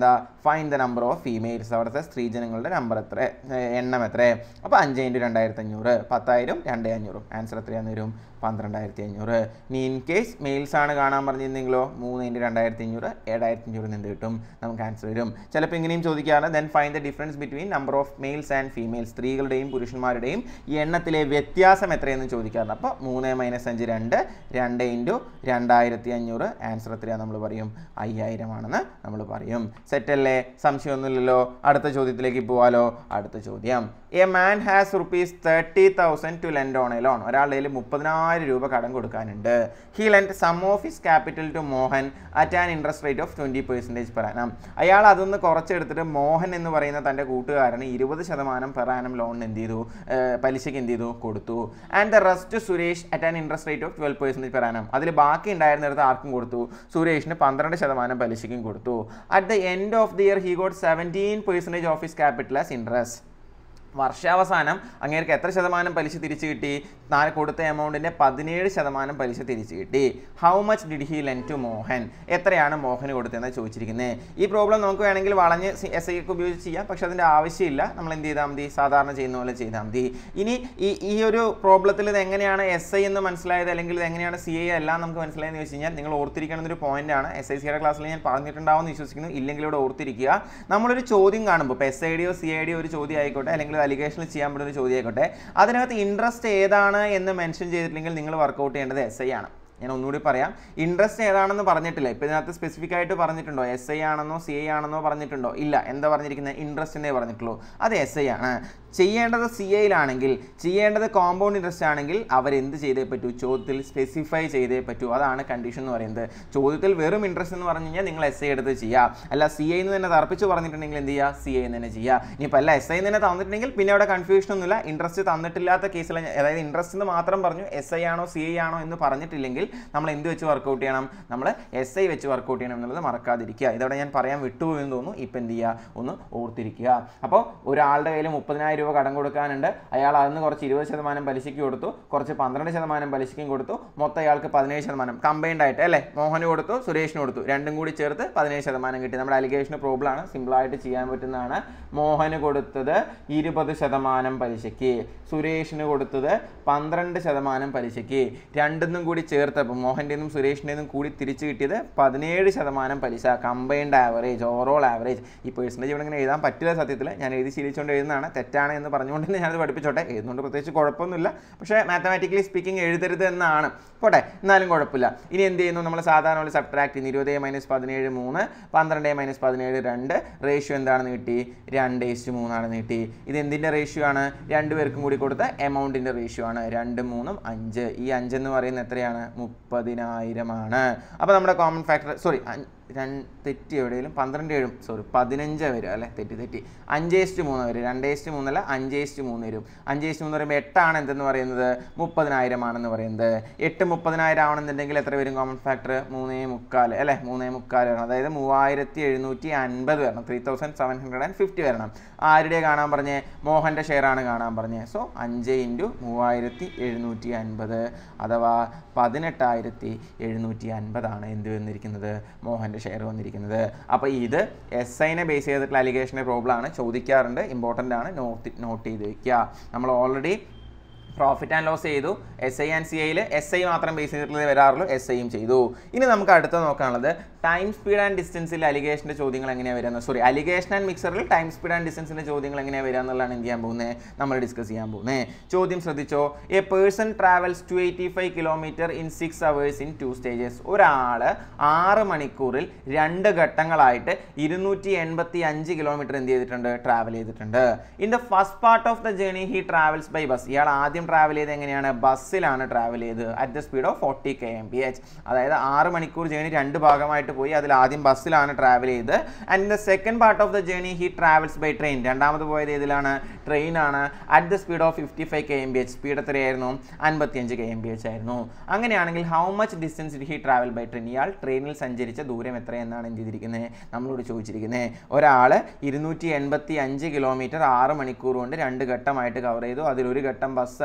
find the number of females അവിടുത്തെ സ്ത്രീജനങ്ങളുടെ നമ്പർ എത്ര ഏഹ് എണ്ണം എത്ര അപ്പോൾ അഞ്ച് ഇൻറ്റു രണ്ടായിരത്തി അഞ്ഞൂറ് പത്തായിരം രണ്ട് അഞ്ഞൂറും ആൻസർ എത്രയാണെന്ന് വരും പന്ത്രണ്ടായിരത്തി അഞ്ഞൂറ് ഇനി ഇൻ കേസ് മെയിൽസ് ആണ് കാണാൻ പറഞ്ഞിരുന്നെങ്കിലോ മൂന്ന് ഇൻറ്റു രണ്ടായിരത്തി അഞ്ഞൂറ് ഏഴായിരത്തി അഞ്ഞൂറ് നിന്ന് കിട്ടും നമുക്ക് ആൻസർ വരും ചിലപ്പോൾ ഇങ്ങനെയും ചോദിക്കാറ് then find the difference between number of males and females സ്ത്രീകളുടെയും പുരുഷന്മാരുടെയും ഈ എണ്ണത്തിലെ വ്യത്യാസം എത്രയെന്ന് ചോദിക്കാറുണ്ട് അപ്പോൾ മൂന്ന് മൈനസ് അഞ്ച് രണ്ട് രണ്ട് ഇൻറ്റു രണ്ടായിരത്തി അഞ്ഞൂറ് ആൻസർ എത്രയാണ് നമ്മൾ പറയും അയ്യായിരം ആണെന്ന് നമ്മൾ പറയും സെറ്റല്ലേ സംശയമൊന്നുമില്ലല്ലോ അടുത്ത ചോദ്യത്തിലേക്ക് പോവാലോ അടുത്ത ചോദ്യം a man has rupees thirty thousand to lend on a loan ഒരാളുടെ കയ്യിൽ മുപ്പതിനായിരം രൂപ കടം കൊടുക്കാനുണ്ട് he lend some of his capital to Mohan at an interest rate of twenty percentage per annum അയാൾ അതൊന്ന് കുറച്ചെടുത്തിട്ട് മോഹൻ എന്ന് പറയുന്ന തൻ്റെ കൂട്ടുകാരന് ഇരുപത് ശതമാനം പെർ ആനം ലോണിന് എന്ത് ചെയ്തു ഏഹ് പലിശയ്ക്ക് എന്ത് ചെയ്തു കൊടുത്തു and the rest Suresh at an interest rate of twelve percentage per annum അതിൽ ബാക്കി ഉണ്ടായിരുന്നിടത്ത് ആർക്കും കൊടുത്തു സുരേഷിന് പന്ത്രണ്ട് ശതമാനം പലിശയ്ക്കും കൊടുത്തു at the end of the year he got seventeen percentage of his capital as interest വർഷാവസാനം അങ്ങേർക്ക് എത്ര ശതമാനം പലിശ തിരിച്ചു കിട്ടി നാല് കൊടുത്ത എമൗണ്ടിൻ്റെ പതിനേഴ് ശതമാനം പലിശ തിരിച്ചു കിട്ടി how much did he lend to Mohan എത്രയാണ് മോഹന് കൊടുത്തതെന്ന് ചോദിച്ചിരിക്കുന്നത് ഈ പ്രോബ്ലം നമുക്ക് വേണമെങ്കിൽ വളഞ്ഞ് എസ് ഐ ഒക്കെ ഉപയോഗിച്ച് ചെയ്യാം പക്ഷേ അതിൻ്റെ ആവശ്യമില്ല നമ്മൾ എന്ത് ചെയ്താൽ മതി സാധാരണ ചെയ്യുന്ന പോലെ ചെയ്താൽ മതി ഇനി ഈ ഈ ഒരു പ്രോബ്ലത്തിൽ ഇത് എങ്ങനെയാണ് എസ് ഐ എന്ന് മനസ്സിലായത് അല്ലെങ്കിൽ ഇത് എങ്ങനെയാണ് സി ഐ എല്ലാം നമുക്ക് മനസ്സിലായെന്ന് വെച്ച് കഴിഞ്ഞാൽ നിങ്ങൾ ഓർത്തിരിക്കണം ഒരു പോയിന്റ് ആണ് എസ് ഐ സിയുടെ ക്ലാസ്സിൽ ഞാൻ പറഞ്ഞിട്ടുണ്ടാവുമെന്ന് വിശ്വസിക്കുന്നു ഇല്ലെങ്കിൽ ഇവിടെ ഓർത്തിരിക്കുക നമ്മളൊരു ചോദ്യം കാണുമ്പോൾ ഇപ്പോൾ എസ് ഐ ഡിയോ സി ഐ ഡിയോ ഒരു ചോദ്യം ആയിക്കോട്ടെ അല്ലെങ്കിൽ അലിഗേഷനിൽ ചെയ്യാൻ പറ്റുന്ന ഒരു ചോദ്യം ആയിക്കോട്ടെ അതിനകത്ത് ഇൻട്രസ്റ്റ് ഏതാണ് എന്ന് മെൻഷൻ ചെയ്തിട്ടില്ലെങ്കിൽ നിങ്ങൾ വർക്കൗട്ട് ചെയ്യേണ്ടത് എസ് ഐ ആണ് ഞാൻ ഒന്നുകൂടി പറയാം ഇൻട്രസ്റ്റ് ഏതാണെന്ന് പറഞ്ഞിട്ടില്ല ഇപ്പോൾ ഇതിനകത്ത് സ്പെസിഫിക് ആയിട്ട് പറഞ്ഞിട്ടുണ്ടോ എസ് ഐ ആണെന്നോ സി ഐ ആണെന്നോ പറഞ്ഞിട്ടുണ്ടോ ഇല്ല എന്താ പറഞ്ഞിരിക്കുന്നത് ഇൻട്രസ്റ്റ് എന്നേ പറഞ്ഞിട്ടുള്ളൂ അത് എസ് ഐ ആണ് ചെയ്യേണ്ടത് സി ഐയിലാണെങ്കിൽ ചെയ്യേണ്ടത് കോമ്പൗണ്ട് ഇൻട്രസ്റ്റ് ആണെങ്കിൽ അവരെന്ത് ചെയ്തേ പറ്റൂ ചോദ്യത്തിൽ സ്പെസിഫൈ ചെയ്തേ പറ്റൂ അതാണ് കണ്ടീഷൻ എന്ന് പറയുന്നത് ചോദ്യത്തിൽ വെറും ഇൻട്രസ്റ്റ് എന്ന് പറഞ്ഞു കഴിഞ്ഞാൽ നിങ്ങൾ എസ് ഐ എടുത്ത് ചെയ്യുക അല്ല സി ഐ എന്ന് തന്നെ തർപ്പിച്ച് പറഞ്ഞിട്ടുണ്ടെങ്കിൽ എന്ത് ചെയ്യുക സി ഐ എന്ന് തന്നെ ചെയ്യുക ഇനിയിപ്പോൾ അല്ല എസ് ഐ തന്നെ തന്നിട്ടുണ്ടെങ്കിൽ പിന്നെ അവിടെ കൺഫ്യൂഷൻ ഒന്നുമില്ല ഇൻട്രസ്റ്റ് തന്നിട്ടില്ലാത്ത കേസിൽ അതായത് ഇൻട്രസ്റ്റ് എന്ന് മാത്രം പറഞ്ഞു എസ് ഐ ആണോ സി ഐ ആണോ എന്ന് പറഞ്ഞിട്ടില്ലെങ്കിൽ നമ്മൾ എന്ത് വെച്ച് വർക്കൗട്ട് ചെയ്യണം നമ്മൾ എസ് ഐ വെച്ച് വർക്കൗട്ട് ചെയ്യണം എന്നുള്ളത് മറക്കാതിരിക്കുക ഇതവിടെ ഞാൻ പറയാൻ വിട്ടുപോയെന്ന് തോന്നുന്നു ഇപ്പം എന്ത് ചെയ്യുക ഒന്ന് ഓർത്തിരിക്കുക അപ്പോൾ ഒരാളുടെ കയ്യിൽ മുപ്പതിനായിരം രൂപ കടം കൊടുക്കാനുണ്ട് അയാൾ അതിന് കുറച്ച് ഇരുപത് ശതമാനം പലിശയ്ക്ക് കൊടുത്തു കുറച്ച് പന്ത്രണ്ട് ശതമാനം പലിശയ്ക്കും കൊടുത്തു മൊത്തം അയാൾക്ക് പതിനേഴ് ശതമാനം കമ്പൈൻഡ് ആയിട്ട് അല്ലേ മോഹന് കൊടുത്തു സുരേഷിന് കൊടുത്തു രണ്ടും കൂടി ചേർത്ത് പതിനേഴ് ശതമാനം കിട്ടി നമ്മുടെ അലിഗേഷന് പ്രോബ്ലം ആണ് സിമ്പിളായിട്ട് ചെയ്യാൻ പറ്റുന്നതാണ് മോഹന് കൊടുത്തത് ഇരുപത് ശതമാനം പലിശയ്ക്ക് സുരേഷിന് കൊടുത്തത് പന്ത്രണ്ട് ശതമാനം പലിശയ്ക്ക് രണ്ടിന്നും കൂടി ചേർത്തപ്പോൾ മോഹൻ്റെന്നും സുരേഷിൻ്റെന്നും കൂടി തിരിച്ചു കിട്ടിയത് പതിനേഴ് ശതമാനം പലിശ കമ്പൈൻഡ് ആവറേജ് ഓവറോൾ ആവറേജ് ഈ പേഴ്സൻറ്റേജ് ഇവിടെ ഇങ്ങനെ എഴുതാൻ പറ്റില്ല സത്യത്തിൽ ഞാൻ എഴുതി ശീലിച്ചുകൊണ്ട് എഴുതുന്നതാണ് തെറ്റാണ് എന്ന് പറഞ്ഞുകൊണ്ട് തന്നെ ഞാനത് പഠിപ്പിച്ചോട്ടെ എഴുതുന്നുണ്ട് പ്രത്യേകിച്ച് കുഴപ്പമൊന്നുമില്ല പക്ഷേ മാത്തമാറ്റിക്കലി സ്പീക്കിംഗ് എഴുതരുത് എന്നാണ് പോട്ടെ എന്നാലും കുഴപ്പമില്ല ഇനി എന്ത് ചെയ്യുന്നു നമ്മൾ സാധാരണ പോലെ സബ്ട്രാക്ട് ചെയ്യുന്നു ഇരുപത് മൈനസ് പതിനേഴ് മൂന്ന് പന്ത്രണ്ട് മൈനസ് പതിനേഴ് രണ്ട് റേഷ്യോ എന്താണെന്ന് കിട്ടി രണ്ട് ഇസ്റ്റ് മൂന്നാണെന്ന് കിട്ടി ഇത് എന്തിൻ്റെ റേഷ്യോ ആണ് രണ്ടുപേർക്കും കൂടി കൊടുത്ത എമൗണ്ടിൻ്റെ റേഷ്യോ ആണ് രണ്ട് മൂന്നും അഞ്ച് ഈ അഞ്ചെന്ന് പറയുന്നത് എത്രയാണ് മുപ്പതിനായിരമാണ് അപ്പോൾ നമ്മുടെ കോമൺ ഫാക്ടർ സോറി രണ്ട് തെറ്റി എവിടെയെങ്കിലും പന്ത്രണ്ട് ഏഴും സോറി പതിനഞ്ച് വരും അല്ലേ തെറ്റി തെറ്റി അഞ്ച് ഏസ്റ്റ് മൂന്ന് വരും രണ്ട് ഏസ്റ്റ് മൂന്നല്ല അഞ്ച് ഏസ്റ്റ് മൂന്ന് വരും അഞ്ച് ഏസ്റ്റ് മൂന്ന് പറയുമ്പോൾ എട്ടാണ് എന്തെന്ന് പറയുന്നത് മുപ്പതിനായിരം ആണെന്ന് പറയുന്നത് എട്ട് മുപ്പതിനായിരം ആവണമെന്നുണ്ടെങ്കിൽ എത്ര വരും കോമൺ ഫാക്ടർ മൂന്നേ മുക്കാൽ അല്ലേ മൂന്നേ മുക്കാൽ വരണം അതായത് മൂവായിരത്തി എഴുന്നൂറ്റി അൻപത് വരണം three thousand seven hundred and fifty വരണം ആരുടെ കാണാൻ പറഞ്ഞേ മോഹൻ്റെ ഷെയർ ആണ് കാണാൻ പറഞ്ഞത് സോ അഞ്ച് ഇൻറ്റു മൂവായിരത്തി എഴുന്നൂറ്റി അൻപത് അഥവാ പതിനെട്ടായിരത്തി എഴുന്നൂറ്റി അൻപതാണ് എന്ത് വന്നിരിക്കുന്നത് മോഹൻ്റെ ഷെയർ വന്നിരിക്കുന്നത് അപ്പോൾ ഇത് എസ് ഐനെ ബേസ് ചെയ്തിട്ടുള്ള അലിഗേഷൻ്റെ പ്രോബ്ലം ആണ് ചോദിക്കാറുണ്ട് ഇമ്പോർട്ടൻ്റ് ആണ് നോട്ട് നോട്ട് ചെയ്ത് വയ്ക്കുക നമ്മൾ ഓൾറെഡി പ്രോഫിറ്റ് ആൻഡ് ലോസ് ചെയ്തു എസ് ഐ ആൻഡ് സി ഐയിൽ എസ് ഐ മാത്രം ബേസ് ചെയ്തിട്ടുള്ളത് വരാറുള്ളൂ എസ് ഐയും ചെയ്തു ഇനി നമുക്ക് അടുത്ത നോക്കാനുള്ളത് ടൈം സ്പീഡ് ആൻഡ് ഡിസ്റ്റൻസിൽ അലിഗേഷൻ്റെ ചോദ്യങ്ങൾ എങ്ങനെയാണ് വരിക സോറി അലിഗേഷൻ ആൻഡ് മിക്സറിൽ ടൈം സ്പീഡ് ആൻഡ് ഡിസ്റ്റൻസിൻ്റെ ചോദ്യങ്ങൾ എങ്ങനെയാണ് വരിക എന്നുള്ളതാണ് എന്ത് ചെയ്യാൻ പോകുന്നത് നമ്മൾ ഡിസ്കസ് ചെയ്യാൻ പോകുന്നത് ചോദ്യം ശ്രദ്ധിച്ചോ a person travels two eighty five kilometer in six hours in two stages ഒരാൾ ആറ് മണിക്കൂറിൽ രണ്ട് ഘട്ടങ്ങളായിട്ട് ഇരുന്നൂറ്റി എൺപത്തി അഞ്ച് കിലോമീറ്റർ എന്ത് ചെയ്തിട്ടുണ്ട് ട്രാവൽ ചെയ്തിട്ടുണ്ട് in the first part of the journey he travels by bus ഇയാൾ ആദ്യം ട്രാവൽ ചെയ്ത് എങ്ങനെയാണ് ബസ്സിലാണ് ട്രാവൽ ചെയ്ത് at the speed of forty K M P H അതായത് ആറ് മണിക്കൂർ ജേണി രണ്ട് ഭാഗമായിട്ട് പോയി അതിൽ ആദ്യം ബസ്സിലാണ് ട്രാവൽ ചെയ്ത് and the second part of the journey he travels by train രണ്ടാമത് പോയത് ഏതിലാണ് ട്രെയിനാണ് at the speed of fifty five K M P H speed എത്രയായിരുന്നു അൻപത്തിയഞ്ച് കെ എം ബി എച്ച് ആയിരുന്നു അങ്ങനെയാണെങ്കിൽ how much distance he travel by train ഇയാൾ ട്രെയിനിൽ സഞ്ചരിച്ച ദൂരം എത്രയെന്നാണ് എന്ത് ചെയ്തിരിക്കുന്നത് നമ്മളോട് ചോദിച്ചിരിക്കുന്നത് ഒരാൾ ഇരുന്നൂറ്റി എൺപത്തി അഞ്ച് കിലോമീറ്റർ ആറ് മണിക്കൂർ കൊണ്ട് രണ്ട് ഘട്ടമായിട്ട് കവർ ചെയ്തു അതിലൊരു ഘട്ടം ബസ്സായിരുന്നു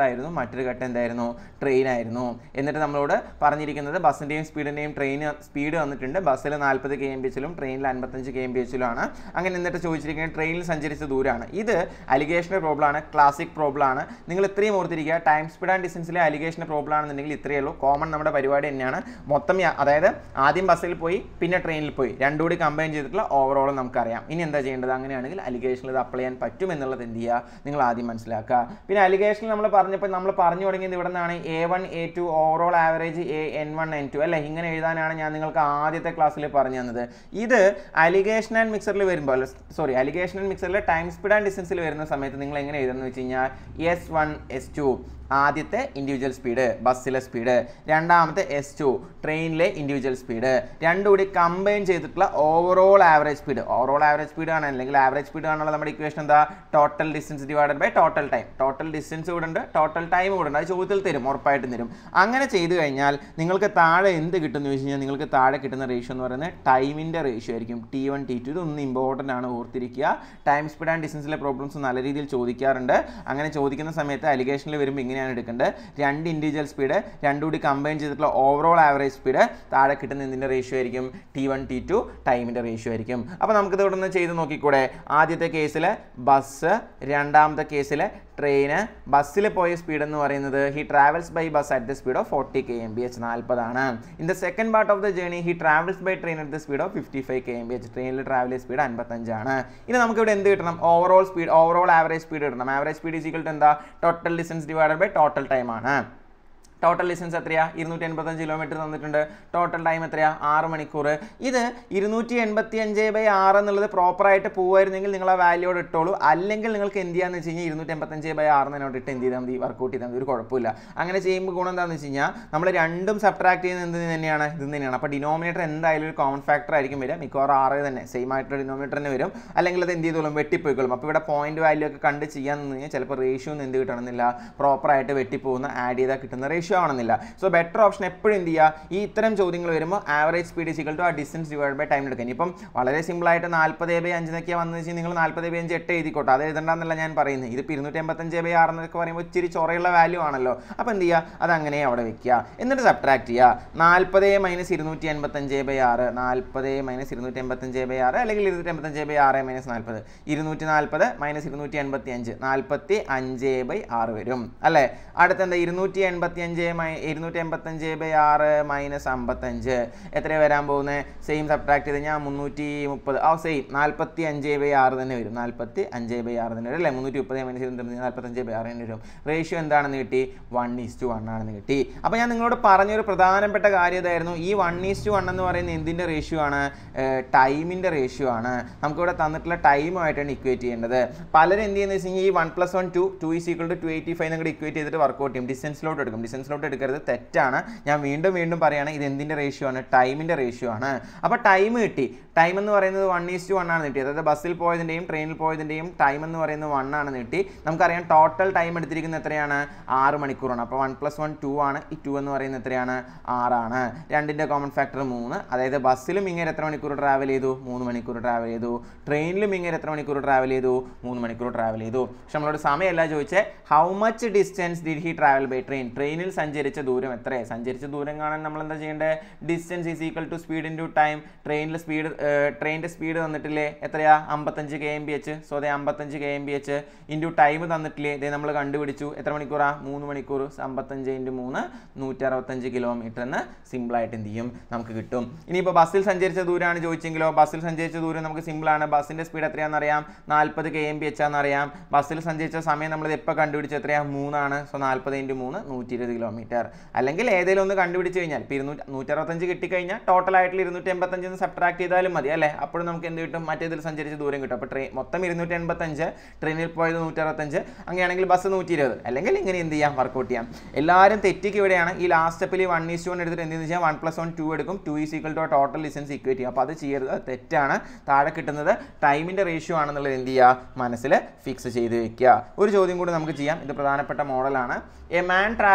ആയിരുന്നു മറ്റൊരു ഘട്ടം എന്തായിരുന്നു ട്രെയിൻ ആയിരുന്നു എന്നിട്ട് നമ്മളോട് പറഞ്ഞിരിക്കുന്നത് ബസ്സിൻ്റെയും സ്പീഡിൻ്റെയും ട്രെയിൻ സ്പീഡ് വന്നിട്ടുണ്ട് ബസ്സിൽ നാൽപ്പത് കെ എം ബി എച്ചിലും ട്രെയിനിൽ അൻപത്തഞ്ച് കെ എം ബി എച്ചിലുമാണ് അങ്ങനെ എന്നിട്ട് ചോദിച്ചിരിക്കുന്നത് ട്രെയിനിൽ സഞ്ചരിച്ച ദൂരമാണ് ഇത് അലിഗേഷൻ്റെ പ്രോബ്ലം ആണ് ക്ലാസിക് പ്രോബ്ലം ആണ് നിങ്ങൾ ഇത്രയും ഓർത്തിരിക്കുക ടൈം സ്പീഡ് ആൻഡ് ഡിസ്റ്റൻസിലെ അലിഗേഷൻ്റെ പ്രോബ്ലം ആണെന്നുണ്ടെങ്കിൽ ഇത്രയേ ഉള്ളൂ കോമൺ നമ്മുടെ പരിപാടി തന്നെയാണ് മൊത്തം യാ- അതായത് ആദ്യം ബസ്സിൽ പോയി പിന്നെ ട്രെയിനിൽ പോയി രണ്ടും കൂടി കമ്പൈൻ ചെയ്തിട്ടുള്ള ഓവറോൾ നമുക്കറിയാം ഇനി എന്താ ചെയ്യേണ്ടത് അങ്ങനെയാണെങ്കിൽ അലിഗേഷനിൽ ഇത് അപ്ലൈ ചെയ്യാൻ പറ്റും എന്നുള്ളത് എന്ത് ചെയ്യുക നിങ്ങൾ ആദ്യം മനസ്സിലാക്കുക പിന്നെ അലിഗേഷനിൽ നമ്മൾ പറഞ്ഞപ്പോൾ നമ്മൾ പറഞ്ഞു തുടങ്ങിയത് ഇവിടെ നിന്നാണ് A one A two overall average A N one N two അല്ലേ ഇങ്ങനെ എഴുതാനാണ് ഞാൻ നിങ്ങൾക്ക് ആദ്യത്തെ ക്ലാസ്സിൽ പറഞ്ഞു തന്നത് ഇത് അലിഗേഷൻ ആൻഡ് മിക്സറിൽ വരുമ്പോൾ സോറി അലിഗേഷൻ ആൻഡ് മിക്സറിൽ ടൈം സ്പീഡ് ആൻഡ് ഡിസ്റ്റൻസിൽ വരുന്ന സമയത്ത് നിങ്ങൾ എങ്ങനെ എഴുതുന്നത് വെച്ച് കഴിഞ്ഞാൽ എസ് വൺ എസ് ടു ആദ്യത്തെ ഇൻഡിവിജ്വൽ സ്പീഡ് ബസ്സിലെ സ്പീഡ് രണ്ടാമത്തെ എസ് ടു ട്രെയിനിലെ ഇൻഡിവിജ്വൽ സ്പീഡ് രണ്ടും കൂടി കമ്പൈൻ ചെയ്തിട്ടുള്ള overall average speed overall average speed ആണ് അല്ലെങ്കിൽ ആവറേജ് സ്പീഡ് ആണുള്ള നമ്മുടെ ഇക്വേഷൻ എന്താ total distance divided by total time total distance കൂടെ ഉണ്ട് ടോട്ടൽ ടൈം കൂടെ ഉണ്ട് അത് ചോദ്യത്തിൽ തരും ഉറപ്പായിട്ടും തരും അങ്ങനെ ചെയ്തു കഴിഞ്ഞാൽ നിങ്ങൾക്ക് താഴെ എന്ത് കിട്ടും എന്ന് വെച്ച് കഴിഞ്ഞാൽ നിങ്ങൾക്ക് താഴെ കിട്ടുന്ന റേഷ്യോ എന്ന് പറയുന്നത് ടൈമിൻ്റെ റേഷ്യോ ആയിരിക്കും ടി വൺ ടി ടു ഇതൊന്നും ഇമ്പോർട്ടൻ്റ് ആണ് ഓർത്തിരിക്കുക ടൈം സ്പീഡ് ആൻഡ് ഡിസ്റ്റൻസിലെ പ്രോബ്ലംസ് നല്ല രീതിയിൽ ചോദിക്കാറുണ്ട് അങ്ങനെ ചോദിക്കുന്ന സമയത്ത് അലിഗേഷനിൽ വരുമ്പോൾ ഇങ്ങനെയാണ് എടുക്കേണ്ടത് രണ്ട് ഇൻഡിവിജ്വൽ സ്പീഡ് രണ്ടും കൂടി കമ്പൈൻ ചെയ്തിട്ടുള്ള ഓവറോൾ ആവറേജ് സ്പീഡ് താഴെ കിട്ടുന്ന എന്തിൻ്റെ റേഷ്യോ ആയിരിക്കും ടി വൺ ടി ടു ടൈമിൻ്റെ റേഷ്യോ ആയിരിക്കും അപ്പോൾ നമുക്കിത് ഇവിടെ നിന്ന് ചെയ്ത് നോക്കിക്കൂടെ ആദ്യത്തെ കേസിൽ ബസ് രണ്ടാമത്തെ കേസിൽ ട്രെയിന് ബസ്സിൽ പോയ സ്പീഡ് എന്ന് പറയുന്നത് he travels by bus at the speed of forty K M P H നാൽപ്പതാണ് in the second part of the journey he travels by train at the speed of fifty five K M P H ട്രെയിനിൽ travel speed അൻപത്തഞ്ചാണ് ഇനി നമുക്ക് ഇവിടെ എന്ത് കിട്ടണം overall speed overall average speed കിട്ടണം average speed is equal to എന്താ total distance divided by total time ആണ് ടോട്ടൽ ഡിസ്റ്റൻസ് എത്രയാ ഇരുന്നൂറ്റി എൺപത്തഞ്ച് കിലോമീറ്റർ തന്നിട്ടുണ്ട് ടോട്ടൽ ടൈം എത്രയാ ആറ് മണിക്കൂർ ഇത് ഇരുന്നൂറ്റി എൺപത്തി അഞ്ച് ബൈ ആറ് എന്നുള്ളത് പ്രോപ്പറായിട്ട് പോവായിരുന്നെങ്കിൽ നിങ്ങൾ ആ വാല്യൂയോട് ഇട്ടോളൂ അല്ലെങ്കിൽ നിങ്ങൾക്ക് എന്ത് ചെയ്യാന്ന് വെച്ച് കഴിഞ്ഞാൽ ഇരുന്നൂറ്റി എൺപത്തഞ്ച് ബൈ ആറ് എന്നോട് ഇട്ട് എന്ത് ചെയ്താൽ മതി വർക്കൗട്ട് ചെയ്താൽ മതി ഒരു കുഴപ്പമില്ല അങ്ങനെ ചെയ്യുമ്പോൾ ഗുണം എന്താണെന്ന് വെച്ച് കഴിഞ്ഞാൽ നമ്മൾ രണ്ടും സബ്ട്രാക്ട് ചെയ്യുന്നത് എന്ത് തന്നെയാണ് ഇത് തന്നെയാണ് അപ്പോൾ ഡിനോമിനേറ്റർ എന്തായാലും ഒരു കോമൺ ഫാക്ടർ ആയിരിക്കും വരിക മിക്കവാറും ആറ് തന്നെ സെയിം ആയിട്ടുള്ള ഡിനോമിനേറ്റർ തന്നെ വരും അല്ലെങ്കിൽ അത് എന്ത് ചെയ്തോളും വെട്ടിപ്പോയിക്കോളും അപ്പോൾ ഇവിടെ പോയിന്റ് വാല്യൂ ഒക്കെ കണ്ട് ചെയ്യാൻ നിന്ന് കഴിഞ്ഞാൽ ചിലപ്പോൾ റേഷ്യോ ഒന്നും എന്ത് കിട്ടണമെന്നില്ല പ്രോപ്പറായിട്ട് വെട്ടിപ്പോകുന്ന ആഡ് ചെയ്താൽ കിട്ടുന്ന റേഷ്യോ ആണെന്നില്ല സോ ബെറ്റർ ഓപ്ഷൻ എപ്പോഴും എന്ത് ചെയ്യുക ഈ ഇത്തരം ചോദ്യങ്ങൾ വരുമ്പോൾ ആവറേജ് സ്പീഡ് ഈക്വൽ ടു ആ ഡിസ്റ്റൻസ് ഡിവൈഡ് ബൈ ടൈം എടുക്കുക ഇപ്പം വളരെ സിമ്പിൾ ആയിട്ട് നാൽപ്പത് ബൈ അഞ്ചിനൊക്കെ വന്നു വെച്ചാൽ നിങ്ങൾ നാൽപ്പത് ബൈ അഞ്ച് എട്ട് എഴുതിക്കോട്ടെ അത് എഴുതണ്ടെന്നല്ല ഞാൻ പറയുന്നത് ഇതിപ്പോൾ ഇരുന്നൂറ്റി എൺപത്തഞ്ച് ബൈ ആറ് എന്നൊക്കെ പറയുമ്പോൾ ഇച്ചിരി ചൊറയുള്ള വാല്യൂ ആണല്ലോ അപ്പോൾ എന്ത് ചെയ്യുക അത് അങ്ങനെ അവിടെ വെക്കുക എന്നിട്ട് സബ്ട്രാക്ട് ചെയ്യുക നാൽപ്പത് മൈനസ് ഇരുന്നൂറ്റി എൺപത്തഞ്ച് ബൈ ആറ് നാൽപ്പത് മൈനസ് ഇരുന്നൂറ്റി എൺപത്തഞ്ച് ബൈ ആറ് അല്ലെങ്കിൽ ഇരുന്നൂറ്റി എൺപത്തഞ്ച് ബൈ ആറ് മൈനസ് നാൽപ്പത് ഇരുന്നൂറ്റി നാൽപ്പത് മൈനസ് ഇരുന്നൂറ്റി എൺപത്തി അഞ്ച് നാൽപ്പത്തി അഞ്ച് ബൈ ആറ് വരും അല്ലേ അടുത്ത എന്താ ഇരുന്നൂറ്റി എൺപത്തി അഞ്ച് മൈ ഇരുന്നൂറ്റി എൺപത്തഞ്ച് ബൈ ആറ് മൈനസ് അമ്പത്തഞ്ച് എത്ര വരാൻ പോകുന്നത് സെയിം സബ്ട്രാക്ട് ചെയ്ത് ഞാൻ മുന്നൂറ്റി മുപ്പത് ആ സെയിം നാൽപ്പത്തി അഞ്ച് ബൈ ആറ് തന്നെ വരും നാൽപ്പത്തി അഞ്ച് ബൈ ആറ് തന്നെ വരും അല്ലേ മുന്നൂറ്റി മുപ്പത് മൈനസ് ഇരുന്നൂറ്റി നാൽപ്പത്തഞ്ച് ബൈ ആറ് തന്നെ വരും റേഷ്യോ എന്താണെന്ന് കിട്ടി വൺ ഈസ് ടു വൺ ആണെന്ന് കിട്ടി അപ്പോൾ ഞാൻ നിങ്ങളോട് പറഞ്ഞൊരു പ്രധാനപ്പെട്ട കാര്യം ഇതായിരുന്നു ഈ വൺ ഈസ് ടു വൺ എന്ന് പറയുന്നത് എന്തിൻ്റെ റേഷ്യോ ആണ് ടൈമിൻ്റെ റേഷ്യോ ആണ് നമുക്കിവിടെ തന്നിട്ടുള്ള ടൈമുമായിട്ടാണ് ഇക്വേറ്റ് ചെയ്യേണ്ടത് പലരും എന്ത് ചെയ്യുന്നത് വെച്ച് കഴിഞ്ഞാൽ ഈ one plus one two two is equal to two eighty five നിങ്ങൾ ഇക്വേറ്റ് ചെയ്തിട്ട് വർക്കൗട്ട് ചെയ്യും ഡിസ്റ്റൻസിലോട്ട് എടുക്കും ഡിസ്റ്റൻസിലോട്ട് എടുക്കരുത് തെറ്റാണ് ഞാൻ വീണ്ടും വീണ്ടും പറയുകയാണ് ഇത് എന്തിൻ്റെ റേഷ്യോ ആണ് ടൈമിൻ്റെ റേഷ്യോ ആണ് അപ്പോൾ ടൈം കിട്ടി ടൈം എന്ന് പറയുന്നത് വൺ ഈസ് ടു വൺ ആണ് കിട്ടി അതായത് ബസ്സിൽ പോയതിൻ്റെയും ട്രെയിനിൽ പോയതിൻ്റെയും ടൈം എന്ന് പറയുന്നത് വൺ ആണ് കിട്ടി നമുക്കറിയാം ടോട്ടൽ ടൈം എടുത്തിരിക്കുന്നത് എത്രയാണ് ആറ് മണിക്കൂറാണ് അപ്പോൾ വൺ പ്ലസ് വൺ ടു ആണ് ഈ ടു എന്ന് പറയുന്നത് എത്രയാണ് ആറാണ് രണ്ടിൻ്റെ കോമൺ ഫാക്ടർ മൂന്ന് അതായത് ബസ്സിലും ഇങ്ങനെ എത്ര മണിക്കൂർ ട്രാവൽ ചെയ്തു മൂന്ന് മണിക്കൂർ ട്രാവൽ ചെയ്തു ട്രെയിനിലും ഇങ്ങനെ എത്ര മണിക്കൂർ ട്രാവൽ ചെയ്തു മൂന്ന് മണിക്കൂർ ട്രാവൽ ചെയ്തു പക്ഷെ നമ്മളോട് സമയമല്ല ചോദിച്ചേ how much distance did he travel by train ട്രെയിനിൽ സഞ്ചരിച്ച ദൂരം എത്രയാണ് സഞ്ചരിച്ച ദൂരം കാണാൻ നമ്മൾ എന്താ ചെയ്യേണ്ടത് distance is equal to speed into time ടൈം ട്രെയിനിൽ സ്പീഡ് ട്രെയിനിൻ്റെ സ്പീഡ് തന്നിട്ടില്ലേ എത്രയാ അമ്പത്തഞ്ച് K M P H so അതെ അമ്പത്തഞ്ച് K M P H into time തന്നിട്ടില്ലേ ഇതേ നമ്മൾ കണ്ടുപിടിച്ചു എത്ര മണിക്കൂറാ മൂന്ന് മണിക്കൂർ അമ്പത്തഞ്ച് ഇൻറ്റു മൂന്ന് നൂറ്റി അറുപത്തഞ്ച് കിലോമീറ്റർ എന്ന് സിമ്പിളായിട്ട് എന്ത് ചെയ്യും നമുക്ക് കിട്ടും ഇനിയിപ്പോൾ ബസ്സിൽ സഞ്ചരിച്ച ദൂരമാണ് ചോദിച്ചെങ്കിലോ ബസ്സിൽ സഞ്ചരിച്ച ദൂരം നമുക്ക് സിമ്പിളാണ് ബസ്സിൻ്റെ സ്പീഡ് എത്രയാണെന്ന് അറിയാം നാൽപ്പത് കെ എം ബി എച്ച് ആണെന്നറിയാം ബസ്സിൽ സഞ്ചരിച്ച സമയം നമ്മൾ എപ്പോൾ കണ്ടുപിടിച്ച എത്രയാണ് മൂന്നാണ് സോ നാൽപ്പത് ഇൻറ്റു മൂന്ന് നൂറ്റി ഇരുപത് കിലോമീറ്റർ അല്ലെങ്കിൽ ഏതെങ്കിലും ഒന്ന് കണ്ടുപിടിച്ച് കഴിഞ്ഞാൽ ഇപ്പോൾ ഇരുന്നൂറ്റി നൂറ്ററുപത്തഞ്ച് കിട്ടിക്കഴിഞ്ഞാൽ ടോട്ടൽ ആയിട്ടുള്ള ഇരുന്നൂറ്റി എൺപത്തഞ്ച് എന്ന് സബ്ട്രാക്ട് ചെയ്താലും മതി അല്ലേ അപ്പോൾ നമുക്ക് എന്ത് കിട്ടും മറ്റേതിൽ സഞ്ചരിച്ച ദൂരം കിട്ടും അപ്പോൾ ട്രെയിൻ മൊത്തം ഇരുന്നൂറ്റി എൺപത്തഞ്ച് ട്രെയിനിൽ പോയത് നൂറ്ററുപത്തഞ്ച് അങ്ങനെയാണെങ്കിൽ ബസ് നൂറ്റി ഇരുപത് അല്ലെങ്കിൽ ഇങ്ങനെ എന്ത് ചെയ്യാം വർക്കൗട്ട് ചെയ്യാം എല്ലാവരും തെറ്റിക്ക് ഇവിടെയാണ് ഈ ലാസ്റ്റ് സ്റ്റെപ്പിൽ വൺ ഈസ് വൺ എടുത്തിട്ട് എന്തെന്ന് വെച്ചാൽ വൺ പ്ലസ് വൺ ടു എടുക്കും two is equal to total distance equate ചെയ്യും അപ്പോൾ അത് ചെയ്യരുത് അത് തെറ്റാണ് താഴെ കിട്ടുന്നത് ടൈമിൻ്റെ റേഷ്യോ ആണെന്നുള്ളത് എന്ത് ചെയ്യുക മനസ്സിൽ ഫിക്സ് ചെയ്ത് വെക്കുക ഒരു ചോദ്യം കൂടി നമുക്ക് ചെയ്യാം ഇത് പ്രധാനപ്പെട്ട മോഡലാണ് a man travelled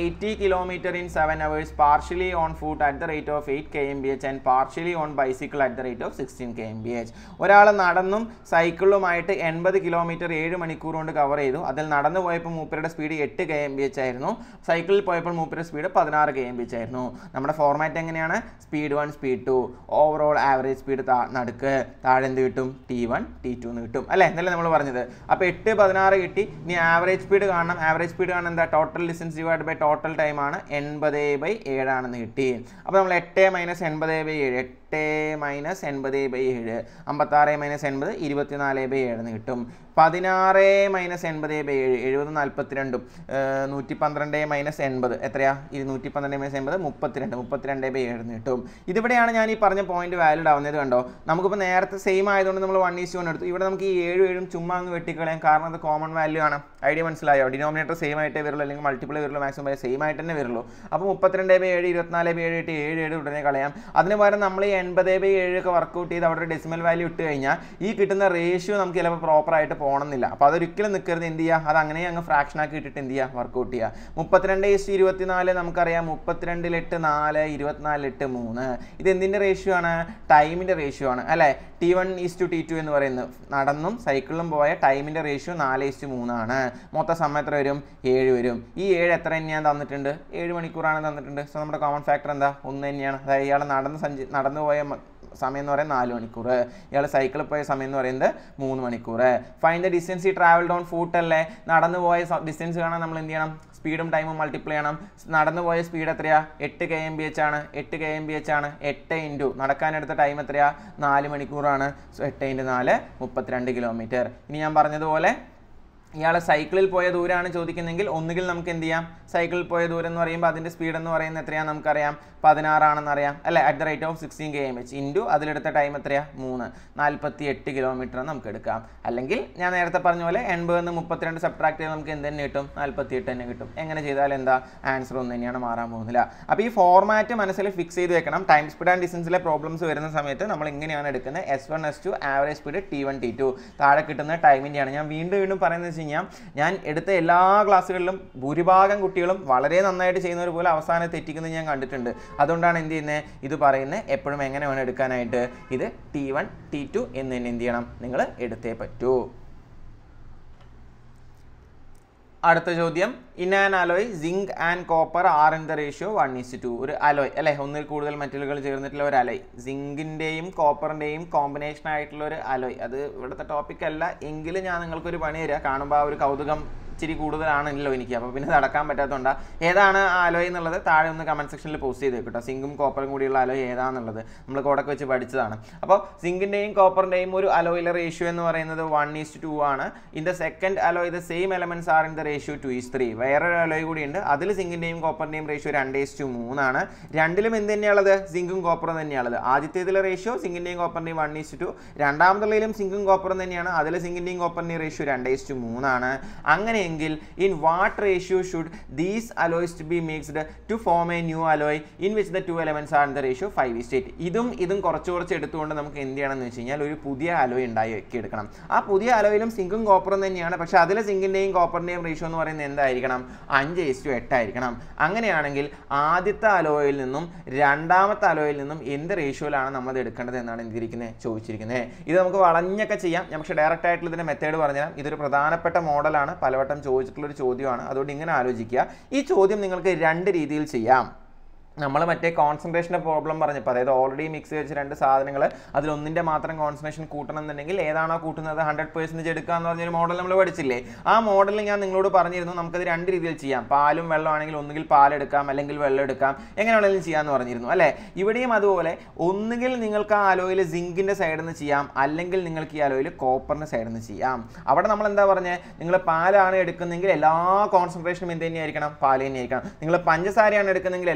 eighty kilometer in seven hours partially on foot at the rate of eight K M P H and partially on bicycle at the rate of sixteen K M P H ഒരാൾ നടന്നും സൈക്കിളുമായിട്ട് എൺപത് kilometre ഏഴ് മണിക്കൂർ കൊണ്ട് cover ചെയ്തു അതിൽ നടന്നു പോയപ്പോൾ മൂപ്പരുടെ സ്പീഡ് എട്ട് കെ എം ബി എച്ച് ആയിരുന്നു സൈക്കിളിൽ പോയപ്പോൾ മൂപ്പരുടെ സ്പീഡ് പതിനാറ് കെ എം ബി എച്ച് ആയിരുന്നു നമ്മുടെ ഫോർമാറ്റ് എങ്ങനെയാണ് speed one speed two overall average speed നടുക്ക് താഴെ എന്ത് കിട്ടും ടി വൺ ടി ടു എന്ന് കിട്ടും അല്ലേ എന്നല്ലേ നമ്മൾ പറഞ്ഞത് അപ്പോൾ എട്ട് പതിനാറ് കിട്ടി ഇനി ആവറേജ് സ്പീഡ് കാണണം ആവറേജ് സ്പീഡ് കാണാൻ എന്താ total distance divide by total time ആണ് എൺപത് ബൈ ഏഴാണെന്ന് കിട്ടി അപ്പോൾ നമ്മൾ എട്ട് മൈനസ് എൺപത് ബൈ ഏഴ് എട്ട് മൈനസ് എൺപത് ബൈ ഏഴ് അമ്പത്താറ് മൈനസ് എൺപത് ഇരുപത്തിനാല് ബൈ ഏഴെന്ന് കിട്ടും പതിനാറ് മൈനസ് എൺപത് ബൈ ഏഴ് എഴുപത് നാൽപ്പത്തിരണ്ടും നൂറ്റി പന്ത്രണ്ട് മൈനസ് എൺപത് എത്രയാ ഇരുന്നൂറ്റി പന്ത്രണ്ട് മൈനസ് എൺപത് മുപ്പത്തിരണ്ട് മുപ്പത്തിരണ്ട് ബൈ ഏഴെന്ന് കിട്ടും ഇതിവിടെയാണ് ഞാൻ ഈ പറഞ്ഞ പോയിന്റ് വാലിഡ് ആവുന്നത് കണ്ടോ നമുക്കിപ്പോൾ നേരത്തെ സെയിം ആയതുകൊണ്ട് നമ്മൾ വൺ ഈസ് വൺ എടുത്തു ഇവിടെ നമുക്ക് ഈ ഏഴും ഏഴും ചുമ്മാ അങ്ങ് വെട്ടിക്കളയാം കാരണം അത് കോമൺ വാല്യൂ ആണ് ഐഡിയ മനസ്സിലായോ ഡിനോമിനേറ്റർ സെയിം ആയിട്ടേ വരുള്ളൂ അല്ലെങ്കിൽ മൾട്ടിപ്പിൾ വരുള്ളൂ മാക്സിമം ബൈ സെയിം ആയിട്ട് തന്നെ വരുള്ളൂ അപ്പോൾ മുപ്പത്തിരണ്ട് ബൈ ഏഴ് ഇരുപത്തിനാല് ബൈ ഏഴ് ഇട്ട് ഏഴ് ഏഴ് ഉടനെ കളയാം അതിന് പകരം നമ്മൾ ഈ എൺപത് ബൈ ഏഴ് ഒക്കെ വർക്കൗട്ട് ചെയ്ത് അവിടെ ഒരു ഡെസിമൽ വാല്യൂ ഇട്ട് കഴിഞ്ഞാൽ ഈ കിട്ടുന്ന റേഷ്യോ നമുക്ക് ചിലപ്പോൾ പ്രോപ്പറായിട്ട് പോകണമെന്നില്ല അപ്പോൾ അതൊരിക്കലും നിൽക്കരുത് എന്ത് ചെയ്യുക അത് അങ്ങനെ അങ്ങ് ഫ്രാക്ഷൻ ആക്കി ഇട്ടിട്ട് എന്ത് ചെയ്യുക വർക്കൗട്ട് ചെയ്യുക മുപ്പത്തിരണ്ട് ഇസ്റ്റ് ഇരുപത്തിനാല് നമുക്കറിയാം മുപ്പത്തിരണ്ടിൽ എട്ട് നാല് ഇരുപത്തിനാലിൽ എട്ട് മൂന്ന് ഇത് എന്തിൻ്റെ റേഷ്യോ ആണ് ടൈമിൻ്റെ റേഷ്യോ ആണ് അല്ലേ T one is to T two എന്ന് പറയുന്നത് നടന്നും സൈക്കിളിലും പോയ ടൈമിൻ്റെ റേഷ്യോ നാല് ഈസ്റ്റ് മൂന്നാണ് മൊത്തം സമയം എത്ര വരും ഏഴ് വരും ഈ ഏഴ് എത്ര തന്നെയാണ് തന്നിട്ടുണ്ട് ഏഴ് മണിക്കൂറാണ് തന്നിട്ടുണ്ട് സോ നമ്മുടെ കോമൺ ഫാക്ടർ എന്താ ഒന്ന് തന്നെയാണ് അതായത് ഇയാൾ നടന്ന് സഞ്ചി നടന്നു പോയ മ- സമയം എന്ന് പറയുന്നത് നാല് മണിക്കൂർ ഇയാൾ സൈക്കിളിൽ പോയ സമയം എന്ന് പറയുന്നത് മൂന്ന് മണിക്കൂർ ഫൈൻ ദ ഡിസ്റ്റൻസ് ഈ ട്രാവൽ ഡൗൺ ഫൂട്ട് അല്ലേ നടന്നു പോയ ഡിസ്റ്റൻസ് കാണാൻ നമ്മൾ എന്ത് ചെയ്യണം സ്പീഡും ടൈമും മൾട്ടിപ്ലൈ ചെയ്യണം നടന്നു പോയ സ്പീഡ് എത്രയാ എട്ട് കെ എം ബി എച്ച് ആണ് എട്ട് കെ എം ബി എച്ച് ആണ് എട്ട് ഇൻറ്റു നടക്കാനെടുത്ത ടൈം എത്രയാ നാല് മണിക്കൂറാണ് സോ എട്ട് ഇൻറ്റു നാല് മുപ്പത്തിരണ്ട് കിലോമീറ്റർ ഇനി ഞാൻ പറഞ്ഞതുപോലെ ഇയാൾ സൈക്കിളിൽ പോയ ദൂരമാണ് ചോദിക്കുന്നതെങ്കിൽ ഒന്നുകിൽ നമുക്ക് എന്ത് ചെയ്യാം സൈക്കിളിൽ പോയ ദൂരം എന്ന് പറയുമ്പോൾ അതിൻ്റെ സ്പീഡ് എന്ന് പറയുന്നത് എത്രയാണ് നമുക്കറിയാം പതിനാറാണെന്ന് അറിയാം അല്ലേ at the rate of sixteen K M H into അതിലെടുത്ത ടൈം എത്രയാ മൂന്ന് നാൽപ്പത്തി എട്ട് കിലോമീറ്റർ നമുക്ക് എടുക്കാം അല്ലെങ്കിൽ ഞാൻ നേരത്തെ പറഞ്ഞ പോലെ എൺപത് നിന്ന് മുപ്പത്തിരണ്ട് സബ്ട്രാക്ട് ചെയ്ത് നമുക്ക് എന്ത് തന്നെ കിട്ടും നാൽപ്പത്തി എട്ട് തന്നെ കിട്ടും എങ്ങനെ ചെയ്താൽ എന്താ ആൻസർ ഒന്ന് തന്നെയാണ് മാറാൻ പോകുന്നില്ല അപ്പോൾ ഈ ഫോർമാറ്റ് മനസ്സിൽ ഫിക്സ് ചെയ്ത് വെക്കണം ടൈം സ്പീഡ് ആൻഡ് ഡിസ്റ്റൻസിലെ പ്രോബ്ലംസ് വരുന്ന സമയത്ത് നമ്മൾ ഇങ്ങനെയാണ് എടുക്കുന്നത് S one S two average speed T one T two താഴെ കിട്ടുന്ന ടൈമിൻ്റെയാണ് ഞാൻ വീണ്ടും വീണ്ടും പറയുന്നത് വെച്ച് കഴിഞ്ഞാൽ ഞാൻ എടുത്ത എല്ലാ ക്ലാസ്സുകളിലും ഭൂരിഭാഗം കുട്ടികളും വളരെ നന്നായിട്ട് ചെയ്യുന്നവർ പോലെ അവസാനം തെറ്റിക്കുന്നത് ഞാൻ കണ്ടിട്ടുണ്ട് അതുകൊണ്ടാണ് എന്ത് ചെയ്യുന്നത് ഇത് പറയുന്നത് എപ്പോഴും എങ്ങനെ വേണം എടുക്കാനായിട്ട് ഇത് ടി വൺ ടി ടു എന്ന് തന്നെ എന്ത് ചെയ്യണം നിങ്ങൾ എടുത്തേ പറ്റൂ അടുത്ത ചോദ്യം in an alloy zinc and copper are in the ratio one is two ഒരു അലോയ് അല്ലെ ഒന്നിൽ കൂടുതൽ മെറ്റലുകൾ ചേർന്നിട്ടുള്ള ഒരു അലോയ് സിങ്കിൻ്റെയും കോപ്പറിൻ്റെയും കോമ്പിനേഷൻ ആയിട്ടുള്ള ഒരു അലോയ് അത് ഇവിടുത്തെ ടോപ്പിക് അല്ല എങ്കിലും ഞാൻ നിങ്ങൾക്കൊരു പണി തരാം കാണുമ്പോൾ ആ ഒരു കൗതുകം ഇച്ചിരി കൂടുതലാണല്ലോ എനിക്ക് അപ്പോൾ പിന്നെ നടക്കാൻ പറ്റാത്തതുകൊണ്ട് ഏതാണ് ആ അലോയ് എന്നുള്ളത് താഴെ ഒന്ന് കമൻറ്റ് സെക്ഷനിൽ പോസ്റ്റ് ചെയ്ത് കേട്ടോ സിങ്കും കോപ്പറും കൂടിയുള്ള അലോയ് ഏതാണെന്നുള്ളത് നമ്മൾ കോടൊക്കെ വെച്ച് പഠിച്ചതാണ് അപ്പോൾ സിങ്കിൻ്റെയും കോപ്പറിൻ്റെയും ഒരു അലോയിലെ റേഷ്യോ എന്ന് പറയുന്നത് വൺ ഈസ് ടു ആണ് in the second alloy the same elements are in the ratio two is three വേറൊരു അലോയ് കൂടിയുണ്ട് അതിൽ സിങ്കിൻ്റെയും കോപ്പറിൻ്റെയും റേഷ്യോ രണ്ട് ഈസ് ടു മൂന്നാണ് രണ്ടിലും എന്ത് തന്നെയാണുള്ളത് സിങ്കും കോപ്പറും തന്നെയാണുള്ളത് ആദ്യത്തേതിലെ റേഷ്യോ സിങ്കിൻ്റെയും കോപ്പറിൻ്റെയും വൺ ഈസ് ടു രണ്ടാമതുള്ളതിലും സിങ്കും കോപ്പറും തന്നെയാണ് അതിൽ സിങ്കിൻ്റെയും കോപ്പറിൻ്റെയും റേഷ്യോ രണ്ട് ഈസ് ടു മൂന്നാണ് അങ്ങനെയെങ്കിൽ in what ratio should these alloys to be mixed to form A new alloy in which the two elements are in the ratio five is eight ഇതും ഇതും കുറച്ച് കുറച്ച് എടുത്തുകൊണ്ട് നമുക്ക് എന്ത് ചെയ്യണം എന്ന് വെച്ച് കഴിഞ്ഞാൽ ഒരു പുതിയ അലോയ് ഉണ്ടാക്കി എടുക്കണം ആ പുതിയ അലോയിലും സിങ്കും കോപ്പറും തന്നെയാണ് പക്ഷേ അതിലെ സിങ്കിൻ്റെയും കോപ്പറിൻ്റെയും റേഷ്യോ എന്ന് പറയുന്നത് എന്തായിരിക്കണം അഞ്ച് ഈസ് ടു എട്ടായിരിക്കണം അങ്ങനെയാണെങ്കിൽ ആദ്യത്തെ അലോയിൽ നിന്നും രണ്ടാമത്തെ അലോയിൽ നിന്നും എന്ത് റേഷ്യോയിലാണ് നമ്മൾ അത് എടുക്കേണ്ടത് എന്നാണ് എന്തിരിക്കുന്നത് ചോദിച്ചിരിക്കുന്നത് ഇത് നമുക്ക് വളഞ്ഞൊക്കെ ചെയ്യാം ഞാൻ പക്ഷേ ഡയറക്റ്റ് ആയിട്ടുള്ള ഇതിൻ്റെ മെത്തേഡ് പറഞ്ഞുതരാം ഇതൊരു പ്രധാനപ്പെട്ട മോഡലാണ് പലവട്ടം ചോദിച്ചിട്ടുള്ള ഒരു ചോദ്യമാണ് അതുകൊണ്ട് ഇങ്ങനെ ആലോചിക്കുക ഈ ചോദ്യം നിങ്ങൾക്ക് രണ്ട് രീതിയിൽ ചെയ്യാം നമ്മൾ മറ്റേ കോൺസെൻട്രേഷൻ്റെ പ്രോബ്ലം പറഞ്ഞപ്പോൾ അതായത് ഓൾറെഡി മിക്സ് വെച്ച് രണ്ട് സാധനങ്ങൾ അതിലൊന്നിൻ്റെ മാത്രം കോൺസെൻട്രേഷൻ കൂട്ടണം എന്നുണ്ടെങ്കിൽ ഏതാണോ കൂട്ടുന്നത് ഹൺഡ്രഡ് പേഴ്സൻറ്റേജ് എടുക്കുക എന്ന് പറഞ്ഞൊരു മോഡൽ നമ്മൾ പഠിച്ചില്ലേ ആ മോഡലിൽ ഞാൻ നിങ്ങളോട് പറഞ്ഞിരുന്നു നമുക്കത് രണ്ട് രീതിയിൽ ചെയ്യാം പാലും വെള്ളമാണെങ്കിൽ ഒന്നുകിൽ പാലെടുക്കാം അല്ലെങ്കിൽ വെള്ളം എടുക്കാം എങ്ങനെ വേണമെങ്കിലും ചെയ്യാമെന്ന് പറഞ്ഞിരുന്നു അല്ലേ ഇവിടെയും അതുപോലെ ഒന്നുകിൽ നിങ്ങൾക്ക് ആ അലോയിൽ സിങ്കിൻ്റെ സൈഡിൽ നിന്ന് ചെയ്യാം അല്ലെങ്കിൽ നിങ്ങൾക്ക് ഈ അലോയിൽ കോപ്പറിൻ്റെ സൈഡിൽ നിന്ന് ചെയ്യാം അവിടെ നമ്മൾ എന്താ പറഞ്ഞത് നിങ്ങൾ പാലാണ് എടുക്കുന്നതെങ്കിൽ എല്ലാ കോൺസെൻട്രേഷനും എന്ത് തന്നെയായിരിക്കണം പാല് തന്നെയായിരിക്കണം നിങ്ങൾ പഞ്ചസാരയാണ് എടുക്കുന്നതെങ്കിൽ എല്ലാ കോൺസെൻട്രേഷൻ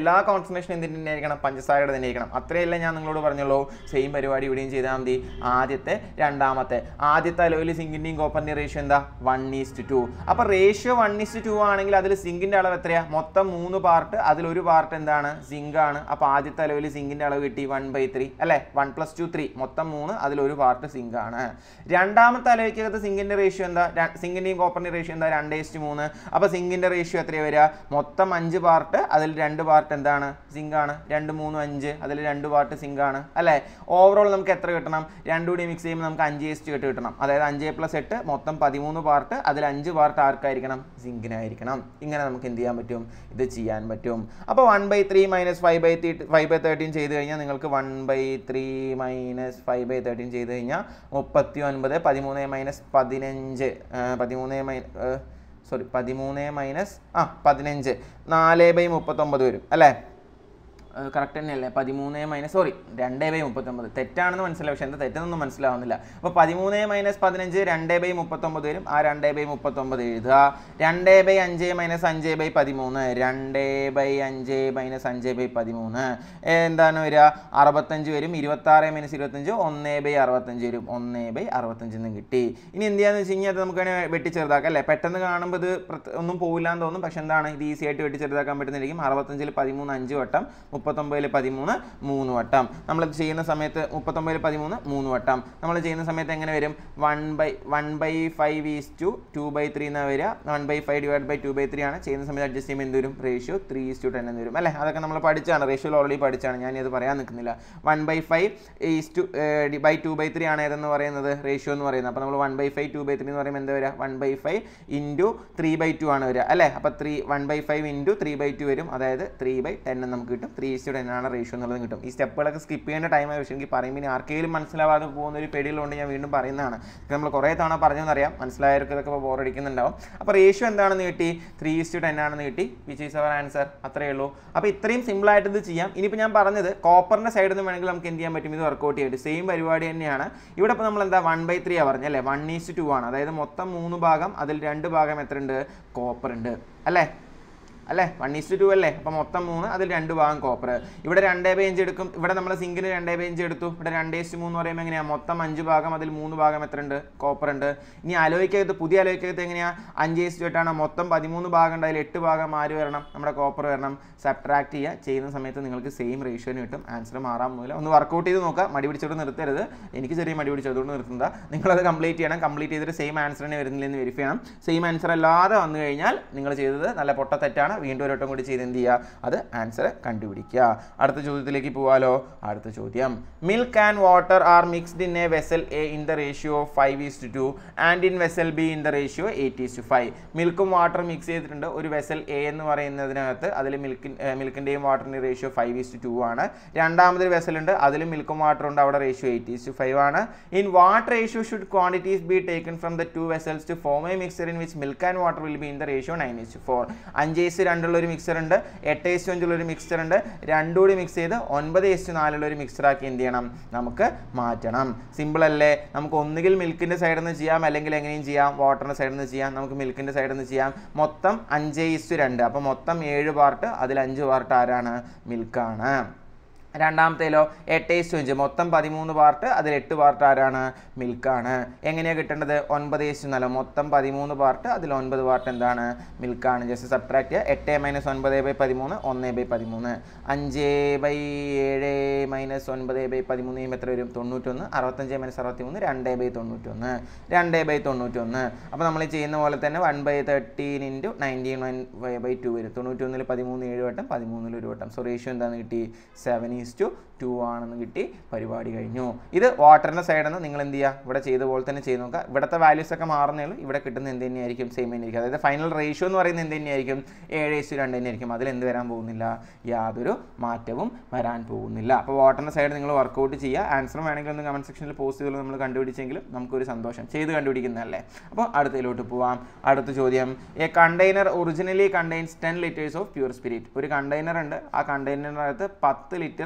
അപ്രോക്സിമേഷൻ എന്തിൻ്റെ തന്നെ ആയിരിക്കണം പഞ്ചസാരയുടെ തന്നെ ആയിരിക്കണം അത്രയല്ല ഞാൻ നിങ്ങളോട് പറഞ്ഞുള്ളൂ സെയിം പരിപാടി ഇവിടെയും ചെയ്താൽ മതി ആദ്യത്തെ രണ്ടാമത്തെ ആദ്യത്തെ അലോയിൽ സിങ്കിൻ്റെയും കോപ്പറിൻ്റെയും റേഷ്യോ എന്താ വൺ ഈസ്റ്റ് ടു അപ്പോൾ റേഷ്യോ വൺ ഈസ്റ്റ് ടു ആണെങ്കിൽ അതിൽ സിങ്കിൻ്റെ അളവ് എത്രയാ മൊത്തം മൂന്ന് പാർട്ട് അതിലൊരു പാർട്ട് എന്താണ് സിങ്ക് ആണ് അപ്പോൾ ആദ്യത്തെ അലോയിൽ സിങ്കിൻ്റെ അളവ് കിട്ടി വൺ ബൈ ത്രീ അല്ലേ വൺ പ്ലസ് ടു ത്രീ മൊത്തം മൂന്ന് അതിലൊരു പാർട്ട് സിങ്ക് ആണ് രണ്ടാമത്തെ അലോയ്ക്കകത്ത് സിങ്കിൻ്റെ റേഷ്യോ എന്താ സിങ്കിൻ്റെയും കോപ്പറിൻ്റെയും റേഷ്യോ എന്താ രണ്ട് ഈസ്റ്റ് മൂന്ന് അപ്പോൾ സിങ്കിൻ്റെ റേഷ്യോ എത്രയാണ് വരിക മൊത്തം അഞ്ച് പാർട്ട് അതിൽ രണ്ട് പാർട്ട് എന്താണ് സിങ്ക് ആണ് രണ്ട് മൂന്ന് അഞ്ച് അതിൽ രണ്ട് പാർട്ട് സിങ്ക് ആണ് അല്ലേ ഓവറോൾ നമുക്ക് എത്ര കിട്ടണം രണ്ടും കൂടി മിക്സ് ചെയ്യുമ്പോൾ നമുക്ക് അഞ്ച് ഈസ്റ്റ് എട്ട് കിട്ടണം അതായത് അഞ്ച് പ്ലസ് എട്ട് മൊത്തം പതിമൂന്ന് പാർട്ട് അതിൽ അഞ്ച് പാർട്ട് ആർക്കായിരിക്കണം സിങ്കിനായിരിക്കണം ഇങ്ങനെ നമുക്ക് എന്ത് ചെയ്യാൻ പറ്റും ഇത് ചെയ്യാൻ പറ്റും അപ്പോൾ one by three minus five by three five by thirteen ചെയ്ത് കഴിഞ്ഞാൽ നിങ്ങൾക്ക് one by three minus five by thirteen ചെയ്ത് കഴിഞ്ഞാൽ മുപ്പത്തി ഒൻപത് പതിമൂന്ന് മൈനസ് പതിനഞ്ച് പതിമൂന്ന് മൈ സോറി പതിമൂന്ന് മൈനസ് ആ പതിനഞ്ച് നാല് ബൈ മുപ്പത്തൊമ്പത് വരും അല്ലേ കറക്റ്റ് തന്നെയല്ലേ പതിമൂന്ന് മൈനസ് സോറി രണ്ട് ബൈ മുപ്പത്തൊമ്പത് തെറ്റാണെന്ന് മനസ്സിലാവും പക്ഷേ എന്താ തെറ്റെന്നൊന്നും മനസ്സിലാവുന്നില്ല അപ്പോൾ പതിമൂന്ന് മൈനസ് പതിനഞ്ച് രണ്ട് ബൈ മുപ്പത്തൊമ്പത് വരും ആ രണ്ട് ബൈ മുപ്പത്തൊമ്പത് എഴുതുക രണ്ട് ബൈ അഞ്ച് മൈനസ് അഞ്ച് ബൈ പതിമൂന്ന് രണ്ട് ബൈ അഞ്ച് മൈനസ് അഞ്ച് ബൈ പതിമൂന്ന് എന്താണ് വരിക അറുപത്തഞ്ച് വരും ഇരുപത്താറ് മൈനസ് ഇരുപത്തഞ്ച് ഒന്ന് ബൈ അറുപത്തഞ്ച് വരും ഒന്ന് ബൈ അറുപത്തഞ്ച് എന്ന് കിട്ടി ഇനി എന്ത് ചെയ്യാന്ന് വെച്ച് കഴിഞ്ഞാൽ അത് നമുക്ക് വേണേൽ വെട്ടി ചെറുതാക്കാം അല്ലേ പെട്ടെന്ന് കാണുമ്പോൾ ഇത് പ്രത്യ- ഒന്നും പോകില്ല എന്ന് തോന്നും പക്ഷെ എന്താണ് ഇത് ഈസി ആയിട്ട് വെട്ടി ചെറുതാക്കാൻ പറ്റുന്നതായിരിക്കും അറുപത്തഞ്ചിൽ പതിമൂന്ന് അഞ്ച് വട്ടം മുപ്പത്തൊമ്പതിൽ പതിമൂന്ന് മൂന്ന് വട്ടം നമ്മൾ ചെയ്യുന്ന സമയത്ത് മുപ്പത്തൊമ്പതിൽ പതിമൂന്ന് മൂന്ന് വട്ടം നമ്മൾ ചെയ്യുന്ന സമയത്ത് എങ്ങനെ വരും one by one by five is to two by three എന്നാണ് വരിക one by five divide by two by three ആണ് ചെയ്യുന്ന സമയത്ത് അഡ്ജസ്റ്റ് ചെയ്യുമ്പോൾ എന്ത് വരും ratio three is to ten എന്ന് വരും അല്ലേ അതൊക്കെ നമ്മൾ പഠിച്ചാണ് റേഷ്യോ ഓൾറെഡി പഠിച്ചാണ് ഞാൻ ഇത് പറയാൻ നിൽക്കുന്നില്ല one by five is to by two by three ആണ് ഏതെന്ന് പറയുന്നത് റേഷ്യോ എന്ന് പറയുന്നത് അപ്പോൾ നമ്മൾ one by five two by three എന്ന് പറയുമ്പോൾ എന്താ വരിക one by five into three by two ആണ് വരിക അല്ലേ അപ്പോൾ three one by five into three by two വരും അതായത് ത്രീ ബൈ ടെൻ എന്ന് നമുക്ക് കിട്ടും ത്രീ ഈസ് ടു ടെൻ ആണ് റേഷ്യോ എന്നുള്ളത് കിട്ടും ഈ സ്റ്റെപ്പുകളൊക്കെ സ്കിപ്പ് ചെയ്യേണ്ട ടൈം ആയി പക്ഷേ എനിക്ക് പറയുമ്പോൾ ഇനി ആർക്കെങ്കിലും മനസ്സിലാവാതെ പോകുന്ന ഒരു പേടികളുണ്ട് ഞാൻ വീണ്ടും പറയുന്നതാണ് ഇത് നമ്മൾ കുറേ തവണ പറഞ്ഞെന്നറിയാം മനസ്സിലായവർക്ക് ഇതൊക്കെ ഇപ്പോൾ ബോറടിക്കുന്നുണ്ടാവും അപ്പോൾ റേഷ്യോ എന്താണെന്ന് കിട്ടി ത്രീ ഈസ് ടു ടെൻ ആണെന്ന് കിട്ടി വിച്ച് ഈസ് അവർ ആൻസർ അത്രയേ ഉള്ളൂ അപ്പോൾ ഇത്രയും സിമ്പിളായിട്ട് ഇത് ചെയ്യാം ഇനിയിപ്പോൾ ഞാൻ പറഞ്ഞത് കോപ്പറിൻ്റെ സൈഡിൽ നിന്ന് വേണമെങ്കിൽ നമുക്ക് എന്ത് ചെയ്യാൻ പറ്റും ഇത് വർക്കൗട്ട് ചെയ്യാൻ സെയിം പരിപാടി തന്നെയാണ് ഇവിടെ ഇപ്പോൾ നമ്മൾ എന്താ വൺ ബൈ ത്രീ ആ പറഞ്ഞത് അല്ലേ വൺ ഈസ് ടു ആണ് അതായത് മൊത്തം മൂന്ന് ഭാഗം അതിൽ രണ്ട് ഭാഗം എത്ര ഉണ്ട് കോപ്പർ ഉണ്ട് അല്ലേ അല്ലേ വൺ ഈസ്റ്റ് ടു അല്ലേ അപ്പോൾ മൊത്തം മൂന്ന് അതിൽ രണ്ട് ഭാഗം കോപ്പർ ഇവിടെ രണ്ടേ ബൈ അഞ്ച് എടുക്കും ഇവിടെ നമ്മൾ സിങ്കിന് രണ്ടേ ബൈ അഞ്ച് എടുത്തു ഇവിടെ രണ്ടേ ഇസ്റ്റ് മൂന്ന് പറയുമ്പോൾ എങ്ങനെയാണ് മൊത്തം അഞ്ച് ഭാഗം അതിൽ മൂന്ന് ഭാഗം എത്ര ഉണ്ട് കോപ്പർ ഉണ്ട് ഇനി അലോയ്ക്കകത്ത് പുതിയ അലോയ്ക്കകത്ത് എങ്ങനെയാണ് അഞ്ച് ഈസ്റ്റ് എട്ടാണ് മൊത്തം പതിമൂന്ന് ഭാഗം ഉണ്ട് അതിൽ എട്ട് ഭാഗം ആര് വരണം നമ്മുടെ കോപ്പർ വരണം സബ്ട്രാക്ട് ചെയ്യുക ചെയ്യുന്ന സമയത്ത് നിങ്ങൾക്ക് സെയിം റേഷ്യോന് കിട്ടും ആൻസർ മാറാമൊന്നുമില്ല ഒന്ന് വർക്കൗട്ട് ചെയ്ത് നോക്കുക മടി പിടിച്ചോട് നിർത്തരുത് എനിക്ക് ചെറിയ മടി പിടിച്ചതുകൊണ്ട് നിർത്തുന്നത് നിങ്ങളത് കംപ്ലീറ്റ് ചെയ്യണം കംപ്ലീറ്റ് ചെയ്തിട്ട് സെയിം ആൻസർ തന്നെ വരുന്നില്ലെന്ന് വെരിഫൈ ചെയ്യണം സെയിം ആൻസർ അല്ലാതെ വന്നു കഴിഞ്ഞാൽ നിങ്ങൾ ചെയ്തത് നല്ല പൊട്ട തെറ്റാണ് വീണ്ടും ഒരു വട്ടം കൂടി ചെയ്ത് എന്ത് ചെയ്യുക അത് ആൻസർ കണ്ടുപിടിക്കുക അടുത്ത ചോദ്യത്തിലേക്ക് പോവാലോ അടുത്ത ചോദ്യം milk and water are mixed in a vessel A in the ratio five is to two and in vessel B in the ratio eight is to five മിൽക്കും വാട്ടറും മിക്സ് ചെയ്തിട്ടുണ്ട് ഒരു വെസൽ എ എന്ന് പറയുന്നതിനകത്ത് അതിൽ മിൽക്കിൻ മിൽക്കിൻ്റെയും വാട്ടറിൻ്റെയും ratio five is to two ആണ് രണ്ടാമതൊരു വെസൽ ഉണ്ട് അതിൽ മിൽക്കും വാട്ടർ ഉണ്ട് അവിടെ ratio eight is to five ആണ് in what ratio should quantities be taken from the two vessels to form a mixture in which milk and water will be in the ratio nine is to four അഞ്ച് is രണ്ടുള്ള ഒരു mixture ഉണ്ട് എട്ട് is അഞ്ചുള്ള ഒരു mixture ഉണ്ട് രണ്ടും കൂടി mix ചെയ്ത് ഒൻപത് ഈസ് നാലുള്ള ഒരു മിക്സറാക്കി എന്ത് ചെയ്യണം നമുക്ക് മാറ്റണം സിമ്പിൾ അല്ലേ നമുക്ക് ഒന്നുകിൽ മിൽക്കിൻ്റെ സൈഡിൽ നിന്ന് ചെയ്യാം അല്ലെങ്കിൽ എങ്ങനെയും ചെയ്യാം വാട്ടറിൻ്റെ സൈഡിൽ നിന്ന് ചെയ്യാം നമുക്ക് മിൽക്കിൻ്റെ സൈഡിൽ നിന്ന് ചെയ്യാം മൊത്തം അഞ്ച് ഈസ് രണ്ട് അപ്പോൾ മൊത്തം ഏഴ് പാർട്ട് അതിൽ അഞ്ച് പാർട്ട് ആരാണ് മിൽക്കാണ് രണ്ടാമത്തേലോ എട്ട് ഈസ്റ്റ് അഞ്ച് മൊത്തം പതിമൂന്ന് പാർട്ട് അതിൽ എട്ട് പാർട്ട് ആരാണ് മിൽക്കാണ് എങ്ങനെയാണ് കിട്ടേണ്ടത് ഒൻപത് ഈസ്റ്റ് നാല് മൊത്തം പതിമൂന്ന് പാർട്ട് അതിൽ ഒൻപത് പാർട്ട് എന്താണ് മിൽക്കാണ് ജസ്റ്റ് സബ്ട്രാക്ട് ചെയ്യുക എട്ട് മൈനസ് ഒൻപത് ബൈ പതിമൂന്ന് ഒന്ന് ബൈ പതിമൂന്ന് അഞ്ച് ബൈ ഏഴ് മൈനസ് ഒൻപത് ബൈ പതിമൂന്ന് ചെയ്യുമ്പോൾ എത്ര വരും തൊണ്ണൂറ്റൊന്ന് അറുപത്തഞ്ച് മൈനസ് അറുപത്തി മൂന്ന് രണ്ട് ബൈ തൊണ്ണൂറ്റൊന്ന് രണ്ട് ബൈ തൊണ്ണൂറ്റൊന്ന് അപ്പോൾ നമ്മൾ ഈ ചെയ്യുന്ന പോലെ തന്നെ one by thirteen into nineteen one by two വരും തൊണ്ണൂറ്റൊന്നിൽ പതിമൂന്ന് ഏഴ് വട്ടം പതിമൂന്നിൽ ഒരു വട്ടം സോ റേഷ്യോ എന്താണെന്ന് കിട്ടി സെവൻ ഈസ് ടു ടു ആണെന്ന് കിട്ടി പരിപാടി കഴിഞ്ഞു ഇത് വാട്ടറിൻ്റെ സൈഡിൽ നിന്ന് നിങ്ങൾ എന്ത് ചെയ്യുക ഇവിടെ ചെയ്ത പോലെ തന്നെ ചെയ്ത് നോക്കുക ഇവിടുത്തെ വാല്യൂസ് ഒക്കെ മാറുന്നേ ഉള്ളൂ ഇവിടെ കിട്ടുന്ന എന്ത് തന്നെയായിരിക്കും സെയിം തന്നെയായിരിക്കും അതായത് ഫൈനൽ റേഷ്യോ എന്ന് പറയുന്നത് എന്ത് തന്നെയായിരിക്കും ഏഴ് ഇസ്റ്റു രണ്ട് തന്നെയായിരിക്കും അതിൽ എന്ത് വരാൻ പോകുന്നില്ല യാതൊരു മാറ്റവും വരാൻ പോകുന്നില്ല അപ്പോൾ വാട്ടറിൻ്റെ സൈഡ് നിങ്ങൾ വർക്കൗട്ട് ചെയ്യുക ആൻസർ വേണമെങ്കിൽ ഒന്ന് കമൻറ്റ് സെക്ഷനിൽ പോസ്റ്റ് ചെയ്തുള്ള നമ്മൾ കണ്ടുപിടിച്ചെങ്കിലും നമുക്കൊരു സന്തോഷം ചെയ്ത് കണ്ടുപിടിക്കുന്നതല്ലേ അപ്പോൾ അടുത്തതിലോട്ട് പോവാം അടുത്ത ചോദ്യം a container originally contains ten litres of pure spirit ഒരു കണ്ടെയ്നർ ഉണ്ട് ആ കണ്ടെയ്നറിനകത്ത് പത്ത് ലിറ്റർ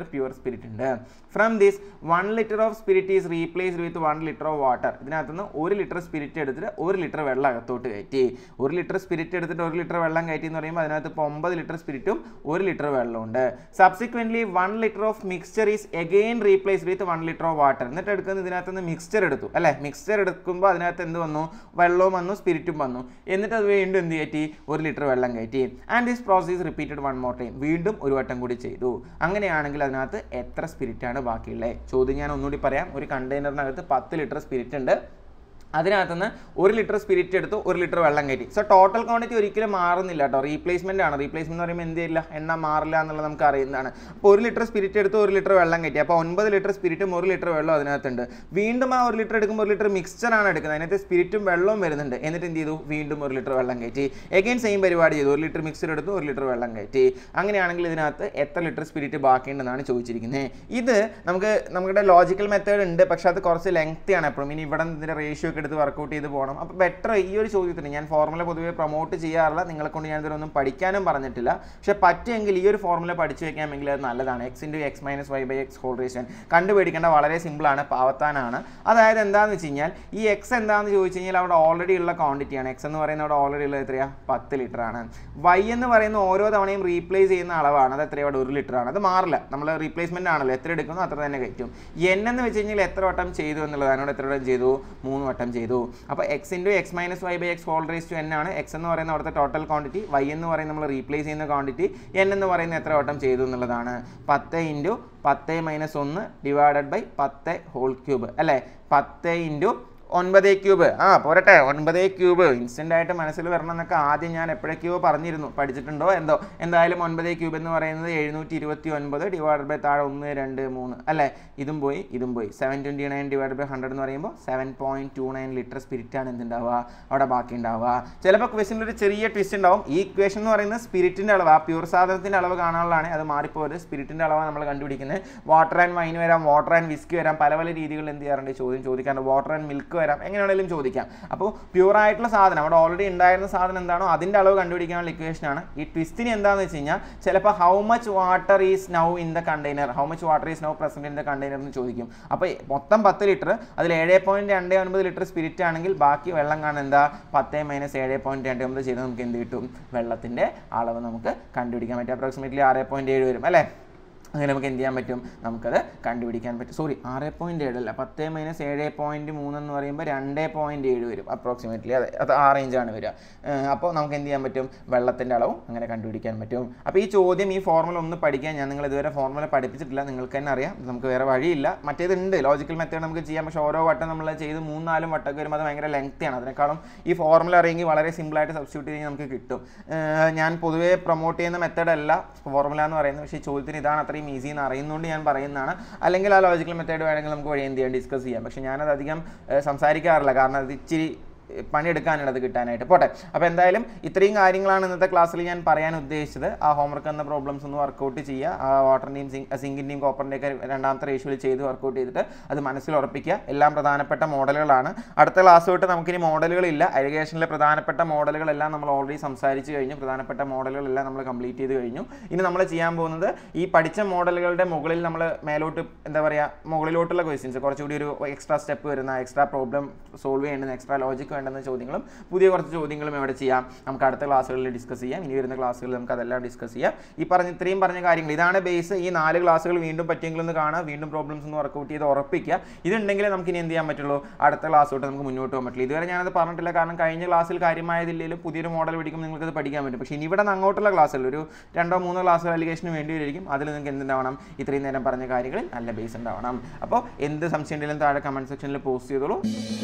പ്യുവർ സ്പിരിറ്റ് ഉണ്ട് from this one litre of spirit is replaced with one litre of water ഇതിനകത്തുനിന്ന് ഒരു ലിറ്റർ സ്പിരിറ്റ് എടുത്തിട്ട് ഒരു ലിറ്റർ വെള്ളം അകത്തോട്ട് കയറ്റി ഒരു ലിറ്റർ സ്പിരിറ്റ് എടുത്തിട്ട് ഒരു ലിറ്റർ വെള്ളം കയറ്റി എന്ന് പറയുമ്പോൾ അതിനകത്ത് ഇപ്പോൾ ഒമ്പത് ലിറ്റർ സ്പിരിറ്റും ഒരു ലിറ്റർ വെള്ളമുണ്ട് subsequently one litre of mixture is again replace with one litre of water എന്നിട്ട് എടുക്കുന്ന ഇതിനകത്ത് നിന്ന് മിക്സ്ചർ എടുത്തു അല്ലേ മിക്സ്ചർ എടുക്കുമ്പോൾ അതിനകത്ത് എന്ത് വന്നു വെള്ളവും വന്നു സ്പിരിറ്റും വന്നു എന്നിട്ട് അത് വീണ്ടും എന്ത് കയറ്റി ഒരു ലിറ്റർ വെള്ളം കയറ്റി and this process repeated one more time വീണ്ടും ഒരു വട്ടം കൂടി ചെയ്തു അങ്ങനെയാണെങ്കിൽ അതിനകത്ത് എത്ര സ്പിരിറ്റാണ് ബാക്കിയുള്ളത് ചോദ്യം ഞാൻ ഒന്നുകൂടി പറയാം ഒരു കണ്ടെയ്നറിനകത്ത് പത്ത് ലിറ്റർ സ്പിരിറ്റ് ഉണ്ട് അതിനകത്തുനിന്ന് ഒരു ലിറ്റർ സ്പിരിറ്റ് എടുത്തു ഒരു ലിറ്റർ വെള്ളം കയറ്റി സോ ടോട്ടൽ ക്വാണ്ടിറ്റി ഒരിക്കലും മാറുന്നില്ല കേട്ടോ റീപ്ലേസ്മെന്റ് ആണ് റീപ്ലേസ്മെന്റ് എന്ന് പറയുമ്പോൾ എന്ത് ചെയ്യില്ല എണ്ണ മാറില്ല എന്നുള്ളത് നമുക്ക് അറിയുന്നതാണ് അപ്പോൾ ഒരു ലിറ്റർ സ്പിരിറ്റ് എടുത്ത് ഒരു ലിറ്റർ വെള്ളം കയറ്റി അപ്പോൾ ഒൻപത് ലിറ്റർ സ്പിരിറ്റും ഒരു ലിറ്റർ വെള്ളം അതിനകത്തുണ്ട് വീണ്ടും ആ ഒരു ലിറ്റർ എടുക്കുമ്പോൾ ഒരു ലിറ്റർ മിക്സ്ചർ ആണ് എടുക്കുന്നത് അതിനകത്ത് സ്പിരിറ്റും വെള്ളവും വരുന്നുണ്ട് എന്നിട്ട് എന്ത് ചെയ്തു വീണ്ടും ഒരു ലിറ്റർ വെള്ളം കയറ്റി എഗെയിൻ സെയിം പരിപാടി ചെയ്തു ഒരു ലിറ്റർ മിക്സർ എടുത്തു ഒരു ലിറ്റർ വെള്ളം കയറ്റി അങ്ങനെയാണെങ്കിൽ ഇതിനകത്ത് എത്ര ലിറ്റർ സ്പിരിറ്റ് ബാക്കിയുണ്ടെന്നാണ് ചോദിച്ചിരിക്കുന്നത് ഇത് നമുക്ക് നമ്മുടെ ലോജിക്കൽ മെത്തേഡ് ഉണ്ട് പക്ഷെ അത് കുറച്ച് ലെങ്തി ആണ് എപ്പോഴും ഇനി ഇവിടെ ഇതിൻ്റെ റേഷ്യോ ഒക്കെ എടുത്ത് വർക്കൗട്ട് ചെയ്ത് പോകണം അപ്പോൾ ബെറ്റർ ഈ ഒരു ചോദ്യത്തിന് ഞാൻ ഫോർമുല പൊതുവെ പ്രൊമോട്ട് ചെയ്യാറില്ല നിങ്ങളെ കൊണ്ട് ഞാൻ ഇതിലൊന്നും പഠിക്കാനും പറഞ്ഞിട്ടില്ല പക്ഷെ പറ്റുമെങ്കിൽ ഈ ഒരു ഫോർമുല പഠിച്ചു വെക്കാമെങ്കിൽ അത് നല്ലതാണ് X into X minus Y by X whole ration കണ്ടുപിടിക്കേണ്ട വളരെ സിമ്പിളാണ് പാവത്താനാണ് അതായത് എന്താണെന്ന് വെച്ച് കഴിഞ്ഞാൽ ഈ എക്സ് എന്താണെന്ന് ചോദിച്ചു കഴിഞ്ഞാൽ അവിടെ ഓൾറെഡി ഉള്ള ക്വാണ്ടിറ്റിയാണ് എക്സ് എന്ന് പറയുന്നത് അവിടെ ഓൾറെഡി ഉള്ളത് എത്രയാ പത്ത് ലിറ്റർ ആണ് വൈ എന്ന് പറയുന്ന ഓരോ തവണയും റീപ്ലേസ് ചെയ്യുന്ന അളവാണ് അത് എത്രയാ അവിടെ ഒരു ലിറ്റർ ആണ് അത് മാറില്ല നമ്മൾ റീപ്ലേസ്മെന്റ് ആണല്ലോ എത്ര എടുക്കുന്നു അത്ര തന്നെ കയറ്റും എൻ എന്ന് വെച്ച് കഴിഞ്ഞാൽ എത്ര വട്ടം ചെയ്തു എന്നുള്ളതാണ് അവിടെ എത്ര വട്ടം ചെയ്തു മൂന്ന് വട്ടം ചെയ്തു അപ്പോൾ X into X minus Y by X whole raise to N ആണ് എക്സ് എന്ന് പറയുന്ന അവിടുത്തെ ടോട്ടൽ ക്വാണ്ടിറ്റി വൈ എന്ന് പറയുന്നത് നമ്മൾ റീപ്ലേസ് ചെയ്യുന്ന ക്വാണ്ടിറ്റി എൻ എന്ന് പറയുന്ന എത്ര വട്ടം ചെയ്തു എന്നുള്ളതാണ് പത്ത് ഇൻറ്റു പത്ത് മൈനസ് ഒന്ന് ഡിവൈഡഡ് ബൈ പത്ത് ഹോൾ ക്യൂബ് അല്ലേ പത്ത് ഇൻറ്റു ഒൻപത് ക്യൂബ് ആ പോരട്ടെ ഒൻപത് ക്യൂബ് ഇൻസ്റ്റൻ്റ് ആയിട്ട് മനസ്സിൽ വരണം എന്നൊക്കെ ആദ്യം ഞാൻ എപ്പോഴൊക്കെയോ പറഞ്ഞിരുന്നു പഠിച്ചിട്ടുണ്ടോ എന്തോ എന്തായാലും ഒൻപത് ക്യൂബ് എന്ന് പറയുന്നത് എഴുന്നൂറ്റി ഇരുപത്തി ഒൻപത് ഡിവൈഡ് ബൈ താഴെ ഒന്ന് രണ്ട് മൂന്ന് അല്ലേ ഇതും പോയി ഇതും പോയി seven twenty nine divide by hundred എന്ന് പറയുമ്പോൾ seven point two nine litre സ്പിരിറ്റാണ് എന്തുണ്ടാവുക അവിടെ ബാക്കി ഉണ്ടാവുക ചിലപ്പോൾ ക്വസ്റ്റിൻ്റെ ഒരു ചെറിയ ട്വിസ്റ്റ് ഉണ്ടാവും ഈ ഇക്വേഷൻ എന്ന് പറയുന്നത് സ്പിരിറ്റിൻ്റെ അളവ് ആ പ്യൂർ സാധനത്തിൻ്റെ അളവ് കാണാനുള്ളതാണ് അത് മാറിപ്പോയത് സ്പിരിറ്റിൻ്റെ അളവാണ് നമ്മൾ കണ്ടുപിടിക്കുന്നത് വാട്ടർ ആൻഡ് വൈൻ വരാം വാട്ടർ ആൻഡ് വിസ്കി വരാം പല പല രീതികളിൽ എന്ത് ചെയ്യാറുണ്ട് ചോദ്യം ചോദിക്കാറുണ്ട് വാട്ടർ ആൻഡ് മിൽക്ക് വരാം എങ്ങനെയാണെങ്കിലും ചോദിക്കാം അപ്പോൾ പ്യൂർ ആയിട്ടുള്ള സാധനം അവിടെ ഓൾറെഡി ഉണ്ടായിരുന്ന സാധനം എന്താണോ അതിൻ്റെ അളവ് കണ്ടുപിടിക്കാനുള്ള ഇക്വേഷൻ ആണ് ഈ ട്വിസ്റ്റിന് എന്താണെന്ന് വെച്ച് കഴിഞ്ഞാൽ ചിലപ്പോൾ how much water is now in the container how much water is now present in the container എന്ന് ചോദിക്കും അപ്പോൾ മൊത്തം പത്ത് ലിറ്റർ അതിൽ ഏഴ് പോയിന്റ് രണ്ട് ഒൻപത് ലിറ്റർ സ്പിരിറ്റ് ആണെങ്കിൽ ബാക്കി വെള്ളം കാണാൻ എന്താ പത്ത് മൈനസ് ഏഴ് പോയിന്റ് രണ്ട് ഒമ്പത് ചെയ്ത് നമുക്ക് എന്ത് കിട്ടും വെള്ളത്തിൻ്റെ അളവ് നമുക്ക് കണ്ടുപിടിക്കാൻ പറ്റും അപ്രോക്സിമേറ്റ്ലി ആറ് പോയിന്റ് ഏഴ് വരും അല്ലേ അങ്ങനെ നമുക്ക് എന്ത് ചെയ്യാൻ പറ്റും നമുക്കത് കണ്ടുപിടിക്കാൻ പറ്റും സോറി ആറ് പോയിൻറ്റ് ഏഴല്ല പത്ത് മൈനസ് ഏഴ് പോയിൻറ്റ് മൂന്ന് എന്ന് പറയുമ്പോൾ രണ്ട് പോയിൻറ്റ് ഏഴ് വരും അപ്രോക്സിമേറ്റ്ലി അതെ അത് ആ റേഞ്ചാണ് വരിക ഏഹ് അപ്പോൾ നമുക്ക് എന്ത് ചെയ്യാൻ പറ്റും വെള്ളത്തിൻ്റെ അളവും അങ്ങനെ കണ്ടുപിടിക്കാൻ പറ്റും അപ്പോൾ ഈ ചോദ്യം ഈ ഫോർമുല ഒന്ന് പഠിക്കാൻ ഞാൻ നിങ്ങൾ ഇതുവരെ ഫോർമുല പഠിപ്പിച്ചിട്ടില്ല നിങ്ങൾക്ക് തന്നെ അറിയാം നമുക്ക് വേറെ വഴിയില്ല മറ്റേതുണ്ട് ലോജിക്കൽ മെത്തേഡ് നമുക്ക് ചെയ്യാം പക്ഷേ ഓരോ വട്ടം നമ്മൾ ചെയ്ത് മൂന്നാലും വട്ടമൊക്കെ വരുമ്പോൾ അത് ഭയങ്കര ലെങ്ത്തിയാണ് അതിനേക്കാളും ഈ ഫോർമുല അറിയെങ്കിൽ വളരെ സിമ്പിളായിട്ട് സബ്സ്റ്റിറ്റ്യൂട്ട് ചെയ്ത് നമുക്ക് കിട്ടും ഏഹ് ഞാൻ പൊതുവേ പ്രൊമോട്ട് ചെയ്യുന്ന മെത്തേഡ് അല്ല ഫോർമുല എന്ന് പറയുന്നത് പക്ഷേ ഈ ചോദ്യത്തിന് ഇതാണ് അത്രയും ഈസി എന്ന് അറിയുന്നതുകൊണ്ട് ഞാൻ പറയുന്നതാണ് അല്ലെങ്കിൽ ആ ലോജിക്കൽ മെത്തേഡ് വേണമെങ്കിൽ നമുക്ക് വഴി എന്ത് ചെയ്യാം ഡിസ്കസ് ചെയ്യാം പക്ഷേ ഞാനത് അധികം ഏഹ് സംസാരിക്കാറില്ല കാരണം അത് ഇച്ചിരി പണിയെടുക്കാനുള്ളത് കിട്ടാനായിട്ട് പോട്ടെ അപ്പോൾ എന്തായാലും ഇത്രയും കാര്യങ്ങളാണ് ഇന്നത്തെ ക്ലാസ്സിൽ ഞാൻ പറയാൻ ഉദ്ദേശിച്ചത് ആ ഹോംവർക്ക് എന്ന പ്രോബ്ലംസ് ഒന്ന് വർക്കൗട്ട് ചെയ്യുക ആ വാട്ടറിൻ്റെയും സിങ് സിങ്കിൻ്റെയും കോപ്പറിൻ്റെയും ഒക്കെ രണ്ടാമത്തെ റേഷ്യോയിൽ ചെയ്ത് വർക്കൗട്ട് ചെയ്തിട്ട് അത് മനസ്സിൽ ഉറപ്പിക്കുക എല്ലാം പ്രധാനപ്പെട്ട മോഡലുകളാണ് അടുത്ത ക്ലാസ് തൊട്ട് നമുക്കിനി മോഡലുകളില്ല അരിഗേഷനിലെ പ്രധാനപ്പെട്ട മോഡലുകളെല്ലാം നമ്മൾ ഓൾറെഡി സംസാരിച്ച് കഴിഞ്ഞു പ്രധാനപ്പെട്ട മോഡലുകളെല്ലാം നമ്മൾ കംപ്ലീറ്റ് ചെയ്ത് കഴിഞ്ഞു ഇനി നമ്മൾ ചെയ്യാൻ പോകുന്നത് ഈ പഠിച്ച മോഡലുകളുടെ മുകളിൽ നമ്മൾ മേലോട്ട് എന്താ പറയുക മുകളിലോട്ടുള്ള ക്വസ്റ്റ്യൻസ് കുറച്ചുകൂടി ഒരു എക്സ്ട്രാ സ്റ്റെപ്പ് വരുന്ന എക്സ്ട്രാ പ്രോബ്ലം സോൾവ് ചെയ്യേണ്ടുന്ന എക്സ്ട്രാ ലോജിക് വേണ്ടുന്ന ചോദ്യങ്ങളും പുതിയ കുറച്ച് ചോദ്യങ്ങളും എവിടെ ചെയ്യാം നമുക്ക് അടുത്ത ക്ലാസ്സുകളിൽ ഡിസ്കസ് ചെയ്യാം ഇനി വരുന്ന ക്ലാസ്സുകളിൽ നമുക്ക് അതെല്ലാം ഡിസ്കസ് ചെയ്യാം ഈ പറഞ്ഞ ഇത്രയും പറഞ്ഞ കാര്യങ്ങൾ ഇതാണ് ബേസ് ഈ നാല് ക്ലാസ്സുകൾ വീണ്ടും പറ്റിയെങ്കിൽ ഒന്ന് കാണുക വീണ്ടും പ്രോബ്ലംസ് ഒന്ന് വർക്കൗട്ട് ചെയ്ത് ഉറപ്പിക്കുക ഇതുണ്ടെങ്കിൽ നമുക്ക് ഇനി എന്ത് ചെയ്യാൻ പറ്റുള്ളൂ അടുത്ത ക്ലാസ് തൊട്ട് നമുക്ക് മുന്നോട്ട് പോകാൻ പറ്റില്ല ഇതുവരെ ഞാനത് പറഞ്ഞിട്ടില്ല കാരണം കഴിഞ്ഞ ക്ലാസ്സിൽ കാര്യമായതില്ലെങ്കിലും പുതിയൊരു മോഡൽ പിടിക്കുമ്പോൾ നിങ്ങൾക്ക് അത് പഠിക്കാൻ പറ്റും പക്ഷേ ഇനി ഇവിടെ നിന്ന് അങ്ങോട്ടുള്ള ക്ലാസ്സിൽ ഒരു രണ്ടോ മൂന്നോ ക്ലാസ് അലിഗേഷന് വേണ്ടി വരികയും അതിൽ നിങ്ങൾക്ക് എന്തുണ്ടാവണം ഇത്രയും നേരം പറഞ്ഞ കാര്യങ്ങളിൽ നല്ല ബേസ് ഉണ്ടാവണം അപ്പോൾ എന്ത് സംശയം ഉണ്ടെങ്കിലും താഴെ കമൻറ്റ് സെക്ഷനിൽ പോസ്റ്റ് ചെയ്തോളൂ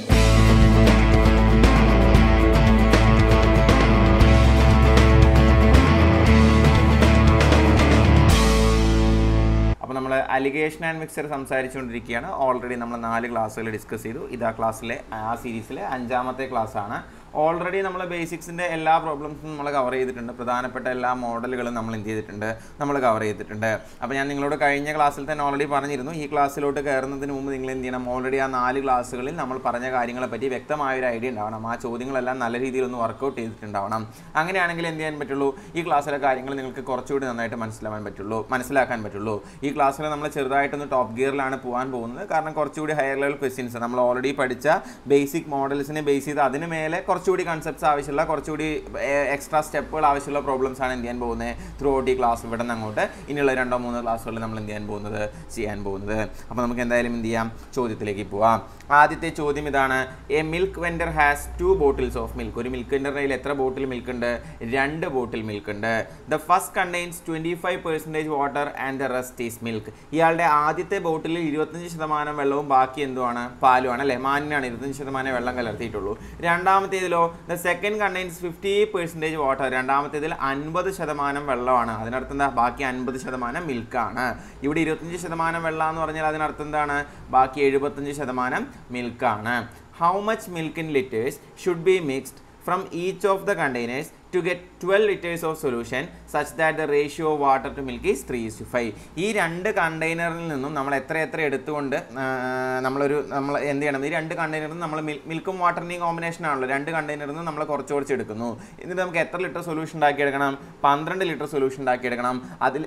അപ്പോൾ നമ്മൾ അലിഗേഷൻ ആൻഡ് മിക്സർ സംസാരിച്ചുകൊണ്ടിരിക്കുകയാണ് ഓൾറെഡി നമ്മൾ നാല് ക്ലാസ്സുകൾ ഡിസ്കസ് ചെയ്തു ഇത് ആ ക്ലാസ്സിലെ ആ സീരീസിലെ അഞ്ചാമത്തെ ക്ലാസ് ആണ് ഓൾറെഡി നമ്മൾ ബേസിക്സിൻ്റെ എല്ലാ പ്രോബ്ലംസും നമ്മൾ കവർ ചെയ്തിട്ടുണ്ട് പ്രധാനപ്പെട്ട എല്ലാ മോഡലുകളും നമ്മൾ എന്ത് ചെയ്തിട്ടുണ്ട് നമ്മൾ കവർ ചെയ്തിട്ടുണ്ട് അപ്പോൾ ഞാൻ നിങ്ങളോട് കഴിഞ്ഞ ക്ലാസ്സിൽ തന്നെ ഓൾറെഡി പറഞ്ഞിരുന്നു ഈ ക്ലാസ്സിലോട്ട് കയറുന്നതിന് മുമ്പ് നിങ്ങൾ എന്ത് ചെയ്യണം ഓൾറെഡി ആ നാല് ക്ലാസ്സുകളിൽ നമ്മൾ പറഞ്ഞ കാര്യങ്ങളെ പറ്റി വ്യക്തമായ ഒരു ഐഡിയ ഉണ്ടാവണം ആ ചോദ്യങ്ങളെല്ലാം നല്ല രീതിയിൽ ഒന്ന് വർക്കൗട്ട് ചെയ്തിട്ടുണ്ടാവണം അങ്ങനെയാണെങ്കിൽ എന്ത് ചെയ്യാൻ പറ്റുള്ളൂ ഈ ക്ലാസ്സിലെ കാര്യങ്ങൾ നിങ്ങൾക്ക് കുറച്ചുകൂടി നന്നായിട്ട് മനസ്സിലാവാൻ പറ്റുള്ളൂ മനസ്സിലാക്കാൻ പറ്റുള്ളൂ ഈ ക്ലാസ്സിൽ നമ്മൾ ചെറുതായിട്ടൊന്ന് ടോപ്പ് ഗിയറിലാണ് പോകാൻ പോകുന്നത് കാരണം കുറച്ചുകൂടി ഹയർ ലെവൽ ക്വസ്റ്റ്യൻസ് നമ്മൾ ഓൾറെഡി പഠിച്ച ബേസിക് മോഡൽസിനെ ബേസ് ചെയ്ത് അതിന് മേലെ കുറച്ചുകൂടി കൺസെപ്റ്റ്സ് ആവശ്യമുള്ള കുറച്ചുകൂടി എക്സ്ട്രാ സ്റ്റെപ്പുകൾ ആവശ്യമുള്ള പ്രോബ്ലംസ് ആണ് എന്ത് ചെയ്യാൻ പോകുന്നത് ത്രൂ ഔട്ട് ഈ ക്ലാസ് ഇവിടെ നിന്ന് അങ്ങോട്ട് ഇനിയുള്ള രണ്ടോ മൂന്നോ ക്ലാസ്സുകളിൽ നമ്മൾ എന്ത് ചെയ്യാൻ പോകുന്നത് ചെയ്യാൻ പോകുന്നത് അപ്പോൾ നമുക്ക് എന്തായാലും എന്ത് ചെയ്യാം ചോദ്യത്തിലേക്ക് പോവാം ആദ്യത്തെ ചോദ്യം ഇതാണ് a milk vendor has two bottles of milk ഒരു മിൽക്ക് വെൻഡറിൻ്റെ കയ്യിൽ എത്ര ബോട്ടിൽ മിൽക്ക് ഉണ്ട് രണ്ട് ബോട്ടിൽ മിൽക്ക് ഉണ്ട് the first contains twenty five percentage water and the rest is milk ഇയാളുടെ ആദ്യത്തെ ബോട്ടിലിൽ ഇരുപത്തഞ്ച് ശതമാനം വെള്ളവും ബാക്കി എന്തുമാണ് പാലുമാണ് അല്ലേ മാനിനാണ് ഇരുപത്തഞ്ച് ശതമാനം വെള്ളം കലർത്തിയിട്ടുള്ളൂ രണ്ടാമത്തേതിലോ the second contains fifty percentage water രണ്ടാമത്തേതിൽ അൻപത് ശതമാനം വെള്ളമാണ് അതിനർത്ഥം എന്താ ബാക്കി അൻപത് ശതമാനം മിൽക്കാണ് ഇവിടെ ഇരുപത്തഞ്ച് ശതമാനം വെള്ളം എന്ന് പറഞ്ഞാൽ അതിനർത്ഥം എന്താണ് ബാക്കി എഴുപത്തഞ്ച് ശതമാനം മിൽക്കാണ് how much milk in litres should be mixed from each of the containers to get 12 liters of solution such that the ratio of water to milk is 3 is to 5 ഈ രണ്ട് കണ്ടെയ്നറിൽ നിന്നും നമ്മൾ എത്ര എത്ര എടുത്തുകൊണ്ട് ആ, നമ്മളൊരു നമ്മൾ എന്ത് ചെയ്യണം ഈ രണ്ട് കണ്ടെയ്നറിൽ നിന്ന് നമ്മൾ മിൽക്കും വാട്ടറിൻ്റെയും കോമ്പിനേഷൻ ആണല്ലോ രണ്ട് കണ്ടെയ്നറിൽ നിന്ന് നമ്മൾ കുറച്ച് കുറച്ച് എടുക്കുന്നു എന്നിട്ട് നമുക്ക് എത്ര ലിറ്റർ സൊല്യൂഷൻ ഉണ്ടാക്കിയെടുക്കണം പന്ത്രണ്ട് ലിറ്റർ സൊല്യൂഷൻ ഉണ്ടാക്കിയെടുക്കണം അതിൽ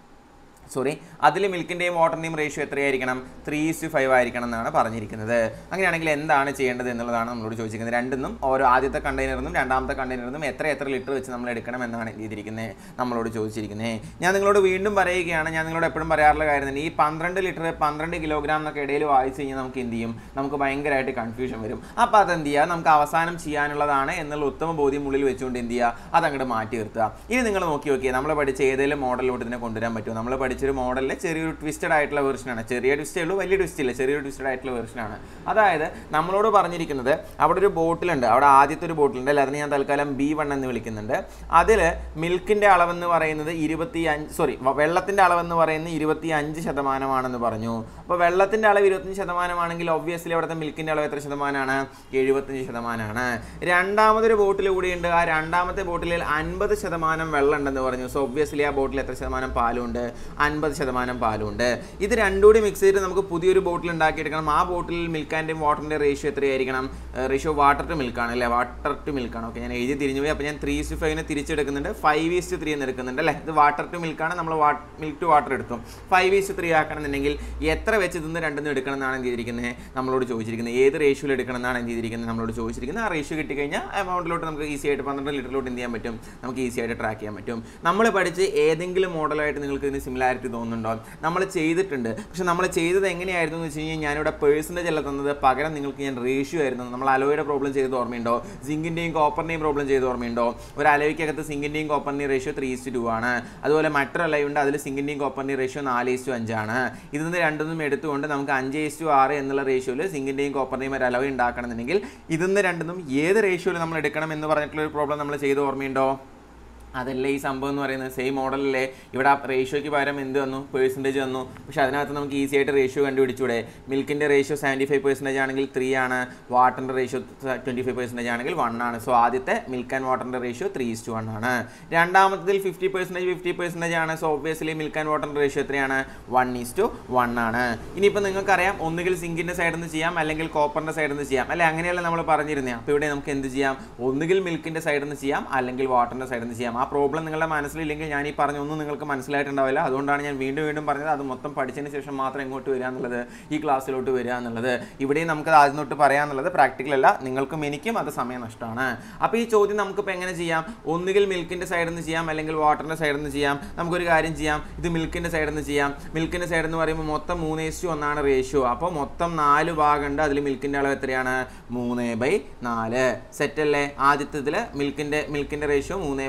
സോറി അതിൽ മിൽക്കിൻ്റെയും വാട്ടറിൻ്റെയും റേഷ്യോ എത്രയായിരിക്കണം ത്രീ ഇസ് ഫൈവ് ആയിരിക്കണം എന്നാണ് പറഞ്ഞിരിക്കുന്നത് അങ്ങനെയാണെങ്കിൽ എന്താണ് ചെയ്യേണ്ടത് എന്നുള്ളതാണ് നമ്മളോട് ചോദിച്ചിരിക്കുന്നത് രണ്ടിന്നും ഓരോ ആദ്യത്തെ കണ്ടെയ്നറിൽ നിന്നും രണ്ടാമത്തെ കണ്ടെയ്നറിൽ നിന്നും എത്ര എത്ര ലിറ്റർ വെച്ച് നമ്മൾ എടുക്കണം എന്നാണ് എന്ത് ചെയ്തിരിക്കുന്നത് നമ്മളോട് ചോദിച്ചിരിക്കുന്നത് ഞാൻ നിങ്ങളോട് വീണ്ടും പറയുകയാണ് ഞാൻ നിങ്ങളോട് എപ്പോഴും പറയാറുള്ള കാര്യം തന്നെ ഈ പന്ത്രണ്ട് ലിറ്റർ പന്ത്രണ്ട് കിലോഗ്രാം എന്നൊക്കെ ഇടയിൽ വായിച്ചു കഴിഞ്ഞാൽ നമുക്ക് എന്ത് ചെയ്യും നമുക്ക് ഭയങ്കരമായിട്ട് കൺഫ്യൂഷൻ വരും അപ്പോൾ അതെന്ത് ചെയ്യുക നമുക്ക് അവസാനം ചെയ്യാനുള്ളതാണ് എന്നുള്ള ഉത്തമ ബോധ്യം ഉള്ളിൽ വെച്ചുകൊണ്ട് എന്ത് ചെയ്യുക അതങ്ങോട്ട് മാറ്റി നിർത്തുക ഇനി നിങ്ങൾ നോക്കി നോക്കിയാൽ നമ്മൾ പഠിച്ച ഏതെങ്കിലും മോഡലിലോട്ട് ഇതിനെ കൊണ്ടുവരാൻ പറ്റുമോ നമ്മൾ പഠിച്ചൊരു മോഡലിൽ ചെറിയൊരു ട്വിസ്റ്റഡ് ആയിട്ടുള്ള വെർഷനാണ് ചെറിയ ട്വിസ്റ്റേ ഉള്ളൂ വലിയ ട്വിസ്റ്റ് ഇല്ല ചെറിയൊരു ട്വിസ്റ്റഡ് ആയിട്ടുള്ള വെർഷനാണ് അതായത് നമ്മളോട് പറഞ്ഞിരിക്കുന്നത് അവിടെ ഒരു ബോട്ടിലുണ്ട് അവിടെ ആദ്യത്തെ ഒരു ബോട്ടിലുണ്ട് അല്ല അതിന് ഞാൻ തൽക്കാലം ബി വൺ എന്ന് വിളിക്കുന്നുണ്ട് അതിൽ മിൽക്കിൻ്റെ അളവെന്ന് പറയുന്നത് ഇരുപത്തി അഞ്ച് സോറി വെള്ളത്തിൻ്റെ അളവെന്ന് പറയുന്നത് ഇരുപത്തി അഞ്ച് ശതമാനമാണെന്ന് പറഞ്ഞു അപ്പോൾ വെള്ളത്തിൻ്റെ അളവ് ഇരുപത്തഞ്ച് ശതമാനമാണെങ്കിൽ ഒബ്വിയസ്ലി അവിടുത്തെ മിൽക്കിൻ്റെ അളവ് എത്ര ശതമാനമാണ് എഴുപത്തഞ്ച് ശതമാനമാണ് രണ്ടാമതൊരു ബോട്ടിൽ കൂടിയുണ്ട് ആ രണ്ടാമത്തെ ബോട്ടിലിൽ അൻപത് ശതമാനം വെള്ളം ഉണ്ടെന്ന് പറഞ്ഞു സോ ഒബ്വിയസ്ലി ആ ബോട്ടിൽ എത്ര ശതമാനം പാലുണ്ട് അൻപത് ശതമാനം പാലുണ്ട് ഇത് രണ്ടും കൂടി മിക്സ് ചെയ്തിട്ട് നമുക്ക് പുതിയൊരു ബോട്ടിൽ ഉണ്ടാക്കിയെടുക്കണം ആ ബോട്ടിലിൽ മിൽക്ക് ആൻഡ് വാട്ടറിൻ്റെ റേഷ്യോ എത്രയായിരിക്കണം റേഷ്യോ വാട്ടർ ടു മിൽക്കാണ് അല്ലേ വാട്ടർ ടു മിൽക്കാണ് ഓക്കെ ഞാൻ എഴുതി തിരിഞ്ഞു പോയി അപ്പോൾ ഞാൻ ത്രീ ഇസ്റ്റ് ഫൈവിനെ തിരിച്ചെടുക്കുന്നുണ്ട് ഫൈവ് ഈസ്റ്റ് ത്രീ എന്ന് എടുക്കുന്നുണ്ട് അല്ലേ ഇത് വാട്ടർ ടു മിൽക്കാണ് നമ്മൾ മിൽക്ക് ടു വാട്ടർ എടുത്തു ഫൈവ് ഈസ്റ്റ് ത്രീ ആക്കണമെന്നുണ്ടെങ്കിൽ എത്ര വെച്ച് ഇതിന്ന് രണ്ടെന്ന് എടുക്കണം എന്നാണ് എന്ത് ചെയ്തിരിക്കുന്നത് നമ്മളോട് ചോദിച്ചിരിക്കുന്നത് ഏത് റേഷ്യോയിൽ എടുക്കണം എന്നാണ് എന്ത് ചെയ്തിരിക്കുന്നത് നമ്മളോട് ചോദിച്ചിരിക്കുന്നത് ആ റേഷ്യോ കിട്ടിക്കഴിഞ്ഞാൽ എമൗണ്ടിലോട്ട് നമുക്ക് ഈസി ആയിട്ട് പന്ത്രണ്ട് ലിറ്ററിലോട്ട് എന്ത് ചെയ്യാൻ പറ്റും നമുക്ക് ഈസി ആയിട്ട് ട്രാക്ക് ചെയ്യാൻ പറ്റും നമ്മൾ പഠിച്ച് ഏതെങ്കിലും മോഡലായിട്ട് നിങ്ങൾക്ക് ഇതിന് സിമിലാരിറ്റി തോന്നുന്നുണ്ടോ നമ്മൾ ചെയ്തിട്ടുണ്ട് പക്ഷെ നമ്മൾ ചെയ്തത് എങ്ങനെയായിരുന്നു എന്ന് വെച്ച് കഴിഞ്ഞാൽ ഞാനിവിടെ പേഴ്സൻറ്റേജ് അല്ല തന്നത് പകരം നിങ്ങൾക്ക് ഞാൻ റേഷ്യോ ആയിരുന്നു നമ്മൾ അലോയുടെ പ്രോബ്ലം ചെയ്ത് ഓർമ്മയുണ്ടോ സിങ്കിൻ്റെയും കോപ്പറിൻ്റെയും പ്രോബ്ലം ചെയ്ത് ഓർമ്മയുണ്ടോ ഒരു അലോയ്ക്കകത്ത് സിങ്കിൻ്റെയും കോപ്പറിൻ്റെയും റേഷ്യോ ത്രീ ഇസ്റ്റു ടു ആണ് അതുപോലെ മറ്റൊരു അലയുണ്ട് അതിൽ സിങ്കിൻ്റെയും കോപ്പറിൻ്റെയും റേഷ്യോ നാല് ഇസ്റ്റു അഞ്ചാണ് ഇതിൽ നിന്ന് രണ്ടൊന്നും എടുത്തുകൊണ്ട് നമുക്ക് അഞ്ച് ഇസ്റ്റു ആറ് എന്നുള്ള റേഷ്യോയിൽ സിങ്കിൻ്റെയും കോപ്പറിൻ്റെയും ഒരു അലവ് ഉണ്ടാക്കണമെന്നുണ്ടെങ്കിൽ ഇതിൽ നിന്ന് രണ്ടൊന്നും ഏത് റേഷ്യോയിൽ നമ്മൾ എടുക്കണം എന്ന് പറഞ്ഞിട്ടുള്ള ഒരു പ്രോബ്ലം നമ്മൾ ചെയ്ത് ഓർമ്മയുണ്ടോ അതല്ല ഈ സംഭവം എന്ന് പറയുന്നത് സെയിം മോഡലല്ലേ ഇവിടെ ആ റേഷ്യോയ്ക്ക് പകരം എന്ത് വന്നു പേഴ്സൻറ്റേജ് വന്നു പക്ഷെ അതിനകത്ത് നമുക്ക് ഈസി ആയിട്ട് റേഷ്യോ കണ്ടുപിടിച്ചൂടെ മിൽക്കിൻ്റെ റേഷ്യോ സെവൻറ്റി ഫൈവ് പെർസെൻറ്റേജ് ആണെങ്കിൽ ത്രീ ആണ് വാട്ടറിൻ്റെ റേഷ്യോ ട്വൻറ്റി ഫൈവ് പെർസെൻറ്റേജ് ആണെങ്കിൽ വൺ ആണ് സോ ആദ്യത്തെ മിൽക്ക് ആൻഡ് വാട്ടറിൻ്റെ ratio three is to one ആണ് രണ്ടാമത്തതിൽ ഫിഫ്റ്റി പെർസെൻറ്റേജ് ഫിഫ്റ്റി പെർസെൻറ്റേജ് ആണ് സോ ഒബ്വിയസ്ലി മിൽക്ക് ആൻഡ് വാട്ടറിൻ്റെ റേഷ്യോ എത്രയാണ് വൺ ഈസ് ടു വൺ ആണ് ഇനിയിപ്പോൾ നിങ്ങൾക്കറിയാം ഒന്നുകിൽ സിങ്കിൻ്റെ സൈഡിൽ നിന്ന് ചെയ്യാം അല്ലെങ്കിൽ കോപ്പറിൻ്റെ സൈഡിൽ നിന്ന് ചെയ്യാം അല്ലെ അങ്ങനെയല്ല നമ്മൾ പറഞ്ഞിരുന്നത് അപ്പോൾ ഇവിടെ നമുക്ക് എന്ത് ചെയ്യാം ഒന്നുകിൽ മിൽക്കിൻ്റെ സൈഡിൽ നിന്ന് ചെയ്യാം അല്ലെങ്കിൽ വാട്ടറിൻ്റെ സൈഡിൽ നിന്ന് ചെയ്യാം ആ പ്രോബ്ലം നിങ്ങളുടെ മനസ്സിലില്ലെങ്കിൽ ഞാൻ ഈ പറഞ്ഞ ഒന്നും നിങ്ങൾക്ക് മനസ്സിലായിട്ടുണ്ടാവില്ല അതുകൊണ്ടാണ് ഞാൻ വീണ്ടും വീണ്ടും പറഞ്ഞത് അത് മൊത്തം പഠിച്ചതിന് ശേഷം മാത്രം ഇങ്ങോട്ട് വരിക എന്നുള്ളത് ഈ ക്ലാസ്സിലോട്ട് വരിക എന്നുള്ളത് ഇവിടെയും നമുക്ക് ആദ്യം തൊട്ട് പറയാന്നുള്ളത് പ്രാക്ടിക്കൽ അല്ല നിങ്ങൾക്കും എനിക്കും അത് സമയം നഷ്ടമാണ് അപ്പോൾ ഈ ചോദ്യം നമുക്കിപ്പോൾ എങ്ങനെ ചെയ്യാം ഒന്നുകിൽ മിൽക്കിൻ്റെ സൈഡിൽ നിന്ന് ചെയ്യാം അല്ലെങ്കിൽ വാട്ടറിൻ്റെ സൈഡിൽ നിന്ന് ചെയ്യാം നമുക്കൊരു കാര്യം ചെയ്യാം ഇത് മിൽക്കിൻ്റെ സൈഡിൽ നിന്ന് ചെയ്യാം മിൽക്കിൻ്റെ സൈഡിൽ എന്ന് പറയുമ്പോൾ മൊത്തം മൂന്ന് ഇസ്റ്റു ഒന്നാണ് റേഷ്യോ അപ്പോൾ മൊത്തം നാല് ഭാഗമുണ്ട് അതിൽ മിൽക്കിൻ്റെ അളവ് എത്രയാണ് മൂന്ന് ബൈ നാല് സെറ്റല്ലേ ആദ്യത്തതിൽ മിൽക്കിൻ്റെ മിൽക്കിൻ്റെ റേഷ്യോ മൂന്ന് ബൈ നാല്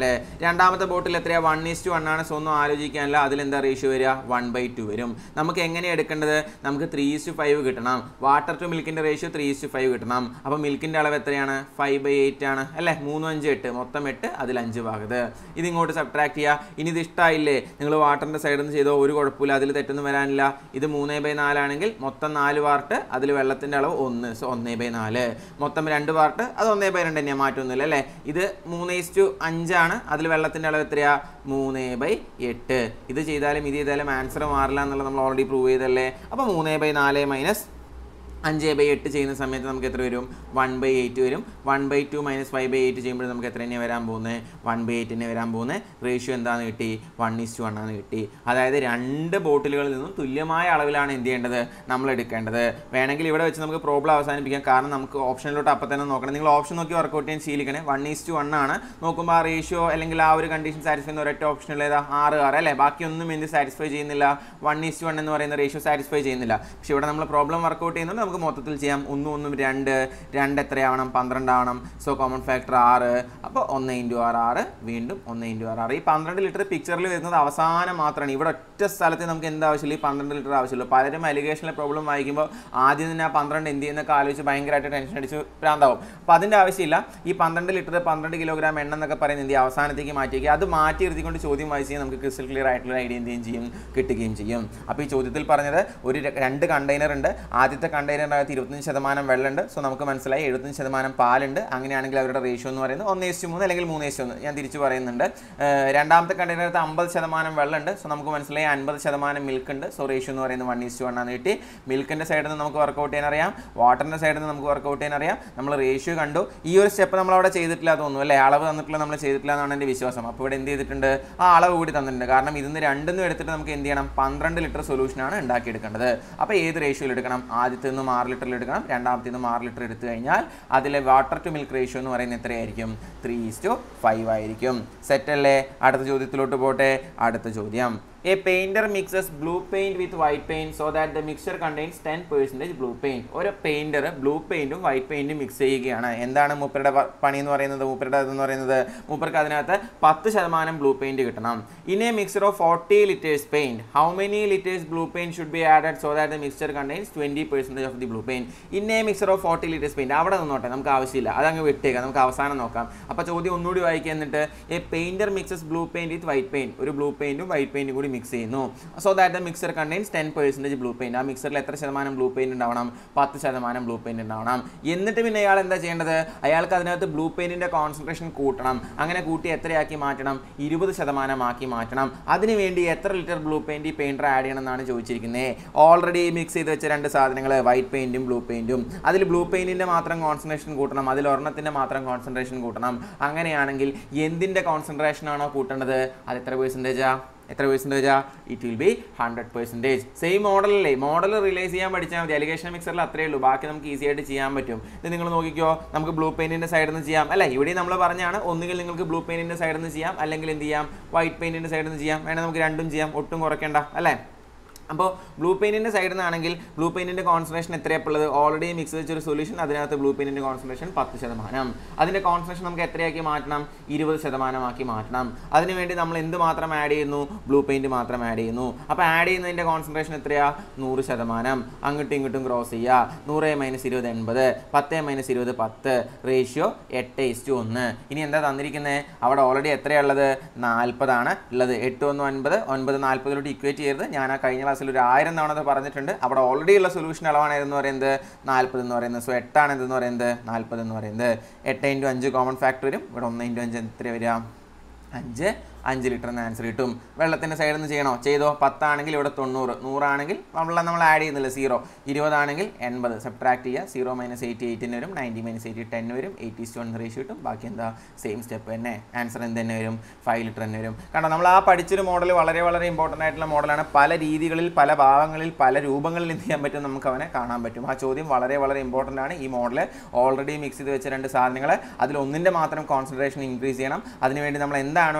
രണ്ട് രണ്ടാമത്തെ ബോട്ടിൽ എത്രയാണ് വൺ ഈസ് ടു വൺ ആണ് സോ ഒന്നും ആലോചിക്കാനില്ല അതിലെന്താ റേഷ്യോ വരിക വൺ ബൈ ടു വരും നമുക്ക് എങ്ങനെയാണ് എടുക്കേണ്ടത് നമുക്ക് ത്രീ ഈസ് ടു ഫൈവ് കിട്ടണം വാട്ടർ ടു മിൽക്കിൻ്റെ ratio three is to five കിട്ടണം അപ്പോൾ മിൽക്കിൻ്റെ അളവ് എത്രയാണ് ഫൈവ് ബൈ എയ്റ്റ് ആണ് അല്ലേ മൂന്നും അഞ്ച് എട്ട് മൊത്തം എട്ട് അതിൽ അഞ്ച് ഭാഗത്ത് ഇത് ഇങ്ങോട്ട് സബ്ട്രാക്ട് ചെയ്യുക ഇനി ഇത് ഇഷ്ടമായില്ലേ നിങ്ങൾ വാട്ടറിൻ്റെ സൈഡിൽ നിന്ന് ചെയ്തോ ഒരു കുഴപ്പമില്ല അതിൽ തെറ്റൊന്നും വരാനില്ല ഇത് മൂന്ന് ബൈ നാലാണെങ്കിൽ മൊത്തം നാല് പാർട്ട് അതിൽ വെള്ളത്തിൻ്റെ അളവ് ഒന്ന് സോ ഒന്നേ ബൈ നാല് മൊത്തം രണ്ട് പാർട്ട് അത് ഒന്നേ ബൈ രണ്ട് തന്നെയാണ് മാറ്റമൊന്നുമില്ല അല്ലേ ഇത് മൂന്ന് ഈസ്റ്റു അഞ്ചാണ് അതിൽ വെള്ളത്തിൻ്റെ അളവ് എത്രയാ മൂന്ന് ബൈ എട്ട് ഇത് ചെയ്താലും ഇത് ചെയ്താലും ആൻസർ മാറില്ല എന്നുള്ളത് നമ്മൾ ഓൾറെഡി പ്രൂവ് ചെയ്തല്ലേ അപ്പോൾ മൂന്ന് ബൈ നാല് മൈനസ് അഞ്ച് ബൈ എട്ട് ചെയ്യുന്ന സമയത്ത് നമുക്ക് എത്ര വരും വൺ ബൈ എയ്റ്റ് വരും one by two minus five by eight ചെയ്യുമ്പോൾ നമുക്ക് എത്ര തന്നെയാണ് വരാൻ പോകുന്നത് വൺ ബൈ എയ്റ്റ് തന്നെ വരാൻ പോകുന്നത് റേഷ്യോ എന്താണെന്ന് കിട്ടി വൺ ഈസ് ടു വൺ ആണ് കിട്ടി അതായത് രണ്ട് ബോട്ടിലുകളിൽ നിന്നും തുല്യമായ അളവിലാണ് എന്ത് ചെയ്യേണ്ടത് നമ്മൾ എടുക്കേണ്ടത് വേണമെങ്കിൽ ഇവിടെ വെച്ച് നമുക്ക് പ്രോബ്ലം അവസാനിപ്പിക്കാം കാരണം നമുക്ക് ഓപ്ഷനിലോട്ട് അപ്പം തന്നെ നോക്കണം നിങ്ങൾ ഓപ്ഷൻ നോക്കി വർക്കൗട്ട് ചെയ്യാൻ ശീലിക്കണേ വൺ ഈസ് ടു വൺ ആണ് നോക്കുമ്പോൾ ആ റേഷ്യോ അല്ലെങ്കിൽ ആ ഒരു കണ്ടീഷൻ സാറ്റിസ്ഫൈ ചെയ്യുന്ന ഒരൊറ്റ ഓപ്ഷനിൽ ഏതാ ആറ് ആറ് അല്ലേ ബാക്കിയൊന്നും എന്ത് സാറ്റിസ്ഫൈ ചെയ്യുന്നില്ല വൺ ഈസ് ടു വൺ എന്ന് പറയുന്ന റേഷ്യോ സാറ്റിസ്ഫൈ ചെയ്യുന്നില്ല പക്ഷേ ഇവിടെ നമ്മൾ പ്രോബ്ലം വർക്കൗട്ട് ചെയ്യുന്നുണ്ട് നമുക്ക് മൊത്തത്തിൽ ചെയ്യാം ഒന്നും ഒന്നും രണ്ട് രണ്ട് എത്രയാവണം പന്ത്രണ്ട് ആവണം സോ കോമൺ ഫാക്ടർ ആറ് അപ്പോൾ ഒന്ന് ഇൻറ്റു ആറ് ആറ് വീണ്ടും ഒന്ന് ഇൻറ്റു ആറ് ആറ് ഈ പന്ത്രണ്ട് ലിറ്റർ പിക്ചറിൽ വരുന്നത് അവസാനം മാത്രമാണ് ഇവിടെ ഒറ്റ സ്ഥലത്ത് നമുക്ക് എന്ത് ആവശ്യമില്ല ഈ പന്ത്രണ്ട് ലിറ്റർ ആവശ്യമുള്ളൂ പലരും അലിഗേഷനിലെ പ്രോബ്ലം വായിക്കുമ്പോൾ ആദ്യം തന്നെ ആ പന്ത്രണ്ട് എന്ത് ചെയ്യുന്നൊക്കെ ആലോചിച്ച് ഭയങ്കരമായിട്ട് ടെൻഷൻ അടിച്ച് ഭ്രാന്താവും അപ്പോൾ അതിൻ്റെ ആവശ്യമില്ല ഈ പന്ത്രണ്ട് ലിറ്റർ പന്ത്രണ്ട് കിലോഗ്രാം എണ്ണ എന്നൊക്കെ പറയുന്നത് എന്ത് ചെയ്യും അവസാനത്തേക്ക് മാറ്റിയേക്കുക അത് മാറ്റി ഇരുത്തിക്കൊണ്ട് ചോദ്യം വായിച്ച് കഴിഞ്ഞാൽ നമുക്ക് ക്രിസ്റ്റൽ ക്ലിയർ ആയിട്ടുള്ള ഐഡിയ എന്ത് ചെയ്യും കിട്ടുകയും ചെയ്യും അപ്പോൾ ഈ ചോദ്യത്തിൽ പറഞ്ഞത് ഒരു ര- രണ്ട് കണ്ടെയ്നർ ഉണ്ട് ആദ്യത്തെ കണ്ടെയ്നറിനകത്ത് ഇരുപത്തഞ്ച് ശതമാനം വെള്ളമുണ്ട് സോ നമുക്ക് മനസ്സിലായി എഴുപത്തഞ്ച് ശതമാനം പാലുണ്ട് അങ്ങനെയാണെങ്കിൽ അവരുടെ റേഷ്യോ എന്ന് പറയുന്നത് ഒന്ന് എസ് മൂന്ന് അല്ലെങ്കിൽ മൂന്ന് എസ് ഒന്ന് ഞാൻ തിരിച്ചു പറയുന്നുണ്ട് ഏഹ് രണ്ടാമത്തെ കണ്ടെയ്നറിനകത്ത് അമ്പത് ശതമാനം വെള്ളമുണ്ട് സോ നമുക്ക് മനസ്സിലായി അൻപത് ശതമാനം മിൽക്ക് ഉണ്ട് സോ റേഷ്യോ എന്ന് പറയുന്നത് വൺ ഈസ് ടു വൺ ആണ് കിട്ടി മിൽക്കിൻ്റെ സൈഡിൽ നിന്ന് നമുക്ക് വർക്കൗട്ട് ചെയ്യാൻ അറിയാം വാട്ടറിൻ്റെ സൈഡിൽ നിന്ന് നമുക്ക് വർക്കൗട്ട് ചെയ്യാൻ അറിയാം നമ്മൾ റേഷ്യോ കണ്ടു ഈ ഒരു സ്റ്റെപ്പ് നമ്മൾ അവിടെ ചെയ്തിട്ടില്ല തോന്നുന്നു അല്ലേ അളവ് തന്നിട്ടില്ല നമ്മൾ ചെയ്തിട്ടില്ല എന്നാണ് എൻ്റെ വിശ്വാസം അപ്പോൾ ഇവിടെ എന്ത് ചെയ്തിട്ടുണ്ട് ആ അളവ് കൂടി തന്നിട്ടുണ്ട് കാരണം ഇതിന്ന് രണ്ടെന്നും എടുത്തിട്ട് നമുക്ക് എന്ത് ചെയ്യണം പന്ത്രണ്ട് ലിറ്റർ സൊല്യൂഷനാണ് ഉണ്ടാക്കിയെടുക്കേണ്ടത് അപ്പോൾ ഏത് റേഷ്യോയിൽ എടുക്കണം ആദ്യത്തെ നിന്നും ആറ് ലിറ്ററിൽ എടുക്കണം രണ്ടാമത്തെ നിന്നും ആറ് ലിറ്റർ എടുത്തു കഴിഞ്ഞാൽ അതിലെ വാട്ടർ ടു മിൽക്ക് റേഷ്യോ എന്ന് പറയുന്നത് എത്രയായിരിക്കും ത്രീ ടു ഫൈവ് ആയിരിക്കും സെറ്റ് അല്ലേ അടുത്ത ചോദ്യത്തിലോട്ട് പോട്ടെ അടുത്ത ചോദ്യം a painter mixes blue paint with white paint so that the mixture contains ten percentage blue paint ഒരു പെയിന്റർ ബ്ലൂ പെയിന്റും വൈറ്റ് പെയിന്റും മിക്സ് ചെയ്യുകയാണ് എന്താണ് മൂപ്പരുടെ പ- പണി എന്ന് പറയുന്നത് മൂപ്പരുടെ ഇതെന്ന് പറയുന്നത് മൂപ്പർക്ക് അതിനകത്ത് പത്ത് ശതമാനം ബ്ലൂ പെയിന്റ് കിട്ടണം in a mixer of forty litres paint how many litres blue paint should be added so that the mixture contains twenty percentage of the blue paint in a mixer of forty litres paint അവിടെ നിന്നോട്ടെ നമുക്ക് ആവശ്യമില്ല അതങ്ങ് വിട്ടേക്കാം നമുക്ക് അവസാനം നോക്കാം അപ്പോൾ ചോദ്യം ഒന്നുകൂടി വായിക്കുക എന്നിട്ട് a painter mixes blue paint with white paint ഒരു ബ്ലൂ പെയിന്റും വൈറ്റ് പെയിന്റും കൂടി മിക്സ് ചെയ്യുന്നു so that the mixture contains ten percentage blue paint ആ മിക്സറിൽ എത്ര ശതമാനം ബ്ലൂ പെയിന്റ് ഉണ്ടാവണം പത്ത് ശതമാനം ബ്ലൂ പെയിന്റ് ഉണ്ടാവണം എന്നിട്ട് പിന്നെ അയാൾ എന്താ ചെയ്യേണ്ടത് അയാൾക്ക് അതിനകത്ത് ബ്ലൂ പെയിന്റിന്റെ കോൺസെൻട്രേഷൻ കൂട്ടണം അങ്ങനെ കൂട്ടി എത്രയാക്കി മാറ്റണം ഇരുപത് ശതമാനമാക്കി മാറ്റണം അതിനുവേണ്ടി എത്ര ലിറ്റർ ബ്ലൂ പെയിന്റ് ഈ പെയിന്റർ ആഡ് ചെയ്യണം എന്നാണ് ചോദിച്ചിരിക്കുന്നത് ഓൾറെഡി മിക്സ് ചെയ്ത് വെച്ച രണ്ട് സാധനങ്ങൾ വൈറ്റ് പെയിന്റും ബ്ലൂ പെയിന്റും അതിൽ ബ്ലൂ പെയിന്റിന്റെ മാത്രം കോൺസെൻട്രേഷൻ കൂട്ടണം അതിൽ ഒരെണ്ണത്തിന്റെ മാത്രം കോൺസെൻട്രേഷൻ കൂട്ടണം അങ്ങനെയാണെങ്കിൽ എന്തിന്റെ കോൺസെൻട്രേഷൻ ആണോ കൂട്ടേണ്ടത് അത് എത്ര പെർസെൻറ്റേജാ എത്ര പെർസെൻറ്റേജാ it will be hundred percentage same മോഡലല്ലേ മോഡൽ റിലൈസ് ചെയ്യാൻ പഠിച്ചാൽ മതി അലിഗേഷൻ മിക്സറിൽ അത്രയേ ഉള്ളൂ ബാക്കി നമുക്ക് ഈസി ആയിട്ട് ചെയ്യാൻ പറ്റും ഇത് നിങ്ങൾ നോക്കിക്കോ നമുക്ക് ബ്ലൂ പെയിന്റിന്റെ സൈഡിൽ നിന്ന് ചെയ്യാം അല്ല ഇവിടെ നമ്മൾ പറഞ്ഞാണ് ഒന്നുകിൽ നിങ്ങൾക്ക് ബ്ലൂ പെയിന്റിന്റെ സൈഡിൽ നിന്ന് ചെയ്യാം അല്ലെങ്കിൽ എന്ത് ചെയ്യാം വൈറ്റ് പെയിന്റിന്റെ സൈഡിൽ നിന്ന് ചെയ്യാം വേണമെങ്കിൽ നമുക്ക് രണ്ടും ചെയ്യാം ഒട്ടും കുറയ്ക്കേണ്ട അല്ലേ അപ്പോൾ ബ്ലൂ പെയിൻറ്റിൻ്റെ സൈഡിൽ നിന്നാണെങ്കിൽ ബ്ലൂ പെയിൻറ്റിൻ്റെ കോൺസെൻട്രേഷൻ എത്രയാണ് ഉള്ളത് ഓൾറെഡി മിക്സ് വെച്ചൊരു സൊല്യൂഷൻ അതിനകത്ത് ബ്ലൂ പെയിൻറ്റിൻ്റെ കോൺസെൻട്രേഷൻ പത്ത് ശതമാനം അതിൻ്റെ കോൺസെൻട്രേഷൻ നമുക്ക് എത്രയാക്കി മാറ്റണം ഇരുപത് ശതമാനമാക്കി മാറ്റണം അതിനുവേണ്ടി നമ്മൾ എന്ത് മാത്രം ആഡ് ചെയ്യുന്നു ബ്ലൂ പെയിൻറ്റ് മാത്രം ആഡ് ചെയ്യുന്നു അപ്പോൾ ആഡ് ചെയ്യുന്നതിൻ്റെ കോൺസെൻട്രേഷൻ എത്രയാ നൂറ് ശതമാനം അങ്ങോട്ടും ഇങ്ങോട്ടും ക്രോസ് ചെയ്യുക നൂറ് മൈനസ് ഇരുപത് എൺപത് പത്ത് മൈനസ് ഇരുപത് പത്ത് റേഷ്യോ എട്ട് ഇസ്റ്റു ഒന്ന് ഇനി എന്താ തന്നിരിക്കുന്നത് അവിടെ ഓൾറെഡി എത്രയുള്ളത് നാൽപ്പതാണ് ഉള്ളത് എട്ട് ഒന്ന് ഒൻപത് ഒൻപത് നാൽപ്പതിലോട്ട് ഇക്വേറ്റ് ചെയ്യരുത് ഞാൻ ആ കഴിഞ്ഞ ക്ലാസ്സിൽ ഒരു ആയിരം തവണ അത് പറഞ്ഞിട്ടുണ്ട് അവിടെ ഓൾറെഡി ഉള്ള സൊല്യൂഷൻ അളവാണ് ഏതെന്ന് പറയുന്നത് നാൽപ്പത് എന്ന് പറയുന്നത് സോ എട്ടാണ് എന്തെന്ന് പറയുന്നത് നാൽപ്പത് എന്ന് പറയുന്നത് എട്ട് ഇൻറ്റു അഞ്ച് കോമൺ ഫാക്ടർ വരും ഇവിടെ ഒന്ന് ഇൻറ്റു അഞ്ച് എത്ര വരിക അഞ്ച് അഞ്ച് ലിറ്റർ എന്ന് ആൻസർ കിട്ടും വെള്ളത്തിൻ്റെ സൈഡിൽ നിന്ന് ചെയ്യണോ ചെയ്തോ പത്താണെങ്കിൽ ഇവിടെ തൊണ്ണൂറ് നൂറാണെങ്കിൽ വെള്ളം നമ്മൾ ആഡ് ചെയ്യുന്നില്ല സീറോ ഇരുപതാണെങ്കിൽ എൺപത് സബ്ട്രാക്ട് ചെയ്യുക സീറോ മൈനസ് എയ്റ്റി എയ്റ്റിന് വരും നയൻറ്റി മൈനസ് എയ്റ്റി ടെൻ വരും എയ്റ്റി ടു വൺ റേഷ്യോ കിട്ടും ബാക്കി എന്താ സെയിം സ്റ്റെപ്പ് തന്നെ ആൻസർ എന്ത് തന്നെ വരും ഫൈവ് ലിറ്റർ തന്നെ വരും കാരണം നമ്മൾ ആ പഠിച്ചൊരു മോഡൽ വളരെ വളരെ ഇമ്പോർട്ടൻ്റ് ആയിട്ടുള്ള മോഡലാണ് പല രീതികളിൽ പല ഭാവങ്ങളിൽ പല രൂപങ്ങളിൽ എന്ത് ചെയ്യാൻ പറ്റും നമുക്ക് അവനെ കാണാൻ പറ്റും ആ ചോദ്യം വളരെ വളരെ ഇമ്പോർട്ടൻ്റ് ആണ് ഈ മോഡൽ ഓൾറെഡി മിക്സ് ചെയ്ത് വെച്ച രണ്ട് സാധനങ്ങൾ അതിൽ ഒന്നിൻ്റെ മാത്രം കോൺസെൻട്രേഷൻ ഇൻക്രീസ് ചെയ്യണം അതിനുവേണ്ടി നമ്മൾ എന്താണോ ആഡ് ചെയ്യുന്നത്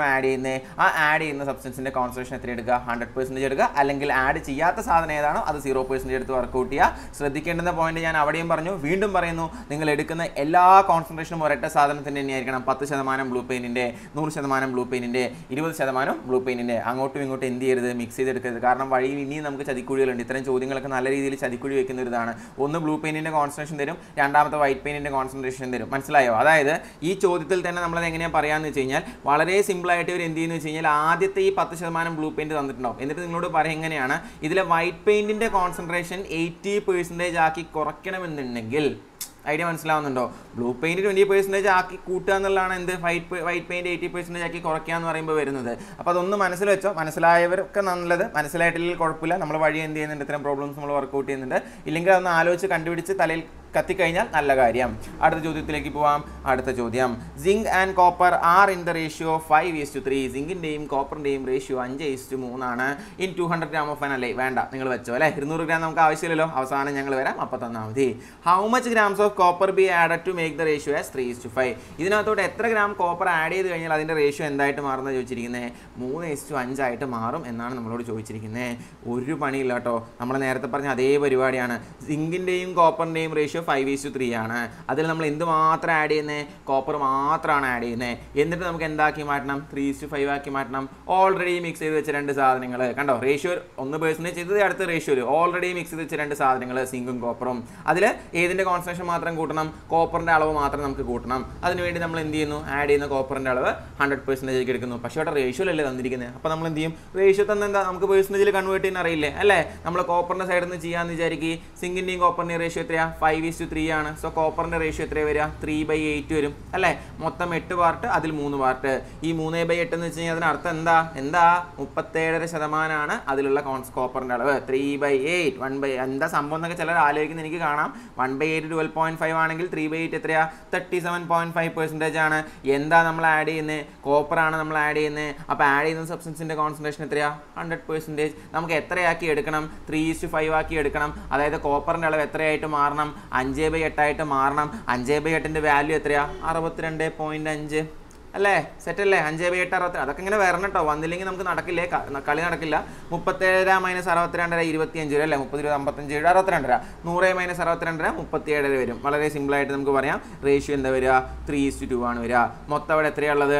ചെയ്യുന്നത് ആ ആഡ് ചെയ്യുന്ന സബ്സ്റ്റൻസിൻ്റെ കോൺസെൻട്രേഷൻ എത്ര എടുക്കുക ഹൺഡ്രഡ് പെർസെൻറ്റേജ് എടുക്കുക അല്ലെങ്കിൽ ആഡ് ചെയ്യാത്ത സാധനം ഏതാണോ അത് സീറോ പെർസെൻറ്റേജ് എടുത്ത് വർക്കൗട്ട് ചെയ്യുക ശ്രദ്ധിക്കേണ്ടുന്ന പോയിന്റ് ഞാൻ അവിടെയും പറഞ്ഞു വീണ്ടും പറയുന്നു നിങ്ങൾ എടുക്കുന്ന എല്ലാ കോൺസെൻട്രേഷനും ഒരൊറ്റ സാധനത്തിൻ്റെ തന്നെയായിരിക്കണം പത്ത് ശതമാനം ബ്ലൂ പെയിനിൻ്റെ നൂറ് ശതമാനം ബ്ലൂ പെയിനിൻ്റെ ഇരുപത് ശതമാനം ബ്ലൂ പെയിനിൻ്റെ അങ്ങോട്ടും ഇങ്ങോട്ടും എന്ത് ചെയ്യരുത് മിക്സ് ചെയ്തെടുക്കരുത് കാരണം വഴിയിൽ ഇനിയും നമുക്ക് ചതിക്കുഴികളുണ്ട് ഇത്തരം ചോദ്യങ്ങളൊക്കെ നല്ല രീതിയിൽ ചതിക്കുഴി വെക്കുന്ന ഒരു ഇതാണ് ഒന്ന് ബ്ലൂ പെയിനിൻ്റെ കോൺസെൻട്രേഷൻ തരും രണ്ടാമത്തെ വൈറ്റ് പെയിനിൻ്റെ കോൺസെൻട്രേഷൻ തരും മനസ്സിലായോ അതായത് ഈ ചോദ്യത്തിൽ തന്നെ നമ്മളത് എങ്ങനെയാണ് പറയാമെന്ന് വെച്ച് കഴിഞ്ഞാൽ വളരെ സിമ്പിളായിട്ട് ഇവർ എന്ത് ചെയ്യുന്നു വെച്ച് കഴിഞ്ഞാൽ ആദ്യത്തെ ഈ പത്ത് ശതമാനം ബ്ലൂ പെയിൻറ്റ് തന്നിട്ടുണ്ടാവും എന്നിട്ട് നിങ്ങളോട് പറയും എങ്ങനെയാണ് ഇതിലെ വൈറ്റ് പെയിൻറ്റിൻ്റെ കോൺസെൻട്രേഷൻ എയ്റ്റി പെർസെൻറ്റേജ് ആക്കി കുറയ്ക്കണമെന്നുണ്ടെങ്കിൽ ഐഡിയ മനസ്സിലാവുന്നുണ്ടോ ബ്ലൂ പെയിൻറ്റ് ട്വൻറ്റി പെർസെൻറ്റേജ് ആക്കി കൂട്ടുക എന്നുള്ളതാണ് എന്ത് white white paint eighty percentage ആക്കി കുറയ്ക്കുക എന്ന് പറയുമ്പോൾ വരുന്നത് അപ്പോൾ അതൊന്ന് മനസ്സിൽ വെച്ചോ മനസ്സിലായവരൊക്കെ നല്ലത് മനസ്സിലായിട്ടില്ലെങ്കിൽ കുഴപ്പമില്ല നമ്മൾ വഴി എന്ത് ചെയ്യുന്നുണ്ട് ഇത്തരം പ്രോബ്ലംസ് നമ്മൾ വർക്കൗട്ട് ചെയ്യുന്നുണ്ട് ഇല്ലെങ്കിൽ അതൊന്ന് ആലോചിച്ച് കണ്ടുപിടിച്ച് തലയിൽ കത്തിക്കഴിഞ്ഞാൽ നല്ല കാര്യം അടുത്ത ചോദ്യത്തിലേക്ക് പോവാം അടുത്ത ചോദ്യം zinc and copper are in the ratio five is to three സിങ്കിൻ്റെയും കോപ്പറിൻ്റെയും റേഷ്യോ അഞ്ച് ഈസ് ടു മൂന്നാണ് in two hundred gram of അല്ലേ വേണ്ട നിങ്ങൾ വെച്ചോ അല്ലേ ഇരുന്നൂറ് ഗ്രാം നമുക്ക് ആവശ്യമില്ലല്ലോ അവസാനം ഞങ്ങൾ വരാം അപ്പം തന്നാൽ മതി how much grams of copper be added to make the ratio as three is to five ഇതിനകത്തോട്ട് എത്ര ഗ്രാം കോപ്പർ ആഡ് ചെയ്ത് കഴിഞ്ഞാൽ അതിൻ്റെ റേഷ്യോ എന്തായിട്ട് മാറുന്നത് ചോദിച്ചിരിക്കുന്നത് മൂന്ന് ഈസ് ടു അഞ്ചായിട്ട് മാറും എന്നാണ് നമ്മളോട് ചോദിച്ചിരിക്കുന്നത് ഒരു പണിയില്ല കേട്ടോ നമ്മൾ നേരത്തെ പറഞ്ഞ അതേ പരിപാടിയാണ് സിങ്കിൻ്റെയും കോപ്പറിൻ്റെയും ratio five is to three ആണ് അതിൽ നമ്മൾ എന്ത് മാത്രം ആഡ് ചെയ്യുന്നത് കോപ്പർ മാത്രമാണ് ആഡ് ചെയ്യുന്നത് എന്നിട്ട് നമുക്ക് എന്താക്കി മാറ്റണം ത്രീ ഈസ് ടു ഫൈവ് ആക്കി മാറ്റണം ഓൾറെഡി മിക്സ് ചെയ്ത് വെച്ച രണ്ട് സാധനങ്ങൾ കണ്ടോ റേഷ്യോ ഒന്ന് പേഴ്സൻറ്റേജ് ചെയ്തത് അടുത്ത റേഷ്യോയിൽ ഓൾറെഡി മിക്സ് ചെയ്ത് വെച്ച രണ്ട് സാധനങ്ങൾ സിങ്കും കോപ്പറും അതിൽ ഏതിൻ്റെ കോൺസെൻട്രേഷൻ മാത്രം കൂട്ടണം കോപ്പറിൻ്റെ അളവ് മാത്രം നമുക്ക് കൂട്ടണം അതിനുവേണ്ടി നമ്മൾ എന്ത് ചെയ്യുന്നു ആഡ് ചെയ്യുന്ന കോപ്പറിൻ്റെ അളവ് ഹൺഡ്രഡ് പെർസെൻറ്റേജ് എടുക്കുന്നു പക്ഷേ അവിടെ റേഷ്യോയിലല്ലേ തന്നിരിക്കുന്നത് അപ്പോൾ നമ്മൾ എന്ത് ചെയ്യും റേഷ്യോ തന്നെ എന്താ നമുക്ക് പെർസെൻറ്റേജിൽ കൺവേർട്ട് ചെയ്യാൻ അറിയില്ലേ അല്ലേ നമ്മൾ കോപ്പറിൻ്റെ സൈഡിൽ നിന്ന് ചെയ്യാമെന്ന് വിചാരിക്കും സിങ്കിൻ്റെയും കോപ്പറിൻ്റെയും റേഷ്യോ എത്രയാണ് ഫൈവ് ഈസ് ടു ത്രീ ആണ് സോ കോപ്പറിൻ്റെ റേഷ്യോ എത്ര വരിക ത്രീ ബൈ എയ്റ്റ് വരും അല്ലേ മൊത്തം എട്ട് പാർട്ട് അതിൽ മൂന്ന് പാർട്ട് ഈ മൂന്ന് ബൈ എട്ട് എന്ന് വെച്ച് കഴിഞ്ഞാൽ അതിനർത്ഥം എന്താ എന്താ മുപ്പത്തേഴര ശതമാനമാണ് അതിലുള്ള കോൺസ് കോപ്പറിൻ്റെ അളവ് three by eight one by എന്താ സംഭവം എന്നൊക്കെ ചിലർ ആലോചിക്കുന്നത് എനിക്ക് കാണാം one by eight twelve point five ആണെങ്കിൽ ത്രീ ബൈ എയ്റ്റ് എത്രയാ thirty seven point five percentage ആണ് എന്താ നമ്മൾ ആഡ് ചെയ്യുന്നത് കോപ്പറാണ് നമ്മൾ ആഡ് ചെയ്യുന്നത് അപ്പോൾ ആഡ് ചെയ്യുന്ന സബ്സ്റ്റൻസിൻ്റെ കോൺസെൻട്രേഷൻ എത്രയാ ഹൺഡ്രഡ് പെർസെൻറ്റേജ് നമുക്ക് എത്രയാക്കി എടുക്കണം ത്രീ ഇസ്റ്റു ഫൈവ് ആക്കി എടുക്കണം അതായത് കോപ്പറിൻ്റെ അളവ് എത്രയായിട്ട് മാറണം അഞ്ച് ബൈ എട്ടായിട്ട് മാറണം അഞ്ച് ബൈ എട്ടിൻ്റെ വാല്യൂ എത്രയാ അറുപത്തിരണ്ട് പോയിന്റ് അഞ്ച് അല്ലേ സെറ്റ് അല്ലേ അഞ്ച് ബൈ എട്ട് അറുപത്തി അതൊക്കെ ഇങ്ങനെ വരണം കേട്ടോ വന്നില്ലെങ്കിൽ നമുക്ക് നടക്കില്ലേ ക- കളി നടക്കില്ല മുപ്പത്തേഴര മൈനസ് അറുപത്തിരണ്ടര ഇരുപത്തിയഞ്ച് വരും അല്ലേ മുപ്പത് ഇരുപത് അമ്പത്തഞ്ച് ഏഴ് അറുപത്തിരണ്ടര നൂറ് മൈനസ് അറുപത്തിരണ്ടര മുപ്പത്തിയേഴര വരും വളരെ സിമ്പിളായിട്ട് നമുക്ക് പറയാം റേഷ്യോ എന്താ വരിക ത്രീ ഇസ്റ്റു ടു ആണ് വരിക മൊത്തം അവിടെ എത്രയുള്ളത്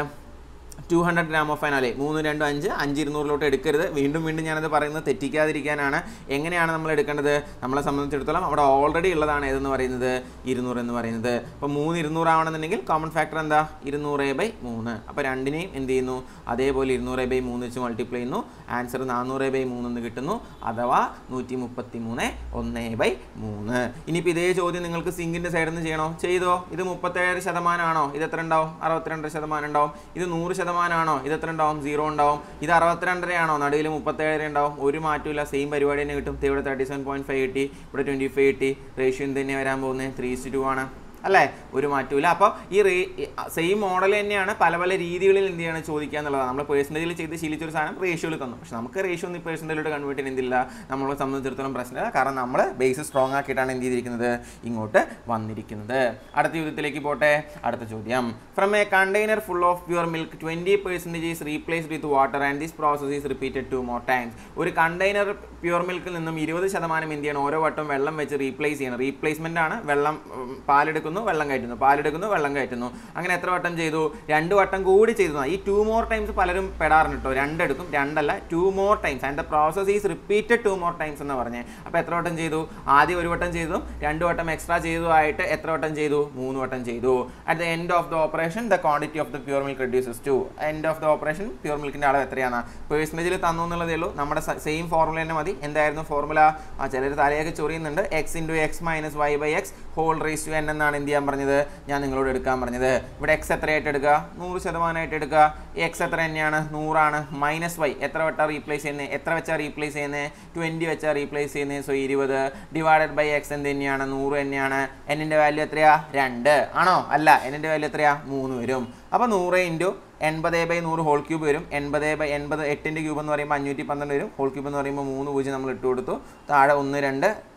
ടു ഹൺഡ്രഡ് ഗ്രാം ഓഫ് ഫൈനാലേ മൂന്ന് രണ്ടും അഞ്ച് അഞ്ച് ഇരുന്നൂറിലോട്ട് എടുക്കരുത് വീണ്ടും വീണ്ടും ഞാനത് പറയുന്നത് തെറ്റിക്കാതിരിക്കാനാണ് എങ്ങനെയാണ് നമ്മൾ എടുക്കേണ്ടത് നമ്മളെ സംബന്ധിച്ചിടത്തോളം അവിടെ ഓൾറെഡി ഉള്ളതാണ് ഏതെന്ന് പറയുന്നത് ഇരുന്നൂറ് എന്ന് പറയുന്നത് അപ്പോൾ മൂന്ന് ഇരുന്നൂറ് ആവണമെന്നുണ്ടെങ്കിൽ കോമൺ ഫാക്ടർ എന്താ ഇരുന്നൂറ് ബൈ മൂന്ന് അപ്പോൾ രണ്ടിനെയും എന്ത് ചെയ്യുന്നു അതേപോലെ ഇരുന്നൂറ് ബൈ മൂന്ന് വെച്ച് മൾട്ടിപ്ലൈ ചെയ്യുന്നു ആൻസർ നാനൂറ് ബൈ മൂന്ന് എന്ന് കിട്ടുന്നു അഥവാ നൂറ്റി മുപ്പത്തി മൂന്ന് ഒന്ന് ബൈ മൂന്ന് ഇനിയിപ്പോൾ ഇതേ ചോദ്യം നിങ്ങൾക്ക് സിങ്കിൻ്റെ സൈഡിൽ നിന്ന് ചെയ്യണോ ചെയ്തോ ഇത് മുപ്പത്തേഴ് ശതമാനമാണോ ഇത് എത്ര ഉണ്ടാവും അറുപത്തിരണ്ട് ശതമാനം ഉണ്ടാവും ഇത് നൂറ് ശതമാനമാണോ ഇത് എത്ര ഉണ്ടാവും സീറോ ഉണ്ടാവും ഇത് അറുപത്തിരണ്ടരയാണോ നടുവിൽ മുപ്പത്തേഴര ഉണ്ടാവും ഒരു മാറ്റമില്ല സെയിം പരിപാടി തന്നെ കിട്ടും ദേ ഇവിടെ തേർട്ടി സെവൻ പോയിന്റ് ഫൈവ് കിട്ടി ഇവിടെ ട്വൻറ്റി ഫൈവ് കിട്ടി റേഷ്യോ എന്ത് തന്നെയാണ് വരാൻ പോകുന്നത് ത്രീ ടു ആണ് അല്ലേ ഒരു മാറ്റമില്ല അപ്പോൾ ഈ റേ സെയിം മോഡൽ തന്നെയാണ് പല പല രീതികളിൽ എന്ത് ചെയ്യണം ചോദിക്കുക എന്നുള്ളതാണ് നമ്മൾ പേഴ്സൻറ്റേജിൽ ചെയ്ത് ശീലിച്ചൊരു സാധനം റേഷ്യോയിൽ തന്നു പക്ഷെ നമുക്ക് റേഷ്യോ ഒന്നും പേഴ്സൻറ്റേജിലോട്ട് കൺവേർട്ട് ചെയ്യാൻ എന്തില്ല നമ്മളെ സംബന്ധിച്ചിടത്തോളം പ്രശ്നമില്ല കാരണം നമ്മൾ ബേസ് സ്ട്രോങ് ആക്കിയിട്ടാണ് എന്ത് ചെയ്തിരിക്കുന്നത് ഇങ്ങോട്ട് വന്നിരിക്കുന്നത് അടുത്ത ചോദ്യത്തിലേക്ക് പോട്ടെ അടുത്ത ചോദ്യം from a container full of pure milk twenty percentage is replaced with water and this process is repeated two more times ഒരു കണ്ടെയ്നർ പ്യുവർ മിൽക്കിൽ നിന്നും ഇരുപത് ശതമാനം എന്ത് ചെയ്യണം ഓരോ വട്ടം വെള്ളം വെച്ച് റീപ്ലേസ് ചെയ്യണം റീപ്ലേസ്മെൻ്റ് ആണ് വെള്ളം ഉം, പാലെടുക്കുന്നു വെള്ളം കയറ്റുന്നു പാലെടുക്കുന്നു വെള്ളം കയറ്റുന്നു അങ്ങനെ എത്ര വട്ടം ചെയ്തു രണ്ട് വട്ടം കൂടി ചെയ്തു ഈ ടു മോർ ടൈംസ് പലരും പെടാറുണ്ട് കേട്ടോ രണ്ടെടുക്കും രണ്ടല്ല two more times and the process is repeated two more times എന്ന് പറഞ്ഞേ അപ്പോൾ എത്ര വട്ടം ചെയ്തു ആദ്യം ഒരു വട്ടം ചെയ്തു രണ്ട് വട്ടം എക്സ്ട്രാ ചെയ്തു ആയിട്ട് എത്ര വട്ടം ചെയ്തു മൂന്ന് വട്ടം ചെയ്തു at the end of the operation the quantity of the pure milk reduces to end of the operation pure മിൽക്കിൻ്റെ അളവ് എത്രയാണ് പേഴ്സൻറ്റേജിൽ തന്നു എന്നുള്ളതേ ഉള്ളൂ നമ്മുടെ സെയിം ഫോർമുല തന്നെ മതി എന്തായിരുന്നു ഫോർമുല ആ ചിലർ തലയൊക്കെ ചൊറിയുന്നുണ്ട് x into X minus Y by X whole raise to n എന്നാണ് എന്ത് ചെയ്യാൻ പറഞ്ഞത് ഞാൻ നിങ്ങളോട് എടുക്കാൻ പറഞ്ഞത് ഇവിടെ എക്സ് എത്രയായിട്ട് എടുക്കുക നൂറ് ശതമാനമായിട്ട് എടുക്കുക എക്സ് എത്ര തന്നെയാണ് നൂറാണ് മൈനസ് വൈ എത്ര വട്ടാണ് റീപ്ലേസ് ചെയ്യുന്നത് എത്ര വെച്ചാൽ റീപ്ലേസ് ചെയ്യുന്നത് ട്വൻറ്റി വെച്ചാൽ റീപ്ലേസ് ചെയ്യുന്നത് സോ ഇരുപത് ഡിവൈഡഡ് ബൈ എക്സ് എന്ത് തന്നെയാണ് നൂറ് തന്നെയാണ് എന്നിൻ്റെ വാല്യൂ എത്രയാ രണ്ട് ആണോ അല്ല എന്നിൻ്റെ വാല്യൂ എത്രയാ മൂന്ന് വരും അപ്പോൾ നൂറ് ഇൻറ്റു എൺപത് ബൈ നൂറ് ഹോൾ ക്യൂബ് വരും എൺപത് ബൈ എൺപത് എട്ടിൻ്റെ ക്യൂബ് എന്ന് പറയുമ്പോൾ അഞ്ഞൂറ്റി പന്ത്രണ്ട് വരും ഹോൾ ക്യൂബ് എന്ന് പറയുമ്പോൾ മൂന്ന് പൂജ്യം നമ്മൾ ഇട്ട് കൊടുത്തു താഴെ ഒന്ന് രണ്ട്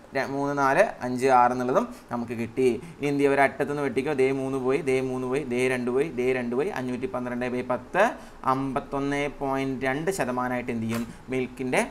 ര- മൂന്ന് നാല് അഞ്ച് ആറ് എന്നുള്ളതും നമുക്ക് കിട്ടി ഇനി എന്ത് ചെയ്യുക ഒരു അറ്റത്തുനിന്ന് വെട്ടിക്കോ ദേ മൂന്ന് പോയി ദേ മൂന്ന് പോയി ദേ രണ്ട് പോയി ദേ രണ്ട് പോയി അഞ്ഞൂറ്റി പന്ത്രണ്ട് ബൈ പത്ത് അമ്പത്തൊന്ന് പോയിൻറ്റ് രണ്ട് ശതമാനമായിട്ട് എന്ത് ചെയ്യും മിൽക്കിൻ്റെ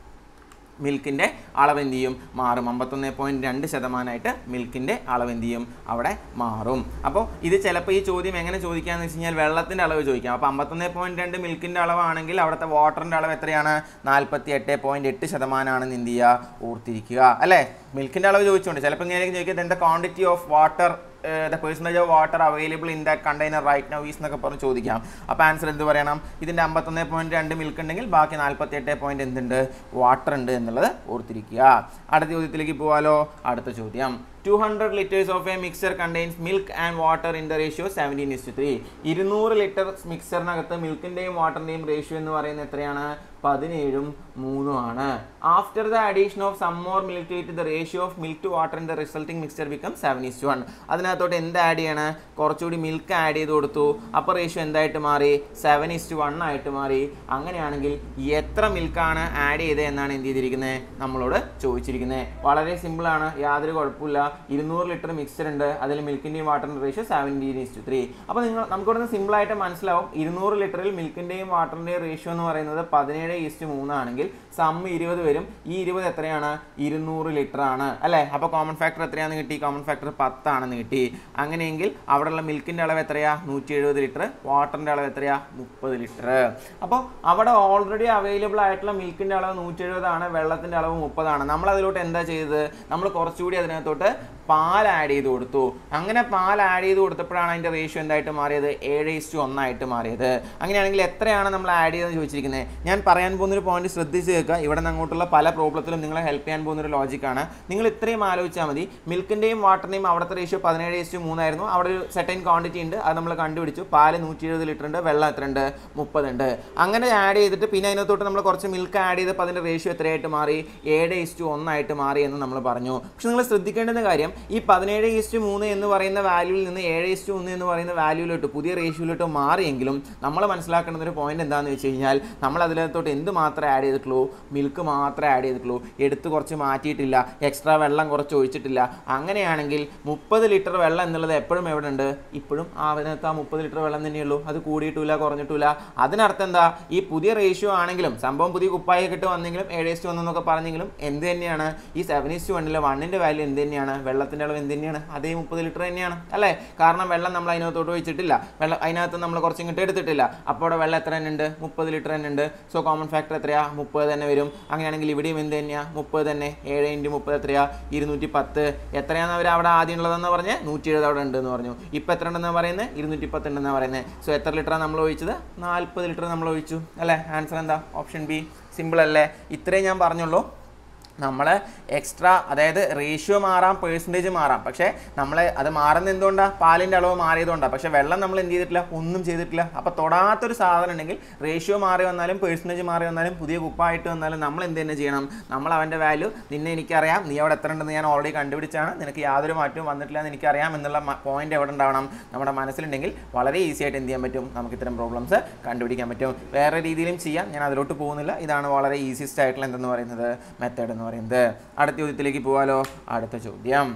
മിൽക്കിൻ്റെ അളവ് എന്ത് ചെയ്യും മാറും അമ്പത്തൊന്ന് പോയിൻറ്റ് രണ്ട് ശതമാനമായിട്ട് മിൽക്കിൻ്റെ അളവ് എന്ത് ചെയ്യും അവിടെ മാറും അപ്പോൾ ഇത് ചിലപ്പോൾ ഈ ചോദ്യം എങ്ങനെ ചോദിക്കാന്ന് വെച്ച് കഴിഞ്ഞാൽ വെള്ളത്തിൻ്റെ അളവ് ചോദിക്കാം അപ്പോൾ അമ്പത്തൊന്ന് പോയിൻറ്റ് രണ്ട് മിൽക്കിൻ്റെ അളവാണെങ്കിൽ അവിടുത്തെ വാട്ടറിൻ്റെ അളവ് എത്രയാണ് നാൽപ്പത്തി എട്ട് പോയിൻറ്റ് എട്ട് ശതമാനമാണെന്ന് എന്ത് ചെയ്യുക ഓർത്തിരിക്കുക അല്ലേ മിൽക്കിൻ്റെ അളവ് ചോദിച്ചുകൊണ്ട് ചിലപ്പോൾ ഇങ്ങനെ ചോദിക്കുന്നത് എന്താ quantity of water the percentage of water available in that container right now is എന്നൊക്കെ പറഞ്ഞ് ചോദിക്കാം അപ്പോൾ ആൻസർ എന്ത് പറയണം ഇതിൻ്റെ അമ്പത്തൊന്ന് പോയിൻറ്റ് രണ്ട് മിൽക്ക് ഉണ്ടെങ്കിൽ ബാക്കി നാൽപ്പത്തി എട്ട് പോയിൻറ്റ് എന്തുണ്ട് വാട്ടർ ഉണ്ട് എന്നുള്ളത് ഓർത്തിരിക്കുക അടുത്ത ചോദ്യത്തിലേക്ക് പോകാലോ അടുത്ത ചോദ്യം two hundred litres of a mixer contains milk and water in the ratio seventeen is three ഇരുന്നൂറ് ലിറ്റർ മിക്സറിനകത്ത് മിൽക്കിൻ്റെയും വാട്ടറിൻ്റെയും റേഷ്യോ എന്ന് പറയുന്നത് എത്രയാണ് പതിനേഴും മൂന്നും ആണ് after the addition of some more milk to the ratio of milk to water in the resulting mixture become seven is one അതിനകത്തോട്ട് എന്ത് ആഡ് ചെയ്യണം കുറച്ചുകൂടി മിൽക്ക് ആഡ് ചെയ്ത് കൊടുത്തു അപ്പോൾ റേഷ്യോ എന്തായിട്ട് മാറി സെവൻ ഇസ് വൺ ആയിട്ട് മാറി അങ്ങനെയാണെങ്കിൽ എത്ര മിൽക്കാണ് ആഡ് ചെയ്തത് എന്നാണ് എന്ത് ചെയ്തിരിക്കുന്നത് നമ്മളോട് ചോദിച്ചിരിക്കുന്നത് വളരെ സിമ്പിളാണ് യാതൊരു കുഴപ്പമില്ല ഇരുന്നൂറ് ലിറ്റർ മിക്സ്ചർ ഉണ്ട് അതിൽ മിൽക്കിൻ്റെയും വാട്ടറിൻ്റെ ratio seventeen is to three അപ്പോൾ നിങ്ങൾ നമുക്കിവിടെ സിമ്പിളായിട്ട് മനസ്സിലാവും ഇരുന്നൂറ് ലിറ്ററിൽ മിൽക്കിൻ്റെയും വാട്ടറിൻ്റെയും റേഷ്യോ എന്ന് പറയുന്നത് പതിനേഴ് ഈസ്റ്റ് മൂന്നാണെങ്കിൽ സം ഇരുപത് വരും ഈ ഇരുപത് എത്രയാണ് ഇരുന്നൂറ് ലിറ്റർ ആണ് അല്ലേ അപ്പോൾ കോമൺ ഫാക്ടർ എത്രയാണെന്ന് കിട്ടി കോമൺ ഫാക്ടർ പത്താണെന്ന് കിട്ടി അങ്ങനെയെങ്കിൽ അവിടെയുള്ള മിൽക്കിൻ്റെ അളവ് എത്രയാ നൂറ്റി എഴുപത് ലിറ്റർ വാട്ടറിൻ്റെ അളവ് എത്രയാ മുപ്പത് ലിറ്റർ അപ്പോൾ അവിടെ ഓൾറെഡി അവൈലബിൾ ആയിട്ടുള്ള മിൽക്കിൻ്റെ അളവ് നൂറ്റി എഴുപതാണ് വെള്ളത്തിൻ്റെ അളവ് മുപ്പതാണ് നമ്മൾ അതിലോട്ട് എന്താ ചെയ്തത് നമ്മൾ കുറച്ചുകൂടി അതിനകത്തോട്ട് പാൽ ആഡ് ചെയ്ത് കൊടുത്തു അങ്ങനെ പാൽ ആഡ് ചെയ്ത് കൊടുത്തപ്പോഴാണ് അതിൻ്റെ റേഷ്യോ എന്തായിട്ട് മാറിയത് ഏഴ് ഇസ്റ്റു ഒന്നായിട്ട് മാറിയത് അങ്ങനെയാണെങ്കിൽ എത്രയാണ് നമ്മൾ ആഡ് ചെയ്തതെന്ന് ചോദിച്ചിരിക്കുന്നത് ഞാൻ പറയാൻ പോകുന്നൊരു പോയിന്റ് ശ്രദ്ധിച്ച് കേൾക്കുക ഇവിടെ നിന്ന് അങ്ങോട്ടുള്ള പല പ്രോബ്ലത്തിലും നിങ്ങളെ ഹെൽപ്പ് ചെയ്യാൻ പോകുന്നൊരു ലോജിക്കാണ് നിങ്ങൾ ഇത്രയും ആലോചിച്ചാൽ മതി മിൽക്കിൻ്റെയും വാട്ടറിൻ്റെയും അവിടുത്തെ റേഷ്യോ പതിനേഴ് ഇസ്റ്റു മൂന്നായിരുന്നു അവിടെ ഒരു സെറ്റൈൻ ക്വാണ്ടിറ്റി ഉണ്ട് അത് നമ്മൾ കണ്ടുപിടിച്ചു പാല് നൂറ്റി എഴുപത് ലിറ്റർ ഉണ്ട് വെള്ളം എത്ര ഉണ്ട് മുപ്പതുണ്ട് അങ്ങനെ ആഡ് ചെയ്തിട്ട് പിന്നെ അതിനകത്തോട്ട് നമ്മൾ കുറച്ച് മിൽക്ക് ആഡ് ചെയ്തപ്പോൾ അതിൻ്റെ റേഷ്യോ എത്രയായിട്ട് മാറി ഏഴ് ഇസ്റ്റു ഒന്നായിട്ട് മാറി എന്ന് നമ്മൾ പറഞ്ഞു പക്ഷെ നിങ്ങൾ ശ്രദ്ധിക്കേണ്ടുന്ന കാര്യം ഈ പതിനേഴ് ഈസ്റ്റ് മൂന്ന് എന്ന് പറയുന്ന വാല്യൂവിൽ നിന്ന് ഏഴ് ഈസ്റ്റ് ഒന്ന് എന്ന് പറയുന്ന വാല്യൂവിലോട്ട് പുതിയ റേഷ്യോയിലോട്ട് മാറിയെങ്കിലും നമ്മൾ മനസ്സിലാക്കേണ്ട ഒരു പോയിന്റ് എന്താണെന്ന് വെച്ച് കഴിഞ്ഞാൽ നമ്മൾ അതിനകത്തോട്ട് എന്ത് മാത്രമേ ആഡ് ചെയ്തിട്ടുള്ളൂ മിൽക്ക് മാത്രമേ ആഡ് ചെയ്തിട്ടുള്ളൂ എടുത്ത് കുറച്ച് മാറ്റിയിട്ടില്ല എക്സ്ട്രാ വെള്ളം കുറച്ച് ഒഴിച്ചിട്ടില്ല അങ്ങനെയാണെങ്കിൽ മുപ്പത് ലിറ്റർ വെള്ളം എന്നുള്ളത് എപ്പോഴും എവിടെ ഉണ്ട് ഇപ്പോഴും ആ അതിനകത്ത് ആ മുപ്പത് ലിറ്റർ വെള്ളം തന്നെയുള്ളൂ അത് കൂടിയിട്ടില്ല കുറഞ്ഞിട്ടില്ല അതിനർത്ഥം എന്താ ഈ പുതിയ റേഷ്യോ ആണെങ്കിലും സംഭവം പുതിയ കുപ്പായ കിട്ട് വന്നെങ്കിലും ഏഴ് ഇസ്റ്റ് വന്നെന്നൊക്കെ പറഞ്ഞെങ്കിലും എന്ത് തന്നെയാണ് ഈ സെവൻ ഇസ്റ്റ് വണ്ണിലെ വണ്ണിൻ്റെ വാല്യൂ എന്ത് തന്നെയാണ് വെള്ളത്തിൻ്റെ അളവ് എന്ത് തന്നെയാണ് അതേ മുപ്പത് ലിറ്റർ തന്നെയാണ് അല്ലേ കാരണം വെള്ളം നമ്മൾ അതിനകത്തോട്ട് ഒഴിച്ചിട്ടില്ല വെള്ളം അതിനകത്ത് നമ്മൾ കുറച്ച് ഇങ്ങോട്ട് എടുത്തിട്ടില്ല അപ്പോൾ അവിടെ വെള്ളം എത്ര തന്നെ ഉണ്ട് മുപ്പത് ലിറ്റർ തന്നെ ഉണ്ട് സോ കോമൺ ഫാക്ടർ എത്രയാ മുപ്പത് തന്നെ വരും അങ്ങനെയാണെങ്കിൽ ഇവിടെയും എന്ത് തന്നെയാ മുപ്പത് തന്നെ ഏഴ് ഇൻറ്റു മുപ്പത് എത്രയാ ഇരുന്നൂറ്റി പത്ത് എത്രയാന്ന് അവർ അവിടെ ആദ്യം ഉള്ളതെന്ന് പറഞ്ഞ് നൂറ്റി എഴുപത് അവിടെ ഉണ്ടെന്ന് പറഞ്ഞു ഇപ്പം എത്ര ഉണ്ടെന്ന് പറയുന്നത് ഇരുന്നൂറ്റി പത്ത് ഉണ്ടെന്ന് പറയുന്നത് സോ എത്ര ലിറ്ററാണ് നമ്മൾ ഒഴിച്ചത് നാൽപ്പത് ലിറ്റർ നമ്മൾ ഒഴിച്ചു അല്ലേ ആൻസർ എന്താ ഓപ്ഷൻ ബി സിമ്പിൾ അല്ലേ ഇത്രയും ഞാൻ പറഞ്ഞുള്ളൂ നമ്മൾ എക്സ്ട്രാ അതായത് റേഷ്യോ മാറാം പേഴ്സൻറ്റേജ് മാറാം പക്ഷേ നമ്മൾ അത് മാറുന്ന എന്തുകൊണ്ടാണ് പാലിൻ്റെ അളവ് മാറിയതുകൊണ്ടാണ് പക്ഷേ വെള്ളം നമ്മൾ എന്ത് ചെയ്തിട്ടില്ല ഒന്നും ചെയ്തിട്ടില്ല അപ്പോൾ തൊടാത്തൊരു സാധനം ഉണ്ടെങ്കിൽ റേഷ്യോ മാറി വന്നാലും പേഴ്സൻറ്റേജ് മാറി വന്നാലും പുതിയ കുപ്പായിട്ട് വന്നാലും നമ്മൾ എന്ത് തന്നെ ചെയ്യണം നമ്മൾ അവൻ്റെ വാല്യൂ നിന്നെ എനിക്കറിയാം നീ അവിടെ എത്ര ഉണ്ടെന്ന് ഞാൻ ഓൾറെഡി കണ്ടുപിടിച്ചാണ് നിനക്ക് യാതൊരു മാറ്റവും വന്നിട്ടില്ല എന്ന് എനിക്കറിയാം എന്നുള്ള പോയിന്റ് എവിടെ ഉണ്ടാവണം നമ്മുടെ മനസ്സിലുണ്ടെങ്കിൽ വളരെ ഈസി ആയിട്ട് എന്ത് ചെയ്യാൻ പറ്റും നമുക്ക് ഇത്തരം പ്രോബ്ലംസ് കണ്ടുപിടിക്കാൻ പറ്റും വേറെ രീതിയിലും ചെയ്യാം ഞാൻ അതിലോട്ട് പോകുന്നില്ല ഇതാണ് വളരെ ഈസിയസ്റ്റ് ആയിട്ടുള്ള എന്തെന്ന് പറയുന്നത് മെത്തേഡ് എന്ന് പറയുന്നത് അടുത്ത ചോദ്യത്തിലേക്ക് പോകാലോ അടുത്ത ചോദ്യം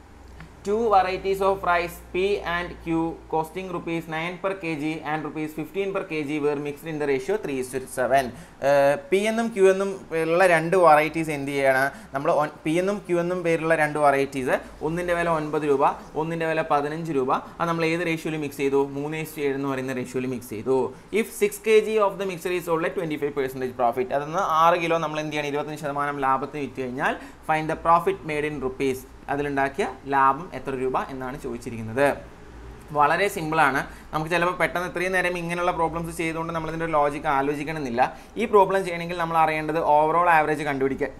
two varieties of rice P and Q costing rupees 9 per kg and rupees 15 per kg were mixed in the ratio 3 is to 7 P എന്നും ക്യൂ എന്നും പേരുള്ള രണ്ട് വെറൈറ്റീസ് എന്ത് ചെയ്യണം നമ്മൾ പി എന്നും ക്യൂ എന്നും പേരുള്ള രണ്ട് വെറൈറ്റീസ് ഒന്നിൻ്റെ വില ഒൻപത് രൂപ ഒന്നിൻ്റെ വില പതിനഞ്ച് രൂപ അത് നമ്മൾ ഏത് റേഷ്യോയിൽ മിക്സ് ചെയ്തു മൂന്ന് ഇസ്റ്റ് ഏഴ് എന്ന് പറയുന്ന റേഷ്യോയിൽ മിക്സ് ചെയ്തു if six K G of the mixer is sold twenty five percentage profit അതെന്ന് ആറ് കിലോ നമ്മൾ എന്ത് ചെയ്യണം ഇരുപത്തഞ്ച് ശതമാനം ലാഭത്തിന് വിറ്റ് കഴിഞ്ഞാൽ find the profit made in rupees അതിലുണ്ടാക്കിയ ലാഭം എത്ര രൂപ എന്നാണ് ചോദിച്ചിരിക്കുന്നത് വളരെ സിമ്പിളാണ് നമുക്ക് ചിലപ്പോൾ പെട്ടെന്ന് ഇത്രയും നേരം ഇങ്ങനെയുള്ള പ്രോബ്ലംസ് ചെയ്തുകൊണ്ട് നമ്മളിതിൻ്റെ ഒരു ലോജിക്ക് ആലോചിക്കണമെന്നില്ല ഈ പ്രോബ്ലം ചെയ്യണമെങ്കിൽ നമ്മൾ അറിയേണ്ടത് ഓവറോൾ ആവറേജ് കണ്ടുപിടിക്കാൻ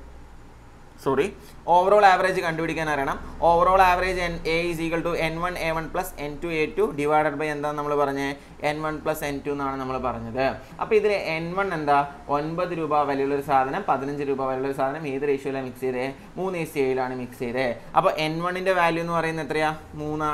സോറി ഓവറോൾ ആവറേജ് കണ്ടുപിടിക്കാൻ അറിയണം overall average N A is equal to N one A one plus N two A two divided by എന്താ നമ്മൾ പറഞ്ഞത് N one plus N two എന്നാണ് നമ്മൾ പറഞ്ഞത് അപ്പോൾ ഇതിൽ എൻ വൺ എന്താ ഒൻപത് രൂപ വിലയുള്ള ഒരു സാധനം പതിനഞ്ച് രൂപ വിലയുള്ള ഒരു സാധനം ഏത് റേഷ്യോയിലാണ് മിക്സ് ചെയ്തത് മൂന്ന് എസ് ഏഴിലാണ് മിക്സ് ചെയ്തത് അപ്പോൾ എൻ വണ്ണിൻ്റെ വാല്യൂ എന്ന് പറയുന്നത് എത്രയാ മൂന്നാണ്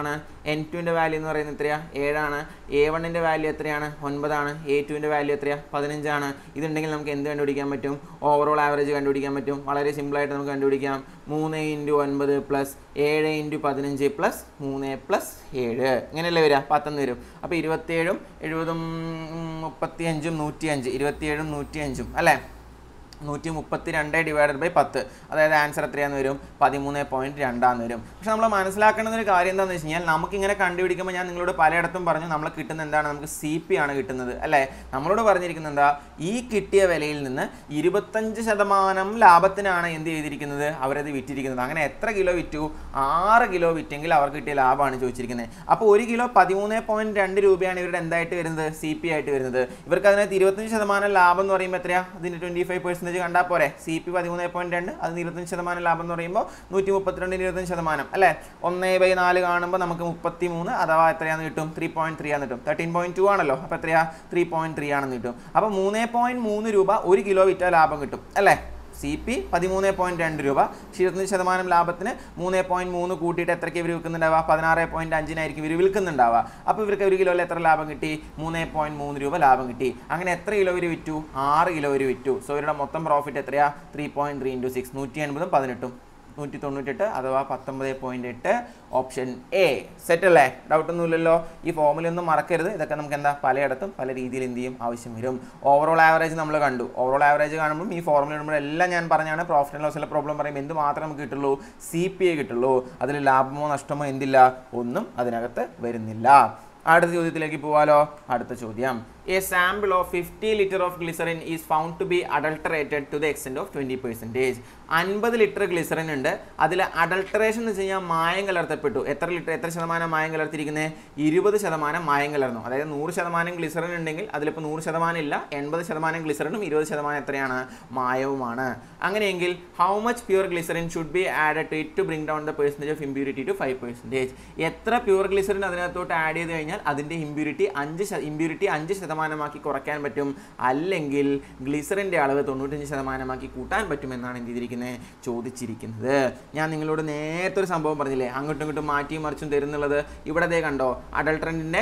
എൻ ടുവിൻ്റെ വാല്യൂ എന്ന് പറയുന്നത് എത്രയാണ് ഏഴാണ് എ വണ്ണിൻ്റെ വാല്യൂ എത്രയാണ് ഒൻപതാണ് എ ടുവിൻ്റെ വാല്യൂ എത്രയാണ് പതിനഞ്ചാണ് ഇതുണ്ടെങ്കിൽ നമുക്ക് എന്ത് കണ്ടുപിടിക്കാൻ പറ്റും ഓവറോൾ ആവറേജ് കണ്ടുപിടിക്കാൻ പറ്റും വളരെ സിമ്പിളായിട്ട് നമുക്ക് കണ്ടുപിടിക്കാം മൂന്ന് ഇൻറ്റു ഒൻപത് പ്ലസ് ഏഴ് ഇൻറ്റു പതിനഞ്ച് പ്ലസ് മൂന്ന് പ്ലസ് ഏഴ് ഇങ്ങനെയല്ലേ വരിക പത്തെന്ന് വരും അപ്പോൾ ഇരുപത്തേഴും എഴുപതും മുപ്പത്തിയഞ്ചും നൂറ്റിയഞ്ച് ഇരുപത്തിയേഴും നൂറ്റിയഞ്ചും അല്ലേ നൂറ്റി മുപ്പത്തി രണ്ട് ഡിവൈഡഡ് ബൈ പത്ത് അതായത് ആൻസർ എത്രയാന്ന് വരും പതിമൂന്ന് പോയിന്റ് രണ്ടാന്ന് വരും പക്ഷെ നമ്മൾ മനസ്സിലാക്കേണ്ട ഒരു കാര്യം എന്താണെന്ന് വെച്ച് കഴിഞ്ഞാൽ നമുക്കിങ്ങനെ കണ്ടുപിടിക്കുമ്പോൾ ഞാൻ നിങ്ങളോട് പലയിടത്തും പറഞ്ഞു നമ്മൾ കിട്ടുന്ന എന്താണ് നമുക്ക് സി പി ആണ് കിട്ടുന്നത് അല്ലേ നമ്മളോട് പറഞ്ഞിരിക്കുന്നത് എന്താ ഈ കിട്ടിയ വിലയിൽ നിന്ന് ഇരുപത്തഞ്ച് ശതമാനം ലാഭത്തിനാണ് എന്ത് ചെയ്തിരിക്കുന്നത് അവരത് വിറ്റിരിക്കുന്നത് അങ്ങനെ എത്ര കിലോ വിറ്റു ആറ് കിലോ വിറ്റെങ്കിൽ അവർക്ക് കിട്ടിയ ലാഭമാണ് ചോദിച്ചിരിക്കുന്നത് അപ്പോൾ ഒരു കിലോ പതിമൂന്ന് പോയിന്റ് രണ്ട് രൂപയാണ് ഇവരുടെ എന്തായിട്ട് വരുന്നത് സി പി ആയിട്ട് വരുന്നത് ഇവർക്ക് അതിനകത്ത് ഇരുപത്തഞ്ച് ശതമാനം ലാഭം എന്ന് പറയുമ്പോൾ എത്രയാ അതിൻ്റെ ട്വൻറ്റി ഫൈവ് പെർസെൻറ്റേജ് കണ്ടാൽ പോരെ സി പി പതിമൂന്ന് പോയിന്റ് രണ്ട് അത് ഇരുപത്തഞ്ച് ശതമാനം ലാഭം എന്ന് പറയുമ്പോൾ നൂറ്റി മുപ്പത്തിരണ്ടിന് ഇരുപത്തഞ്ച് ശതമാനം അല്ലേ ഒന്ന് ബൈ നാല് കാണുമ്പോൾ നമുക്ക് മുപ്പത്തി മൂന്ന് അഥവാ എത്രയാന്ന് കിട്ടും ത്രീ പോയിന്റ് ത്രീ ആണെന്ന് കിട്ടും തേർട്ടീൻ പോയിന്റ് ടു ആണല്ലോ അപ്പോൾ എത്രയാ ത്രീ പോയിന്റ് ത്രീ ആണെന്ന് കിട്ടും അപ്പോൾ മൂന്ന് പോയിന്റ് മൂന്ന് രൂപ ഒരു കിലോ വിറ്റാൽ ലാഭം കിട്ടും അല്ലേ സി പി പതിമൂന്ന് പോയിന്റ് രണ്ട് രൂപ ഇരുപത്തഞ്ച് ശതമാനം ലാഭത്തിന് മൂന്ന് പോയിന്റ് മൂന്ന് കൂട്ടിയിട്ട് എത്രയ്ക്ക് ഇവർ വിൽക്കുന്നുണ്ടാവുക പതിനാറ് പോയിന്റ് അഞ്ചിനായിരിക്കും ഇവർ വിൽക്കുന്നുണ്ടാവുക അപ്പോൾ ഇവർക്ക് ഒരു കിലോയിൽ എത്ര ലാഭം കിട്ടി മൂന്ന് പോയിന്റ് മൂന്ന് രൂപ ലാഭം കിട്ടി അങ്ങനെ എത്ര കിലോ ഇവർ വിറ്റു ആറ് കിലോ ഇവർ വിറ്റു സോ ഇവരുടെ മൊത്തം പ്രോഫിറ്റ് എത്രയാ three point three into six നൂറ്റി എൺപതും പതിനെട്ടും നൂറ്റി തൊണ്ണൂറ്റെട്ട് അഥവാ പത്തൊമ്പത് പോയിന്റ് എട്ട് ഓപ്ഷൻ എ സെറ്റ് അല്ലേ ഡൗട്ട് ഒന്നുമില്ലല്ലോ ഈ ഫോമിലൊന്നും മറക്കരുത് ഇതൊക്കെ നമുക്ക് എന്താ പലയിടത്തും പല രീതിയിൽ എന്ത് ചെയ്യും ആവശ്യം വരും ഓവറോൾ ആവറേജ് നമ്മൾ കണ്ടു ഓവറോൾ ആവറേജ് കാണുമ്പോൾ ഈ ഫോർമുല ഇടുമ്പോൾ എല്ലാം ഞാൻ പറഞ്ഞാണ് പ്രോഫിറ്റ് ആൻഡ് ലോസിലെ പ്രോബ്ലം പറയുമ്പോൾ എന്ത് മാത്രമേ നമുക്ക് കിട്ടുള്ളൂ സി പി ഐ കിട്ടുള്ളൂ അതിൽ ലാഭമോ നഷ്ടമോ എന്തില്ല ഒന്നും അതിനകത്ത് വരുന്നില്ല അടുത്ത ചോദ്യത്തിലേക്ക് പോവാലോ അടുത്ത ചോദ്യം a sample of fifty litre of glycerin is found to be adulterated to the extent of twenty percentage അൻപത് ലിറ്റർ ഗ്ലിസറിൻ ഉണ്ട് അതിൽ അഡൾട്ടറേഷൻ എന്ന് വെച്ച് കഴിഞ്ഞാൽ മായം കലർത്തപ്പെട്ടു എത്ര ലിറ്റർ എത്ര ശതമാനം മായം കലർത്തിരിക്കുന്നത് ഇരുപത് ശതമാനം മായം കലർന്നു അതായത് നൂറ് ശതമാനം ഗ്ലിസറിൻ ഉണ്ടെങ്കിൽ അതിലിപ്പോൾ നൂറ് ശതമാനം ഇല്ല എൺപത് ശതമാനം ഗ്ലിസറിനും ഇരുപത് ശതമാനം എത്രയാണ് മായവുമാണ് അങ്ങനെയെങ്കിൽ how much pure glycerin should be add to it to bring down the percentage of impurity to five percentage എത്ര പ്യൂർ ഗ്ലിസറിൻ അതിനകത്തോട്ട് ആഡ് ചെയ്ത് കഴിഞ്ഞാൽ അതിൻ്റെ ഇമ്പ്യൂരിറ്റി അഞ്ച് ഇമ്പ്യൂരിറ്റി അഞ്ച് ശതമാനമാക്കി കുറയ്ക്കാൻ പറ്റും അല്ലെങ്കിൽ ഗ്ലിസറിൻ്റെ അളവ് തൊണ്ണൂറ്റഞ്ച് ശതമാനമാക്കി കൂട്ടാൻ പറ്റുമെന്നാണ് എന്ത് ചെയ്തിരിക്കുന്നത് ചോദിച്ചിരിക്കുന്നത് ഞാൻ നിങ്ങളോട് നേരത്തെ ഒരു സംഭവം പറഞ്ഞില്ലേ അങ്ങോട്ടും ഇങ്ങോട്ടും മാറ്റിയും മറിച്ചും തരുന്നുള്ളത് ഇവിടെ ദേ കണ്ടോ അഡൾട്രൻറ്റിൻ്റെ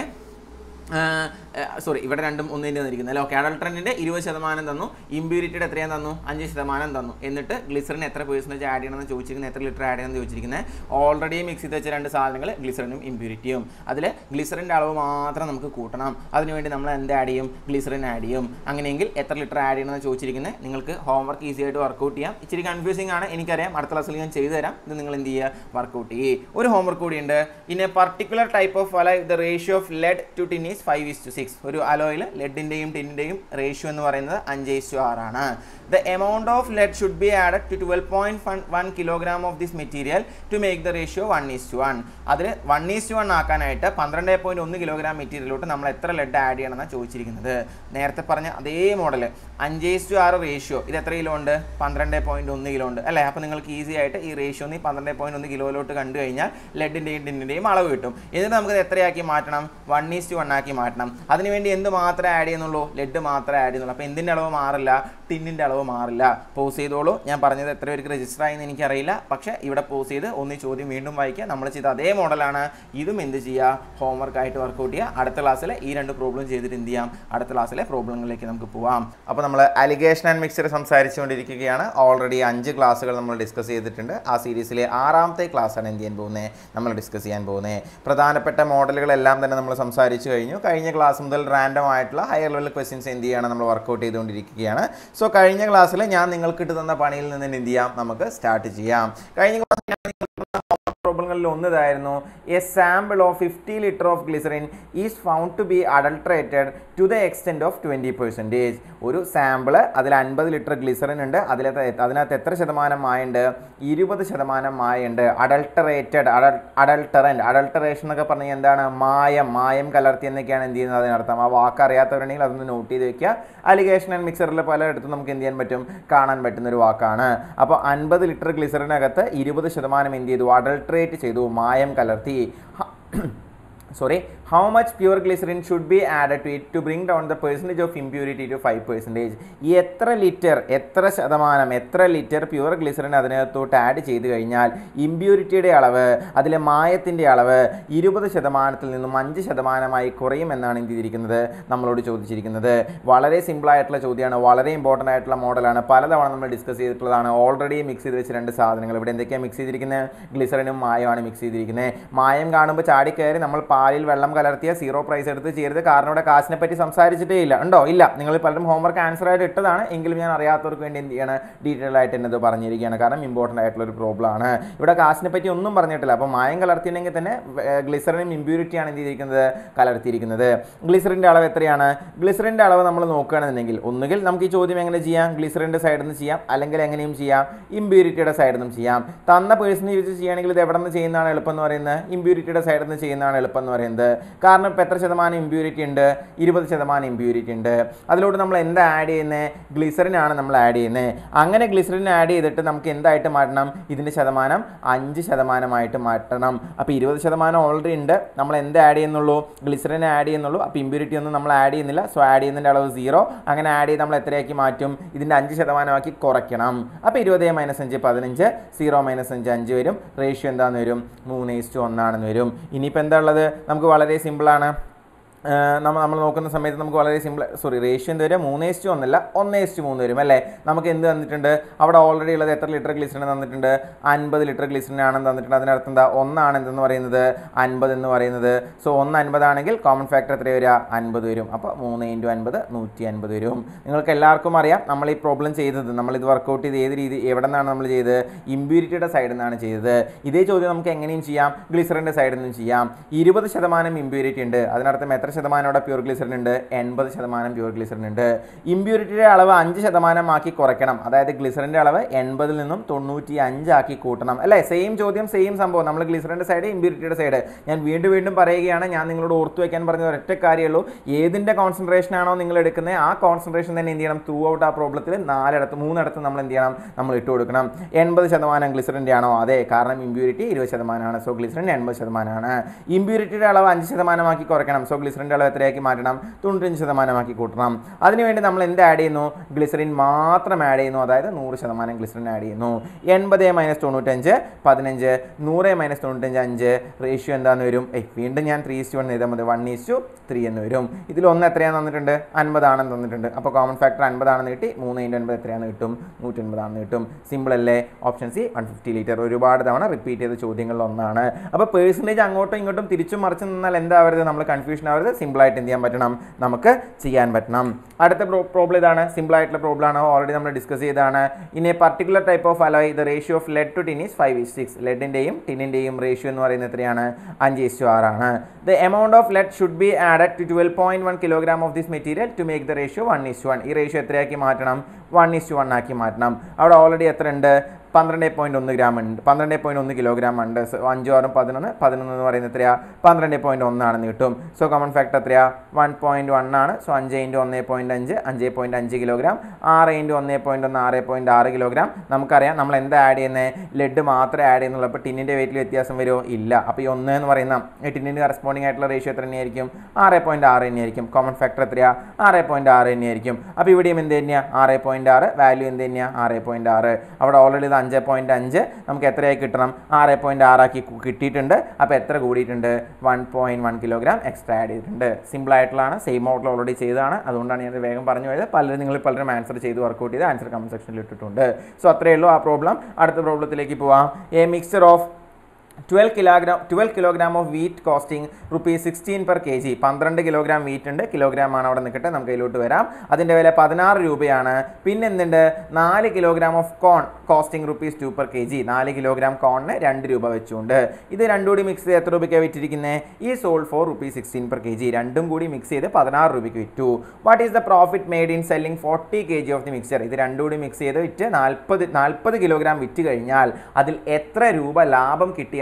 സോറി ഇവിടെ രണ്ടും ഒന്ന് തന്നെ തന്നിരിക്കുന്നത് അല്ലേ ഓക്കെ അഡൾട്രൻറ്റിൻ്റെ ഇരുപത് ശതമാനം തന്നു ഇമ്പ്യൂരിറ്റിയുടെ എത്രയും തന്നു അഞ്ച് ശതമാനം തന്നു എന്നിട്ട് ഗ്ലിസറിൻ എത്ര പേഴ്സൻറ്റേജ് ആഡ് ചെയ്യണമെന്ന് ചോദിച്ചിരിക്കുന്നത് എത്ര ലിറ്റർ ആഡ് ചെയ്യണമെന്ന് ചോദിച്ചിരിക്കുന്നത് ഓൾറെഡി മിക്സ് ചെയ്ത് വെച്ച രണ്ട് സാധനങ്ങൾ ഗ്ലിസറിനും ഇമ്പ്യൂരിറ്റിയും അതിൽ ഗ്ലിസറിൻ്റെ അളവ് മാത്രം നമുക്ക് കൂട്ടണം അതിനുവേണ്ടി നമ്മൾ എന്ത് ആഡ് ചെയ്യും ഗ്ലിസറിൻ ആഡ് ചെയ്യും അങ്ങനെയെങ്കിൽ എത്ര ലിറ്റർ ആഡ് ചെയ്യണമെന്ന് ചോദിച്ചിരിക്കുന്നത് നിങ്ങൾക്ക് ഹോംവർക്ക് ഈസി ആയിട്ട് വർക്കൗട്ട് ചെയ്യാം ഇച്ചിരി കൺഫ്യൂസിംഗ് ആണ് എനിക്കറിയാം അടുത്ത ക്ലാസ്സിൽ ഞാൻ ചെയ്തു തരാം ഇത് നിങ്ങൾ എന്ത് ചെയ്യുക വർക്കൗട്ട് ചെയ്യുക ഒരു ഹോംവർക്ക് കൂടിയുണ്ട് in a particular type of alloy the ratio of lead to tin is five is to six ഒരു അലോയിൽ ലെഡിൻ്റെയും ടിന്നിൻ്റെയും റേഷ്യോ എന്ന് പറയുന്നത് അഞ്ച് ഈസ് ടു ആറാണ് the amount of lead should be added to twelve point one kilogram of this material to make the ratio one is to one അതിൽ one is to one ആക്കാനായിട്ട് പന്ത്രണ്ട് പോയിന്റ് ഒന്ന് kilogram മെറ്റീരിയലോട്ട് നമ്മൾ എത്ര lead add ചെയ്യണമെന്നാണ് ചോദിച്ചിരിക്കുന്നത് നേരത്തെ പറഞ്ഞ അതേ മോഡൽ അഞ്ച് ഈസ് ടു ആറ് റേഷ്യോ ഇത് എത്ര കിലോ ഉണ്ട് പന്ത്രണ്ട് പോയിന്റ് ഒന്ന് കിലോ ഉണ്ട് അല്ലേ അപ്പോൾ നിങ്ങൾക്ക് ഈസി ആയിട്ട് ഈ റേഷ്യോ ഈ പന്ത്രണ്ട് പോയിന്റ് ഒന്ന് കിലോയിലോട്ട് കണ്ടു കഴിഞ്ഞാൽ ലെഡിൻ്റെയും ടിന്നിൻ്റെയും അളവ് കിട്ടും എന്നിട്ട് നമുക്ക് എത്രയാക്കി മാറ്റണം വൺ ഈസ് ടു വൺ ആക്കി മാറ്റണം അതിനുവേണ്ടി എന്ത് മാത്രമേ ആഡ് ചെയ്യുന്നുള്ളൂ ലെഡ് മാത്രമേ ആഡ് ചെയ്യുന്നുള്ളൂ അപ്പോൾ എന്തിൻ്റെ അളവ് മാറില്ല ടിന്നിൻ്റെ അളവ് മാറില്ല പോസ് ചെയ്തോളൂ ഞാൻ പറഞ്ഞത് എത്ര പേർക്ക് രജിസ്റ്റർ ആയെന്ന് എനിക്കറിയില്ല പക്ഷേ ഇവിടെ പോസ് ചെയ്ത് ഒന്ന് ഈ ചോദ്യം വീണ്ടും വായിക്കുക നമ്മൾ ചെയ്ത അതേ മോഡലാണ് ഇതും എന്ത് ചെയ്യുക ഹോംവർക്ക് ആയിട്ട് വർക്കൗട്ട് ചെയ്യുക അടുത്ത ക്ലാസ്സിൽ ഈ രണ്ട് പ്രോബ്ലം ചെയ്തിട്ട് എന്ത് ചെയ്യാം അടുത്ത ക്ലാസ്സിലെ പ്രോബ്ലങ്ങളിലേക്ക് നമുക്ക് പോവാം അപ്പോൾ നമ്മൾ അലിഗേഷൻ ആൻഡ് മിക്സർ സംസാരിച്ചുകൊണ്ടിരിക്കുകയാണ് ഓൾറെഡി അഞ്ച് ക്ലാസ്സുകൾ നമ്മൾ ഡിസ്കസ് ചെയ്തിട്ടുണ്ട് ആ സീരീസിലെ ആറാമത്തെ ക്ലാസ്സാണ് എന്ത് ചെയ്യാൻ പോകുന്നത് നമ്മൾ ഡിസ്കസ് ചെയ്യാൻ പോകുന്നത് പ്രധാനപ്പെട്ട മോഡലുകളെല്ലാം തന്നെ നമ്മൾ സംസാരിച്ചു കഴിഞ്ഞു കഴിഞ്ഞ ക്ലാസ് മുതൽ റാൻഡം ആയിട്ടുള്ള ഹയർ ലെവൽ ക്വസ്റ്റ്യൻസ് എന്ത് ചെയ്യാണ് നമ്മൾ വർക്കൗട്ട് ചെയ്തുകൊണ്ടിരിക്കുകയാണ് സോ കഴിഞ്ഞ ക്ലാസ്സിൽ ഞാൻ നിങ്ങൾക്ക് ഇട്ട് തന്ന പണിയിൽ നിന്ന് എന്ത് ചെയ്യാം നമുക്ക് സ്റ്റാർട്ട് ചെയ്യാം കഴിഞ്ഞ ക്ലാസ്സിൽ ഞാൻ നിങ്ങൾക്ക് പ്രോബ്ലങ്ങളിൽ ഒന്ന് ഇതായിരുന്നു a sample of fifty litre of glycerin is found to be adulterated to the extent of twenty percentage ഒരു സാമ്പിള് അതിൽ അൻപത് ലിറ്റർ ഗ്ലിസറിൻ ഉണ്ട് അതിലത്തെ അതിനകത്ത് എത്ര ശതമാനം മായുണ്ട് ഇരുപത് ശതമാനം മായുണ്ട് അഡൾട്ടറേറ്റഡ് അഡൾട്ടറൻറ്റ് അഡൾട്ടറേഷൻ എന്നൊക്കെ പറഞ്ഞാൽ എന്താണ് മായം മായം കലർത്തി എന്നൊക്കെയാണ് എന്ത് ചെയ്യുന്നത് അതിനർത്ഥം ആ വാക്ക് അറിയാത്തവരുണ്ടെങ്കിൽ അതൊന്ന് നോട്ട് ചെയ്ത് വെക്കുക അലിഗേഷൻ ആൻഡ് മിക്സറിൽ പലയിടത്തും നമുക്ക് എന്ത് ചെയ്യാൻ പറ്റും കാണാൻ പറ്റുന്ന ഒരു വാക്കാണ് അപ്പോൾ അൻപത് ലിറ്റർ ഗ്ലിസറിനകത്ത് ഇരുപത് ശതമാനം എന്ത് ചെയ്തു അഡൾട്രേറ്റ് ചെയ്തു മായം കലർത്തി sorry how much pure glycerin should be added to it to bring down the percentage of impurity to five percentage ഈ എത്ര ലിറ്റർ എത്ര ശതമാനം എത്ര ലിറ്റർ പ്യുവർ ഗ്ലിസറിൻ അതിനകത്തോട്ട് ആഡ് ചെയ്ത് കഴിഞ്ഞാൽ ഇമ്പ്യൂരിറ്റിയുടെ അളവ് അതിലെ മായത്തിൻ്റെ അളവ് ഇരുപത് ശതമാനത്തിൽ നിന്നും അഞ്ച് ശതമാനമായി കുറയുമെന്നാണ് എന്ത് ചെയ്തിരിക്കുന്നത് നമ്മളോട് ചോദിച്ചിരിക്കുന്നത് വളരെ സിമ്പിൾ ആയിട്ടുള്ള ചോദ്യമാണ് വളരെ ഇമ്പോർട്ടൻ്റ് ആയിട്ടുള്ള മോഡലാണ് പലതവണ നമ്മൾ ഡിസ്കസ് ചെയ്തിട്ടുള്ളതാണ് ഓൾറെഡി മിക്സ് ചെയ്ത് വെച്ച രണ്ട് സാധനങ്ങൾ ഇവിടെ എന്തൊക്കെയാണ് മിക്സ് ചെയ്തിരിക്കുന്നത് ഗ്ലിസറിനും മായമാണ് മിക്സ് ചെയ്തിരിക്കുന്നത് മായം കാണുമ്പോൾ ചാടിക്കയറി നമ്മൾ പാലിൽ വെള്ളം കലർത്തിയ സീറോ പ്രൈസ് എടുത്ത് ചെയ്യരുത് കാരണം ഇവിടെ കാശിനെ പറ്റി സംസാരിച്ചിട്ടേ ഇല്ല ഉണ്ടോ ഇല്ല നിങ്ങൾ പലരും ഹോംവർക്ക് ആൻസർ ആയിട്ട് ഇട്ടതാണ് എങ്കിലും ഞാൻ അറിയാത്തവർക്ക് വേണ്ടി എന്ത് ചെയ്യാണ് ഡീറ്റെയിൽ ആയിട്ട് എന്നത് പറഞ്ഞിരിക്കുകയാണ് കാരണം ഇമ്പോർട്ടൻ്റ് ആയിട്ടുള്ള ഒരു പ്രോബ്ലം ആണ് ഇവിടെ കാശിനെ പറ്റി ഒന്നും പറഞ്ഞിട്ടില്ല അപ്പോൾ മായം കലർത്തിയിട്ടുണ്ടെങ്കിൽ തന്നെ ഗ്ലിസറിനും ഇമ്പ്യൂരിറ്റിയാണ് എന്ത് ചെയ്തിരിക്കുന്നത് കലർത്തിയിരിക്കുന്നത് ഗ്ലിസറിൻ്റെ അളവ് എത്രയാണ് ഗ്ലിസറിൻ്റെ അളവ് നമ്മൾ നോക്കുകയാണെന്നുണ്ടെങ്കിൽ ഒന്നുകിൽ നമുക്ക് ഈ ചോദ്യം എങ്ങനെ ചെയ്യാം ഗ്ലിസറിൻ്റെ സൈഡിൽ നിന്ന് ചെയ്യാം അല്ലെങ്കിൽ എങ്ങനെയും ചെയ്യാം ഇമ്പ്യൂരിറ്റിയുടെ സൈഡിൽ നിന്നും ചെയ്യാം തന്ന പേഴ്സണേജ് വെച്ച് ചെയ്യുകയാണെങ്കിൽ ഇത് എവിടെ നിന്ന് ചെയ്യുന്നതാണ് എളുപ്പം എന്ന് പറയുന്നത് ഇമ്പ്യൂരിറ്റിയുടെ സൈഡിൽ നിന്ന് ചെയ്യുന്നതാണ് എളുപ്പം എന്ന് പറയുന്നത് കാരണം ഇപ്പോൾ എത്ര ശതമാനം ഇമ്പ്യൂരിറ്റി ഉണ്ട് ഇരുപത് ശതമാനം ഇമ്പ്യൂരിറ്റി ഉണ്ട് അതിലോട്ട് നമ്മൾ എന്താ ആഡ് ചെയ്യുന്നത് ഗ്ലിസറിനാണ് നമ്മൾ ആഡ് ചെയ്യുന്നത് അങ്ങനെ ഗ്ലിസറിൻ ആഡ് ചെയ്തിട്ട് നമുക്ക് എന്തായിട്ട് മാറ്റണം ഇതിൻ്റെ ശതമാനം അഞ്ച് ശതമാനമായിട്ട് മാറ്റണം അപ്പോൾ ഇരുപത് ശതമാനം ഓൾറെഡി ഉണ്ട് നമ്മൾ എന്ത് ആഡ് ചെയ്യുന്നുള്ളൂ ഗ്ലിസറിൻ ആഡ് ചെയ്യുന്നുള്ളൂ അപ്പോൾ ഇമ്പ്യൂരിറ്റി ഒന്നും നമ്മൾ ആഡ് ചെയ്യുന്നില്ല സോ ആഡ് ചെയ്യുന്നതിൻ്റെ അളവ് സീറോ അങ്ങനെ ആഡ് ചെയ്ത് നമ്മൾ എത്രയാക്കി മാറ്റും ഇതിൻ്റെ അഞ്ച് ശതമാനമാക്കി കുറയ്ക്കണം അപ്പോൾ ഇരുപത് മൈനസ് അഞ്ച് പതിനഞ്ച് സീറോ മൈനസ് അഞ്ച് അഞ്ച് വരും റേഷ്യോ എന്താണെന്ന് വരും മൂന്ന് ഈസ്റ്റു ഒന്നാണെന്ന് വരും ഇനിയിപ്പോൾ എന്താ ഉള്ളത് നമുക്ക് വളരെ സിമ്പിളാണ് നമ്മൾ നമ്മൾ നോക്കുന്ന സമയത്ത് നമുക്ക് വളരെ സിമ്പിൾ സോറി റേഷ്യോ എന്ത് വരും മൂന്ന് എസ് ടു ഒന്നല്ല ഒന്ന് എസ് ടു മൂന്ന് വരും അല്ലേ നമുക്ക് എന്ത് തന്നിട്ടുണ്ട് അവിടെ ഓൾറെഡി ഉള്ളത് എത്ര ലിറ്റർ ഗ്ലിസറിൻ തന്നിട്ടുണ്ട് അൻപത് ലിറ്റർ ഗ്ലിസറിൻ ആണെന്ന് തന്നിട്ടുണ്ട് അതിനർത്ഥം എന്താ ഒന്നാണ് എന്തെന്ന് പറയുന്നത് അൻപത് എന്ന് പറയുന്നത് സോ ഒന്ന് അൻപതാണെങ്കിൽ കോമൺ ഫാക്ടർ എത്ര വരിക അൻപത് വരും അപ്പോൾ മൂന്ന് ഇൻറ്റു അൻപത് നൂറ്റി അൻപത് വരും നിങ്ങൾക്ക് എല്ലാവർക്കും അറിയാം നമ്മൾ ഈ പ്രോബ്ലം ചെയ്തത് നമ്മൾ ഇത് വർക്കൗട്ട് ചെയ്ത് ഏത് രീതി എവിടെ നിന്നാണ് നമ്മൾ ചെയ്തത് ഇമ്പ്യൂരിറ്റിയുടെ സൈഡിൽ നിന്നാണ് ചെയ്തത് ഇതേ ചോദ്യം നമുക്ക് എങ്ങനെയും ചെയ്യാം ഗ്ലിസറിൻ്റെ സൈഡിൽ നിന്നും ചെയ്യാം ഇരുപത് ശതമാനം ഇമ്പ്യൂരിറ്റി ഉണ്ട് അതിനർത്ഥം എത്ര ശതമാനം അവിടെ പ്യൂർ ഗ്ലിസറിൻ ഉണ്ട് എൺപത് ശതമാനം പ്യൂർ ഗ്ലിസറിൻ ഉണ്ട് ഇമ്പ്യൂരിറ്റിയുടെ അളവ് അഞ്ച് ശതമാനമാക്കി കുറയ്ക്കണം അതായത് ഗ്ലിസറിൻ്റെ അളവ് എൺപതിൽ നിന്നും തൊണ്ണൂറ്റി അഞ്ചാക്കി കൂട്ടണം അല്ലേ സെയിം ചോദ്യം സെയിം സംഭവം നമ്മൾ ഗ്ലിസറിൻ്റെ സൈഡ് ഇമ്പ്യൂരിറ്റിയുടെ സൈഡ് ഞാൻ വീണ്ടും വീണ്ടും പറയുകയാണ് ഞാൻ നിങ്ങളോട് ഓർത്തു വെക്കാൻ പറഞ്ഞ ഒരൊറ്റ കാര്യമുള്ളൂ ഏതിൻ്റെ കോൺസെൻട്രേഷൻ ആണോ നിങ്ങൾ എടുക്കുന്നത് ആ കോൺസെൻട്രേഷൻ തന്നെ എന്ത് ചെയ്യണം ത്രൂ ഔട്ട് ആ പ്രോബ്ലത്തിൽ നാലിടത്ത് മൂന്നിടത്ത് നമ്മൾ എന്ത് ചെയ്യണം നമ്മൾ ഇട്ട് കൊടുക്കണം എൺപത് ശതമാനം ഗ്ലിസറിൻ്റെ ആണോ അതെ കാരണം ഇമ്പ്യൂരിറ്റി ഇരുപത് ശതമാനമാണ് സോ ഗ്ലിസറിൻ എൺപത് ശതമാനമാണ് ഇമ്പ്യൂരിറ്റിയുടെ അളവ് അഞ്ച് ശതമാനമാക്കി കുറയ്ക്കണം സോ ഗ്ലിസറിൻ്റെ അളവ് എത്രയാക്കി മാറ്റണം തൊണ്ണൂറ്റഞ്ച് ശതമാനമാക്കി കൂട്ടണം അതിനുവേണ്ടി നമ്മൾ എന്ത് ആഡ് ചെയ്യുന്നു ഗ്ലിസറിൻ മാത്രം ആഡ് ചെയ്യുന്നു അതായത് നൂറ് ശതമാനം ഗ്ലിസറിൻ ആഡ് ചെയ്യുന്നു എൺപത് മൈനസ് തൊണ്ണൂറ്റഞ്ച് പതിനഞ്ച് നൂറ് മൈനസ് തൊണ്ണൂറ്റഞ്ച് അഞ്ച് റേഷ്യോ എന്താന്ന് വരും ഏയ് വീണ്ടും ഞാൻ ത്രീ ഇസ്റ്റു വൺ എഴുതാൻ മതി വൺ ഈസ്റ്റു ത്രീ എന്ന് വരും ഇതിൽ ഒന്ന് എത്രയാണെന്ന് തന്നിട്ടുണ്ട് അൻപതാണെന്ന് തന്നിട്ടുണ്ട് അപ്പോൾ കോമൺ ഫാക്ടർ അൻപതാണെന്ന് കിട്ടി മൂന്ന് ഇൻറ്റു അൻപത് എത്രയാണെന്ന് കിട്ടും നൂറ്റൻപതാണെന്ന് കിട്ടും സിമ്പിൾ അല്ലേ option C one fifty litre ഒരുപാട് തവണ റിപ്പീറ്റ് ചെയ്ത ചോദ്യങ്ങളിൽ ഒന്നാണ് അപ്പോൾ പേഴ്സൻറ്റേജ് അങ്ങോട്ടും ഇങ്ങോട്ടും തിരിച്ചും മറിച്ച് നിന്നാൽ എന്താവരുത് നമ്മൾ കൺഫ്യൂഷൻ ആവരുത് സിമ്പിളായിട്ട് എന്ത് ചെയ്യാൻ പറ്റണം നമുക്ക് ചെയ്യാൻ പറ്റണം അടുത്ത പ്രോബ്ലം ഇതാണ് സിമ്പിൾ ആയിട്ടുള്ള പ്രോബ്ലം ആണ് ഓൾറെഡി നമ്മൾ ഡിസ്കസ് ചെയ്തതാണ് ഇനി particular type of alloy the ratio of lead to tin is five is six ലെഡിൻ്റെയും ടിന്നിൻ്റെയും റേഷ്യോ എന്ന് പറയുന്നത് എത്രയാണ് അഞ്ച് ഈസ് ടു ആറാണ് the amount of lead should be added to twelve point one kilogram of this material to make the ratio one is one ഈ ratio എത്രയാക്കി മാറ്റണം വൺ ഈസ് ടു വൺ ആക്കി മാറ്റണം അവിടെ ഓൾറെഡി എത്ര ഉണ്ട് പന്ത്രണ്ട് പോയിൻറ്റ് ഒന്ന് ഗ്രാം ഉണ്ട് പന്ത്രണ്ട് പോയിൻറ്റ് ഒന്ന് കിലോഗ്രാം ഉണ്ട് സോ അഞ്ചും ആറും പതിനൊന്ന് പതിനൊന്ന് എന്ന് പറയുന്നത് എത്രയാ പന്ത്രണ്ട് പോയിൻറ്റ് ഒന്നാണെന്ന് കിട്ടും സോ കോമൺ ഫാക്ടർ എത്രയാ വൺ പോയിൻറ്റ് വൺ ആണ് സോ അഞ്ച് ഇൻറ്റു ഒന്ന് പോയിൻറ്റ് അഞ്ച് അഞ്ച് പോയിൻറ്റ് അഞ്ച് കിലോഗ്രാം ആറ് ഇൻറ്റു ഒന്ന് പോയിൻറ്റ് ഒന്ന് ആറ് പോയിൻറ്റ് ആറ് കിലോഗ്രാം നമുക്കറിയാം നമ്മൾ എന്താ ആഡ് ചെയ്യുന്നത് ലെഡ് മാത്രമേ ആഡ് ചെയ്യുന്നുള്ളൂ അപ്പോൾ ടിന്നിൻ്റെ വെയിറ്റിൽ വ്യത്യാസം വരുമോ ഇല്ല അപ്പോൾ ഈ ഒന്ന് എന്ന് പറയുന്ന ഈ ടിന്നിന് കറസ്പോണ്ടിങ് ആയിട്ടുള്ള റേഷ്യോ എത്ര തന്നെയായിരിക്കും ആറ് പോയിൻറ്റ് ആറ് തന്നെയായിരിക്കും കോമൺ ഫാക്ടർ എത്രയാ ആറ് പോയിൻറ്റ് ആറ് തന്നെയായിരിക്കും അപ്പോൾ ഇവിടെയും എന്ത് തന്നെയാണ് ആറ് പോയിൻറ്റ് ആറ് വാല്യൂ എന്ത് തന്നെയാണ് ആറ് പോയിൻറ്റ് ആറ് അവിടെ ഓൾറെഡി ഇത് അഞ്ച് പോയിൻറ്റ് അഞ്ച് നമുക്ക് എത്രയായി കിട്ടണം ആറ് പോയിൻറ്റ് ആറാക്കി കു- കിട്ടിയിട്ടുണ്ട് അപ്പോൾ എത്ര കൂടിയിട്ടുണ്ട് one point one kilogram extra add ചെയ്തിട്ടുണ്ട് സിമ്പിൾ ആയിട്ടുള്ളതാണ് സെയിം മോഡൽ ഓൾറെഡി ചെയ്തതാണ് അതുകൊണ്ടാണ് ഞാൻ ഇത് വേഗം പറഞ്ഞു പോയത് പലരും നിങ്ങൾ പലരും ആൻസർ ചെയ്ത് വർക്കൗട്ട് ചെയ്ത് ആൻസർ കമൻറ്റ് സെക്ഷനിൽ ഇട്ടിട്ടുണ്ട് സോ അത്രയേ ഉള്ളൂ ആ പ്രോബ്ലം അടുത്ത പ്രോബ്ലത്തിലേക്ക് പോവാം a mixer of twelve kilogram twelve kilogram of wheat costing rupees sixteen per K G പന്ത്രണ്ട് കിലോഗ്രാം വീറ്റ് ഉണ്ട് കിലോഗ്രാം ആണ് അവിടെ നിൽക്കട്ടെ നമുക്ക് അതിലോട്ട് വരാം അതിൻ്റെ വില പതിനാറ് രൂപയാണ് പിന്നെ എന്തുണ്ട് നാല് kilogram of corn costing rupees two per K G നാല് കിലോഗ്രാം കോണിന് രണ്ട് രൂപ വെച്ചുകൊണ്ട് ഇത് രണ്ടും കൂടി മിക്സ് ചെയ്ത് എത്ര രൂപയ്ക്കാണ് വിറ്റിരിക്കുന്നത് ഈ sold for rupees sixteen per K G രണ്ടും കൂടി മിക്സ് ചെയ്ത് പതിനാറ് രൂപയ്ക്ക് വിറ്റു what is the profit made in selling forty K G of the mixer ഇത് രണ്ടും കൂടി മിക്സ് ചെയ്ത് വിറ്റ് നാൽപ്പത് നാൽപ്പത് കിലോഗ്രാം വിറ്റ് കഴിഞ്ഞാൽ അതിൽ എത്ര രൂപ ലാഭം കിട്ടി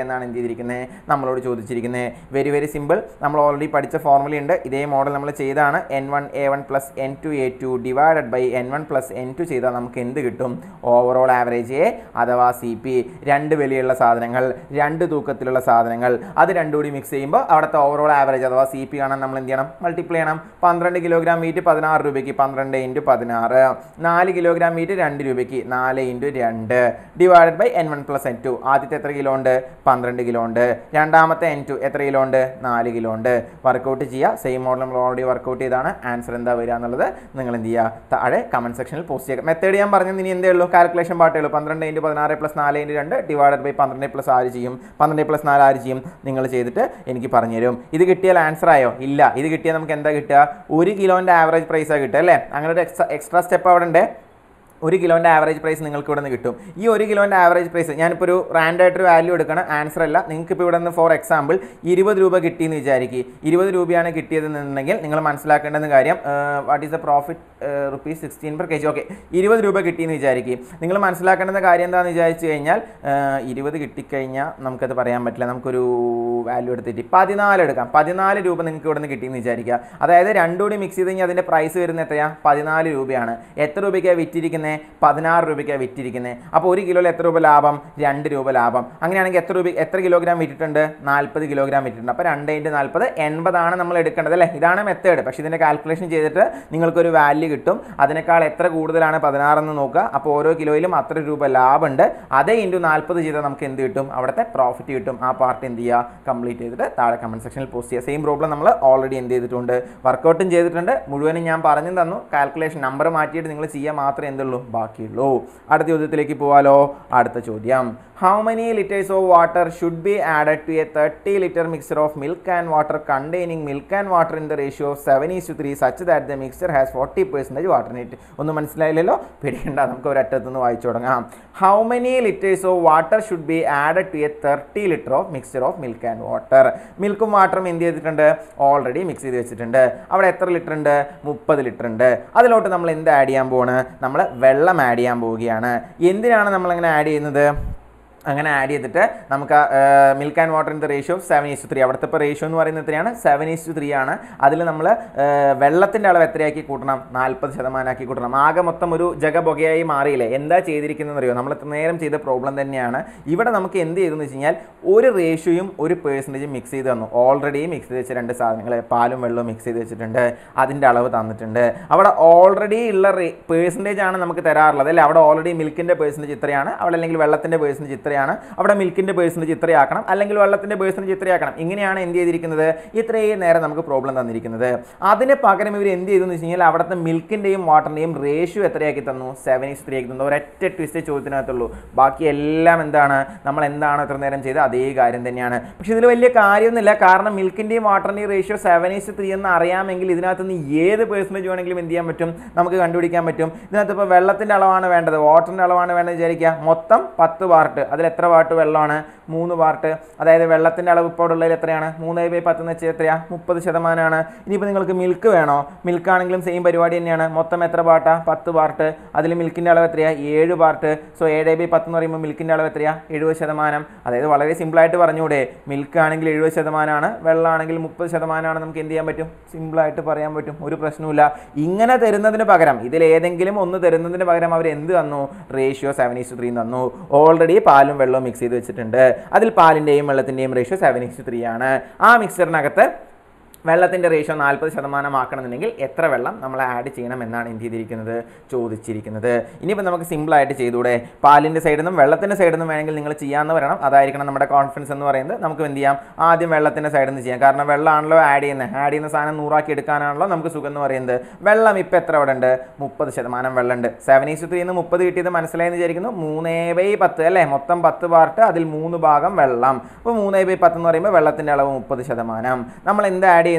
എന്നാണ് എന്ത് ചെയ്തിരിക്കുന്നത് നമ്മളോട് ചോദിച്ചിരിക്കുന്നത് വെരി വെരി സിമ്പിൾ നമ്മൾ ഓൾറെഡി പഠിച്ച ഫോർമുല ഉണ്ട് ഇതേ മോഡൽ നമ്മൾ ചെയ്താണ് N one A one plus N two A two divided by N one plus N two ചെയ്താൽ നമുക്ക് എന്ത് കിട്ടും ഓവറോൾ ആവറേജ് എ അഥവാ സി പി രണ്ട് വിലയുള്ള സാധനങ്ങൾ രണ്ട് തൂക്കത്തിലുള്ള സാധനങ്ങൾ അത് രണ്ടും കൂടി മിക്സ് ചെയ്യുമ്പോൾ അവിടുത്തെ ഓവറോൾ ആവറേജ് അഥവാ സി പി കാണാൻ നമ്മൾ എന്ത് ചെയ്യണം മൾട്ടിപ്ലൈ ചെയ്യണം പന്ത്രണ്ട് കിലോഗ്രാം മീറ്റ് പതിനാറ് രൂപയ്ക്ക് പന്ത്രണ്ട് ഇൻറ്റു പതിനാറ് നാല് കിലോഗ്രാം മീറ്റ് രണ്ട് രൂപയ്ക്ക് നാല് ഇൻറ്റു രണ്ട് divided by N one plus N two ആദ്യത്തെ എത്ര കിലോ ഉണ്ട് പന്ത്രണ്ട് കിലോ ഉണ്ട് രണ്ടാമത്തെ എൻ ടു എത്ര കിലോ ഉണ്ട് നാല് കിലോ ഉണ്ട് വർക്കൗട്ട് ചെയ്യുക സെയിം മോഡൽ നമ്മൾ ഓൾറെഡി വർക്കൗട്ട് ചെയ്താണ് ആൻസർ എന്താ വരിക എന്നുള്ളത് നിങ്ങൾ എന്ത് ചെയ്യുക താഴെ കമൻറ്റ് സെക്ഷനിൽ പോസ്റ്റ് ചെയ്യുക മെത്തേഡ് ഞാൻ പറഞ്ഞത് ഇനി എന്തേ ഉള്ളൂ കാൽക്കുലേഷൻ പാട്ടേ ഉള്ളൂ പന്ത്രണ്ട് ഇൻറ്റു പതിനാറ് പ്ലസ് നാല് ഇൻറ്റു രണ്ട് ഡിവൈഡഡ് ബൈ പന്ത്രണ്ട് പ്ലസ് ആര് ചെയ്യും പന്ത്രണ്ട് പ്ലസ് നാല് ആര് ചെയ്യും നിങ്ങൾ ചെയ്തിട്ട് എനിക്ക് പറഞ്ഞു തരും ഇത് കിട്ടിയാൽ ആൻസർ ആയോ ഇല്ല ഇത് കിട്ടിയാൽ നമുക്ക് എന്താ കിട്ടുക ഒരു കിലോൻ്റെ ആവറേജ് പ്രൈസാണ് കിട്ടുക അല്ലേ അങ്ങനെ ഒരു എക്സ്ട്രാ എക്സ്ട്രാ സ്റ്റെപ്പ് അവിടെ ഉണ്ട് ഒരു കിലോൻ്റെ ആവറേജ് പ്രൈസ് നിങ്ങൾക്ക് ഇവിടെ നിന്ന് കിട്ടും ഈ ഒരു കിലോൻ്റെ ആവറേജ് പ്രൈസ് ഞാനിപ്പോൾ ഒരു റാൻഡായിട്ടൊരു വാല്യൂ എടുക്കണം ആൻസർ അല്ല നിങ്ങൾക്ക് ഇപ്പോൾ ഇവിടെ നിന്ന് ഫോർ എക്സാമ്പിൾ ഇരുപത് രൂപ കിട്ടിയെന്ന് വിചാരിക്കുക ഇരുപത് രൂപയാണ് കിട്ടിയതെന്നുണ്ടെങ്കിൽ നിങ്ങൾ മനസ്സിലാക്കേണ്ടുന്ന കാര്യം what is the profit rupees sixteen per K G okay ഇരുപത് രൂപ കിട്ടിയെന്ന് വിചാരിക്കുക നിങ്ങൾ മനസ്സിലാക്കേണ്ടുന്ന കാര്യം എന്താണെന്ന് വിചാരിച്ചു കഴിഞ്ഞാൽ ഇരുപത് കിട്ടിക്കഴിഞ്ഞാൽ നമുക്കത് പറയാൻ പറ്റില്ല നമുക്കൊരു വാല്യൂ എടുത്തിട്ട് പതിനാല് എടുക്കാം പതിനാല് രൂപ നിങ്ങൾക്ക് ഇവിടെ നിന്ന് കിട്ടിയെന്ന് വിചാരിക്കുക അതായത് രണ്ടും കൂടി മിക്സ് ചെയ്ത് കഴിഞ്ഞാൽ അതിൻ്റെ പ്രൈസ് വരുന്നത് എത്രയാണ് പതിനാല് രൂപയാണ് എത്ര രൂപയ്ക്കാണ് വിറ്റിരിക്കുന്നത് പതിനാറ് രൂപയ്ക്കാണ് വിറ്റിരിക്കുന്നത് അപ്പോൾ ഒരു കിലോയിൽ എത്ര രൂപ ലാഭം രണ്ട് രൂപ ലാഭം അങ്ങനെയാണെങ്കിൽ എത്ര രൂപ എത്ര കിലോഗ്രാം വിറ്റിട്ടുണ്ട് നാൽപ്പത് കിലോഗ്രാം വിറ്റിട്ടുണ്ട് അപ്പോൾ രണ്ട് ഇൻറ്റ് നാൽപ്പത് എൺപതാണ് നമ്മൾ എടുക്കേണ്ടത് അല്ലേ ഇതാണ് മെത്തേഡ് പക്ഷേ ഇതിൻ്റെ കാൽക്കുലേഷൻ ചെയ്തിട്ട് നിങ്ങൾക്കൊരു വാല്യൂ കിട്ടും അതിനേക്കാൾ എത്ര കൂടുതലാണ് പതിനാറെന്ന് നോക്കുക അപ്പോൾ ഓരോ കിലോയിലും അത്ര രൂപ ലാഭമുണ്ട് അതേ ഇൻറ്റു നാൽപ്പത് ചെയ്താൽ നമുക്ക് എന്ത് കിട്ടും അവിടുത്തെ പ്രോഫിറ്റ് കിട്ടും ആ പാർട്ട് എന്ത് ചെയ്യുക കംപ്ലീറ്റ് ചെയ്തിട്ട് താഴെ കമൻറ്റ് സെക്ഷനിൽ പോസ്റ്റ് ചെയ്യുക സെയിം പ്രോബ്ലം നമ്മൾ ഓൾറെഡി എന്ത് ചെയ്തിട്ടുണ്ട് വർക്കൗട്ടും ചെയ്തിട്ടുണ്ട് മുഴുവനും ഞാൻ പറഞ്ഞു തന്നു കാൽക്കുലേഷൻ നമ്പർ മാറ്റിയിട്ട് നിങ്ങൾ ചെയ്യാൻ മാത്രമേ എന്തുള്ളൂ ബാക്കിയുള്ളൂ അടുത്ത ചോദ്യത്തിലേക്ക് പോവാലോ അടുത്ത ചോദ്യം how many litres of water should be added to a thirty litre mixer of milk and water containing milk and water in the ratio of seven is to three such that the mixer has forty percentage water it ഒന്നും മനസ്സിലായില്ലല്ലോ പേടിക്കണ്ട നമുക്ക് ഒരറ്റത്തു നിന്ന് വായിച്ചു തുടങ്ങാം how many litres of water should be added to a thirty litre of mixer of milk and water മിൽക്കും വാട്ടറും എന്ത് ചെയ്തിട്ടുണ്ട് ഓൾറെഡി മിക്സ് ചെയ്ത് വെച്ചിട്ടുണ്ട് അവിടെ എത്ര ലിറ്റർ ഉണ്ട് മുപ്പത് ലിറ്റർ ഉണ്ട് അതിലോട്ട് നമ്മൾ എന്ത് ആഡ് ചെയ്യാൻ പോവാണ് നമ്മൾ വെള്ളം ആഡ് ചെയ്യാൻ പോവുകയാണ് എന്തിനാണ് നമ്മളങ്ങനെ ആഡ് ചെയ്യുന്നത് അങ്ങനെ ആഡ് ചെയ്തിട്ട് നമുക്ക് മിൽക്ക് ആൻഡ് വാട്ടറിൻ്റെ റേഷ്യോ സെവൻ ഈസ് ത്രീ അവിടുത്തെ ഇപ്പോൾ റേഷ്യോ എന്ന് പറയുന്നത് എത്രയാണ് സെവൻ ഈസ് ത്രീ ആണ് അതിൽ നമ്മൾ വെള്ളത്തിൻ്റെ അളവ് എത്രയാക്കി കൂട്ടണം നാൽപ്പത് ശതമാനമാക്കി കൂട്ടണം ആകെ മൊത്തം ഒരു ജഗബൊകയായി മാറിയില്ലേ എന്താ ചെയ്തിരിക്കുന്നത് അറിയോ നമ്മൾ ഇത്ര നേരം ചെയ്ത പ്രോബ്ലം തന്നെയാണ് ഇവിടെ നമുക്ക് എന്ത് ചെയ്തെന്ന് വെച്ച് കഴിഞ്ഞാൽ ഒരു റേഷ്യോയും ഒരു പേഴ്സൻറ്റേജും മിക്സ് ചെയ്ത് തന്നു ഓൾറെഡി മിക്സ് ചെയ്ത് വെച്ച രണ്ട് സാധനങ്ങൾ പാലും വെള്ളവും മിക്സ് ചെയ്ത് വെച്ചിട്ടുണ്ട് അതിൻ്റെ അളവ് തന്നിട്ടുണ്ട് അവിടെ ഓൾറെഡി ഉള്ള പേഴ്സൻറ്റേജ് ആണ് നമുക്ക് തരാറുള്ളത് അല്ലേ അവിടെ ഓൾറെഡി മിൽക്കിൻ്റെ പേഴ്സൻറ്റേജ് ഇത്രയാണ് അവിടെ അല്ലെങ്കിൽ വെള്ളത്തിൻ്റെ പേഴ്സൻറ്റേജ് ഇത്രയാണ് അവിടെ മിൽക്കിൻ്റെ പേഴ്സൻറ്റേജ് ഇത്രയാക്കണം അല്ലെങ്കിൽ വെള്ളത്തിൻ്റെ പേഴ്സൻറ്റേജ് ഇത്രയാക്കണം ഇങ്ങനെയാണ് എന്ത് ചെയ്തിരിക്കുന്നത് ഇത്രയും നേരം നമുക്ക് പ്രോബ്ലം തന്നിരിക്കുന്നത് അതിന് പകരം ഇവർ എന്ത് ചെയ്തു എന്ന് വെച്ച് കഴിഞ്ഞാൽ അവിടുത്തെ മിൽക്കിൻ്റെയും വാട്ടറിൻ്റെയും റേഷ്യോ എത്രയാക്കി തന്നു സെവൻ ഇസ് ത്രീ ആക്കി തന്നു ഒരൊറ്റ ട്വിസ്റ്റ് ചോദ്യത്തിനകത്തുള്ളൂ ബാക്കി എല്ലാം എന്താണ് നമ്മൾ എന്താണ് എത്ര നേരം ചെയ്ത് അതേ കാര്യം തന്നെയാണ് പക്ഷേ ഇതിൽ വലിയ കാര്യമൊന്നുമില്ല കാരണം മിൽക്കിൻ്റെയും വാട്ടറിൻ്റെയും റേഷ്യോ സെവൻ ഇസ് ത്രീ എന്ന് അറിയാമെങ്കിൽ ഇതിനകത്ത് നിന്ന് ഏത് പേഴ്സൻറ്റേജ് വേണമെങ്കിലും എന്ത് ചെയ്യാൻ പറ്റും നമുക്ക് കണ്ടുപിടിക്കാൻ പറ്റും ഇതിനകത്ത് ഇപ്പോൾ വെള്ളത്തിൻ്റെ അളവാണ് വേണ്ടത് വാട്ടറിൻ്റെ അളവാണ് വേണ്ടത് വിചാരിക്കുക മൊത്തം പത്ത് പാർട്ട് അതിൽ എത്ര പാർട്ട് വെള്ളമാണ് മൂന്ന് പാർട്ട് അതായത് വെള്ളത്തിൻ്റെ അളവ് ഇപ്പോൾ ഉള്ളതിൽ എത്രയാണ് മൂന്ന് ബൈ പത്ത് എന്ന് വെച്ചാൽ എത്രയാണ് മുപ്പത് ശതമാനമാണ് ഇനിയിപ്പോൾ നിങ്ങൾക്ക് മിൽക്ക് വേണോ മിൽക്ക് ആണെങ്കിലും സെയിം പരിപാടി തന്നെയാണ് മൊത്തം എത്ര പാർട്ടാ പത്ത് പാർട്ട് അതിൽ മിൽക്കിൻ്റെ അളവ് എത്രയാണ് ഏഴ് പാർട്ട് സോ ഏഴ് ബൈ പത്ത് എന്ന് പറയുമ്പോൾ മിൽക്കിൻ്റെ അളവ് എത്രയാണ് എഴുപത് ശതമാനം അതായത് വളരെ സിമ്പിളായിട്ട് പറഞ്ഞൂടെ മിൽക്ക് ആണെങ്കിൽ എഴുപത് ശതമാനമാണ് വെള്ളമാണെങ്കിൽ മുപ്പത് ശതമാനമാണ് നമുക്ക് എന്ത് ചെയ്യാൻ പറ്റും സിമ്പിളായിട്ട് പറയാൻ പറ്റും ഒരു പ്രശ്നവുമില്ല ഇങ്ങനെ തരുന്നതിന് പകരം ഇതിൽ ഏതെങ്കിലും ഒന്ന് തരുന്നതിന് പകരം അവർ എന്ത് തന്നു റേഷ്യോ സെവൻ ഇസ് ത്രീ തന്നു ഓൾറെഡി പാലും വെള്ളവും മിക്സ് ചെയ്ത് വെച്ചിട്ടുണ്ട് അതിൽ പാലിൻ്റെയും വെള്ളത്തിൻ്റെയും റേഷ്യോ സെവൻ ഇസ് ത്രീ ആണ് ആ മിക്സറിനകത്ത് വെള്ളത്തിൻ്റെ റേഷ്യോ നാൽപ്പത് ശതമാനമാക്കണമെന്നുണ്ടെങ്കിൽ എത്ര വെള്ളം നമ്മൾ ആഡ് ചെയ്യണം എന്നാണ് എന്ത് ചെയ്തിരിക്കുന്നത് ചോദിച്ചിരിക്കുന്നത് ഇനിയിപ്പോൾ നമുക്ക് സിമ്പിളായിട്ട് ചെയ്തൂടെ പാലിൻ്റെ സൈഡിൽ നിന്നും വെള്ളത്തിൻ്റെ സൈഡിൽ നിന്നും വേണമെങ്കിൽ നിങ്ങൾ ചെയ്യാമെന്ന് പറയണം അതായിരിക്കണം നമ്മുടെ കോൺഫിഡൻസ് എന്ന് പറയുന്നത് നമുക്ക് എന്ത് ചെയ്യാം ആദ്യം വെള്ളത്തിൻ്റെ സൈഡിൽ നിന്ന് ചെയ്യാം കാരണം വെള്ളമാണല്ലോ ആഡ് ചെയ്യുന്നത് ആഡ് ചെയ്യുന്ന സാധനം നൂറാക്കി എടുക്കാനാണല്ലോ നമുക്ക് സുഖം എന്ന് പറയുന്നത് വെള്ളം ഇപ്പോൾ എത്ര അവിടെ ഉണ്ട് മുപ്പത് ശതമാനം വെള്ളമുണ്ട് സെവൻ ഈസ് ത്രീ നിന്ന് മുപ്പത് കിട്ടിയത് മനസ്സിലായെന്ന് വിചാരിക്കുന്നു മൂന്നേ ബൈ പത്ത് അല്ലേ മൊത്തം പത്ത് പാർട്ട് അതിൽ മൂന്ന് ഭാഗം വെള്ളം അപ്പോൾ മൂന്നേ ബൈ പത്ത് എന്ന് പറയുമ്പോൾ വെള്ളത്തിൻ്റെ അളവ് മുപ്പത് ശതമാനം നമ്മൾ എന്ത് ആഡ് ചെയ്യുന്നു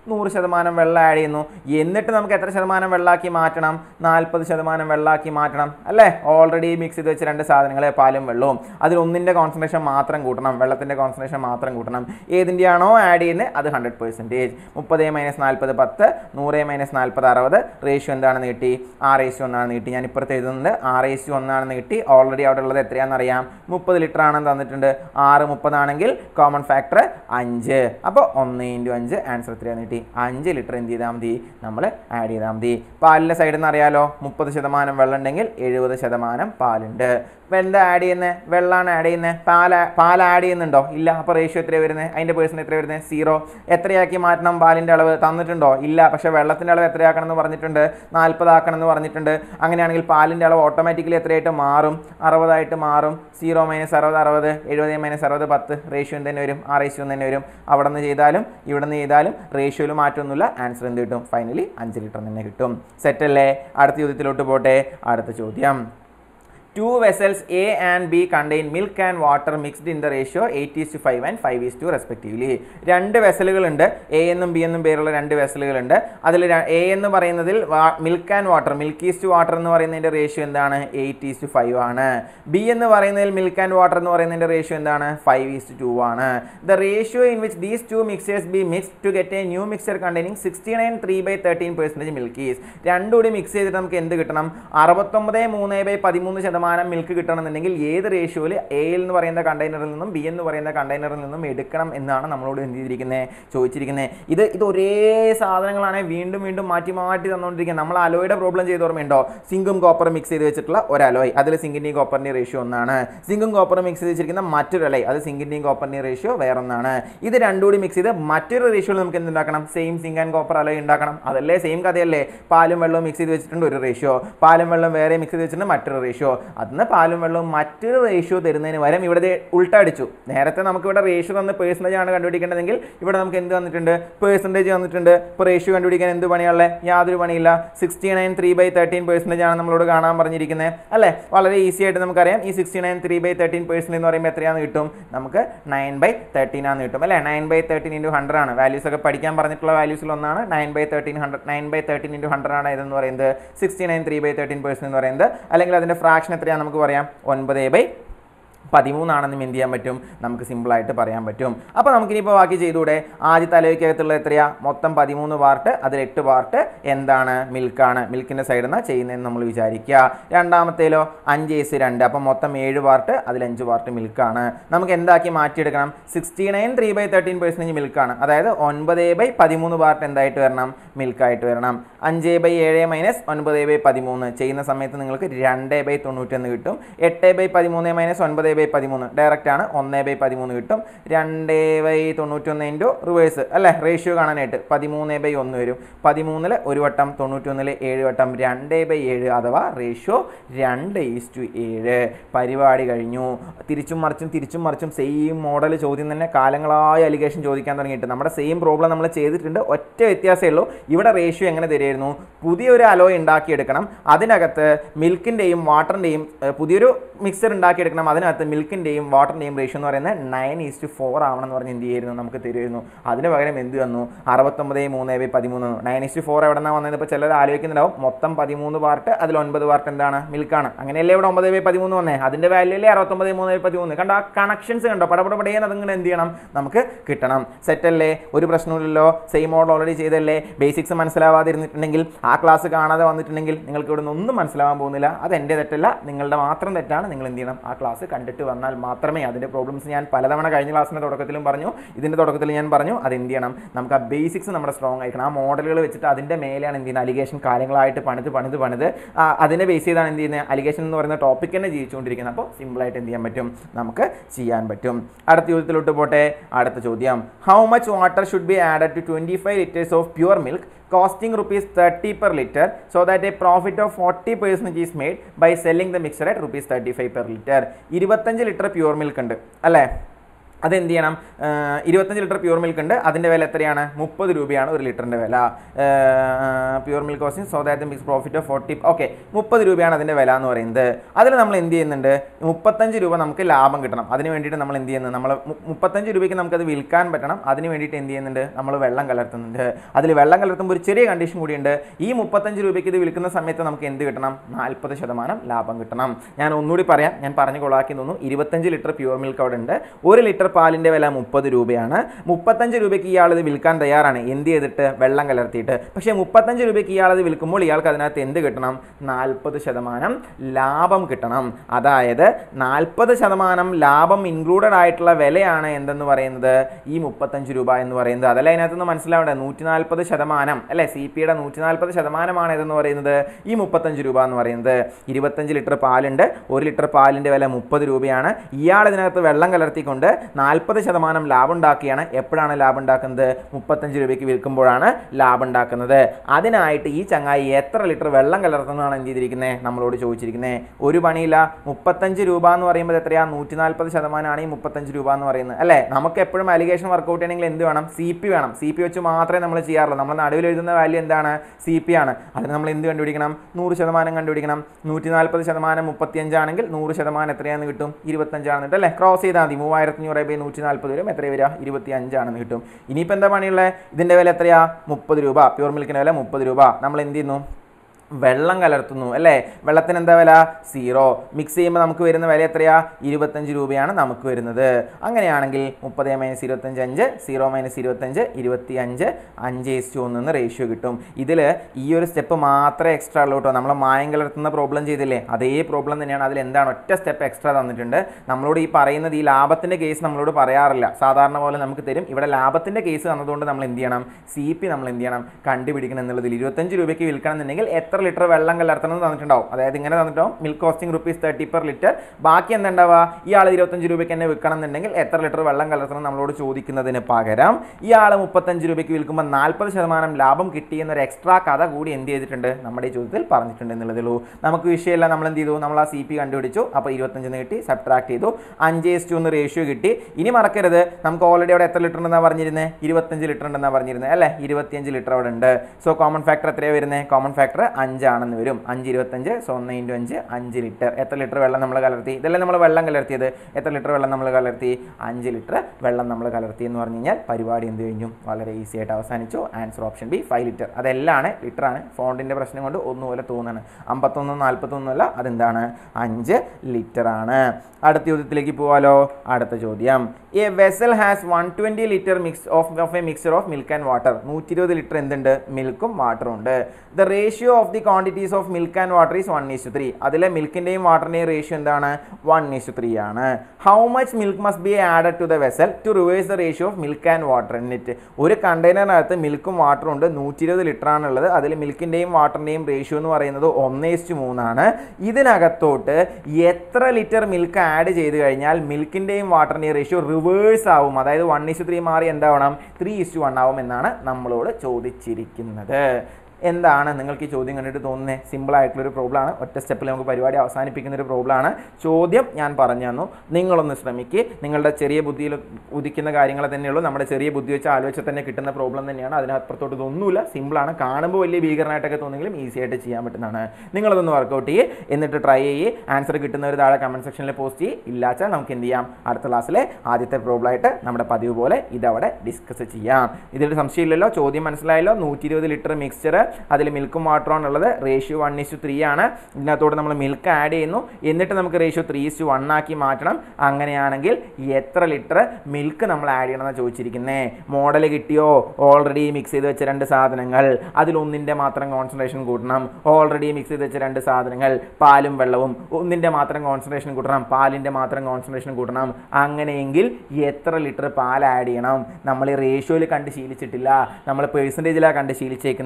നൂറ് ശതമാനം വെള്ളം ആഡ് ചെയ്യുന്നു എന്നിട്ട് നമുക്ക് എത്ര ശതമാനം വെള്ളമാക്കി മാറ്റണം നാൽപ്പത് ശതമാനം വെള്ളമാക്കി മാറ്റണം അല്ലേ ഓൾറെഡി മിക്സ് ചെയ്ത് വെച്ച രണ്ട് സാധനങ്ങൾ പാലും വെള്ളവും അതിൽ ഒന്നിൻ്റെ കോൺസെൻട്രേഷൻ മാത്രം കൂട്ടണം വെള്ളത്തിൻ്റെ കോൺസെൻട്രേഷൻ മാത്രം കൂട്ടണം ഏതിൻ്റെയാണോ ആഡ് ചെയ്യുന്നത് അത് ഹൺഡ്രഡ് പെർസെൻറ്റേജ് മുപ്പത് മൈനസ് നാൽപ്പത് പത്ത് നൂറ് മൈനസ് നാൽപ്പത് അറുപത് റേഷ്യോ എന്താണെന്ന് കിട്ടി ആർ റേഷ്യോ ഒന്നാണെന്ന് കിട്ടി ഞാൻ ഇപ്പുറത്ത് എഴുതുന്നുണ്ട് ആർ റേഷ്യോ ഒന്നാണെന്ന് കിട്ടി ഓൾറെഡി അവിടെ ഉള്ളത് എത്രയാണെന്ന് അറിയാം മുപ്പത് ലിറ്റർ ആണെന്ന് തന്നിട്ടുണ്ട് ആറ് മുപ്പതാണെങ്കിൽ കോമൺ ഫാക്ടർ അഞ്ച് അപ്പോൾ ഒന്ന് ഇൻറ്റു അഞ്ച് ആൻസർ എത്രയാണെന്ന് കിട്ടി അഞ്ച് ലിറ്റർ എന്ത് ചെയ്താൽ മതി നമ്മൾ ആഡ് ചെയ്താൽ മതി പാലിൻ്റെ സൈഡിൽ നിന്ന് അറിയാലോ മുപ്പത് ശതമാനം വെള്ളം ഉണ്ടെങ്കിൽ എഴുപത് ശതമാനം പാലുണ്ട് അപ്പോൾ എന്താ ആഡ് ചെയ്യുന്നത് വെള്ളമാണ് ആഡ് ചെയ്യുന്നത് പാൽ പാൽ ആഡ് ചെയ്യുന്നുണ്ടോ ഇല്ല അപ്പോൾ റേഷ്യോ എത്രയാണ് വരുന്നത് അതിൻ്റെ പേഴ്സൺ എത്ര വരുന്നത് സീറോ എത്രയാക്കി മാറ്റണം പാലിൻ്റെ അളവ് തന്നിട്ടുണ്ടോ ഇല്ല പക്ഷേ വെള്ളത്തിൻ്റെ അളവ് എത്രയാക്കണം എന്ന് പറഞ്ഞിട്ടുണ്ട് നാൽപ്പതാക്കണം എന്ന് പറഞ്ഞിട്ടുണ്ട് അങ്ങനെയാണെങ്കിൽ പാലിൻ്റെ അളവ് ഓട്ടോമാറ്റിക്കലി എത്രയായിട്ട് മാറും അറുപതായിട്ട് മാറും സീറോ മൈനസ് അറുപത് അറുപത് എഴുപത് മൈനസ് അറുപത് പത്ത് റേഷ്യോ തന്നെ വരും ആ റേഷ്യോ തന്നെ വരും അവിടെ നിന്ന് ചെയ്താലും ഇവിടെ നിന്ന് ചെയ്താലും റേഷ്യോയിൽ മാറ്റമൊന്നുമില്ല ആൻസർ എന്ത് കിട്ടും ഫൈനലി അഞ്ച് ലിറ്റർ തന്നെ കിട്ടും സെറ്റല്ലേ അടുത്ത ചോദ്യത്തിലോട്ട് പോട്ടെ അടുത്ത ചോദ്യം Two vessels A and B contain milk and water mixed in the ratio 8 is to 5 and 5 is to respectively. രണ്ട് വെസലുകളുണ്ട് എ എന്നും ബി എന്നും പേരുള്ള രണ്ട് വെസലുകളുണ്ട് അതിൽ എ എന്ന് പറയുന്നതിൽ milk and water milk is to water എന്ന് പറയുന്നതിൻ്റെ റേഷ്യോ എന്താണ് എയ്റ്റ് ഈസ് ടു ഫൈവ് ആണ് ബി എന്ന് പറയുന്നതിൽ മിൽക്ക് ആൻഡ് വാട്ടർ എന്ന് പറയുന്നതിൻ്റെ റേഷ്യോ എന്താണ് ഫൈവ് ഈസ് ടു ടു ആണ് the ratio in which these two mixers be mix to get a new mixer containing sixty nine three by thirteen percentage milk is രണ്ടും കൂടി mix ചെയ്തിട്ട് നമുക്ക് എന്ത് കിട്ടണം അറുപത്തൊമ്പത് മൂന്ന് ബൈ പതിമൂന്ന് ശതമാനം മിൽക്ക് കിട്ടണമെന്നുണ്ടെങ്കിൽ ഏത് റേഷ്യോയിൽ എ എന്ന് പറയുന്ന കണ്ടെയ്നറിൽ നിന്നും ബി എന്ന് പറയുന്ന കണ്ടെയ്നറിൽ നിന്നും എടുക്കണം എന്നാണ് നമ്മളോട് എന്ത് ചെയ്തിരിക്കുന്നത് ചോദിച്ചിരിക്കുന്നത് ഇത് ഇത് ഒരേ സാധനങ്ങളാണ് വീണ്ടും വീണ്ടും മാറ്റി മാറ്റി തന്നുകൊണ്ടിരിക്കുന്നത് നമ്മൾ അലോയുടെ പ്രോബ്ലം ചെയ്ത് ഓർമ്മയുണ്ടോ സിങ്കും കോപ്പറും മിക്സ് ചെയ്ത് വെച്ചിട്ടുള്ള ഒരു അലോയ് അതിൽ സിങ്കിൻ്റെയും കോപ്പറിൻ്റെയും റേഷ്യോ ഒന്നാണ് സിങ്കും കോപ്പറും മിക്സ് ചെയ്ത് വെച്ചിരിക്കുന്ന മറ്റൊരു അലോയ് അത് സിങ്കിൻ്റെയും കോപ്പറിൻ്റെയും റേഷ്യോ വേറൊന്നാണ് ഇത് രണ്ടും കൂടി മിക്സ് ചെയ്ത് മറ്റൊരു റേഷ്യോയിൽ നമുക്ക് എന്തുണ്ടാക്കണം same zinc and copper alloy ഉണ്ടാക്കണം അതല്ലേ സെയിം കഥയല്ലേ പാലും വെള്ളവും മിക്സ് ചെയ്ത് വെച്ചിട്ടുണ്ട് ഒരു റേഷ്യോ പാലും വെള്ളം വേറെ മിക്സ് ചെയ്ത് വെച്ചിട്ടുണ്ട് മറ്റൊരു റേഷ്യോ അതിന് പാലും വെള്ളവും മറ്റൊരു റേഷ്യോ തരുന്നതിന് പകരം ഇവിടെ ദേ ഉൾട്ട അടിച്ചു നേരത്തെ നമുക്ക് ഇവിടെ റേഷ്യോ തന്ന് പേഴ്സൻറ്റേജ് ആണ് കണ്ടുപിടിക്കേണ്ടതെങ്കിൽ ഇവിടെ നമുക്ക് എന്ത് വന്നിട്ടുണ്ട് പേഴ്സൻറ്റേജ് വന്നിട്ടുണ്ട് ഇപ്പോൾ റേഷ്യോ കണ്ടുപിടിക്കാൻ എന്ത് പണിയാണല്ലേ യാതൊരു പണിയില്ല sixty nine three by thirteen percentage ആണ് നമ്മളോട് കാണാൻ പറഞ്ഞിരിക്കുന്നത് അല്ലേ വളരെ ഈസി ആയിട്ട് നമുക്കറിയാം ഈ sixty nine three by thirteen percentage എന്ന് പറയുമ്പോൾ എത്രയാണെന്ന് കിട്ടും നമുക്ക് നയൻ ബൈ തേർട്ടീൻ ആണെന്ന് കിട്ടും അല്ലേ nine by thirteen into hundred ആണ് വാല്യൂസ് ഒക്കെ പഠിക്കാൻ പറഞ്ഞിട്ടുള്ള വാല്യൂസിൽ ഒന്നാണ് nine by thirteen hundred nine by thirteen into hundred ആണ് ഇതെന്ന് പറയുന്നത് sixty nine three by thirteen percent എന്ന് പറയുന്നത് അല്ലെങ്കിൽ അതിൻ്റെ ഫ്രാക്ഷൻ എത്രയാണ് നമുക്ക് പറയാം ഒൻപത് ബൈ പതിമൂന്നാണെന്നും എന്ത് ചെയ്യാൻ പറ്റും നമുക്ക് സിമ്പിളായിട്ട് പറയാൻ പറ്റും അപ്പോൾ നമുക്കിനിപ്പോൾ ബാക്കി ചെയ്തുകൂടെ ആദ്യത്തെ അലവയ്ക്കകത്തുള്ള എത്രയാ മൊത്തം പതിമൂന്ന് പാർട്ട് അതിൽ എട്ട് പാർട്ട് എന്താണ് മിൽക്കാണ് മിൽക്കിൻ്റെ സൈഡിൽ നിന്ന് ചെയ്യുന്നതെന്ന് നമ്മൾ വിചാരിക്കുക രണ്ടാമത്തേലോ അഞ്ച് ഏസ് രണ്ട് അപ്പം മൊത്തം ഏഴ് പാർട്ട് അതിൽ അഞ്ച് പാർട്ട് മിൽക്കാണ് നമുക്ക് എന്താക്കി മാറ്റിയെടുക്കണം sixty nine three by thirteen percentage മിൽക്കാണ് അതായത് ഒൻപത് ബൈ പതിമൂന്ന് പാർട്ട് എന്തായിട്ട് വരണം മിൽക്കായിട്ട് വരണം അഞ്ച് ബൈ ഏഴ് മൈനസ് ഒൻപത് ബൈ പതിമൂന്ന് ചെയ്യുന്ന സമയത്ത് നിങ്ങൾക്ക് രണ്ട് ബൈ തൊണ്ണൂറ്റൊന്ന് കിട്ടും എട്ട് ബൈ പതിമൂന്ന് മൈനസ് ഒൻപത് ബൈ പതിമൂന്ന് ഡയറക്റ്റ് ആണ് ഒന്ന് ബൈ പതിമൂന്ന് കിട്ടും രണ്ട് ബൈ തൊണ്ണൂറ്റൊന്ന് ഇൻറ്റു റിവേഴ്സ് അല്ലേ റേഷ്യോ കാണാനായിട്ട് പതിമൂന്ന് ബൈ ഒന്ന് വരും പതിമൂന്നിൽ ഒരു വട്ടം തൊണ്ണൂറ്റൊന്നിൽ ഏഴ് വട്ടം രണ്ട് ബൈ ഏഴ് അഥവാ റേഷ്യോ രണ്ട് ഈസ് ടു ഏഴ് പരിപാടി കഴിഞ്ഞു തിരിച്ചും മറിച്ചും തിരിച്ചും മറിച്ചും സെയിം മോഡൽ ചോദ്യം തന്നെ കാലങ്ങളായി അലിഗേഷൻ ചോദിക്കാൻ തുടങ്ങിയിട്ട് നമ്മുടെ സെയിം പ്രോബ്ലം നമ്മൾ ചെയ്തിട്ടുണ്ട് ഒറ്റ വ്യത്യാസമേ ഉള്ളൂ ഇവിടെ റേഷ്യോ എങ്ങനെ തരുമായിരുന്നു പുതിയൊരു അലോയ് ഉണ്ടാക്കിയെടുക്കണം അതിനകത്ത് മിൽക്കിൻ്റെയും വാട്ടറിൻ്റെയും പുതിയൊരു മിക്സർ ഉണ്ടാക്കിയെടുക്കണം അതിനകത്ത് മിൽക്കിൻ്റെയും വാട്ടറിൻ്റെയും റേഷ്യോ എന്ന് പറയുന്നത് നയൻ ഈസ്റ്റ് ഫോർ ആവണം എന്ന് പറഞ്ഞ് എന്ത് ചെയ്യുമായിരുന്നു നമുക്ക് തരുമായിരുന്നു അതിന് പകരം എന്ത് വന്നു അറുപത്തൊമ്പത് മൂന്ന് ബൈ പതിമൂന്ന് നയൻ ഈസ്റ്റ് ഫോർ എവിടെ നിന്നാണ് വന്നത് ഇപ്പോൾ ചിലർ ആലോചിക്കുന്നുണ്ടാവും മൊത്തം പതിമൂന്ന് പാർട്ട് അതിൽ ഒൻപത് പാർട്ട് എന്താണ് മിൽക്കാണ് അങ്ങനെയല്ലേ ഇവിടെ ഒമ്പത് ബൈ പതിമൂന്ന് വന്നേ അതിൻ്റെ വാല്യൂ അല്ലേ അറുപത്തൊമ്പത് മൂന്ന് ബൈ പതിമൂന്ന് കണ്ടോ ആ കണക്ഷൻസ് കണ്ടോ പടപട പടയെന്ന് അതിങ്ങനെ എന്ത് ചെയ്യണം നമുക്ക് കിട്ടണം സെറ്റല്ലേ ഒരു പ്രശ്നമില്ലല്ലോ സെയിം മോഡൽ ഓൾറെഡി ചെയ്തല്ലേ ബേസിക്സ് മനസ്സിലാവാതിരുന്നിട്ടുണ്ടെങ്കിൽ ആ ക്ലാസ് കാണാതെ വന്നിട്ടുണ്ടെങ്കിൽ നിങ്ങൾക്ക് ഇവിടെ നിന്ന് ഒന്നും മനസ്സിലാവാൻ പോകുന്നില്ല അത് എൻ്റെ തെറ്റല്ല നിങ്ങളുടെ മാത്രം തെറ്റാണ് നിങ്ങൾ എന്ത് ചെയ്യണം ആ ക്ലാസ് കണ്ടിട്ട് വന്നാൽ മാത്രമേ അതിൻ്റെ പ്രോബ്ലംസ് ഞാൻ പലതവണ കഴിഞ്ഞ ക്ലാസ്സിൻ്റെ തുടക്കത്തിലും പറഞ്ഞു ഇതിൻ്റെ തുടക്കത്തിൽ ഞാൻ പറഞ്ഞു അത് എന്ത് ചെയ്യണം നമുക്ക് ആ ബേസിക്സ് നമ്മുടെ സ്ട്രോങ് ആയിരിക്കണം ആ മോഡലുകൾ വെച്ചിട്ട് അതിൻ്റെ മേലെയാണ് എന്ത് ചെയ്യുന്നത് അലിഗേഷൻ കാര്യങ്ങളായിട്ട് പണിത് പണിത് പണിത് ആ, അതിനെ ബേസ് ചെയ്താണ് എന്ത് ചെയ്യുന്നത് അലിഗേഷൻ എന്ന് പറയുന്ന ടോപ്പിക് തന്നെ ജീവിച്ചുകൊണ്ടിരിക്കുന്നത് അപ്പോൾ സിമ്പിളായിട്ട് എന്ത് ചെയ്യാൻ പറ്റും നമുക്ക് ചെയ്യാൻ പറ്റും അടുത്ത ചോദ്യത്തിലോട്ട് പോട്ടെ അടുത്ത ചോദ്യം how much water should be added to twenty five litres of pure milk costing rupees thirty per litre so that a profit of forty percentage is made by selling the mixer at rupees thirty five per litre ഇരുപത്തഞ്ച് litre pure milk ഉണ്ട് അല്ലേ അതെന്ത് ചെയ്യണം ഏഹ് ഇരുപത്തഞ്ച് litre pure milk ഉണ്ട് അതിൻ്റെ വില എത്രയാണ് മുപ്പത് രൂപയാണ് ഒരു ലിറ്ററിൻ്റെ വില pure milk costing so that mix profit of forty okay മുപ്പത് രൂപയാണ് അതിൻ്റെ വില എന്ന് പറയുന്നത് അതിൽ നമ്മൾ എന്ത് ചെയ്യുന്നുണ്ട് മുപ്പത്തഞ്ച് രൂപ നമുക്ക് ലാഭം കിട്ടണം അതിന് വേണ്ടിയിട്ട് നമ്മൾ എന്ത് ചെയ്യുന്നത് നമ്മൾ മു- മുപ്പത്തഞ്ച് രൂപയ്ക്ക് നമുക്കത് വിൽക്കാൻ പറ്റണം അതിന് വേണ്ടിയിട്ട് എന്ത് ചെയ്യുന്നുണ്ട് നമ്മൾ വെള്ളം കലർത്തുന്നുണ്ട് അതിൽ വെള്ളം കലർത്തുമ്പോൾ ഒരു ചെറിയ കണ്ടീഷൻ കൂടിയുണ്ട് ഈ മുപ്പത്തഞ്ച് രൂപയ്ക്ക് ഇത് വിൽക്കുന്ന സമയത്ത് നമുക്ക് എന്ത് കിട്ടണം നാൽപ്പത് ശതമാനം ലാഭം കിട്ടണം ഞാൻ ഒന്നുകൂടി പറയാം ഞാൻ പറഞ്ഞു കൊളാക്കി തോന്നുന്നു ഇരുപത്തഞ്ച് ലിറ്റർ പ്യൂർ മിൽക്ക് അവിടെ ഉണ്ട് ഒരു ലിറ്റർ പാലിൻ്റെ വില മുപ്പത് രൂപയാണ് മുപ്പത്തഞ്ച് രൂപയ്ക്ക് ഇയാൾ ഇത് വിൽക്കാൻ തയ്യാറാണ് എന്ത് ചെയ്തിട്ട് വെള്ളം കലർത്തിയിട്ട് പക്ഷേ മുപ്പത്തഞ്ച് രൂപയ്ക്ക് ഇയാൾ അത് വിൽക്കുമ്പോൾ ഇയാൾക്ക് അതിനകത്ത് എന്ത് കിട്ടണം നാൽപ്പത് ശതമാനം ലാഭം കിട്ടണം അതായത് നാൽപ്പത് ശതമാനം ലാഭം ഇൻക്ലൂഡഡ് ആയിട്ടുള്ള വിലയാണ് എന്തെന്ന് പറയുന്നത് ഈ മുപ്പത്തഞ്ച് രൂപ എന്ന് പറയുന്നത് അതല്ല അതിനകത്ത് നിന്ന് മനസ്സിലാവേണ്ടത് നൂറ്റി നാൽപ്പത് ശതമാനം അല്ലേ സി പിയുടെ നൂറ്റി നാൽപ്പത് ശതമാനമാണ് ഇതെന്ന് പറയുന്നത് ഈ മുപ്പത്തഞ്ച് രൂപ എന്ന് പറയുന്നത് ഇരുപത്തഞ്ച് ലിറ്റർ പാലുണ്ട് ഒരു ലിറ്റർ പാലിൻ്റെ വില മുപ്പത് രൂപയാണ് ഇയാൾ ഇതിനകത്ത് വെള്ളം കലർത്തിക്കൊണ്ട് നാൽപ്പത് ശതമാനം ലാഭം ഉണ്ടാക്കുകയാണ് എപ്പോഴാണ് ലാഭം ഉണ്ടാക്കുന്നത് മുപ്പത്തഞ്ച് രൂപയ്ക്ക് വിൽക്കുമ്പോഴാണ് ലാഭം ഉണ്ടാക്കുന്നത് അതിനായിട്ട് ഈ ചങ്ങായി എത്ര ലിറ്റർ വെള്ളം കലർത്തുന്നതാണ് എന്ത് ചെയ്തിരിക്കുന്നത് നമ്മളോട് ചോദിച്ചിരിക്കുന്നത് ഒരു പണിയില്ല മുപ്പത്തഞ്ച് രൂപ എന്ന് പറയുമ്പോൾ എത്രയാ നൂറ്റി നാൽപ്പത് ശതമാനമാണ് ഈ മുപ്പത്തഞ്ച് രൂപ എന്ന് പറയുന്നത് അല്ലേ നമുക്ക് എപ്പോഴും അലിഗേഷൻ വർക്കൗട്ട് ചെയ്യണമെങ്കിൽ എന്ത് വേണം സി പി വേണം സി പി വെച്ച് മാത്രമേ നമ്മൾ ചെയ്യാറുള്ളൂ നമ്മൾ നടുവിൽ എഴുതുന്ന വാല്യൂ എന്താണ് സി പി ആണ് അതിന് നമ്മൾ എന്ത് കണ്ടുപിടിക്കണം നൂറ് ശതമാനം കണ്ടുപിടിക്കണം നൂറ്റി നാൽപ്പത് ശതമാനം മുപ്പത്തിയഞ്ചാണെങ്കിൽ നൂറ് ശതമാനം എത്രയാണെന്ന് കിട്ടും ഇരുപത്തഞ്ചാണെന്നിട്ട് അല്ലേ ക്രോസ് ചെയ്താൽ മതി മൂവായിരത്തി അഞ്ഞൂറ് ബൈ നൂറ്റി നാൽപ്പത് വരും എത്ര വരിക ഇരുപത്തി അഞ്ചാണെന്ന് കിട്ടും ഇനിയിപ്പോൾ എന്താ പണിയുള്ളത് ഇതിൻ്റെ വില എത്രയാ മുപ്പത് രൂപ പ്യൂർ മിൽക്കിൻ്റെ വില മുപ്പത് രൂപ നമ്മൾ എന്ത് ചെയ്യുന്നു വെള്ളം കലർത്തുന്നു അല്ലേ വെള്ളത്തിന് എന്താ വില സീറോ മിക്സ് ചെയ്യുമ്പോൾ നമുക്ക് വരുന്ന വില എത്രയാ ഇരുപത്തഞ്ച് രൂപയാണ് നമുക്ക് വരുന്നത് അങ്ങനെയാണെങ്കിൽ മുപ്പത് മൈനസ് ഇരുപത്തഞ്ച് അഞ്ച് സീറോ മൈനസ് ഇരുപത്തഞ്ച് ഇരുപത്തി അഞ്ച് അഞ്ച് ഇസ്റ്റു ഒന്ന് റേഷ്യോ കിട്ടും ഇതിൽ ഈ ഒരു സ്റ്റെപ്പ് മാത്രമേ എക്സ്ട്രാ ഉള്ളൂ കേട്ടോ നമ്മൾ മായം കലർത്തുന്ന പ്രോബ്ലം ചെയ്തില്ലേ അതേ പ്രോബ്ലം തന്നെയാണ് അതിൽ എന്താണ് ഒറ്റ സ്റ്റെപ്പ് എക്സ്ട്രാ തന്നിട്ടുണ്ട് നമ്മളോട് ഈ പറയുന്നത് ഈ ലാഭത്തിൻ്റെ കേസ് നമ്മളോട് പറയാറില്ല സാധാരണ പോലെ നമുക്ക് തരും ഇവിടെ ലാഭത്തിൻ്റെ കേസ് തന്നതുകൊണ്ട് നമ്മൾ എന്ത് ചെയ്യണം സി പി നമ്മൾ എന്ത് ചെയ്യണം കണ്ടുപിടിക്കണം എന്നുള്ളതിൽ ഇരുപത്തഞ്ച് രൂപയ്ക്ക് വിൽക്കണം എന്നുണ്ടെങ്കിൽ എത്ര ലിറ്റർ വെള്ളം കലർത്തണം എന്ന് തന്നിട്ടുണ്ടാവും അതായത് ഇങ്ങനെ തന്നിട്ടുണ്ടാവും milk costing rupees thirty per litre ബാക്കി എന്താ ഉണ്ടാവുക ഇയാൾ ഇരുപത്തഞ്ച് രൂപയ്ക്ക് തന്നെ വിൽക്കണം എന്നുണ്ടെങ്കിൽ എത്ര ലിറ്റർ വെള്ളം കലർത്തണം നമ്മളോട് ചോദിക്കുന്നതിന് പകരം ഇയാൾ മുപ്പത്തഞ്ച് രൂപയ്ക്ക് വിൽക്കുമ്പോൾ നാൽപ്പത് ശതമാനം ലാഭം കിട്ടി എന്നൊരു എക്സ്ട്രാ കഥ കൂടി എന്ത് ചെയ്തിട്ടുണ്ട് നമ്മുടെ ഈ ചോദ്യത്തിൽ പറഞ്ഞിട്ടുണ്ട് എന്നുള്ളതേ ഉള്ളൂ നമുക്ക് വിഷയമില്ല നമ്മൾ എന്ത് ചെയ്തു നമ്മൾ ആ സി പി കണ്ടുപിടിച്ചു അപ്പോൾ ഇരുപത്തഞ്ചിന് കിട്ടി സബ്ട്രാക്ട് ചെയ്തു അഞ്ച് എസ് ടു എന്ന് റേഷ്യോ കിട്ടി ഇനി മറക്കരുത് നമുക്ക് ഓൾറെഡി അവിടെ എത്ര ലിറ്റർ ഉണ്ടെന്നാണ് പറഞ്ഞിരുന്നത് ഇരുപത്തഞ്ച് ലിറ്റർ ഉണ്ടെന്നാണ് പറഞ്ഞിരുന്നത് അല്ലേ ഇരുപത്തിയഞ്ച് ലിറ്റർ അവിടെ ഉണ്ട് സോ കോമൺ ഫാക്ടർ എത്രയാണ് വരുന്നത് കോമൺ ഫാക്ടർ അഞ്ചാണെന്ന് വരും അഞ്ച് ഇരുപത്തഞ്ച് സോ ഒന്ന് ഇൻറ്റു അഞ്ച് അഞ്ച് ലിറ്റർ എത്ര ലിറ്റർ വെള്ളം നമ്മൾ കലർത്തി ഇതല്ലേ നമ്മൾ വെള്ളം കലർത്തിയത് എത്ര ലിറ്റർ വെള്ളം നമ്മൾ കലർത്തി അഞ്ച് ലിറ്റർ വെള്ളം നമ്മൾ കലർത്തി എന്ന് പറഞ്ഞു കഴിഞ്ഞാൽ പരിപാടി എന്ത് കഴിഞ്ഞു വളരെ ഈസി ആയിട്ട് അവസാനിച്ചു answer option B five litre അതെല്ലാം ലിറ്ററാണ് ഫോണ്ടിൻ്റെ പ്രശ്നം കൊണ്ട് ഒന്നുപോലെ തോന്നുകയാണ് അമ്പത്തൊന്നും നാൽപ്പത്തൊന്നും അല്ല അതെന്താണ് അഞ്ച് ലിറ്റർ ആണ് അടുത്ത ചോദ്യത്തിലേക്ക് പോവാലോ അടുത്ത ചോദ്യം a vessel has one twenty litre mix of of a mixer of milk and water നൂറ്റി ഇരുപത് ലിറ്റർ എന്തുണ്ട് മിൽക്കും വാട്ടറും ഉണ്ട് the ratio of the quantities of milk and water is one is three അതിലെ മിൽക്കിൻ്റെയും വാട്ടറിൻ്റെയും റേഷ്യോ എന്താണ് വൺ ഈസ് ത്രീ ആണ് how much milk must be added to the vessel to reverse the ratio of milk and water in it ഒരു കണ്ടെയ്നറിനകത്ത് മിൽക്കും വാട്ടറും ഉണ്ട് നൂറ്റി ഇരുപത് ലിറ്റർ ആണുള്ളത് അതിൽ മിൽക്കിൻ്റെയും വാട്ടറിൻ്റെയും റേഷ്യോ എന്ന് പറയുന്നത് ഒന്ന് ഇസ്റ്റ് മൂന്നാണ് ഇതിനകത്തോട്ട് എത്ര ലിറ്റർ മിൽക്ക് ആഡ് ചെയ്ത് കഴിഞ്ഞാൽ മിൽക്കിൻ്റെയും വാട്ടറിൻ്റെയും റേഷ്യോ റിവേഴ്സ് ആവും അതായത് വൺ ഇസ്റ്റു ത്രീ മാറി എന്താവണം ത്രീ ഇസ്റ്റു വൺ ആവും എന്നാണ് നമ്മളോട് ചോദിച്ചിരിക്കുന്നത് എന്താണ് നിങ്ങൾക്ക് ഈ ചോദ്യം കണ്ടിട്ട് തോന്നുന്നത് സിമ്പിൾ ആയിട്ടുള്ളൊരു പ്രോബ്ലമാണ് ഒറ്റ സ്റ്റെപ്പിൽ നമുക്ക് പരിപാടി അവസാനിപ്പിക്കുന്ന ഒരു പ്രോബ്ലമാണ് ചോദ്യം ഞാൻ പറഞ്ഞു തന്നു നിങ്ങളൊന്ന് ശ്രമിക്കുക നിങ്ങളുടെ ചെറിയ ബുദ്ധിയിൽ ഉദിക്കുന്ന കാര്യങ്ങൾ തന്നെയുള്ളൂ നമ്മുടെ ചെറിയ ബുദ്ധി വെച്ച് ആലോചിച്ച് തന്നെ കിട്ടുന്ന പ്രോബ്ലം തന്നെയാണ് അതിനപ്പുറത്തോട്ട് ഇതൊന്നുമില്ല സിമ്പിളാണ് കാണുമ്പോൾ വലിയ ഭീകരനായിട്ടൊക്കെ തോന്നുമെങ്കിലും ഈസി ആയിട്ട് ചെയ്യാൻ പറ്റുന്നതാണ് നിങ്ങളതൊന്ന് വർക്കൗട്ട് ചെയ്യ് എന്നിട്ട് ട്രൈ ചെയ്യ് ആൻസർ കിട്ടുന്നവർ താഴെ കമൻറ്റ് സെക്ഷനിൽ പോസ്റ്റ് ചെയ്യ് ഇല്ലാച്ചാൽ നമുക്ക് എന്ത് ചെയ്യാം അടുത്ത ക്ലാസ്സിലെ ആദ്യത്തെ പ്രോബ്ലം ആയിട്ട് നമ്മുടെ പതിവ് പോലെ ഇതവിടെ ഡിസ്കസ് ചെയ്യാം ഇതിൽ സംശയമില്ലല്ലോ ചോദ്യം മനസ്സിലായല്ലോ നൂറ്റി ഇരുപത് ലിറ്റർ മിക്സ്ചർ അതിൽ മിൽക്കും വാട്ടറും ഉള്ളത് റേഷ്യോ വൺ ഇസ്റ്റു ത്രീ ആണ് ഇതിനകത്തോട് നമ്മൾ മിൽക്ക് ആഡ് ചെയ്യുന്നു എന്നിട്ട് നമുക്ക് റേഷ്യോ ത്രീ ഇസ്റ്റു വൺ ആക്കി മാറ്റണം അങ്ങനെയാണെങ്കിൽ എത്ര ലിറ്റർ മിൽക്ക് നമ്മൾ ആഡ് ചെയ്യണമെന്ന് ചോദിച്ചിരിക്കുന്നത് മോഡൽ കിട്ടിയോ ഓൾറെഡി മിക്സ് ചെയ്ത് വെച്ച രണ്ട് സാധനങ്ങൾ അതിലൊന്നിൻ്റെ മാത്രം കോൺസെൻട്രേഷൻ കൂട്ടണം ഓൾറെഡി മിക്സ് ചെയ്ത് വെച്ച രണ്ട് സാധനങ്ങൾ പാലും വെള്ളവും ഒന്നിൻ്റെ മാത്രം കോൺസെൻട്രേഷൻ കൂട്ടണം പാലിൻ്റെ മാത്രം കോൺസെൻട്രേഷൻ കൂട്ടണം അങ്ങനെയെങ്കിൽ എത്ര ലിറ്റർ പാൽ ആഡ് ചെയ്യണം നമ്മൾ ഈ റേഷ്യോയിൽ കണ്ട് ശീലിച്ചിട്ടില്ല നമ്മൾ പേഴ്സൻറ്റേജിലാണ് കണ്ട് ശീലിച്ചേക്കുന്നത് ഇവിടെ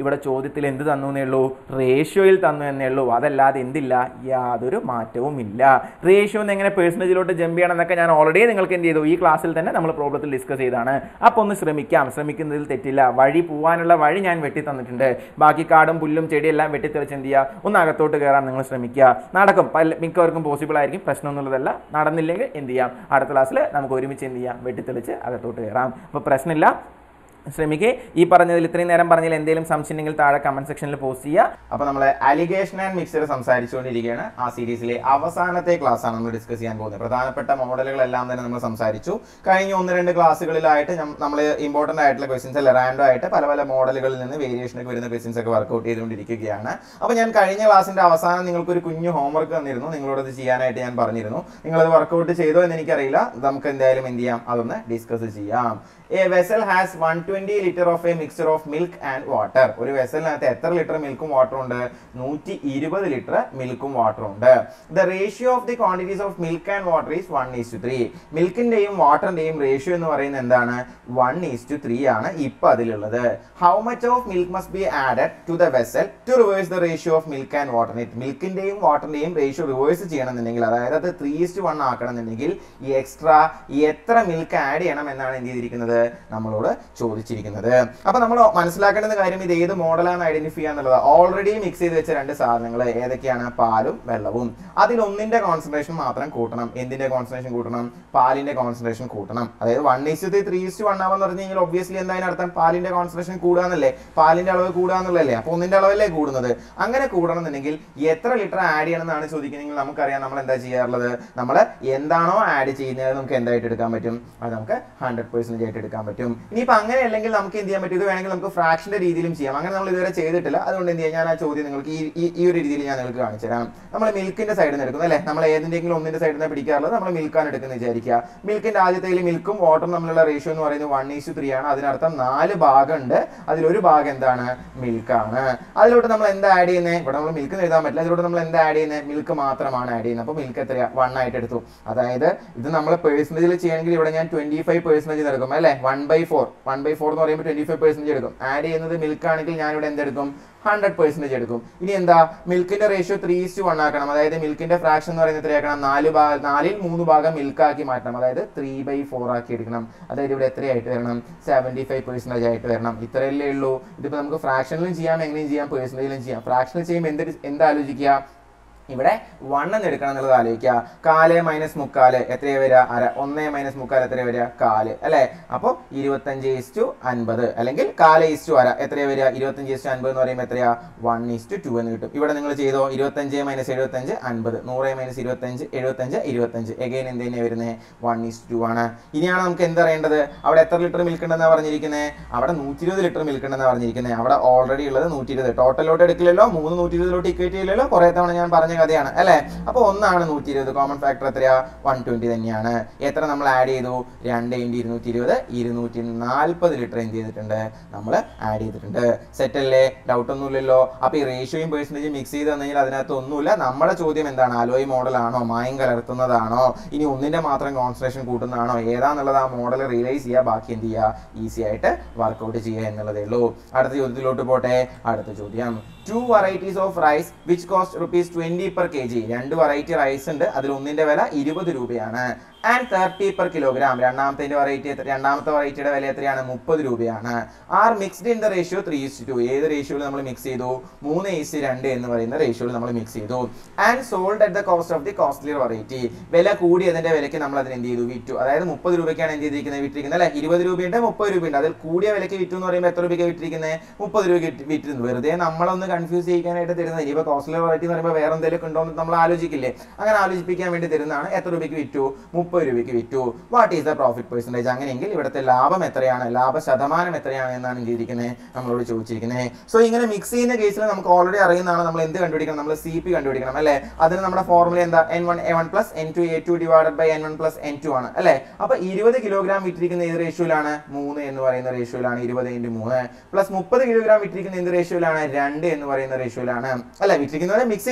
ഇവിടെ ചോദ്യത്തിൽ എന്ത് തന്നു എന്നേ ഉള്ളൂ റേഷ്യോയിൽ തന്നു എന്നേ ഉള്ളൂ അതല്ലാതെ എന്തില്ല യാതൊരു മാറ്റവും ഇല്ല റേഷ്യോ എന്ന് എങ്ങനെ പേഴ്സൻറ്റേജിലോട്ട് ജമ്പ് ചെയ്യണം എന്നൊക്കെ ഞാൻ ഓൾറെഡി നിങ്ങൾക്ക് എന്ത് ചെയ്തു ഈ ക്ലാസ്സിൽ തന്നെ നമ്മൾ പ്രോബ്ലത്തിൽ ഡിസ്കസ് ചെയ്താണ് അപ്പോൾ ഒന്ന് ശ്രമിക്കാം ശ്രമിക്കുന്നതിൽ തെറ്റില്ല വഴി പോകാനുള്ള വഴി ഞാൻ വെട്ടി തന്നിട്ടുണ്ട് ബാക്കി കാടും പുല്ലും ചെടിയെല്ലാം വെട്ടിത്തെളിച്ച് എന്ത് ചെയ്യുക ഒന്ന് അകത്തോട്ട് കയറാൻ നിങ്ങൾ ശ്രമിക്കുക നടക്കും പല മിക്കവർക്കും പോസിബിൾ ആയിരിക്കും പ്രശ്നമൊന്നുള്ളതല്ല നടന്നില്ലെങ്കിൽ എന്ത് ചെയ്യാം അടുത്ത ക്ലാസ്സിൽ നമുക്ക് ഒരുമിച്ച് എന്ത് ചെയ്യാം വെട്ടിത്തെളിച്ച് അകത്തോട്ട് കയറാം അപ്പോൾ പ്രശ്നമില്ല ശ്രമിക്കുക ഈ പറഞ്ഞതിൽ ഇത്രയും നേരം പറഞ്ഞതിൽ എന്തെങ്കിലും സംശയം ഉണ്ടെങ്കിൽ താഴെ കമന്റ് സെക്ഷനിൽ പോസ്റ്റ് ചെയ്യുക അപ്പോൾ നമ്മൾ അലിഗേഷൻ ആൻഡ് മിക്സർ സംസാരിച്ചുകൊണ്ടിരിക്കുകയാണ് ആ സീരീസിലെ അവസാനത്തെ ക്ലാസ് ആണ് നമ്മൾ ഡിസ്കസ് ചെയ്യാൻ പോകുന്നത് പ്രധാനപ്പെട്ട മോഡലുകളെല്ലാം തന്നെ നമ്മൾ സംസാരിച്ചു കഴിഞ്ഞ ഒന്ന് രണ്ട് ക്ലാസ്സുകളിലായിട്ട് നമ്മൾ ഇമ്പോർട്ടന്റ് ആയിട്ടുള്ള ക്വസ്റ്റ്യൻസ് അല്ല റാൻഡോ ആയിട്ട് പല പല മോഡലുകളിൽ നിന്ന് വേരിയേഷനൊക്കെ വരുന്ന ക്വസ്റ്റ്യൻസ് ഒക്കെ വർക്ക്ഔട്ട് ചെയ്തുകൊണ്ടിരിക്കുകയാണ് അപ്പോൾ ഞാൻ കഴിഞ്ഞ ക്ലാസ്സിന്റെ അവസാനം നിങ്ങൾക്ക് ഒരു കുഞ്ഞു ഹോംവർക്ക് തന്നിരുന്നു നിങ്ങളോട് അത് ചെയ്യാനായിട്ട് ഞാൻ പറഞ്ഞിരുന്നു നിങ്ങളത് വർക്ക്ഔട്ട് ചെയ്തോ എന്ന് എനിക്കറിയില്ല നമുക്ക് എന്തായാലും എന്ത് ചെയ്യാം അതൊന്ന് ഡിസ്കസ് ചെയ്യാം a vessel has one twenty litre of a mixer of milk and water ഒരു വെസലിനകത്ത് എത്ര ലിറ്റർ മിൽക്കും വാട്ടറും ഉണ്ട് നൂറ്റി ഇരുപത് ലിറ്റർ മിൽക്കും വാട്ടറും ഉണ്ട് the ratio of the quantities of milk and water is one is to three മിൽക്കിന്റെയും വാട്ടറിന്റെയും റേഷ്യോ എന്ന് പറയുന്നത് എന്താണ് വൺ ഈസ് ടു ത്രീ ആണ് ഇപ്പൊ അതിലുള്ളത് how much of milk must be added to the vessel to reverse the ratio of milk and water മിൽക്കിന്റെയും വാട്ടറിന്റെയും റേഷ്യോ റിവേഴ്സ് ചെയ്യണമെന്നുണ്ടെങ്കിൽ അതായത് അത് ത്രീ ഇസ്റ്റ് വൺ ആക്കണമെന്നുണ്ടെങ്കിൽ ഈ എക്സ്ട്രാ എത്ര മിൽക്ക് ആഡ് ചെയ്യണം എന്നാണ് എന്ത് ചെയ്തിരിക്കുന്നത് നമ്മളോട് ചോദിച്ചിരിക്കുന്നത് അപ്പൊ നമ്മൾ മനസ്സിലാക്കേണ്ട കാര്യം ഇത് ഏത് മോഡലാണ് ഐഡന്റിഫൈ ചെയ്യാന്നുള്ളത് ഓൾറെഡി മിക്സ് ചെയ്ത് വെച്ച രണ്ട് സാധനങ്ങൾ ഏതൊക്കെയാണ് പാലും വെള്ളവും അതിൽ ഒന്നിന്റെ കോൺസെൻട്രേഷൻ മാത്രം കൂട്ടണം എന്തിന്റെ കോൺസെൻട്രേഷൻ കൂട്ടണം പാലിന്റെ കോൺസെൻട്രേഷൻ കൂട്ടണം അതായത് one is to three is to one ആവെന്ന് പറഞ്ഞു കഴിഞ്ഞാൽ ഒബ്വിയസ്ലി എന്താ അർത്ഥം പാലിന്റെ കോൺസെൻട്രേഷൻ കൂടുകയെന്നല്ലേ പാലിന്റെ അളവ് കൂടുകയെന്നുള്ളതല്ലേ അപ്പൊ ഒന്നിന്റെ അളവല്ലേ കൂടുന്നത് അങ്ങനെ കൂടണം എന്നുണ്ടെങ്കിൽ എത്ര ലിറ്റർ ആഡ് ചെയ്യണം എന്നാണ് ചോദിക്കുന്നതെങ്കിൽ നമുക്കറിയാം നമ്മൾ എന്താ ചെയ്യാറുള്ളത് നമ്മൾ എന്താണോ ആഡ് ചെയ്യുന്നത് നമുക്ക് എന്തായിട്ട് എടുക്കാൻ പറ്റും അത് നമുക്ക് ഹൺഡ്രഡ് പെർസെന്റേജ് ആയിട്ട് എടുക്കാൻ പറ്റും ഇനിയിപ്പോൾ അങ്ങനെ അല്ലെങ്കിൽ നമുക്ക് എന്ത് ചെയ്യാൻ പറ്റും ഇത് വേണമെങ്കിൽ നമുക്ക് ഫ്രാക്ഷന്റെ രീതിയിലും ചെയ്യാം അങ്ങനെ നമ്മൾ ഇതുവരെ ചെയ്തിട്ടില്ല അതുകൊണ്ട് എന്ത് ചെയ്യാം ഞാൻ ആ ചോദ്യം നിങ്ങൾക്ക് ഈ ഈ- ഈ ഒരു രീതിയിൽ ഞാൻ നിങ്ങൾക്ക് കാണിച്ചു തരാം നമ്മൾ മിൽക്കിന്റെ സൈഡിൽ നിന്ന് എടുക്കുന്നു അല്ലേ നമ്മൾ ഏതിന്റെങ്കിലും ഒന്നിന്റെ സൈഡിൽ നിന്ന് പിടിക്കാറുള്ളത് നമ്മൾ മിൽക്കാണ് എടുക്കുന്നത് വിചാരിക്കുക മിൽക്കിന്റെ ആദ്യത്തെ മിൽക്കും വാട്ടറും തമ്മിലുള്ള റേഷ്യോ എന്ന് പറയുന്നത് വൺ ഈസ് ത്രീ ആണ് അതിനർത്ഥം നാല് ഭാഗമുണ്ട് അതിലൊരു ഭാഗം എന്താണ് മിൽക്കാണ് അതിലോട്ട് നമ്മൾ എന്താ ആഡ് ചെയ്യുന്നത് ഇവിടെ നമ്മൾ മിൽക്ക് എഴുതാൻ പറ്റില്ല അതിലോട്ട് നമ്മൾ എന്താ ആഡ് ചെയ്യുന്നത് മിൽക്ക് മാത്രമാണ് ആഡ് ചെയ്യുന്നത് അപ്പോൾ മിൽക്ക് എത്രയാ വൺ ആയിട്ട് എടുത്തു അതായത് ഇത് നമ്മൾ പേഴ്സൻറ്റേജിൽ ചെയ്യണമെങ്കിൽ ഇവിടെ ഞാൻ ട്വന്റി ഫൈവ് പെർസെന്റേജ് എടുക്കും അല്ലേ one by four one by four എന്ന് പറയുമ്പോൾ ട്വന്റി ഫൈവ് പെർസെന്റേജ് എടുക്കും ആഡ് ചെയ്യുന്നത് മിൽക്ക് ആണെങ്കിൽ ഞാൻ ഇവിടെ എന്തെടുക്കും ഹൺഡ്രഡ് പെർസെന്റേജ് എടുക്കും ഇനി എന്താ മിൽക്കിന്റെ റേഷ്യോ ത്രീ ഇസ്റ്റ് വൺ ആക്കണം അതായത് മിൽക്കിന്റെ ഫ്രാക്ഷൻ എന്ന് പറയുന്നത് എത്രയാക്കണം നാല് ഭാഗം നാലിൽ മൂന്ന് ഭാഗം മിൽക്ക് ആക്കി മാറ്റണം അതായത് ത്രീ ബൈ ഫോർ ആക്കി എടുക്കണം അതായത് ഇവിടെ എത്രയായിട്ട് വരണം സെവന്റി ഫൈവ് പെർസെന്റേജ് ആയിട്ട് വരണം ഇത്രയല്ലേ ഉള്ളൂ ഇതിപ്പോ നമുക്ക് ഫ്രാക്ഷനിലും ചെയ്യാം എങ്ങനെയും ചെയ്യാം പേഴ്സൻറ്റേജിലും ചെയ്യാം ഫ്രാക്ഷനിൽ ചെയ്യുമ്പോൾ എന്ത് എന്താലോചിക്കുക ഇവിടെ വൺ എന്ന് എടുക്കണം എന്നുള്ളത് ആലോചിക്കുക കാല് മൈനസ് മുക്കാല് എത്രയാ വരിക അര ഒന്ന് മൈനസ് മുക്കാൽ എത്രയാ വരിക കാല് അല്ലെ അപ്പോൾ ഇരുപത്തഞ്ച് ഇസ്റ്റു അൻപത് അല്ലെങ്കിൽ കാല് ഇസ്റ്റു അര എത്രയാ വരിക ഇരുപത്തഞ്ച് ഇസ്റ്റു അൻപത് എന്ന് പറയുമ്പോൾ എത്രയാ വൺ ഇസ്റ്റു ടു എന്ന് കിട്ടും ഇവിടെ നിങ്ങൾ ചെയ്തോ ഇരുപത്തഞ്ച് മൈനസ് എഴുപത്തഞ്ച് അൻപത് നൂറ് മൈനസ് ഇരുപത്തഞ്ച് എഴുപത്തഞ്ച് ഇരുപത്തഞ്ച് എഗൈൻ എന്ത് തന്നെയാണ് വരുന്നത് വൺ ഇസ്റ്റു ടു ആണ് ഇനിയാണ് നമുക്ക് എന്ത് അറിയേണ്ടത് അവിടെ എത്ര ലിറ്റർ മിൽക്ക് ഉണ്ടെന്നാണ് പറഞ്ഞിരിക്കുന്നത് അവിടെ നൂറ്റി ഇരുപത് ലിറ്റർ മിൽക്ക് ഉണ്ടെന്നാണ് പറഞ്ഞിരിക്കുന്നത് അവിടെ ഓൾറെഡി ഉള്ളത് നൂറ്റി ഇരുപത് ടോട്ടലോട്ട് എടുക്കില്ലല്ലോ മൂന്ന് നൂറ്റി ഇരുപതിലോട്ട് ഇക്വേറ്റ് ചെയ്യില്ലല്ലോ കുറെ തവണ ഞാൻ പറഞ്ഞ കഥയാണ് അല്ലെ അപ്പോൾ ഒന്നാണ് നൂറ്റി ഇരുപത് കോമൺ ഫാക്ടർ എത്രയാ വൺ ട്വന്റി തന്നെയാണ് എത്ര നമ്മൾ ആഡ് ചെയ്തു രണ്ട് ഇൻറ്റു ഇരുന്നൂറ്റി ഇരുപത് ഇരുന്നൂറ്റി നാൽപ്പത് ലിറ്റർ എന്ത് ചെയ്തിട്ടുണ്ട് നമ്മൾ ആഡ് ചെയ്തിട്ടുണ്ട് സെറ്റ് അല്ലേ ഡൗട്ട് ഒന്നുമില്ലല്ലോ അപ്പൊ ഈ റേഷ്യോയും പേഴ്സൻറ്റേജും മിക്സ് ചെയ്ത് കഴിഞ്ഞാൽ അതിനകത്ത് ഒന്നുമില്ല നമ്മുടെ ചോദ്യം എന്താണ് അലോയ് മോഡലാണോ മായം കലർത്തുന്നതാണോ ഇനി ഒന്നിന്റെ മാത്രം കോൺസെൻട്രേഷൻ കൂട്ടുന്നതാണോ ഏതാന്നുള്ളത് ആ മോഡൽ റിയലൈസ് ചെയ്യുക ബാക്കി എന്ത് ചെയ്യുക ഈസി ആയിട്ട് വർക്കൗട്ട് ചെയ്യുക എന്നുള്ളതേ ഉള്ളൂ അടുത്ത ചോദ്യത്തിലോട്ട് പോട്ടെ അടുത്ത ചോദ്യം two varieties of rice which cost rupees twenty per K G രണ്ട് വെറൈറ്റി റൈസ് ഉണ്ട് അതിൽ ഒന്നിന്റെ വില ഇരുപത് രൂപയാണ് ആൻഡ് തേർട്ടി പെർ കിലോഗ്രാം രണ്ടാമത്തെ വെറൈറ്റി രണ്ടാമത്തെ വെറൈറ്റിയുടെ വില എത്രയാണ് മുപ്പത് രൂപയാണ് are mixed in the ratio three is two ഏത് റേഷ്യോയിൽ നമ്മൾ മിക്സ് ചെയ്തു മൂന്ന് ഇസ് രണ്ട് എന്ന് പറയുന്ന റേഷ്യോയിൽ നമ്മൾ മിക്സ് ചെയ്തു and sold at the cost of the costlier variety വില കൂടിയതിന്റെ വിലയ്ക്ക് നമ്മൾ അതിന് എന്ത് ചെയ്തു വിറ്റു അതായത് മുപ്പത് രൂപയ്ക്കാണ് എന്ത് ചെയ്തിരിക്കുന്നത് വിറ്റിരിക്കുന്നത് അല്ലെ ഇരുപത് രൂപയുണ്ട് മുപ്പത് രൂപയുണ്ട് അതിൽ കൂടിയ വിലയ്ക്ക് വിറ്റു എന്ന് പറയുമ്പോൾ എത്ര രൂപയ്ക്ക് വിറ്റിരിക്കുന്നത് മുപ്പത് രൂപയ്ക്ക് വിറ്റിരുന്നു വെറുതെ നമ്മളൊന്ന് കൺഫ്യൂസ് ചെയ്യിക്കാനായിട്ട് തരുന്നത് ഇനിയിപ്പോൾ കോസ്റ്റ്ലിയർ വെറൈറ്റി എന്ന് പറയുമ്പോൾ വേറെ എന്തെങ്കിലും ഉണ്ടോ എന്ന് നമ്മൾ ആലോചിക്കില്ലേ അങ്ങനെ ആലോചിപ്പിക്കാൻ വേണ്ടി തരുന്നതാണ് എത്ര രൂപയ്ക്ക് വിറ്റു മുപ്പത് രൂപയ്ക്ക് വിറ്റു what is the profit percentage അങ്ങനെയെങ്കിൽ ഇവിടുത്തെ ലാഭം എത്രയാണ് ലാഭ ശതമാനം എത്രയാണ് എന്നാണ് ചെയ്തിരിക്കുന്നത് നമ്മളോട് ചോദിച്ചിരിക്കുന്നത് സോ ഇങ്ങനെ മിക്സ് ചെയ്യുന്ന കേസിൽ നമുക്ക് ഓൾറെഡി അറിയുന്നതാണ് നമ്മൾ എന്ത് കണ്ടുപിടിക്കണം നമ്മൾ സി പി കണ്ടുപിടിക്കണം അല്ലേ അതിന് നമ്മുടെ ഫോർമുല എന്താ N one A one plus N two A two divided by N one plus N two ആണ് അല്ലേ അപ്പൊ ഇരുപത് കിലോഗ്രാം വിറ്റിരിക്കുന്ന ഏത് റേഷ്യോയിലാണ് മൂന്ന് എന്ന് പറയുന്ന റേഷ്യോയിലാണ് ഇരുപത് ഇൻറ്റു മൂന്ന് പ്ലസ് മുപ്പത് കിലോഗ്രാം വിറ്റിരിക്കുന്ന എന്ത് റേഷ്യോയിലാണ് രണ്ട് എന്ന് പറയുന്ന റേഷ്യോയിലാണ് അല്ലെ വിറ്റിരിക്കുന്നത് മിക്സ് ചെയ്തിരിക്കുന്ന റേഷ്യോ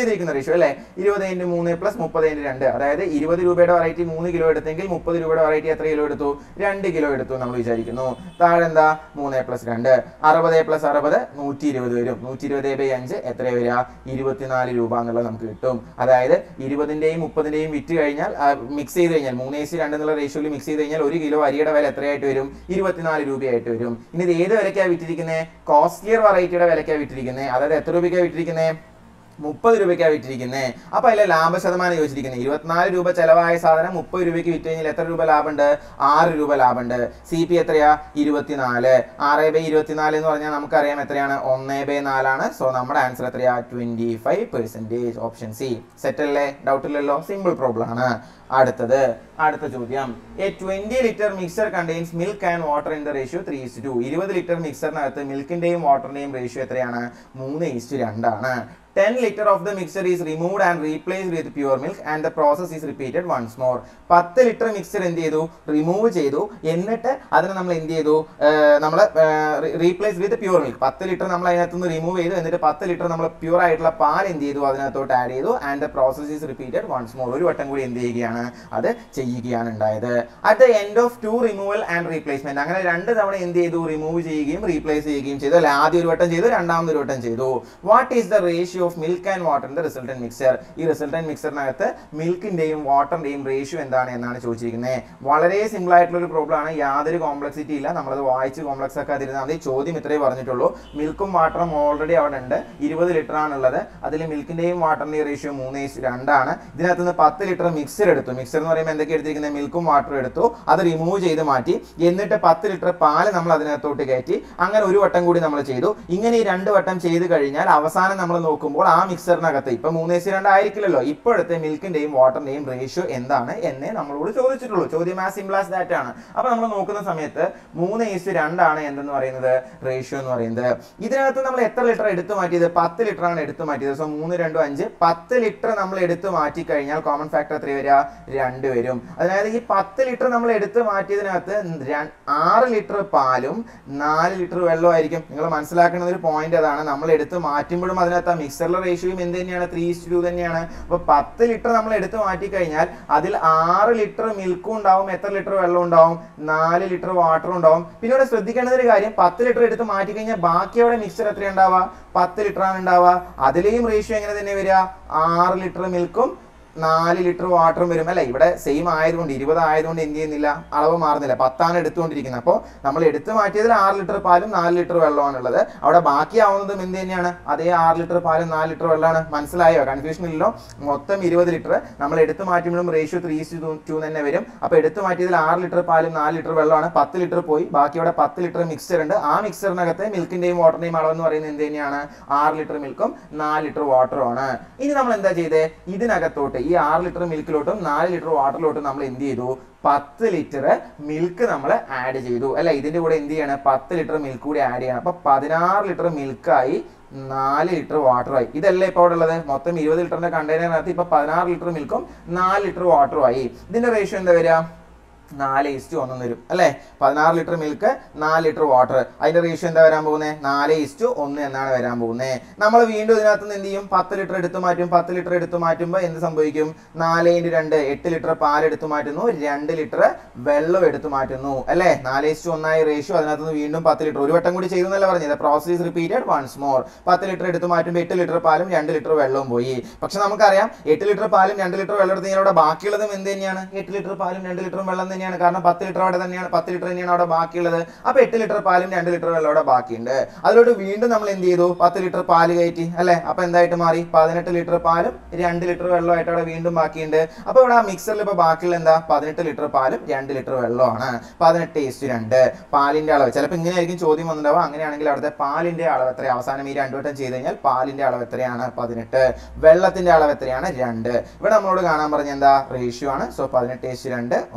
റേഷ്യോ അല്ലേ ഇരുപത് ഇൻറ്റു മൂന്ന് പ്ലസ് മുപ്പത് ഇൻറ്റു രണ്ട് അതായത് ഇരുപത് രൂപയുടെ വെറൈറ്റി മൂന്ന് കിലോ എടുത്തെങ്കിൽ മുപ്പത് രൂപയുടെ വെറൈറ്റി എത്ര കിലോ എടുത്തു രണ്ട് കിലോ എടുത്തു നമ്മൾ വിചാരിക്കുന്നു താഴെ എന്താ മൂന്ന് പ്ലസ് രണ്ട് അറുപത് പ്ലസ് അറുപത് നൂറ്റി ഇരുപത് വരും നൂറ്റി ഇരുപത് ബൈ അഞ്ച് എത്ര വരിക ഇരുപത്തിനാല് രൂപ എന്നുള്ളത് നമുക്ക് കിട്ടും അതായത് ഇരുപതിന്റെയും മുപ്പതിന്റെയും വിറ്റ് കഴിഞ്ഞാൽ മിക്സ് ചെയ്ത് കഴിഞ്ഞാൽ മൂന്ന് ഏസി രണ്ട് എന്നുള്ള റേഷ്യോയിൽ മിക്സ് ചെയ്ത് കഴിഞ്ഞാൽ ഒരു കിലോ അരിയുടെ വില എത്രയായിട്ട് വരും ഇരുപത്തിനാല് രൂപയായിട്ട് വരും ഇനി ഇത് ഏത് വിലക്കാണ് വിറ്റിരിക്കുന്നത് കോസ്റ്റ്ലിയർ വെറൈറ്റിയുടെ വിലക്കാണ് വിറ്റിരിക്കുന്നത് അതായത് എത്ര രൂപയ്ക്കാണ് വിറ്റിരിക്കുന്നത് മുപ്പത് രൂപയ്ക്കാണ് വിറ്റിരിക്കുന്നത് അപ്പൊ അതിലെ ലാഭ ശതമാനം ചോദിച്ചിരിക്കുന്നത് ഇരുപത്തിനാല് രൂപ ചെലവായ സാധനം മുപ്പത് രൂപയ്ക്ക് വിറ്റ് കഴിഞ്ഞാൽ എത്ര രൂപ ലാഭമുണ്ട് ആറ് രൂപ ലാഭമുണ്ട് സി പി എത്രയാ ഇരുപത്തിനാല് ആറ് ബൈ ഇരുപത്തിനാല് എന്ന് പറഞ്ഞാൽ നമുക്കറിയാം എത്രയാണ് ഒന്ന് ബൈ നാലാണ് സോ നമ്മുടെ ആൻസർ എത്രയാ twenty five percentage option C set അല്ലേ ഡൗട്ട് ഇല്ലല്ലോ സിമ്പിൾ പ്രോബ്ലം ആണ് അടുത്തത് അടുത്ത ചോദ്യം a twenty litre mixer contains milk and water in the ratio three is two ഇരുപത് ലിറ്റർ മിക്സറിനകത്ത് മിൽക്കിന്റെയും വാട്ടറിന്റെയും റേഷ്യോ എത്രയാണ് മൂന്ന് ഇസ്റ്റു രണ്ടാണ് ten litre of the mixer is removed and replaced with pure milk and the process is repeated once more പത്ത് litre mixer എന്ത് ചെയ്തു റിമൂവ് ചെയ്തു എന്നിട്ട് അതിനെ നമ്മൾ എന്ത് ചെയ്തു നമ്മൾ റീപ്ലേസ് വിത്ത് പ്യുവർ മിൽക്ക് പത്ത് ലിറ്റർ നമ്മൾ അതിനകത്ത് നിന്ന് റിമൂവ് ചെയ്തു എന്നിട്ട് പത്ത് ലിറ്റർ നമ്മൾ പ്യുവർ ആയിട്ടുള്ള പാൽ എന്ത് ചെയ്തു അതിനകത്തോട്ട് ആഡ് ചെയ്തു and the process is repeated once more ഒരു വട്ടം കൂടി എന്ത് ചെയ്യുകയാണ് അത് ചെയ്യുകയാണ് ഉണ്ടായത് at the end of two removal and replacement അങ്ങനെ രണ്ട് തവണ എന്ത് ചെയ്തു റിമൂവ് ചെയ്യുകയും റീപ്ലേസ് ചെയ്യുകയും ചെയ്തു അല്ലെ ആദ്യം ഒരു വട്ടം ചെയ്തു രണ്ടാമത് ഒരു വട്ടം ചെയ്തു what is the ratio of milk and water in the resultant mixer ഈ റിസൾട്ടൻ മിക്സറിനകത്ത് മിൽക്കിന്റെയും വാട്ടറിന്റെയും റേഷ്യോ എന്താണ് എന്നാണ് ചോദിച്ചിരിക്കുന്നത് വളരെ സിമ്പിൾ ആയിട്ടുള്ള ഒരു പ്രോബ്ലം ആണ് യാതൊരു കോംപ്ലക്സിറ്റി ഇല്ല നമ്മളത് വായിച്ച് കോംപ്ലക്സ് ഒക്കെ അതിരുന്നാൽ മതി ചോദ്യം ഇത്രേ പറഞ്ഞിട്ടുള്ളൂ മിൽക്കും വാട്ടറും ഓൾറെഡി അവിടെ ഉണ്ട് ഇരുപത് ലിറ്റർ ആണുള്ളത് അതിൽ മിൽക്കിന്റെയും വാട്ടറിന്റെയും റേഷ്യോ മൂന്ന് ഈസ് രണ്ടാണ് ഇതിനകത്ത് നിന്ന് പത്ത് ലിറ്റർ മിക്സർ എടുത്തു മിക്സർ എന്ന് പറയുമ്പോൾ എന്തൊക്കെ എടുത്തിരിക്കുന്നത് മിൽക്കും വാട്ടറും എടുത്തു അത് റിമൂവ് ചെയ്ത് മാറ്റി എന്നിട്ട് പത്ത് ലിറ്റർ പാല് നമ്മൾ അതിനകത്തോട്ട് കയറ്റി അങ്ങനെ ഒരു വട്ടം കൂടി നമ്മൾ ചെയ്തു ഇങ്ങനെ ഈ രണ്ട് വട്ടം ചെയ്ത് കഴിഞ്ഞാൽ അവസാനം നമ്മൾ നോക്കുമ്പോൾ ആ മിക്സറിനകത്ത് ഇപ്പൊ മൂന്ന് എസ് രണ്ട് ആയിരിക്കില്ലല്ലോ ഇപ്പോഴത്തെ മിൽക്കിന്റെയും വാട്ടറിന്റെയും റേഷ്യോ എന്താണ് എന്നേ നമ്മളോട് ചോദിച്ചിട്ടുള്ളൂ ചോദ്യം ആ സിമ്പിൾ ആസ് ദാറ്റ് ആണ് അപ്പൊ നമ്മൾ നോക്കുന്ന സമയത്ത് മൂന്ന് ഈസ് രണ്ടാണ് എന്തെന്ന് പറയുന്നത് റേഷ്യോ എന്ന് പറയുന്നത് ഇതിനകത്ത് നമ്മൾ എത്ര ലിറ്റർ എടുത്തു മാറ്റിയത് പത്ത് ലിറ്റർ ആണ് എടുത്തു മാറ്റിയത് സോ മൂന്ന് രണ്ടും അഞ്ച് പത്ത് ലിറ്റർ നമ്മൾ എടുത്തു മാറ്റി കഴിഞ്ഞാൽ കോമൺ ഫാക്ടർ എത്ര വരിക രണ്ട് വരും അതായത് ഈ പത്ത് ലിറ്റർ നമ്മൾ എടുത്തു മാറ്റിയതിനകത്ത് ര- ആറ് ലിറ്റർ പാലും നാല് ലിറ്റർ വെള്ളവും ആയിരിക്കും നിങ്ങൾ മനസ്സിലാക്കുന്ന ഒരു പോയിന്റ് അതാണ് നമ്മൾ എടുത്ത് മാറ്റുമ്പോഴും അതിനകത്ത് ആ മിക്സറിലെ റേഷ്യോയും എന്ത് തന്നെയാണ് ത്രീ ടു തന്നെയാണ് അപ്പൊ പത്ത് ലിറ്റർ നമ്മൾ എടുത്ത് മാറ്റി കഴിഞ്ഞാൽ അതിൽ ആറ് ലിറ്റർ മിൽക്കും ഉണ്ടാവും എത്ര ലിറ്റർ വെള്ളം ഉണ്ടാവും നാല് ലിറ്റർ വാട്ടറും ഉണ്ടാവും പിന്നെ ഇവിടെ ശ്രദ്ധിക്കേണ്ട ഒരു കാര്യം പത്ത് ലിറ്റർ എടുത്ത് മാറ്റി കഴിഞ്ഞാൽ ബാക്കി അവിടെ മിക്സർ എത്ര ഉണ്ടാവുക പത്ത് ലിറ്റർ ആണ് ഉണ്ടാവുക അതിലെയും റേഷ്യോ എങ്ങനെ തന്നെ വരിക ആറ് ലിറ്റർ മിൽക്കും നാല് ലിറ്റർ വാട്ടറും വരും അല്ലെ ഇവിടെ സെയിം ആയതുകൊണ്ട് ഇരുപത് ആയതുകൊണ്ട് എന്ത് ചെയ്യുന്നില്ല അളവ് മാറുന്നില്ല പത്താണ് എടുത്തുകൊണ്ടിരിക്കുന്നത് അപ്പോൾ നമ്മൾ എടുത്തു മാറ്റിയതിൽ ആറ് ലിറ്റർ പാലും നാല് ലിറ്റർ വെള്ളമാണ് ഉള്ളത് അവിടെ ബാക്കിയാവുന്നതും എന്ത് തന്നെയാണ് അതേ ആറ് ലിറ്റർ പാലും നാല് ലിറ്റർ വെള്ളമാണ് മനസ്സിലായോ കൺഫ്യൂഷൻ ഇല്ലല്ലോ മൊത്തം ഇരുപത് ലിറ്റർ നമ്മൾ എടുത്തു മാറ്റുമ്പോഴും റേഷ്യോ ത്രീ ടു തന്നെ വരും അപ്പോൾ എടുത്തു മാറ്റിയതിൽ ആറ് ലിറ്റർ പാലും നാല് ലിറ്റർ വെള്ളമാണ് പത്ത് ലിറ്റർ പോയി ബാക്കി അവിടെ പത്ത് ലിറ്റർ മിക്സർ ഉണ്ട് ആ മിക്സറിനകത്ത് മിൽക്കിന്റെയും വാട്ടറിന്റെയും അളവ് എന്ന് പറയുന്നത് എന്ത് തന്നെയാണ് ആറ് ലിറ്റർ മിൽക്കും നാല് ലിറ്റർ വാട്ടറും ആണ് ഇനി നമ്മൾ എന്താ ചെയ്തേ ഇതിനകത്തോട്ട് ഈ ആറ് ലിറ്റർ മിൽക്കിലോട്ടും നാല് ലിറ്റർ വാട്ടറിലോട്ടും നമ്മൾ എന്ത് ചെയ്തു പത്ത് ലിറ്റർ മിൽക്ക് നമ്മൾ ആഡ് ചെയ്തു അല്ല ഇതിന്റെ കൂടെ എന്ത് ചെയ്യണം പത്ത് ലിറ്റർ മിൽക്ക് കൂടി ആഡ് ചെയ്യണം അപ്പൊ പതിനാറ് ലിറ്റർ മിൽക്കായി നാല് ലിറ്റർ വാട്ടറുമായി ഇതല്ലേ ഇപ്പോൾ അവിടെ ഉള്ളത് മൊത്തം ഇരുപത് ലിറ്ററിന്റെ കണ്ടെയ്നറിനകത്ത് ഇപ്പൊ പതിനാറ് ലിറ്റർ മിൽക്കും നാല് ലിറ്റർ വാട്ടറും ആയി ഇതിന്റെ റേഷ്യോ എന്താ വരിക നാല് ഇസ്റ്റു ഒന്നും വരും അല്ലേ പതിനാറ് ലിറ്റർ മിൽക്ക് നാല് ലിറ്റർ വാട്ടർ അതിന്റെ റേഷ്യോ എന്താ വരാൻ പോകുന്നത് നാല് ഇസ്റ്റു ഒന്ന് എന്നാണ് വരാൻ പോകുന്നത് നമ്മൾ വീണ്ടും ഇതിനകത്ത് നിന്ന് എന്ത് ചെയ്യും പത്ത് ലിറ്റർ എടുത്തു മാറ്റും പത്ത് ലിറ്റർ എടുത്തു മാറ്റുമ്പോൾ എന്ത് സംഭവിക്കും നാല് ഇൻറ്റു രണ്ട് എട്ട് ലിറ്റർ പാൽ എടുത്തു മാറ്റുന്നു രണ്ട് ലിറ്റർ വെള്ളം എടുത്തു മാറ്റുന്നു അല്ലേ നാല് ഇസ്റ്റു ഒന്നായി റേഷ്യോ അതിനകത്ത് നിന്ന് വീണ്ടും പത്ത് ലിറ്റർ ഒരു വട്ടം കൂടി ചെയ്തു എന്നല്ല പറഞ്ഞത് പ്രോസസ് റിപ്പീറ്റഡ് വൺസ് മോർ പത്ത് ലിറ്റർ എടുത്തു മാറ്റുമ്പോൾ എട്ട് ലിറ്റർ പാലും രണ്ട് ലിറ്റർ വെള്ളവും പോയി പക്ഷെ നമുക്കറിയാം എട്ട് ലിറ്റർ പാലും രണ്ട് ലിറ്റർ വെള്ളം എടുത്ത് കഴിഞ്ഞാൽ അവിടെ ബാക്കിയുള്ളതും എന്ത് തന്നെയാണ് എട്ട് ലിറ്റർ പാലും രണ്ട് ലിറ്ററും വെള്ളം തന്നെയാണ് കാരണം പത്ത് ലിറ്റർ അവിടെ തന്നെയാണ് പത്ത് ലിറ്റർ തന്നെയാണ് അവിടെ ബാക്കിയുള്ളത് അപ്പൊ എട്ട് ലിറ്റർ പാലും രണ്ട് ലിറ്റർ വെള്ളം അവിടെ ബാക്കിയുണ്ട് അതിലോട്ട് വീണ്ടും നമ്മൾ എന്ത് ചെയ്തു പത്ത് ലിറ്റർ പാല് കയറ്റി അല്ലെ അപ്പൊ എന്തായിട്ട് മാറി പതിനെട്ട് ലിറ്റർ പാലും രണ്ട് ലിറ്റർ വെള്ളമായിട്ട് അവിടെ വീണ്ടും ബാക്കിയുണ്ട് അപ്പൊ ഇവിടെ ആ മിക്സറിൽ ഇപ്പൊ ബാക്കിയുള്ള എന്താ പതിനെട്ട് ലിറ്റർ പാലും രണ്ട് ലിറ്റർ വെള്ളമാണ് പതിനെട്ട് ഈസ്റ്റ് രണ്ട് പാലിന്റെ അളവ് ചിലപ്പോൾ ഇങ്ങനെ ആയിരിക്കും ചോദ്യം വന്നിട്ടുണ്ടാവുക അങ്ങനെയാണെങ്കിൽ അവിടുത്തെ പാലിന്റെ അളവ് എത്ര അവസാനം ഈ രണ്ടു വട്ടം ചെയ്ത് കഴിഞ്ഞാൽ പാലിന്റെ അളവ് എത്രയാണ് പതിനെട്ട് വെള്ളത്തിന്റെ അളവ് എത്രയാണ് രണ്ട് ഇവിടെ നമ്മളോട് കാണാൻ പറഞ്ഞ എന്താ റേഷ്യോ ആണ് സോ പതിനെട്ട് ഈസ്റ്റ് രണ്ട് ഒൻപത് ഈസ്റ്റ്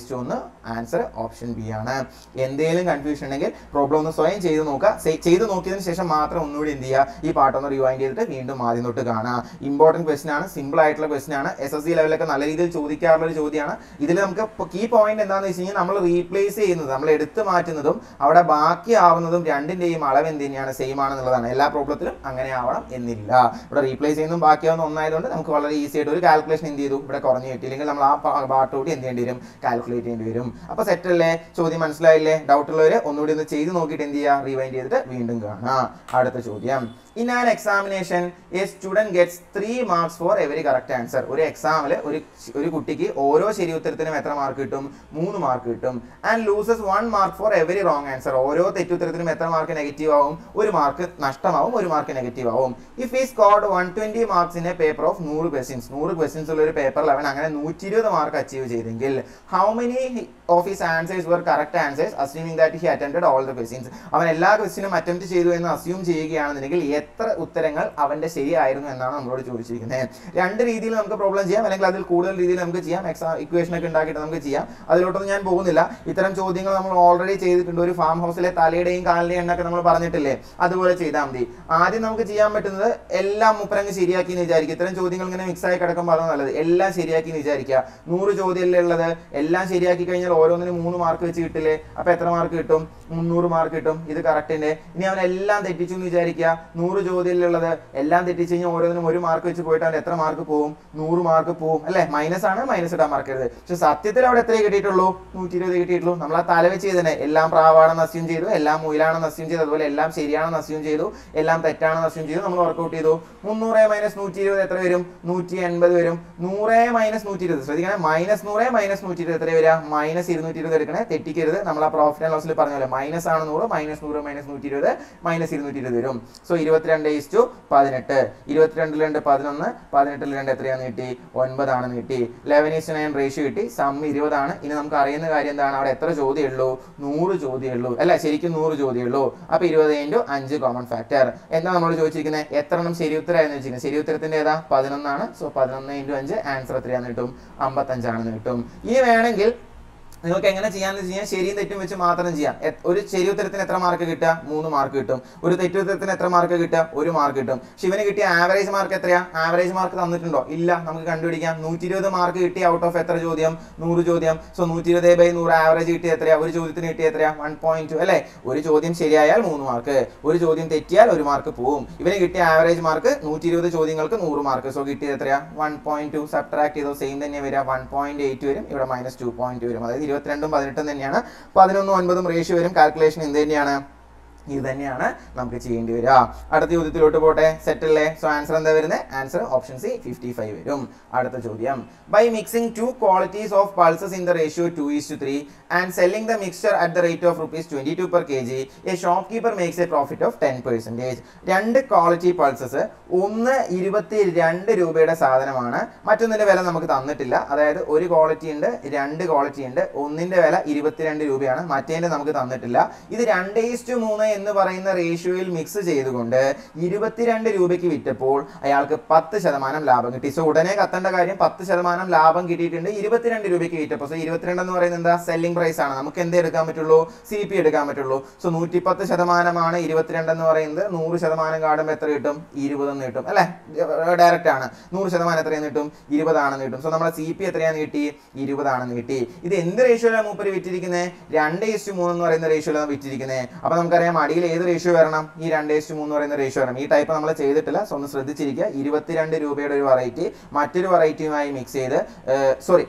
ഈസ്റ്റ് ഒന്ന് ആൻസർ ഓപ്ഷൻ ബി ആണ് എന്തെങ്കിലും കൺഫ്യൂഷൻ ഉണ്ടെങ്കിൽ പ്രോബ്ലം ഒന്ന് സ്വയം ചെയ്ത് നോക്കുക സെ- ചെയ്ത് നോക്കിയതിന് ശേഷം മാത്രം ഒന്നുകൂടി എന്ത് ചെയ്യുക ഈ പാട്ടൊന്ന് റിവൈൻഡ് ചെയ്തിട്ട് വീണ്ടും ആദ്യം തൊട്ട് കാണുക ഇമ്പോർട്ടൻറ്റ് ക്വസ്റ്റൻ ആണ് സിമ്പിൾ ആയിട്ടുള്ള ക്വസ്റ്റൻ ആണ് എസ് എസ് സി ലെവലൊക്കെ നല്ല രീതിയിൽ ചോദിക്കാറുള്ള ഒരു ചോദ്യമാണ് ഇതിൽ നമുക്ക് കീ പോയിന്റ് എന്താണെന്ന് വെച്ച് കഴിഞ്ഞാൽ നമ്മൾ റീപ്ലേസ് ചെയ്യുന്നത് നമ്മൾ എടുത്തു മാറ്റുന്നതും അവിടെ ബാക്കി ആവുന്നതും രണ്ടിന്റെയും അളവ് എന്ത് തന്നെയാണ് സെയിം ആണെന്നുള്ളതാണ് എല്ലാ പ്രോബ്ലത്തിലും അങ്ങനെ ആവണം എന്നില്ല ഇവിടെ റീപ്ലേസ് ചെയ്യുന്നതും ബാക്കിയാവുന്ന ഒന്നായതുകൊണ്ട് നമുക്ക് വളരെ ഈസി ആയിട്ട് ഒരു കാൽക്കുലേഷൻ എന്ത് ചെയ്തു ഇവിടെ കുറഞ്ഞു കിട്ടിയില്ലെങ്കിൽ നമ്മൾ ആ പാർട്ട് കൂടി എന്ത് ചെയ്യേണ്ടി വരും കാൽക്കുലേറ്റ് ചെയ്യേണ്ടി വരും അപ്പോൾ സെറ്റ് അല്ലേ ചോദ്യം മനസ്സിലായില്ലേ ഡൗട്ട് ഉള്ളവർ ഒന്നുകൂടി ഒന്ന് ചെയ്ത് നോക്കിയിട്ട് എന്ത് ചെയ്യുക റിവൈൻഡ് ചെയ്തിട്ട് വീണ്ടും കാണാം അടുത്ത ചോദ്യം in an examination a student gets three marks for every correct answer ഒരു എക്സാമിൽ ഒരു ഒരു കുട്ടിക്ക് ഓരോ ശരി ഉത്തരത്തിനും എത്ര മാർക്ക് കിട്ടും മൂന്ന് മാർക്ക് കിട്ടും and loses one mark for every wrong answer ഓരോ തെറ്റുത്തരത്തിനും എത്ര മാർക്ക് നെഗറ്റീവ് ആവും ഒരു മാർക്ക് നഷ്ടമാവും ഒരു മാർക്ക് നെഗറ്റീവ് ആവും if he scored one twenty marks in a paper of നൂറ് ക്വസ്റ്റ്യൻസ് നൂറ് ക്വസ്റ്റ്യൻസ് ഉള്ള ഒരു പേപ്പറിൽ അവൻ അങ്ങനെ നൂറ്റി ഇരുപത് മാർക്ക് അച്ചീവ് ചെയ്തെങ്കിൽ how many of his answers were correct answers assuming that he attend all the questions അവൻ എല്ലാ ക്വസ്റ്റിനും അറ്റംപ്റ്റ് ചെയ്തു എന്ന് അസ്യൂം ചെയ്യുകയാണെന്നുണ്ടെങ്കിൽ എത്ര ഉത്തരങ്ങൾ അവന്റെ ശരിയായിരുന്നു എന്നാണ് നമ്മളോട് ചോദിച്ചിരിക്കുന്നത് രണ്ട് രീതിയിൽ നമുക്ക് പ്രോബ്ലം ചെയ്യാം അല്ലെങ്കിൽ അതിൽ കൂടുതൽ രീതിയിൽ നമുക്ക് ചെയ്യാം എക്സാം ഇക്വേഷൻ ഒക്കെ ഉണ്ടാക്കിയിട്ട് നമുക്ക് ചെയ്യാം അതിലോട്ടൊന്നും ഞാൻ പോകുന്നില്ല ഇത്തരം ചോദ്യങ്ങൾ നമ്മൾ ഓൾറെഡി ചെയ്തിട്ടുണ്ട് ഒരു ഫാം ഹൗസിലെ തലയുടെയും കാലിന്റെയും എണ്ണൊക്കെ നമ്മൾ പറഞ്ഞിട്ടില്ലേ അതുപോലെ ചെയ്താൽ മതി ആദ്യം നമുക്ക് ചെയ്യാൻ പറ്റുന്നത് എല്ലാം മുപ്പരങ്ങ് ശരിയാക്കി എന്ന് വിചാരിക്കുക ഇത്തരം ചോദ്യങ്ങൾ ഇങ്ങനെ മിക്സ് ആയി കിടക്കുമ്പോൾ അതാണ് നല്ലത് എല്ലാം ശരിയാക്കി എന്ന് വിചാരിക്കുക നൂറ് ചോദ്യമല്ലേ ഉള്ളത് എല്ലാം ശരിയാക്കി കഴിഞ്ഞാൽ ഓരോന്നിനും മൂന്ന് മാർക്ക് വെച്ച് കിട്ടില്ലേ അപ്പൊ എത്ര മാർക്ക് കിട്ടും മുന്നൂറ് മാർക്ക് കിട്ടും ഇത് കറക്റ്റിന്റെ ഇനി അവൻ എല്ലാം തെറ്റിച്ചു എന്ന് വിചാരിക്കുക നൂറ് ചോദ്യത്തിലുള്ളത് എല്ലാം തെറ്റിച്ച് കഴിഞ്ഞാൽ ഓരോന്നിനും ഒരു മാർക്ക് വെച്ച് പോയിട്ട് അവൻ എത്ര മാർക്ക് പോവും നൂറ് മാർക്ക് പോവും അല്ലെ മൈനസ് ആണ് മൈനസ് ഇടാൻ മറക്കരുത് പക്ഷെ സത്യത്തിൽ അവിടെ എത്രയേ കിട്ടിയിട്ടുള്ളൂ നൂറ്റി ഇരുപത് കിട്ടിയിട്ടുള്ളൂ നമ്മൾ ആ തല വെച്ച് ചെയ്തന്നെ എല്ലാം പ്രാവാണെന്ന് അസ്യൂം ചെയ്തു എല്ലാം മുയിലാണെന്ന് അസ്യൂം ചെയ്തു അതുപോലെ എല്ലാം ശരിയാണെന്ന് അസ്യൂം ചെയ്തു എല്ലാം തെറ്റാണെന്ന് അസ്യൂം ചെയ്തു നമ്മൾ വർക്കൗട്ട് ചെയ്തു മുന്നൂറ് മൈനസ് നൂറ്റി ഇരുപത് എത്ര വരും നൂറ്റി എൺപത് വരും നൂറ് മൈനസ് നൂറ്റി ഇരുപത് ശ്രദ്ധിക്കണം മൈനസ് നൂറ് മൈനസ് നൂറ്റി ഇരുപത് എത്ര വരിക മൈനസ് ഇരുന്നൂറ്റി ഇരുപത് എടുക്കണേ തെറ്റിക്കരുത് നമ്മൾ ആ പ്രോഫിറ്റ് ആൻഡ് ലോസിൽ പറഞ്ഞ പോലെ മൈനസ് ആണ് നൂറ് മൈനസ് നൂറ് മൈനസ് നൂറ്റി ഇരുപത് മൈനസ് ഇരുന്നൂറ്റി ഇരുപത് വരും സോ ഇരുപത്തിരണ്ട് ഈസ്റ്റു പതിനെട്ട് ഇരുപത്തിരണ്ടിൽ രണ്ട് പതിനൊന്ന് പതിനെട്ടിൽ രണ്ട് എത്രയാണ് കിട്ടി ഒൻപതാണ് കിട്ടി ലെവൻ ഈസ്റ്റ് നയൻ റേഷ്യോ കിട്ടി സം ഇരുപതാണ് ഇനി നമുക്ക് അറിയുന്ന കാര്യം എന്താണ് അവിടെ എത്ര ചോദ്യം ഉള്ളൂ നൂറ് ചോദ്യം ഉള്ളൂ അല്ല ശരിക്കും നൂറ് ചോദ്യം ഉള്ളൂ അപ്പൊ ഇരുപത് ഇൻറ്റു അഞ്ച് കോമൺ ഫാക്ടർ എന്താ നമ്മൾ ചോദിച്ചിരിക്കുന്നത് എത്ര എണ്ണം ശരി ഉത്തരമായിരുന്നു വെച്ചിരിക്കുന്നത് ശരി ഉത്തരത്തിന്റെ ഏതാ പതിനൊന്നാണ് സോ പതിനൊന്ന് ഇൻറ്റു അഞ്ച് ആൻസർ എത്രയാണെന്ന് കിട്ടും അമ്പത്തഞ്ചാണെന്ന് കിട്ടും ഇനി വേണമെങ്കിൽ നിങ്ങൾക്ക് എങ്ങനെ ചെയ്യാന്ന് വെച്ച് കഴിഞ്ഞാൽ ശരിയും തെറ്റും വെച്ച് മാത്രം ചെയ്യാം എ- ഒരു ശരി ഉത്തരത്തിന് എത്ര മാർക്ക് കിട്ടുക മൂന്ന് മാർക്ക് കിട്ടും ഒരു തെറ്റുത്തരത്തിന് എത്ര മാർക്ക് കിട്ടുക ഒരു മാർക്ക് കിട്ടും ശിവന് കിട്ടിയ ആവറേജ് മാർക്ക് എത്രയാ ആവറേജ് മാർക്ക് തന്നിട്ടുണ്ടോ ഇല്ല നമുക്ക് കണ്ടുപിടിക്കാം നൂറ്റി ഇരുപത് മാർക്ക് കിട്ടി ഔട്ട് ഓഫ് എത്ര ചോദ്യം നൂറ് ചോദ്യം സോ നൂറ്റി ഇരുപത് ബൈ നൂറ് ആവറേജ് കിട്ടിയ എത്രയാ ഒരു ചോദ്യത്തിന് കിട്ടിയ എത്രയാ വൺ പോയിന്റ് ടു അല്ലേ ഒരു ചോദ്യം ശരിയായാൽ മൂന്ന് മാർക്ക് ഒരു ചോദ്യം തെറ്റിയാൽ ഒരു മാർക്ക് പോവും ഇവന് കിട്ടിയ ആവറേജ് മാർക്ക് നൂറ്റി ഇരുപത് ചോദ്യങ്ങൾക്ക് നൂറ് മാർക്ക് സോ കിട്ടിയത് എത്രയാ വൺ പോയിന്റ് ടു സബ്ട്രാക്ട് ചെയ്തോ സെയിം തന്നെ വരിക വൺ പോയിന്റ് എയ്റ്റ് വരും ഇവിടെ മൈനസ് ടു പോയിന്റ് വരും അതായത് ഇരുപത്തിരണ്ടും പതിനെട്ടും തന്നെയാണ് പതിനൊന്നും ഒൻപതും റേഷ്യോ വരും കാൽക്കുലേഷൻ എന്ത് തന്നെയാണ് ഇത് തന്നെയാണ് നമുക്ക് ചെയ്യേണ്ടി വരിക അടുത്ത ചോദ്യത്തിലോട്ട് പോട്ടെ സെറ്റ് അല്ലേ സോ ആൻസർ എന്താ വരുന്നത് answer option C fifty five വരും അടുത്ത ചോദ്യം by mixing two qualities of pulses in the ratio two is to three and selling the mixture at the rate of rupees twenty two per K G a shop keeper makes a profit of ten percentage രണ്ട് quality pulses ഒന്ന് ഇരുപത്തി രണ്ട് രൂപയുടെ സാധനമാണ് മറ്റൊന്നിന്റെ വില നമുക്ക് തന്നിട്ടില്ല അതായത് ഒരു ക്വാളിറ്റി ഉണ്ട് രണ്ട് ക്വാളിറ്റി ഉണ്ട് ഒന്നിന്റെ വില ഇരുപത്തിരണ്ട് രൂപയാണ് മറ്റേന്റെ നമുക്ക് തന്നിട്ടില്ല ഇത് രണ്ട് ഈസ്റ്റു മൂന്ന് എന്ന് പറയുന്ന റേഷ്യോയിൽ മിക്സ് ചെയ്തുകൊണ്ട് ഇരുപത്തിരണ്ട് രൂപയ്ക്ക് വിറ്റപ്പോൾ അയാൾക്ക് പത്ത് ശതമാനം ലാഭം കിട്ടി സോ ഉടനെ കത്തേണ്ട കാര്യം പത്ത് ശതമാനം ലാഭം കിട്ടിയിട്ടുണ്ട് ഇരുപത്തിരണ്ട് രൂപയ്ക്ക് വിറ്റപ്പോൾ സോ ഇരുപത്തിരണ്ട് എന്ന് പറയുന്നത് എന്താ സെല്ലിംഗ് പ്രൈസ് ആണ് നമുക്ക് എന്ത് എടുക്കാൻ പറ്റുള്ളൂ സി പി എടുക്കാൻ പറ്റുള്ളൂ സോ നൂറ്റിപ്പത്ത് ശതമാനമാണ് ഇരുപത്തിരണ്ട് എന്ന് പറയുന്നത് നൂറ് ശതമാനം കാടുമ്പോൾ എത്ര കിട്ടും ഇരുപതെന്ന് കിട്ടും അല്ലെ ഡയറക്റ്റ് ആണ് നൂറ് ശതമാനം എത്രയെന്ന് കിട്ടും ഇരുപതാണെന്ന് കിട്ടും സോ നമ്മുടെ സി പി എത്രയാണെന്ന് കിട്ടി ഇരുപതാണെന്ന് കിട്ടി ഇത് എന്ത് റേഷ്യോയിലാണ് മൂപ്പര് വിറ്റിരിക്കുന്നത് രണ്ട് ഇസ്റ്റു മൂന്ന് എന്ന് പറയുന്ന റേഷ്യോയിലാണ് വിറ്റിരിക്കുന്നത് അപ്പൊ നമുക്കറിയാം അടിയിൽ ഏത് റേഷ്യോ വരണം ഈ രണ്ട് ഇസ്റ്റു മൂന്ന് പറയുന്ന റേഷ്യോ വരണം ഈ ടൈപ്പ് നമ്മൾ ചെയ്തിട്ടില്ല സോ ഒന്ന് ശ്രദ്ധിച്ചിരിക്കുക ഇരുപത്തിരണ്ട് രൂപയുടെ ഒരു വെറൈറ്റി മറ്റൊരു വെറൈറ്റിയുമായി മിക്സ് ചെയ്ത് sorry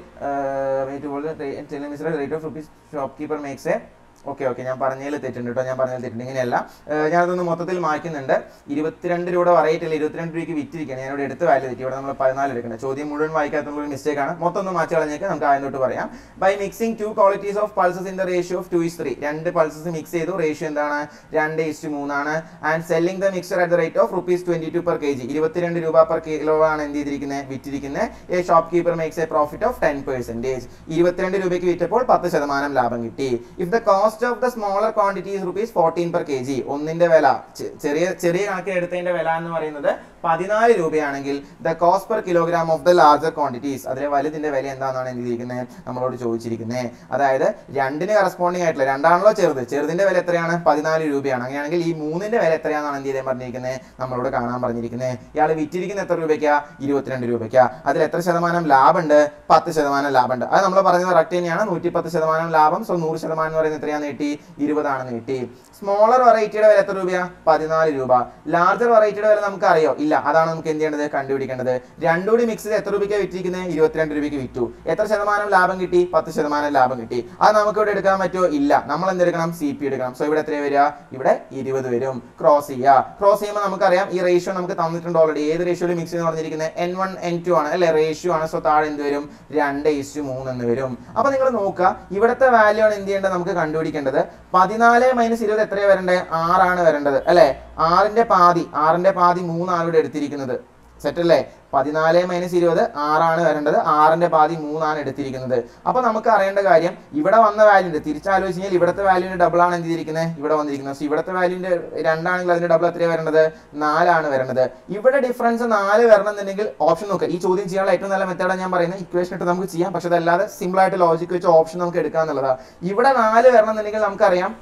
rate of rupees shop keeper makes a okay okay ഞാൻ പറഞ്ഞതിൽ തെറ്റുണ്ട് കേട്ടോ ഞാൻ പറഞ്ഞതിൽ തെറ്റുണ്ട് ഇങ്ങനെയല്ല ഏഹ് ഞാനതൊന്ന് മൊത്തത്തിൽ മാറ്റുന്നുണ്ട് ഇരുപത്തിരണ്ട് രൂപയുടെ വെറൈറ്റി അല്ല ഇരുപത്തിരണ്ട് രൂപയ്ക്ക് വിറ്റിരിക്കുകയാണ് ഞാനിവിടെ എടുത്ത് വാല്യൂ തെറ്റി ഇവിടെ നമ്മൾ പതിനാല് എടുക്കുന്നത് ചോദ്യം മുഴുവൻ വായിക്കാത്തുള്ള ഒരു mistake ആണ് മൊത്തം ഒന്ന് മാറ്റി കളഞ്ഞേക്ക് നമുക്ക് ആദ്യം തൊട്ട് പറയാം by mixing two qualities of pulses in the ratio of two is three രണ്ട് പൾസസ് മിക്സ് ചെയ്തു റേഷ്യോ എന്താണ് രണ്ട് ഇസ്റ്റ് മൂന്നാണ് and selling the mixer at the rate of rupees twenty two per K G ഇരുപത്തിരണ്ട് രൂപ per kilo ആണ് എന്ത് ചെയ്തിരിക്കുന്നത് വിറ്റിരിക്കുന്നത് a shop keeper makes a profit of ten percentage ഇരുപത്തിരണ്ട് രൂപയ്ക്ക് വിറ്റപ്പോൾ പത്ത് ശതമാനം ലാഭം കിട്ടി if the cost of the smaller quantity rupees fourteen per K G ഒന്നിന്റെ വില ചെ- ചെറിയ ചെറിയ കണക്കിൽ എടുത്തതിന്റെ വില എന്ന് പറയുന്നത് പതിനാല് രൂപയാണെങ്കിൽ the cost per kilogram of the larger quantities അതിലെ വലുതിന്റെ വില എന്താണെന്നാണ് എന്തിരിക്കുന്നത് നമ്മളോട് ചോദിച്ചിരിക്കുന്നത് അതായത് രണ്ടിന് കറസ്പോണ്ടിങ് ആയിട്ടുള്ള രണ്ടാണല്ലോ ചെറുത് ചെറുതിന്റെ വില എത്രയാണ് പതിനാല് രൂപയാണ് അങ്ങനെയാണെങ്കിൽ ഈ മൂന്നിന്റെ വില എത്രയാണെന്നാണ് എന്ത് ചെയ്യാൻ പറഞ്ഞിരിക്കുന്നത് നമ്മളോട് കാണാൻ പറഞ്ഞിരിക്കുന്നത് ഇയാൾ വിറ്റിരിക്കുന്ന എത്ര രൂപയ്ക്കാ ഇരുപത്തിരണ്ട് രൂപയ്ക്കാ അതിൽ എത്ര ശതമാനം ലാഭമുണ്ട് പത്ത് ശതമാനം ലാഭമുണ്ട് അത് നമ്മൾ പറഞ്ഞത് കറക്റ്റ് തന്നെയാണ് നൂറ്റി പത്ത് ശതമാനം ലാഭം സോ നൂറ് ശതമാനം എന്ന് പറയുന്നത് എത്രയാണെന്ന് കിട്ടി ഇരുപതാണെന്ന് കിട്ടി സ്മോളർ വെറൈറ്റിയുടെ വില എത്ര രൂപയാ പതിനാല് രൂപ ലാർജർ വെറൈറ്റിയുടെ വില നമുക്ക് അറിയോ ഇല്ല അതാണ് നമുക്ക് എന്ത് ചെയ്യേണ്ടത് കണ്ടുപിടിക്കേണ്ടത് രണ്ടുകൂടി മിക്സ് ചെയ്ത് എത്ര രൂപയ്ക്ക് വിറ്റിരിക്കുന്നത് ഇരുപത്തിരണ്ട് രൂപയ്ക്ക് വിറ്റു എത്ര ശതമാനം ലാഭം കിട്ടി പത്ത് ശതമാനം ലാഭം കിട്ടി അത് നമുക്ക് ഇവിടെ എടുക്കാൻ പറ്റുമോ ഇല്ല നമ്മൾ എന്തെടുക്കണം സി പി എടുക്കണം സോ ഇവിടെ എത്ര വരിക ഇവിടെ ഇരുപത് വരും ക്രോസ് ചെയ്യുക ക്രോസ് ചെയ്യുമ്പോൾ നമുക്കറിയാം ഈ റേഷ്യോ നമുക്ക് തന്നിട്ടുണ്ട് ഓൾറെഡി ഏത് റേഷ്യോയിൽ മിക്സ് എന്ന് പറഞ്ഞിരിക്കുന്നത് എൻ വൺ എൻ ടു ആണ് അല്ലെ റേഷ്യോ ആണ് സോ താഴെ എന്ത് വരും രണ്ട് ഇസ്റ്റു മൂന്ന് എന്ന് വരും അപ്പൊ നിങ്ങൾ നോക്കുക ഇവിടുത്തെ വാല്യൂ ആണ് എന്ത് ചെയ്യേണ്ടത് നമുക്ക് കണ്ടുപിടിക്കേണ്ടത് പതിനാല് മൈനസ് ഇരുപത് എത്രയാണ് വരേണ്ടത് ആറാണ് വരേണ്ടത് അല്ലെ ആറിന്റെ പാതി ആറിന്റെ പാതി മൂന്നാണ് ഇവിടെ എടുത്തിരിക്കുന്നത് സെറ്റ് അല്ലേ പതിനാല് മൈനസ് ഇരുപത് ആറാണ് വരേണ്ടത് ആറിന്റെ പാതി മൂന്നാണ് എടുത്തിരിക്കുന്നത് അപ്പൊ നമുക്ക് അറിയേണ്ട കാര്യം ഇവിടെ വന്ന വാല്യൂന്റെ തിരിച്ചാലോചിച്ച് കഴിഞ്ഞാൽ ഇവിടുത്തെ വാല്യൂന്റെ ഡബിൾ ആണ് എന്ത് ചെയ്തിരിക്കുന്നത് ഇവിടെ വന്നിരിക്കുന്നത് സോ ഇവിടുത്തെ വാല്യൂന്റെ രണ്ടാണെങ്കിൽ അതിന്റെ ഡബിൾ എത്രയാണ് വരേണ്ടത് നാലാണ് വരേണ്ടത് ഇവിടെ ഡിഫറൻസ് നാല് വരണം എന്നുണ്ടെങ്കിൽ ഓപ്ഷൻ നോക്കുക ഈ ചോദ്യം ചെയ്യാനുള്ള ഏറ്റവും നല്ല മെത്തേഡാണ് ഞാൻ പറയുന്നത് ഇക്വേഷൻ ഇട്ട് നമുക്ക് ചെയ്യാം പക്ഷെ അതല്ലാതെ സിമ്പിൾ ആയിട്ട് ലോജിക്ക് വെച്ച് ഓപ്ഷൻ നമുക്ക് എടുക്കാന്നുള്ളതാണ് ഇവിടെ നാല് വരണം എന്നുണ്ടെങ്കിൽ നമുക്കറിയാം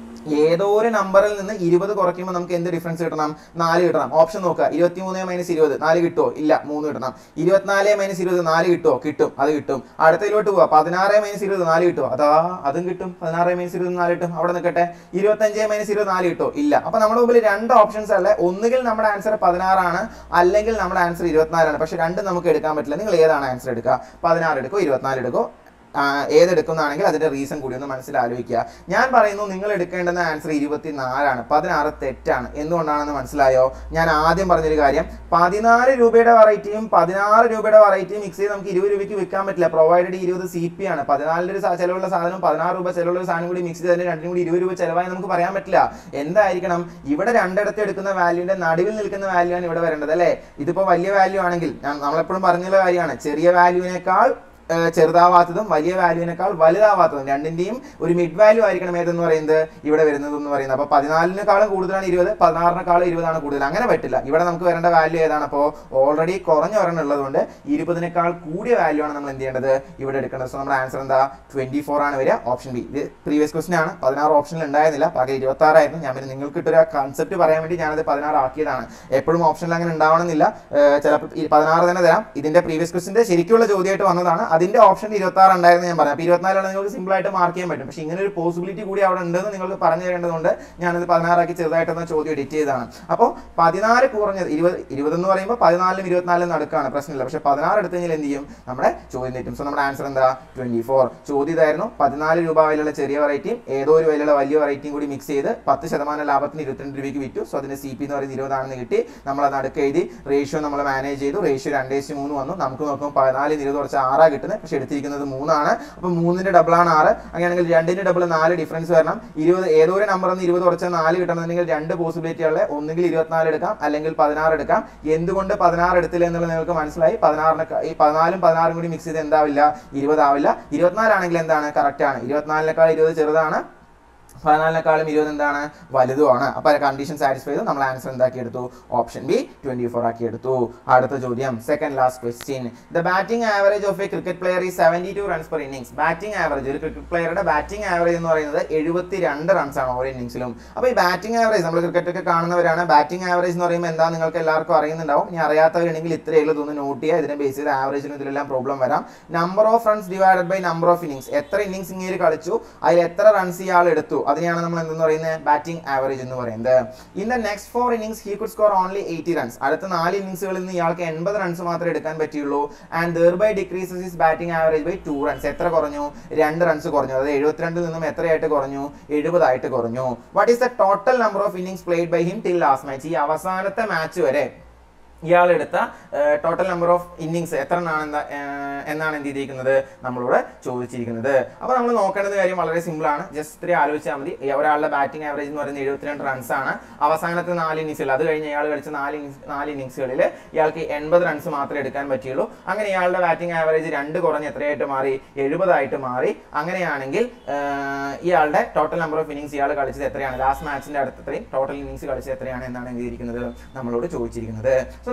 ഏതോ ഒരു നമ്പറിൽ നിന്ന് ഇരുപത് കുറയ്ക്കുമ്പോൾ നമുക്ക് എന്ത് ഡിഫറൻസ് കിട്ടണം നാല് കിട്ടണം ഓപ്ഷൻ നോക്കുക ഇരുപത്തി മൂന്ന് മൈനസ് ഇരുപത് നാല് കിട്ടുമോ ഇല്ല മൂന്ന് കിട്ടണം ഇരുപത്തിനാല് മൈനസ് ഇരുപത് നാല് കിട്ടുമോ കിട്ടും അത് കിട്ടും അടുത്തതിലോട്ട് പോവാ പതിനാറ് മൈനസ് ഇരുപത് നാല് കിട്ടുമോ അതാ അതും കിട്ടും പതിനാറ് മൈനസ് ഇരുപത് നാല് കിട്ടും അവിടെ നിൽക്കട്ടെ ഇരുപത്തഞ്ച് മൈനസ് ഇരുപത് നാല് കിട്ടുമോ ഇല്ല അപ്പൊ നമ്മുടെ മുമ്പിൽ രണ്ട് ഓപ്ഷൻസ് അല്ലേ ഒന്നുകിൽ നമ്മുടെ ആൻസർ പതിനാറാണ് അല്ലെങ്കിൽ നമ്മുടെ ആൻസർ ഇരുപത്തിനാലാണ് പക്ഷെ രണ്ടും നമുക്ക് എടുക്കാൻ പറ്റില്ല നിങ്ങൾ ഏതാണ് ആൻസർ എടുക്കുക പതിനാറ് എടുക്കോ ഇരുപത്തിനാല് എടുക്കോ ആ, ഏതെടുക്കുന്നതാണെങ്കിൽ അതിന്റെ റീസൺ കൂടി ഒന്ന് മനസ്സിലാലോചിക്കുക ഞാൻ പറയുന്നു നിങ്ങൾ എടുക്കേണ്ടുന്ന ആൻസർ ഇരുപത്തിനാലാണ് പതിനാറ് തെറ്റാണ് എന്തുകൊണ്ടാണെന്ന് മനസ്സിലായോ ഞാൻ ആദ്യം പറഞ്ഞൊരു കാര്യം പതിനാല് രൂപയുടെ വെറൈറ്റിയും പതിനാറ് രൂപയുടെ വെറൈറ്റിയും മിക്സ് ചെയ്ത് നമുക്ക് ഇരുപത് രൂപയ്ക്ക് വിൽക്കാൻ പറ്റില്ല പ്രൊവൈഡഡ് ഇരുപത് സി പി ആണ് പതിനാലിന് ഒരു സാ- ചെലവുള്ള സാധനം പതിനാറ് രൂപ ചെലവുള്ള ഒരു സാധനം കൂടി മിക്സ് ചെയ്ത് അതിന് രണ്ടിനും കൂടി ഇരുപത് രൂപ ചെലവായി നമുക്ക് പറയാൻ പറ്റില്ല എന്തായിരിക്കണം ഇവിടെ രണ്ടിടത്ത് എടുക്കുന്ന വാല്യൂന്റെ നടുവിൽ നിൽക്കുന്ന വാല്യൂ ആണ് ഇവിടെ വരേണ്ടത് അല്ലേ ഇതിപ്പോ വലിയ വാല്യൂ ആണെങ്കിൽ ഞാൻ നമ്മളെപ്പോഴും പറഞ്ഞുള്ള കാര്യമാണ് ചെറിയ വാല്യൂവിനേക്കാൾ ഏഹ് ചെറുതാവാത്തതും വലിയ വാല്യൂവിനേക്കാൾ വലുതാവാത്തതും രണ്ടിന്റെയും ഒരു മിഡ് വാല്യൂ ആയിരിക്കണം ഏതെന്ന് പറയുന്നത് ഇവിടെ വരുന്നത് എന്ന് പറയുന്നത് അപ്പൊ പതിനാലിനേക്കാളും കൂടുതലാണ് ഇരുപത് പതിനാറിനേക്കാളും ഇരുപതാണ് കൂടുതൽ അങ്ങനെ പറ്റില്ല ഇവിടെ നമുക്ക് വരേണ്ട വാല്യൂ ഏതാണ് അപ്പോൾ ഓൾറെഡി കുറഞ്ഞ ഒരെണ്ണം ഉള്ളതുകൊണ്ട് ഇരുപതിനേക്കാൾ കൂടിയ വാല്യൂ ആണ് നമ്മൾ എന്ത് ചെയ്യേണ്ടത് ഇവിടെ എടുക്കേണ്ടത് സോ നമ്മുടെ ആൻസർ എന്താ ട്വന്റി ഫോർ ആണ് വരിക ഓപ്ഷൻ ബി ഇത് പ്രീവിയസ് ക്വസ്റ്റൻ ആണ് പതിനാറ് ഓപ്ഷനിൽ ഉണ്ടായിരുന്നില്ല പകരം ഇരുപത്തി ആറായിരുന്നു ഞാൻ പിന്നെ നിങ്ങൾക്ക് ഇട്ടൊരു കൺസെപ്റ്റ് പറയാൻ വേണ്ടി ഞാനത് പതിനാറ് ആക്കിയതാണ് എപ്പോഴും ഓപ്ഷനിൽ അങ്ങനെ ഉണ്ടാവണമെന്നില്ല ചിലപ്പോൾ പതിനാറ് തന്നെ തരാം ഇതിന്റെ പ്രീവിയസ് ക്വസ്റ്റിന്റെ ശരിക്കുള്ള ചോദ്യമായിട്ട് വന്നതാണ് അതിന്റെ ഓപ്ഷൻ ഇരുപത്തി ആറ് ഉണ്ടായിരുന്നു ഞാൻ പറയാം അപ്പോൾ ഇരുപത്തിനാലാണ് നിങ്ങൾക്ക് സിമ്പിൾ ആയിട്ട് മാർക്ക് ചെയ്യാൻ പറ്റും പക്ഷേ ഇങ്ങനെ ഒരു പോസിബിലിറ്റി കൂടി അവിടെ ഉണ്ടെന്ന് നിങ്ങൾക്ക് പറഞ്ഞു തരേണ്ടതുകൊണ്ട് ഞാനത് പതിനാറാക്കി ചെറുതായിട്ടൊന്ന് ചോദ്യം എഡിറ്റ് ചെയ്തതാണ് അപ്പോൾ പതിനാല് കുറഞ്ഞത് ഇരുപത് ഇരുപത് എന്ന് പറയുമ്പോൾ പതിനാലിലും ഇരുപത്തിനാലിലും നടുക്കാണ് പ്രശ്നമില്ല പക്ഷേ പതിനാറ് എടുത്തു കഴിഞ്ഞാൽ എന്ത് ചെയ്യും നമ്മുടെ ചോദ്യം തെറ്റും സോ നമ്മുടെ ആൻസർ എന്താ ട്വന്റി ഫോർ ചോദ്യം ഇതായിരുന്നു പതിനാല് രൂപ വിലയുള്ള ചെറിയ വെറൈറ്റിയും ഏതോ ഒരു വിലയുള്ള വലിയ വെറൈറ്റിയും കൂടി മിക്സ് ചെയ്ത് പത്ത് ശതമാനം ലാഭത്തിന് ഇരുപത്തിരണ്ട് രൂപയ്ക്ക് വിറ്റു സോ അതിന്റെ സി പി എന്ന് പറയുന്നത് ഇരുപതാണെന്ന് കിട്ടി നമ്മൾ അത് നടുക്ക് എഴുതി റേഷ്യോ നമ്മൾ മാനേജ് ചെയ്തു റേഷ്യോ രണ്ടേശ് മൂന്ന് വന്നു നമുക്ക് നോക്കുമ്പോൾ പതിനാലിന് ഇരുപത് കുറച്ച് ആറാ കിട്ടുന്നത് പക്ഷെ എടുത്തിരിക്കുന്നത് മൂന്നാണ് അപ്പോൾ മൂന്നിന്റെ ഡബിൾ ആണ് ആറ് അങ്ങനെയാണെങ്കിൽ രണ്ടിന്റെ ഡബിൾ നാല് ഡിഫറൻസ് വരണം ഇരുപത് ഏതോ ഒരു നമ്പർ നിന്ന് ഇരുപത് കുറച്ച് നാല് കിട്ടണമെന്നുണ്ടെങ്കിൽ രണ്ട് പോസിബിലിറ്റി ഉള്ളത് ഒന്നുകിൽ ഇരുപത്തിനാല് എടുക്കാം അല്ലെങ്കിൽ പതിനാറ് എടുക്കാം എന്തുകൊണ്ട് പതിനാറ് എടുത്തില്ല എന്നുള്ളത് നിങ്ങൾക്ക് മനസ്സിലായി പതിനാറിന് ഈ പതിനാലും പതിനാറും കൂടി മിക്സ് ചെയ്ത് എന്താവില്ല ഇരുപതാവില്ല ഇരുപത്തിനാലാണെങ്കിൽ എന്താണ് കറക്റ്റ് ആണ് ഇരുപത്തിനാലിനേക്കാൾ ഇരുപത് ചെറുതാണ് പതിനാലിനേക്കാളും ഇരുപത് എന്താണ് വലുതുമാണ് അപ്പൊ കണ്ടീഷൻ സാറ്റിസ്ഫൈ ചെയ്തു നമ്മൾ ആൻസർ എന്താക്കി എടുത്തു ഓപ്ഷൻ ബി ട്വന്റി ഫോർ ആക്കി എടുത്തു അടുത്ത ചോദ്യം second last question the batting average of a cricket player ഈ seventy two runs per innings batting average ഒരു ക്രിക്കറ്റ് പ്ലെയറുടെ ബാറ്റിംഗ് ആവറേജ് എന്ന് പറയുന്നത് എഴുപത്തി രണ്ട് റൺസ് ആണ് ഓരോ ഇന്നിംഗ്സിലും അപ്പൊ ഈ ബാറ്റിംഗ് ആവറേജ് നമ്മൾ ക്രിക്കറ്റ് ഒക്കെ കാണുന്നവരാണ് ബാറ്റിംഗ് ആവറേജ് എന്ന് പറയുമ്പോൾ എന്താ നിങ്ങൾക്ക് എല്ലാവർക്കും അറിയുന്നുണ്ടാവും ഇനി അറിയാത്തവരുണ്ടെങ്കിൽ ഇത്രയേ ഉള്ളൂ ഇതൊന്ന് നോട്ട് ചെയ്യുക ഇതിനെ ബേസ് ചെയ്ത് ആവറേജിനും ഇതിലെല്ലാം പ്രോബ്ലം വരാം number of runs divided by number of innings എത്ര ഇന്നിംഗ്സ് ഇങ്ങനെ കളിച്ചു അതിൽ എത്ര റൺസ് ഇയാൾ എടുത്തു അതിനെയാണ് നമ്മൾ എന്തെന്ന് പറയുന്നത് ബാറ്റിംഗ് ആവറേജ് എന്ന് പറയുന്നത് in the next four innings he could score only eighty runs അടുത്ത നാല് ഇന്നിംഗ്സുകളിൽ നിന്ന് ഇയാൾക്ക് എൺപത് റൺസ് മാത്രമേ എടുക്കാൻ പറ്റിയുള്ളൂ and thereby decreases his batting average by two runs എത്ര കുറഞ്ഞു രണ്ട് റൺസ് കുറഞ്ഞു അതായത് എഴുപത്തിരണ്ടിൽ നിന്നും എത്രയായിട്ട് കുറഞ്ഞു എഴുപതായിട്ട് കുറഞ്ഞു what is the total number of innings played by him till last match ഈ അവസാനത്തെ മാച്ച് വരെ ഇയാൾ എടുത്ത ടോട്ടൽ നമ്പർ ഓഫ് ഇന്നിങ്സ് എത്ര എണ്ണാണ് എന്താ ഏർ, എന്നാണ് എന്ത് ചെയ്തിരിക്കുന്നത് നമ്മളോട് ചോദിച്ചിരിക്കുന്നത് അപ്പോൾ നമ്മൾ നോക്കേണ്ടത് കാര്യം വളരെ സിമ്പിൾ ആണ് ജസ്റ്റ് ഇത്രയും ആലോചിച്ചാൽ മതി ഈ ഒരാളുടെ ബാറ്റിംഗ് ആവറേജ് എന്ന് പറയുന്നത് എഴുപത്തിരണ്ട് റൺസ് ആണ് അവസാനത്തെ നാല് ഇന്നിങ്സുകൾ അത് കഴിഞ്ഞ് ഇയാൾ കളിച്ച നാല് innings- നാല് ഇന്നിങ്സുകളിൽ ഇയാൾക്ക് എൺപത് റൺസ് മാത്രമേ എടുക്കാൻ പറ്റിയുള്ളൂ അങ്ങനെ ഇയാളുടെ ബാറ്റിംഗ് ആവറേജ് രണ്ട് കുറഞ്ഞ് എത്രയായിട്ട് മാറി എഴുപതായിട്ട് മാറി അങ്ങനെയാണെങ്കിൽ ഏർ, ഇയാളുടെ ടോട്ടൽ നമ്പർ ഓഫ് ഇന്നിങ്സ് ഇയാൾ കളിച്ചത് എത്രയാണ് ലാസ്റ്റ് മാച്ചിന്റെ അടുത്തത്രയും ടോട്ടൽ ഇന്നിങ്സ് കളിച്ചത് എത്രയാണ് എന്നാണ് എഴുതിയിരിക്കുന്നത് നമ്മളോട് ചോദിച്ചിരിക്കുന്നത് സോ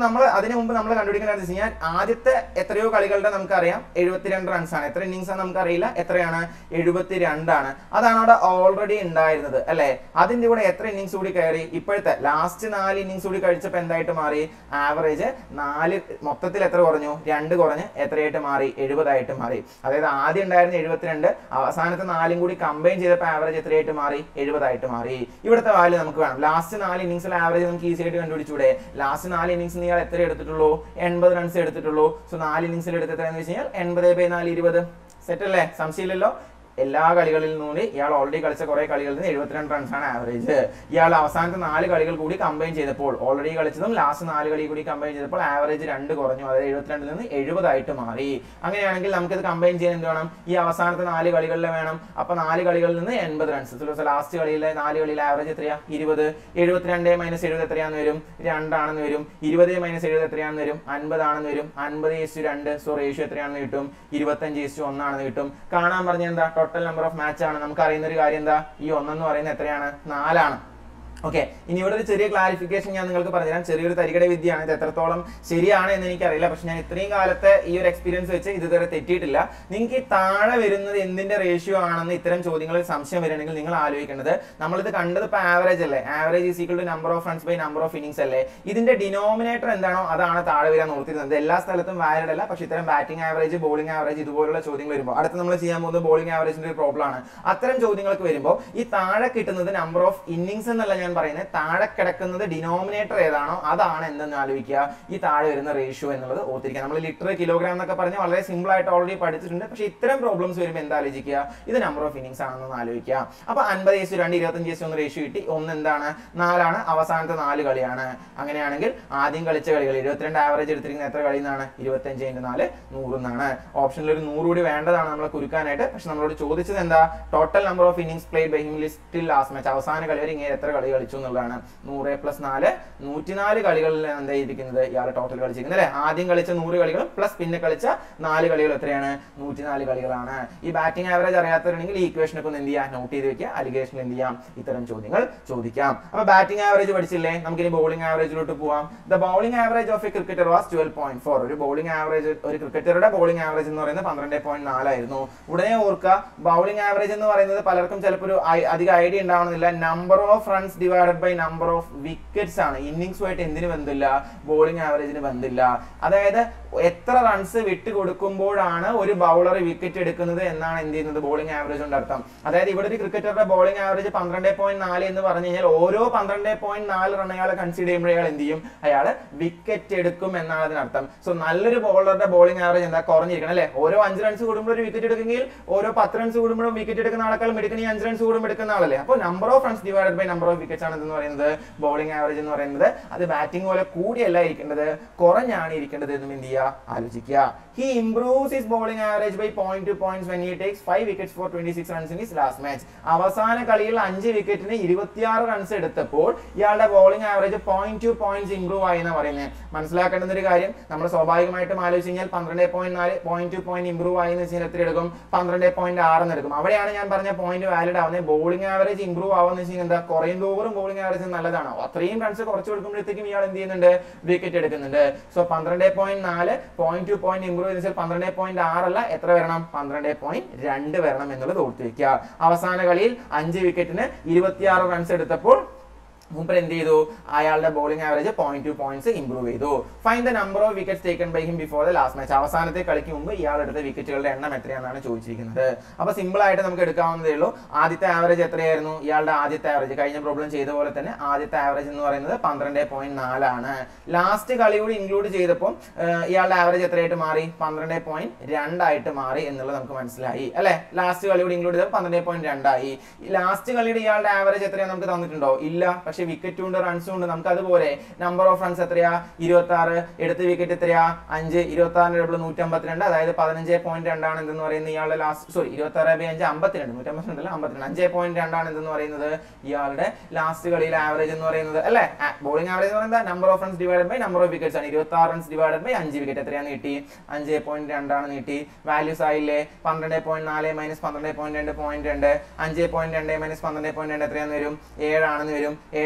നമ്മൾ അതിന് മുമ്പ് നമ്മൾ കണ്ടുപിടിക്കേണ്ടത് വെച്ച് കഴിഞ്ഞാൽ ആദ്യത്തെ എത്രയോ കളികളുടെ നമുക്കറിയാം എഴുപത്തിരണ്ട് റൺസ് ആണ് എത്ര ഇന്നിങ്സ് ആണ് നമുക്കറിയില്ല എത്രയാണ് എഴുപത്തിരണ്ടാണ് അതാണ് അവിടെ ഓൾറെഡി ഉണ്ടായിരുന്നത് അല്ലെ അതിന്റെ കൂടെ എത്ര ഇന്നിങ്സ് കൂടി കയറി ഇപ്പോഴത്തെ ലാസ്റ്റ് നാല് ഇന്നിങ്സ് കൂടി കഴിച്ചപ്പോൾ എന്തായിട്ട് മാറി ആവറേജ് നാല് മൊത്തത്തിൽ എത്ര കുറഞ്ഞു രണ്ട് കുറഞ്ഞ് എത്രയായിട്ട് മാറി എഴുപതായിട്ട് മാറി അതായത് ആദ്യം ഉണ്ടായിരുന്ന എഴുപത്തിരണ്ട് അവസാനത്തെ നാലും കൂടി കമ്പൈൻ ചെയ്തപ്പോൾ ആവറേജ് എത്രയായിട്ട് മാറി എഴുപതായിട്ട് മാറി ഇവിടുത്തെ വാല്യൂ നമുക്ക് വേണം ലാസ്റ്റ് നാല് ഇന്നിങ്സിൽ ആവറേജ് നമുക്ക് ഈസി ആയിട്ട് കണ്ടുപിടിച്ചൂടെ ലാസ്റ്റ് നാല് ഇന്നിങ്സ് നിങ്ങൾ എത്ര എടുത്തിട്ടുള്ളൂ എൺപത് റൺസ് എടുത്തിട്ടുള്ളൂ സോ നാല് ഇന്നിങ്സിൽ എടുത്ത് എത്രയാണെന്ന് വെച്ച് കഴിഞ്ഞാൽ എൺപത് ബൈ നാല് ഇരുപത് സെറ്റ് അല്ലേ സംശയമില്ലല്ലോ എല്ലാ കളികളിൽ നിന്നും ഇയാൾ ഓൾറെഡി കളിച്ച കുറെ കളികളിൽ നിന്ന് എഴുപത്തിരണ്ട് റൺസ് ആണ് ആവറേജ് ഇയാൾ അവസാനത്തെ നാല് കളികൾ കൂടി കമ്പൈൻ ചെയ്തപ്പോൾ ഓൾറെഡി കളിച്ചതും ലാസ്റ്റ് നാല് കളി കൂടി കമ്പൈൻ ചെയ്തപ്പോൾ ആവറേജ് രണ്ട് കുറഞ്ഞു അതായത് എഴുപത്തിരണ്ടിൽ നിന്ന് എഴുപതായിട്ട് മാറി അങ്ങനെയാണെങ്കിൽ നമുക്കിത് കമ്പൈൻ ചെയ്യാൻ എന്ത് വേണം ഈ അവസാനത്തെ നാല് കളികളിലെ വേണം അപ്പൊ നാല് കളികളിൽ നിന്ന് എൺപത് റൺസ് ലാസ്റ്റ് കളിയിലെ നാല് കളിയിലെ ആവറേജ് എത്രയാ ഇരുപത് എഴുപത്തിരണ്ട് മൈനസ് എഴുപത് എത്രയാണെന്ന് വരും രണ്ടാണെന്ന് വരും ഇരുപത് മൈനസ് എഴുപത് എത്രയാണെന്ന് വരും അൻപതാണെന്ന് വരും അൻപത് ഈസ്റ്റ് രണ്ട് സോ റേഷ്യോ എത്രയാണെന്ന് കിട്ടും ഇരുപത്തഞ്ച് ഈസ്റ്റ് ഒന്നാണെന്ന് കിട്ടും കാണാൻ പറഞ്ഞ എന്താ ടോട്ടൽ നമ്പർ ഓഫ് മാച്ച് ആണ് നമുക്ക് അറിയുന്ന ഒരു കാര്യം എന്താ ഈ ഒന്നെന്ന് പറയുന്നത് എത്രയാണ് നാലാണ് ഓക്കെ ഇനി ഇവിടെ ഒരു ചെറിയ ക്ലാരിഫിക്കേഷൻ ഞാൻ നിങ്ങൾക്ക് പറഞ്ഞുതരാം ചെറിയൊരു തരികട വിദ്യയാണ് ഇത് എത്രത്തോളം ശരിയാണ് എന്ന് എനിക്കറിയില്ല പക്ഷെ ഞാൻ ഇത്രയും കാലത്തെ ഈ ഒരു എക്സ്പീരിയൻസ് വെച്ച് ഇത് ഇതുവരെ തെറ്റിയിട്ടില്ല നിങ്ങൾക്ക് ഈ താഴെ വരുന്നത് എന്തിന്റെ റേഷ്യോ ആണെന്ന് ഇത്തരം ചോദ്യങ്ങളിൽ സംശയം വരികയാണെങ്കിൽ നിങ്ങൾ ആലോചിക്കേണ്ടത് നമ്മളിത് കണ്ടത് ഇപ്പോൾ ആവറേജ് അല്ലേ average is equal to number of runs by number of innings അല്ലേ ഇതിന്റെ ഡിനോമിനേറ്റർ എന്താണോ അതാണ് താഴെ വരാൻ ഓർത്തിരുന്നത് എല്ലാ സ്ഥലത്തും വാലിഡ് അല്ല പക്ഷെ ഇത്തരം ബാറ്റിംഗ് ആവറേജ് ബോളിംഗ് ആവറേജ് ഇതുപോലുള്ള ചോദ്യങ്ങൾ വരുമ്പോൾ അടുത്ത് നമ്മൾ ചെയ്യാൻ പോകുന്നത് ബോളിംഗ് ആവറേജിന്റെ ഒരു പ്രോബ്ലം ആണ് അത്തരം ചോദ്യങ്ങൾക്ക് വരുമ്പോൾ ഈ താഴെ കിട്ടുന്നത് നമ്പർ ഓഫ് ഇന്നിങ്സ് എന്നല്ല ഞാൻ പറയുന്നത് താഴെ കിടക്കുന്നത് ഡിനോമിനേറ്റർ ഏതാണോ അതാണ് എന്തെന്ന് ആലോചിക്കുക ഈ താഴെ വരുന്ന റേഷ്യോ എന്നുള്ളത് ഓർത്തിരിക്കുക നമ്മൾ ലിറ്റർ കിലോഗ്രാം എന്നൊക്കെ പറഞ്ഞ് വളരെ സിമ്പിൾ ആയിട്ട് ഓൾറെഡി പഠിച്ചിട്ടുണ്ട് പക്ഷേ ഇത്തരം പ്രോബ്ലംസ് വരുമ്പോൾ എന്താ ആലോചിക്കുക ഇത് നമ്പർ ഓഫ് ഇന്നിങ്സ് ആണെന്ന് ആലോചിക്കുക അപ്പൊ അൻപത് എസ് രണ്ട് ഇരുപത്തഞ്ച് എസ് ഒന്ന് റേഷ്യോ കിട്ടി ഒന്ന് എന്താണ് നാലാണ് അവസാനത്തെ നാല് കളിയാണ് അങ്ങനെയാണെങ്കിൽ ആദ്യം കളിച്ച കളികൾ ഇരുപത്തിരണ്ട് ആവറേജ് എടുത്തിരിക്കുന്ന എത്ര കളി എന്നാണ് ഇരുപത്തഞ്ച് ഇൻറ്റു നാല് നൂറ് എന്നാണ് ഓപ്ഷനിൽ ഒരു നൂറ് കൂടി വേണ്ടതാണ് നമ്മളെ കുരുക്കാനായിട്ട് പക്ഷെ നമ്മളോട് ചോദിച്ചത് എന്താ total number of innings played by him ലിസ്റ്റിൽ ലാസ്റ്റ് മാച്ച് അവസാന കളി വരെ ഇങ്ങനെ എത്ര കളി കളിച്ചു എന്നുള്ളതാണ് നൂറ് പ്ലസ് നാല് നൂറ്റിനാല് കളികളിൽ എന്താ ഇരിക്കുന്നത് ഇയാൾ ടോട്ടൽ കളിച്ചിരിക്കുന്നത് അല്ലെ ആദ്യം കളിച്ച നൂറ് കളികൾ പ്ലസ് പിന്നെ കളിച്ച നാല് കളികൾ എത്രയാണ് നൂറ്റിനാല് കളികളാണ് ഈ ബാറ്റിംഗ് ആവറേജ് അറിയാത്തവരുണ്ടെങ്കിൽ ഈ ഇക്വേഷനൊക്കെ ഒന്ന് എന്ത് ചെയ്യാം നോട്ട് ചെയ്ത് വെക്കുക അലിഗേഷനിൽ എന്ത് ചെയ്യാം ഇത്തരം ചോദ്യങ്ങൾ ചോദിക്കാം അപ്പൊ ബാറ്റിംഗ് ആവറേജ് പഠിച്ചില്ലേ നമുക്ക് ഇനി ബോളിംഗ് ആവറേജിലോട്ട് പോവാം the bowling average of a cricketer was twelve point four ഒരു ബോളിംഗ് ആവറേജ് ഒരു ക്രിക്കറ്ററുടെ ബോളിംഗ് ആവറേജ് എന്ന് പറയുന്നത് പന്ത്രണ്ട് പോയിന്റ് നാലായിരുന്നു ഉടനെ ഓർക്കുക ബൗളിംഗ് ആവറേജ് എന്ന് പറയുന്നത് പലർക്കും ചിലപ്പോൾ ഒരു ഐ- അധികം ഐഡിയ ഉണ്ടാവണമെന്നില്ല number of runs divided by number of wickets ആണ് ഇന്നിങ്സുമായിട്ട് എന്തിന് ബന്ധമില്ല ബോളിംഗ് ആവറേജിന് ബന്ധമില്ല അതായത് എത്ര റൺസ് വിട്ട് കൊടുക്കുമ്പോഴാണ് ഒരു ബൗളർ വിക്കറ്റ് എടുക്കുന്നത് എന്നാണ് എന്ത് ചെയ്യുന്നത് ബോളിംഗ് ആവറേജ് കൊണ്ട് അർത്ഥം അതായത് ഇവിടെ ഒരു ക്രിക്കറ്ററുടെ ബോളിംഗ് ആവറേജ് പന്ത്രണ്ട് പോയിന്റ് നാല് എന്ന് പറഞ്ഞു കഴിഞ്ഞാൽ ഓരോ പന്ത്രണ്ട് പോയിന്റ് നാല് റൺ അയാൾ കൺസിഡർ ചെയ്യുമ്പോൾ അയാൾ എന്ത് ചെയ്യും അയാൾ വിക്കറ്റ് എടുക്കും എന്നാണ് അതിനർത്ഥം സോ നല്ലൊരു ബോളറുടെ ബോളിംഗ് ആവറേജ് എന്താ കുറഞ്ഞിരിക്കണം അല്ലെ ഓരോ അഞ്ച് റൺസ് കൂടുമ്പോൾ ഒരു വിക്കറ്റ് എടുക്കുമെങ്കിൽ ഓരോ പത്ത് റൺസ് കൂടുമ്പോഴും വിക്കറ്റ് എടുക്കുന്ന ആളെക്കാൾ എടുക്കുന്ന ഈ അഞ്ച് റൺസ് കൂടുമ്പോൾ എടുക്കുന്ന ആളല്ലേ അപ്പോൾ number of runs divided by number of wickets ആണ് എന്ന് പറയുന്നത് ബോളിംഗ് ആവറേജ് എന്ന് പറയുന്നത് അത് ബാറ്റിംഗ് പോലെ കൂടിയല്ല ഇരിക്കേണ്ടത് കുറഞ്ഞാണ് ഇരിക്കേണ്ടത് എന്നും എന്ത് ചെയ്യുക ആലോചിക്കുക he improves his bowling average by point two points when he takes five wickets for twenty six runs in his last match അവസാന കളിയിൽ അഞ്ച് വിക്കറ്റിന് ഇരുപത്തിയാറ് റൺസ് എടുത്തപ്പോൾ ഇയാളുടെ bowling average point two points improve ആയി എന്ന് പറയുന്നത് മനസ്സിലാക്കേണ്ടുന്ന ഒരു കാര്യം നമ്മൾ സ്വാഭാവികമായിട്ടും ആലോചിച്ച് കഴിഞ്ഞാൽ പന്ത്രണ്ട് പോയിന്റ് നാല് പോയിന്റ് ടു പോയിന്റ് ഇംപ്രൂവ് ആയി എന്ന് വെച്ചാൽ എത്ര എടുക്കും പന്ത്രണ്ട് പോയിന്റ് ആറ് എന്ന് എടുക്കും അവിടെയാണ് ഞാൻ പറഞ്ഞ പോയിന്റ് വാലിഡ് ആവുന്നത് ബോളിംഗ് ആവറേജ് ഇംപ്രൂവ് ആവുന്ന വെച്ച് കഴിഞ്ഞാൽ എന്താ കുറയും തോറും ബോളിംഗ് ആവറേജ് നല്ലതാണ് അത്രയും റൺസ് കുറച്ച് കൊടുക്കുമ്പോഴത്തേക്കും ഇയാൾ എന്ത് ചെയ്യുന്നുണ്ട് വിക്കറ്റ് എടുക്കുന്നുണ്ട് സോ പന്ത്രണ്ട് പോയിന്റ് നാല് പോയിന്റ് ടു പോയിന്റ് ഇംപ്രൂവ് ചെയ്ത് വെച്ചാൽ പന്ത്രണ്ട് പോയിന്റ് ആറല്ല എത്ര വരണം പന്ത്രണ്ട് പോയിന്റ് രണ്ട് വരണം എന്നുള്ളത് ഓർത്ത് വെക്കുക അവസാന കളിയിൽ അഞ്ച് വിക്കറ്റിന് ഇരുപത്തിയാറ് റൺസ് എടുത്തപ്പോൾ മൂപ്പർ എന്ത് ചെയ്തു അയാളുടെ bowling average point two points improve ചെയ്തു find the number of wickets taken by him before the last match അവസാനത്തെ കളിക്ക് മുമ്പ് ഇയാൾ എടുത്ത വിക്കറ്റുകളുടെ എണ്ണം എത്രയാണെന്നാണ് ചോദിച്ചിരിക്കുന്നത് അപ്പൊ സിമ്പിൾ ആയിട്ട് നമുക്ക് എടുക്കാവുന്നതേ ഉള്ളൂ ആദ്യത്തെ ആവറേജ് എത്രയായിരുന്നു ഇയാളുടെ ആദ്യത്തെ ആവറേജ് കഴിഞ്ഞ പ്രോബ്ലം ചെയ്ത പോലെ തന്നെ ആദ്യത്തെ ആവറേജ് എന്ന് പറയുന്നത് പന്ത്രണ്ട് പോയിന്റ് നാലാണ് ലാസ്റ്റ് കളി കൂടി ഇൻക്ലൂഡ് ചെയ്തപ്പോൾ ഏഹ്, ഇയാളുടെ ആവറേജ് എത്രയായിട്ട് മാറി പന്ത്രണ്ട് പോയിന്റ് രണ്ടായിട്ട് മാറി എന്നുള്ളത് നമുക്ക് മനസ്സിലായി അല്ലെ ലാസ്റ്റ് കളി കൂടി ഇൻക്ലൂഡ് ചെയ്തപ്പോൾ പന്ത്രണ്ട് പോയിന്റ് രണ്ടായി ലാസ്റ്റ് കളിയുടെ ഇയാളുടെ ആവറേജ് എത്രയാണ് നമുക്ക് തന്നിട്ടുണ്ടോ ഇല്ല പക്ഷെ വിക്കറ്റും ഉണ്ട് റൺസും ഉണ്ട് നമുക്ക് അതുപോലെ നമ്പർ ഓഫ് റൺസ് എത്രയാ ഇരുപത്തി ആറ് എടുത്ത വിക്കറ്റ് എത്രയാ അഞ്ച് ഇരുപത്തി ആറിന് ഡബിൾ നൂറ്റമ്പത്തിരണ്ട് അതായത് പതിനഞ്ച് പോയിന്റ് രണ്ടാണ് എന്തെന്ന് പറയുന്നത് ഇയാളുടെ ലാസ്റ്റ് സോറി ഇരുപത്തി ആറ് ബൈ അഞ്ച് അമ്പത്തിരണ്ട് നൂറ്റമ്പത്തിരണ്ട് അല്ല അമ്പത്തിരണ്ട് അഞ്ച് പോയിന്റ് രണ്ടാണ് എന്തെന്ന് പറയുന്നത് ഇയാളുടെ ലാസ്റ്റ് കളിയിലെ ആവറേജ് എന്ന് പറയുന്നത് അല്ലെ ബോളിംഗ് ആവറേജ് എന്ന് പറയുന്നത് number of runs divide by number of wickets ആണ് ഇരുപത്തി ആറ് റൺസ് ഡിവൈഡ് ബൈ അഞ്ച് വിക്കറ്റ് എത്രയാണ് നീട്ടി അഞ്ച് പോയിന്റ് രണ്ടാണ് നീട്ടി വാല്യൂസ് ആയില്ലേ പന്ത്രണ്ട് പോയിന്റ് നാല് മൈനസ് പന്ത്രണ്ട് പോയിന്റ് രണ്ട് പോയിന്റ് രണ്ട് അഞ്ച് പോയിന്റ് രണ്ട് മൈനസ് പന്ത്രണ്ട് പോയിന്റ് രണ്ട് എത്രയാന്ന് വരും ഏഴാണെന്ന് വരും ഏഴ്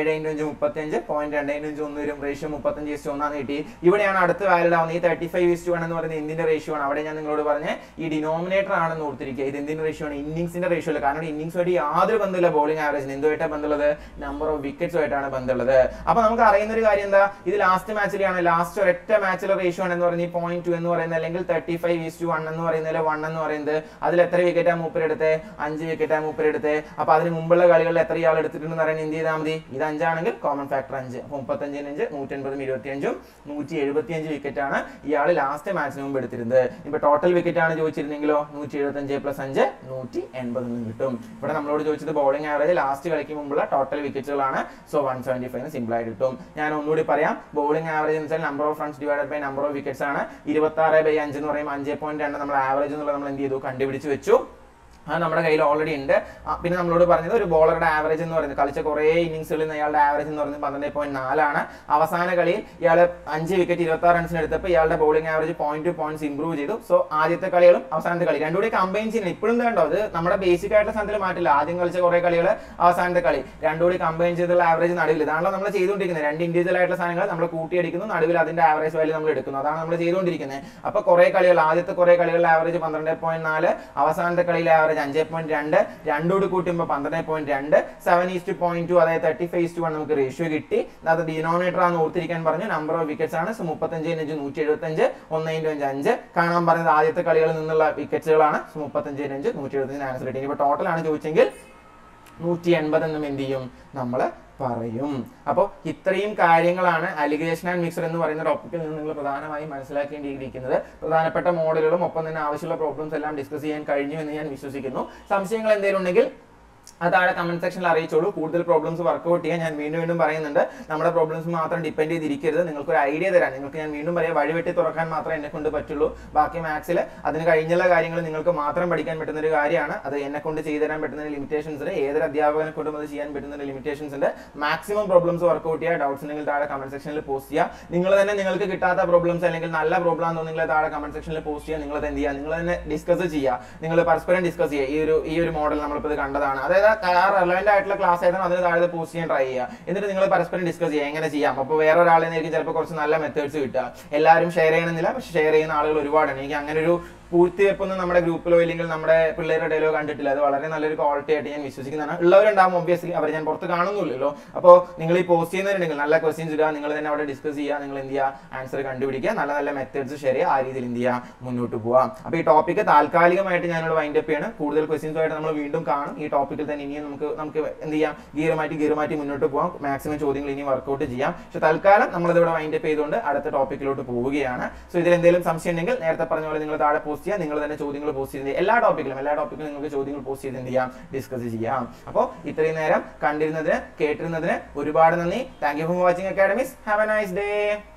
ഏഴ് ഇൻറ്റു അഞ്ച് മുപ്പത്തഞ്ച് പോയിന്റ് രണ്ട് ഇൻറ്റു അഞ്ച് ഒന്ന് വരും റേഷ്യോ മുപ്പത്തഞ്ച് ഇസ്റ്റു ഒന്നാന്ന് കിട്ടി ഇവിടെയാണ് അടുത്ത് വാലിഡ് ആവുന്നത് ഈ തേർട്ടി ഫൈവ് ഇസ്റ്റു വൺ എന്ന് പറയുന്നത് എന്തിന്റെ റേഷ്യോ ആണ് അവിടെ ഞാൻ നിങ്ങളോട് പറഞ്ഞ ഈ ഡിനോമിനേറ്റർ ആണെന്ന് ഓർത്തിരിക്കുക ഇത് എന്തിന്റെ റേഷ്യോ ആണ് ഇന്നിംഗ്സിന്റെ റേഷ്യോ അല്ല കാരണം ഇന്നിംഗ്സുമായിട്ട് യാതൊരു ബന്ധമില്ല ബോളിംഗ് ആവറേജിന് എന്തുമായിട്ടാണ് ബന്ധമുള്ളത് നമ്പർ ഓഫ് വിക്കറ്റ്സുമായിട്ടാണ് ബന്ധമുള്ളത് അപ്പൊ നമുക്ക് അറിയുന്ന ഒരു കാര്യം എന്താ ഇത് ലാസ്റ്റ് മാച്ചിലാണ് ലാസ്റ്റ് ഒരൊറ്റ മാച്ചിലെ റേഷ്യോ ആണ് എന്ന് പറയുന്നത് ഈ പോയിന്റ് ടു എന്ന് പറയുന്നത് അല്ലെങ്കിൽ thirty five is to one എന്ന് പറയുന്നതിൽ വൺ എന്ന് പറയുന്നത് അതിൽ എത്ര വിക്കറ്റാ മൂപ്പരെടുത്ത് അഞ്ച് വിക്കറ്റാ മൂപ്പരെടുത്ത് അപ്പൊ അതിന് മുമ്പുള്ള കളികളിൽ എത്ര ഇയാൾ എടുത്തിട്ടുണ്ടെന്ന് പറയാൻ എന്ത് ചെയ്താൽ മതി ഇത് അഞ്ചാണെങ്കിൽ കോമൺ ഫാക്ടർ അഞ്ച് അപ്പൊ മുപ്പത്തഞ്ചിന് അഞ്ച് നൂറ്റി എൺപതും ഇരുപത്തി അഞ്ചും നൂറ്റി എഴുപത്തി അഞ്ച് വിക്കറ്റ് ആണ് ഇയാൾ ലാസ്റ്റ് മാച്ചിന് മുമ്പ് എടുത്തിരുന്നത് ഇപ്പൊ ടോട്ടൽ വിക്കറ്റ് ആണ് ചോദിച്ചിരുന്നെങ്കിലോ നൂറ്റി എഴുപത്തി അഞ്ച് പ്ലസ് അഞ്ച് നൂറ്റി എൺപത് കിട്ടും ഇവിടെ നമ്മളോട് ചോദിച്ചത് ബോളിംഗ് ആവറേജ് ലാസ്റ്റ് കളിക്ക് മുമ്പുള്ള ടോട്ടൽ വിക്കറ്റുകളാണ് so one seventy five simple ആയിട്ട് കിട്ടും ഞാൻ ഒന്നുകൂടി പറയാം ബോളിംഗ് ആവറേജ് എന്ന് വെച്ചാൽ number of runs divided by number of wickets ആണ് ഇരുപത്തി ആറ് ബൈ അഞ്ച് എന്ന് പറയുമ്പോൾ അഞ്ച് പോയിന്റ് രണ്ട് നമ്മൾ ആവറേജ് എന്നുള്ളത് നമ്മൾ എന്ത് ചെയ്തു കണ്ടുപിടിച്ച് വെച്ചു അത് നമ്മുടെ കയ്യിൽ ഓൾറെഡി ഉണ്ട് ആ, പിന്നെ നമ്മളോട് പറഞ്ഞത് ഒരു ബോളറുടെ ആവറേജ് എന്ന് പറയുന്നത് കളിച്ച കുറേ ഇന്നിങ്സുകളിൽ നിന്ന് ഇയാളുടെ ആവറേജ് എന്ന് പറയുന്നത് പന്ത്രണ്ട് പോയിന്റ് നാലാണ് അവസാന കളിയിൽ ഇയാൾ അഞ്ച് വിക്കറ്റ് ഇരുപത്തി ആറ് റൺസിന് എടുത്തപ്പോൾ ഇയാളുടെ bowling average point two points improve ചെയ്തു സോ ആദ്യത്തെ കളികളും അവസാനത്തെ കളി രണ്ടുകൂടി കമ്പൈൻ ചെയ്യുന്നത് ഇപ്പോഴും കണ്ടോ അത് നമ്മുടെ ബേസിക് ആയിട്ടുള്ള സാധനത്തിൽ മാറ്റില്ല ആദ്യം കളിച്ച കുറേ കളികൾ അവസാനത്തെ കളി രണ്ടുകൂടി കമ്പൈൻ ചെയ്തുള്ള ആവറേജ് നടുവിൽ ഇതാണല്ലോ നമ്മൾ ചെയ്തുകൊണ്ടിരിക്കുന്നത് രണ്ട് ഇൻഡിവിജ്വൽ ആയിട്ടുള്ള സാധനങ്ങൾ നമ്മൾ കൂട്ടിയടിക്കുന്നു നടുവിൽ അതിന്റെ ആവറേജ് വാല്യൂ നമ്മൾ എടുക്കുന്നു അതാണ് നമ്മൾ ചെയ്തുകൊണ്ടിരിക്കുന്നത് അപ്പൊ കുറെ കളികൾ ആദ്യത്തെ കുറെ കളികളിലെ ആവറേജ് പന്ത്രണ്ട് പോയിന്റ് നാല് അവസാനത്തെ കളിയിലെ ആവറേജ് അഞ്ച് പോയിന്റ് രണ്ട് രണ്ടോട് കൂട്ടുമ്പോൾ പന്ത്രണ്ട് പോയിന്റ് രണ്ട് സെവൻ ഈസ്റ്റ് പോയിന്റ് ടു അതായത് തേർട്ടി ഫൈവ് ഈസ്റ്റ് വൺ നമുക്ക് റേഷ്യോ കിട്ടി അത് ഡിനോമിനേറ്റർ ആണ് ഓർത്തിരിക്കാൻ പറഞ്ഞു നമ്പർ ഓഫ് വിക്കറ്റ്സ് ആണ് സോ മുപ്പത്തഞ്ച് അഞ്ച് നൂറ്റി എഴുപത്തി അഞ്ച് ഒന്ന് ഇൻറ്റു അഞ്ച് അഞ്ച് കാണാൻ പറഞ്ഞത് ആദ്യത്തെ കളികളിൽ നിന്നുള്ള വിക്കറ്റുകളാണ് സോ മുപ്പത്തഞ്ച് അഞ്ച് നൂറ്റി എഴുപത്തഞ്ച് ആൻസർ കിട്ടി ഇനിയിപ്പോൾ ടോട്ടൽ ആണ് ചോദിച്ചെങ്കിൽ നൂറ്റി എൺപത് എന്നും എന്ത് ചെയ്യും നമ്മൾ പറയും അപ്പോൾ ഇത്രയും കാര്യങ്ങളാണ് അലിഗേഷൻ ആൻഡ് മിക്സർ എന്ന് പറയുന്ന ടോപ്പിക്കിൽ നിന്ന് നിങ്ങൾ പ്രധാനമായും മനസ്സിലാക്കേണ്ടിയിരിക്കുന്നത് പ്രധാനപ്പെട്ട മോഡലുകളും ഒപ്പം തന്നെ ആവശ്യമുള്ള പ്രോബ്ലംസ് എല്ലാം ഡിസ്കസ് ചെയ്യാൻ കഴിഞ്ഞു എന്ന് ഞാൻ വിശ്വസിക്കുന്നു സംശയങ്ങൾ എന്തെങ്കിലും ഉണ്ടെങ്കിൽ അത് താഴെ കമന്റ് സെക്ഷനിൽ അറിയിച്ചോളൂ കൂടുതൽ പ്രോബ്ലംസ് വർക്ക്ഔട്ട് ചെയ്യാൻ ഞാൻ വീണ്ടും വീണ്ടും പറയുന്നുണ്ട് നമ്മുടെ പ്രോബ്ലംസ് മാത്രം ഡിപ്പെൻഡ് ചെയ്തിരിക്കരുത് നിങ്ങൾക്ക് ഒരു ഐഡിയ തരാൻ നിങ്ങൾക്ക് ഞാൻ വീണ്ടും പറയാം വഴിവെട്ടി തുറക്കാൻ മാത്രമേ എന്നെ കൊണ്ട് പറ്റുള്ളൂ ബാക്കി മാത്സിൽ അതിന് കഴിഞ്ഞുള്ള കാര്യങ്ങൾ നിങ്ങൾക്ക് മാത്രം പഠിക്കാൻ പറ്റുന്ന ഒരു കാര്യമാണ് അത് എന്നെ കൊണ്ട് ചെയ്തു തരാൻ പറ്റുന്ന ലിമിറ്റേഷൻസ് ഉണ്ട് ഏതൊരു അധ്യാപകനെ കൊണ്ടും അത് ചെയ്യാൻ പറ്റുന്ന ലിമിറ്റേഷൻസ് ഉണ്ട് മാക്സിമം പ്രോബ്ലംസ് വർക്ക്ഔട്ട് ചെയ്യുക ഡൗട്ട്സ് ഉണ്ടെങ്കിൽ താഴെ കമന്റ് സെക്ഷനിൽ പോസ്റ്റ് ചെയ്യുക നിങ്ങൾ തന്നെ നിങ്ങൾക്ക് കിട്ടാത്ത പ്രോബ്ലംസ് അല്ലെങ്കിൽ നല്ല പ്രോബ്ലം ആണെന്ന് നിങ്ങൾ താഴെ കമന്റ് സെക്ഷനിൽ പോസ്റ്റ് ചെയ്യുക നിങ്ങൾ എന്ത് ചെയ്യുക നിങ്ങൾ തന്നെ ഡിസ്കസ് ചെയ്യുക നിങ്ങൾ പരസ്പരം ഡിസ്കസ് ചെയ്യുക ഈ ഒരു ഈ ഒരു മോഡൽ നമ്മളിപ്പോൾ ഇത് കണ്ടതാണ് അതായത് റെലവെന്റ് ആയിട്ടുള്ള ക്ലാസ് ആയിരുന്നു അതിന് താഴെ പോസ്റ്റ് ചെയ്യാൻ ട്രൈ ചെയ്യുക എന്നിട്ട് നിങ്ങൾ പരസ്പരം ഡിസ്കസ് ചെയ്യുക എങ്ങനെ ചെയ്യാം അപ്പോൾ വേറെ ഒരാളെ നിന്നായിരിക്കും ചിലപ്പോൾ കുറച്ച് നല്ല മെത്തേഡ്സ് കിട്ടുക എല്ലാവരും ഷെയർ ചെയ്യണമെന്നില്ല പക്ഷെ ഷെയർ ചെയ്യുന്ന ആളുകൾ ഒരുപാടാണ് എനിക്ക് അങ്ങനെ ഒരു പൂർത്തിവെപ്പൊന്നും നമ്മുടെ ഗ്രൂപ്പിലോ ഇല്ലെങ്കിൽ നമ്മുടെ പിള്ളേരുടെ ഇടയിലോ കണ്ടിട്ടില്ല അത് വളരെ നല്ലൊരു ക്വാളിറ്റി ആയിട്ട് ഞാൻ വിശ്വസിക്കുന്നതാണ് ഉള്ളവരുണ്ടാവും ഒബ്വിയസ്ലി അവർ ഞാൻ പുറത്ത് കാണുന്നില്ലല്ലോ അപ്പോൾ നിങ്ങൾ ഈ പോസ്റ്റ് ചെയ്യുന്നവരുണ്ടെങ്കിൽ നല്ല ക്വസ്റ്റ്യൻസ് ഇടുക നിങ്ങൾ തന്നെ അവിടെ ഡിസ്കസ് ചെയ്യുക നിങ്ങൾ എന്ത് ചെയ്യുക ആൻസർ കണ്ടുപിടിക്കുക നല്ല നല്ല മെത്തേഡ്സ് ഷെയർ ചെയ്യുക ആ രീതിയിൽ എന്ത് ചെയ്യുക മുന്നോട്ട് പോവാം അപ്പോൾ ഈ ടോപ്പിക്ക് താൽക്കാലികമായിട്ട് ഞാനിവിടെ വൈൻഡ് അപ്പ് ചെയ്യണം കൂടുതൽ ക്വസ്റ്റ്യൻസ് ആയിട്ട് നമ്മൾ വീണ്ടും കാണും ഈ ടോപ്പിക്കിൽ തന്നെ ഇനിയും നമുക്ക് നമുക്ക് എന്ത് ചെയ്യാം ഗിയർ മാറ്റി ഗിയർ മാറ്റി മുന്നോട്ട് പോകാം മാക്സിമം ചോദ്യങ്ങൾ ഇനി വർക്കൗട്ട് ചെയ്യാം പക്ഷെ തൽക്കാലം നമ്മളിത് ഇവിടെ വൈൻഡ് അപ്പ് ചെയ്തുകൊണ്ട് അടുത്ത ടോപ്പിക്കിലോട്ട് പോവുകയാണ് സോ ഇതിൽ എന്തെങ്കിലും സംശയം ഉണ്ടെങ്കിൽ നേരത്തെ പറഞ്ഞ പോലെ നിങ്ങൾ താഴെ പോസ്റ്റ് ചെയ്യുക നിങ്ങൾ തന്നെ ചോദ്യങ്ങൾ പോസ്റ്റ് ചെയ്ത് എല്ലാ ടോപ്പിക്കിലും എല്ലാ ടോപ്പിക്കിലും നിങ്ങൾക്ക് ചോദ്യങ്ങൾ പോസ്റ്റ് ചെയ്ത് എന്ത് ചെയ്യാം ഡിസ്കസ് ചെയ്യാം അപ്പോൾ ഇത്രയും നേരം കണ്ടിരുന്നതിന് കേട്ടിരുന്നതിന് ഒരുപാട് നന്ദി thank you for watching academies have a nice day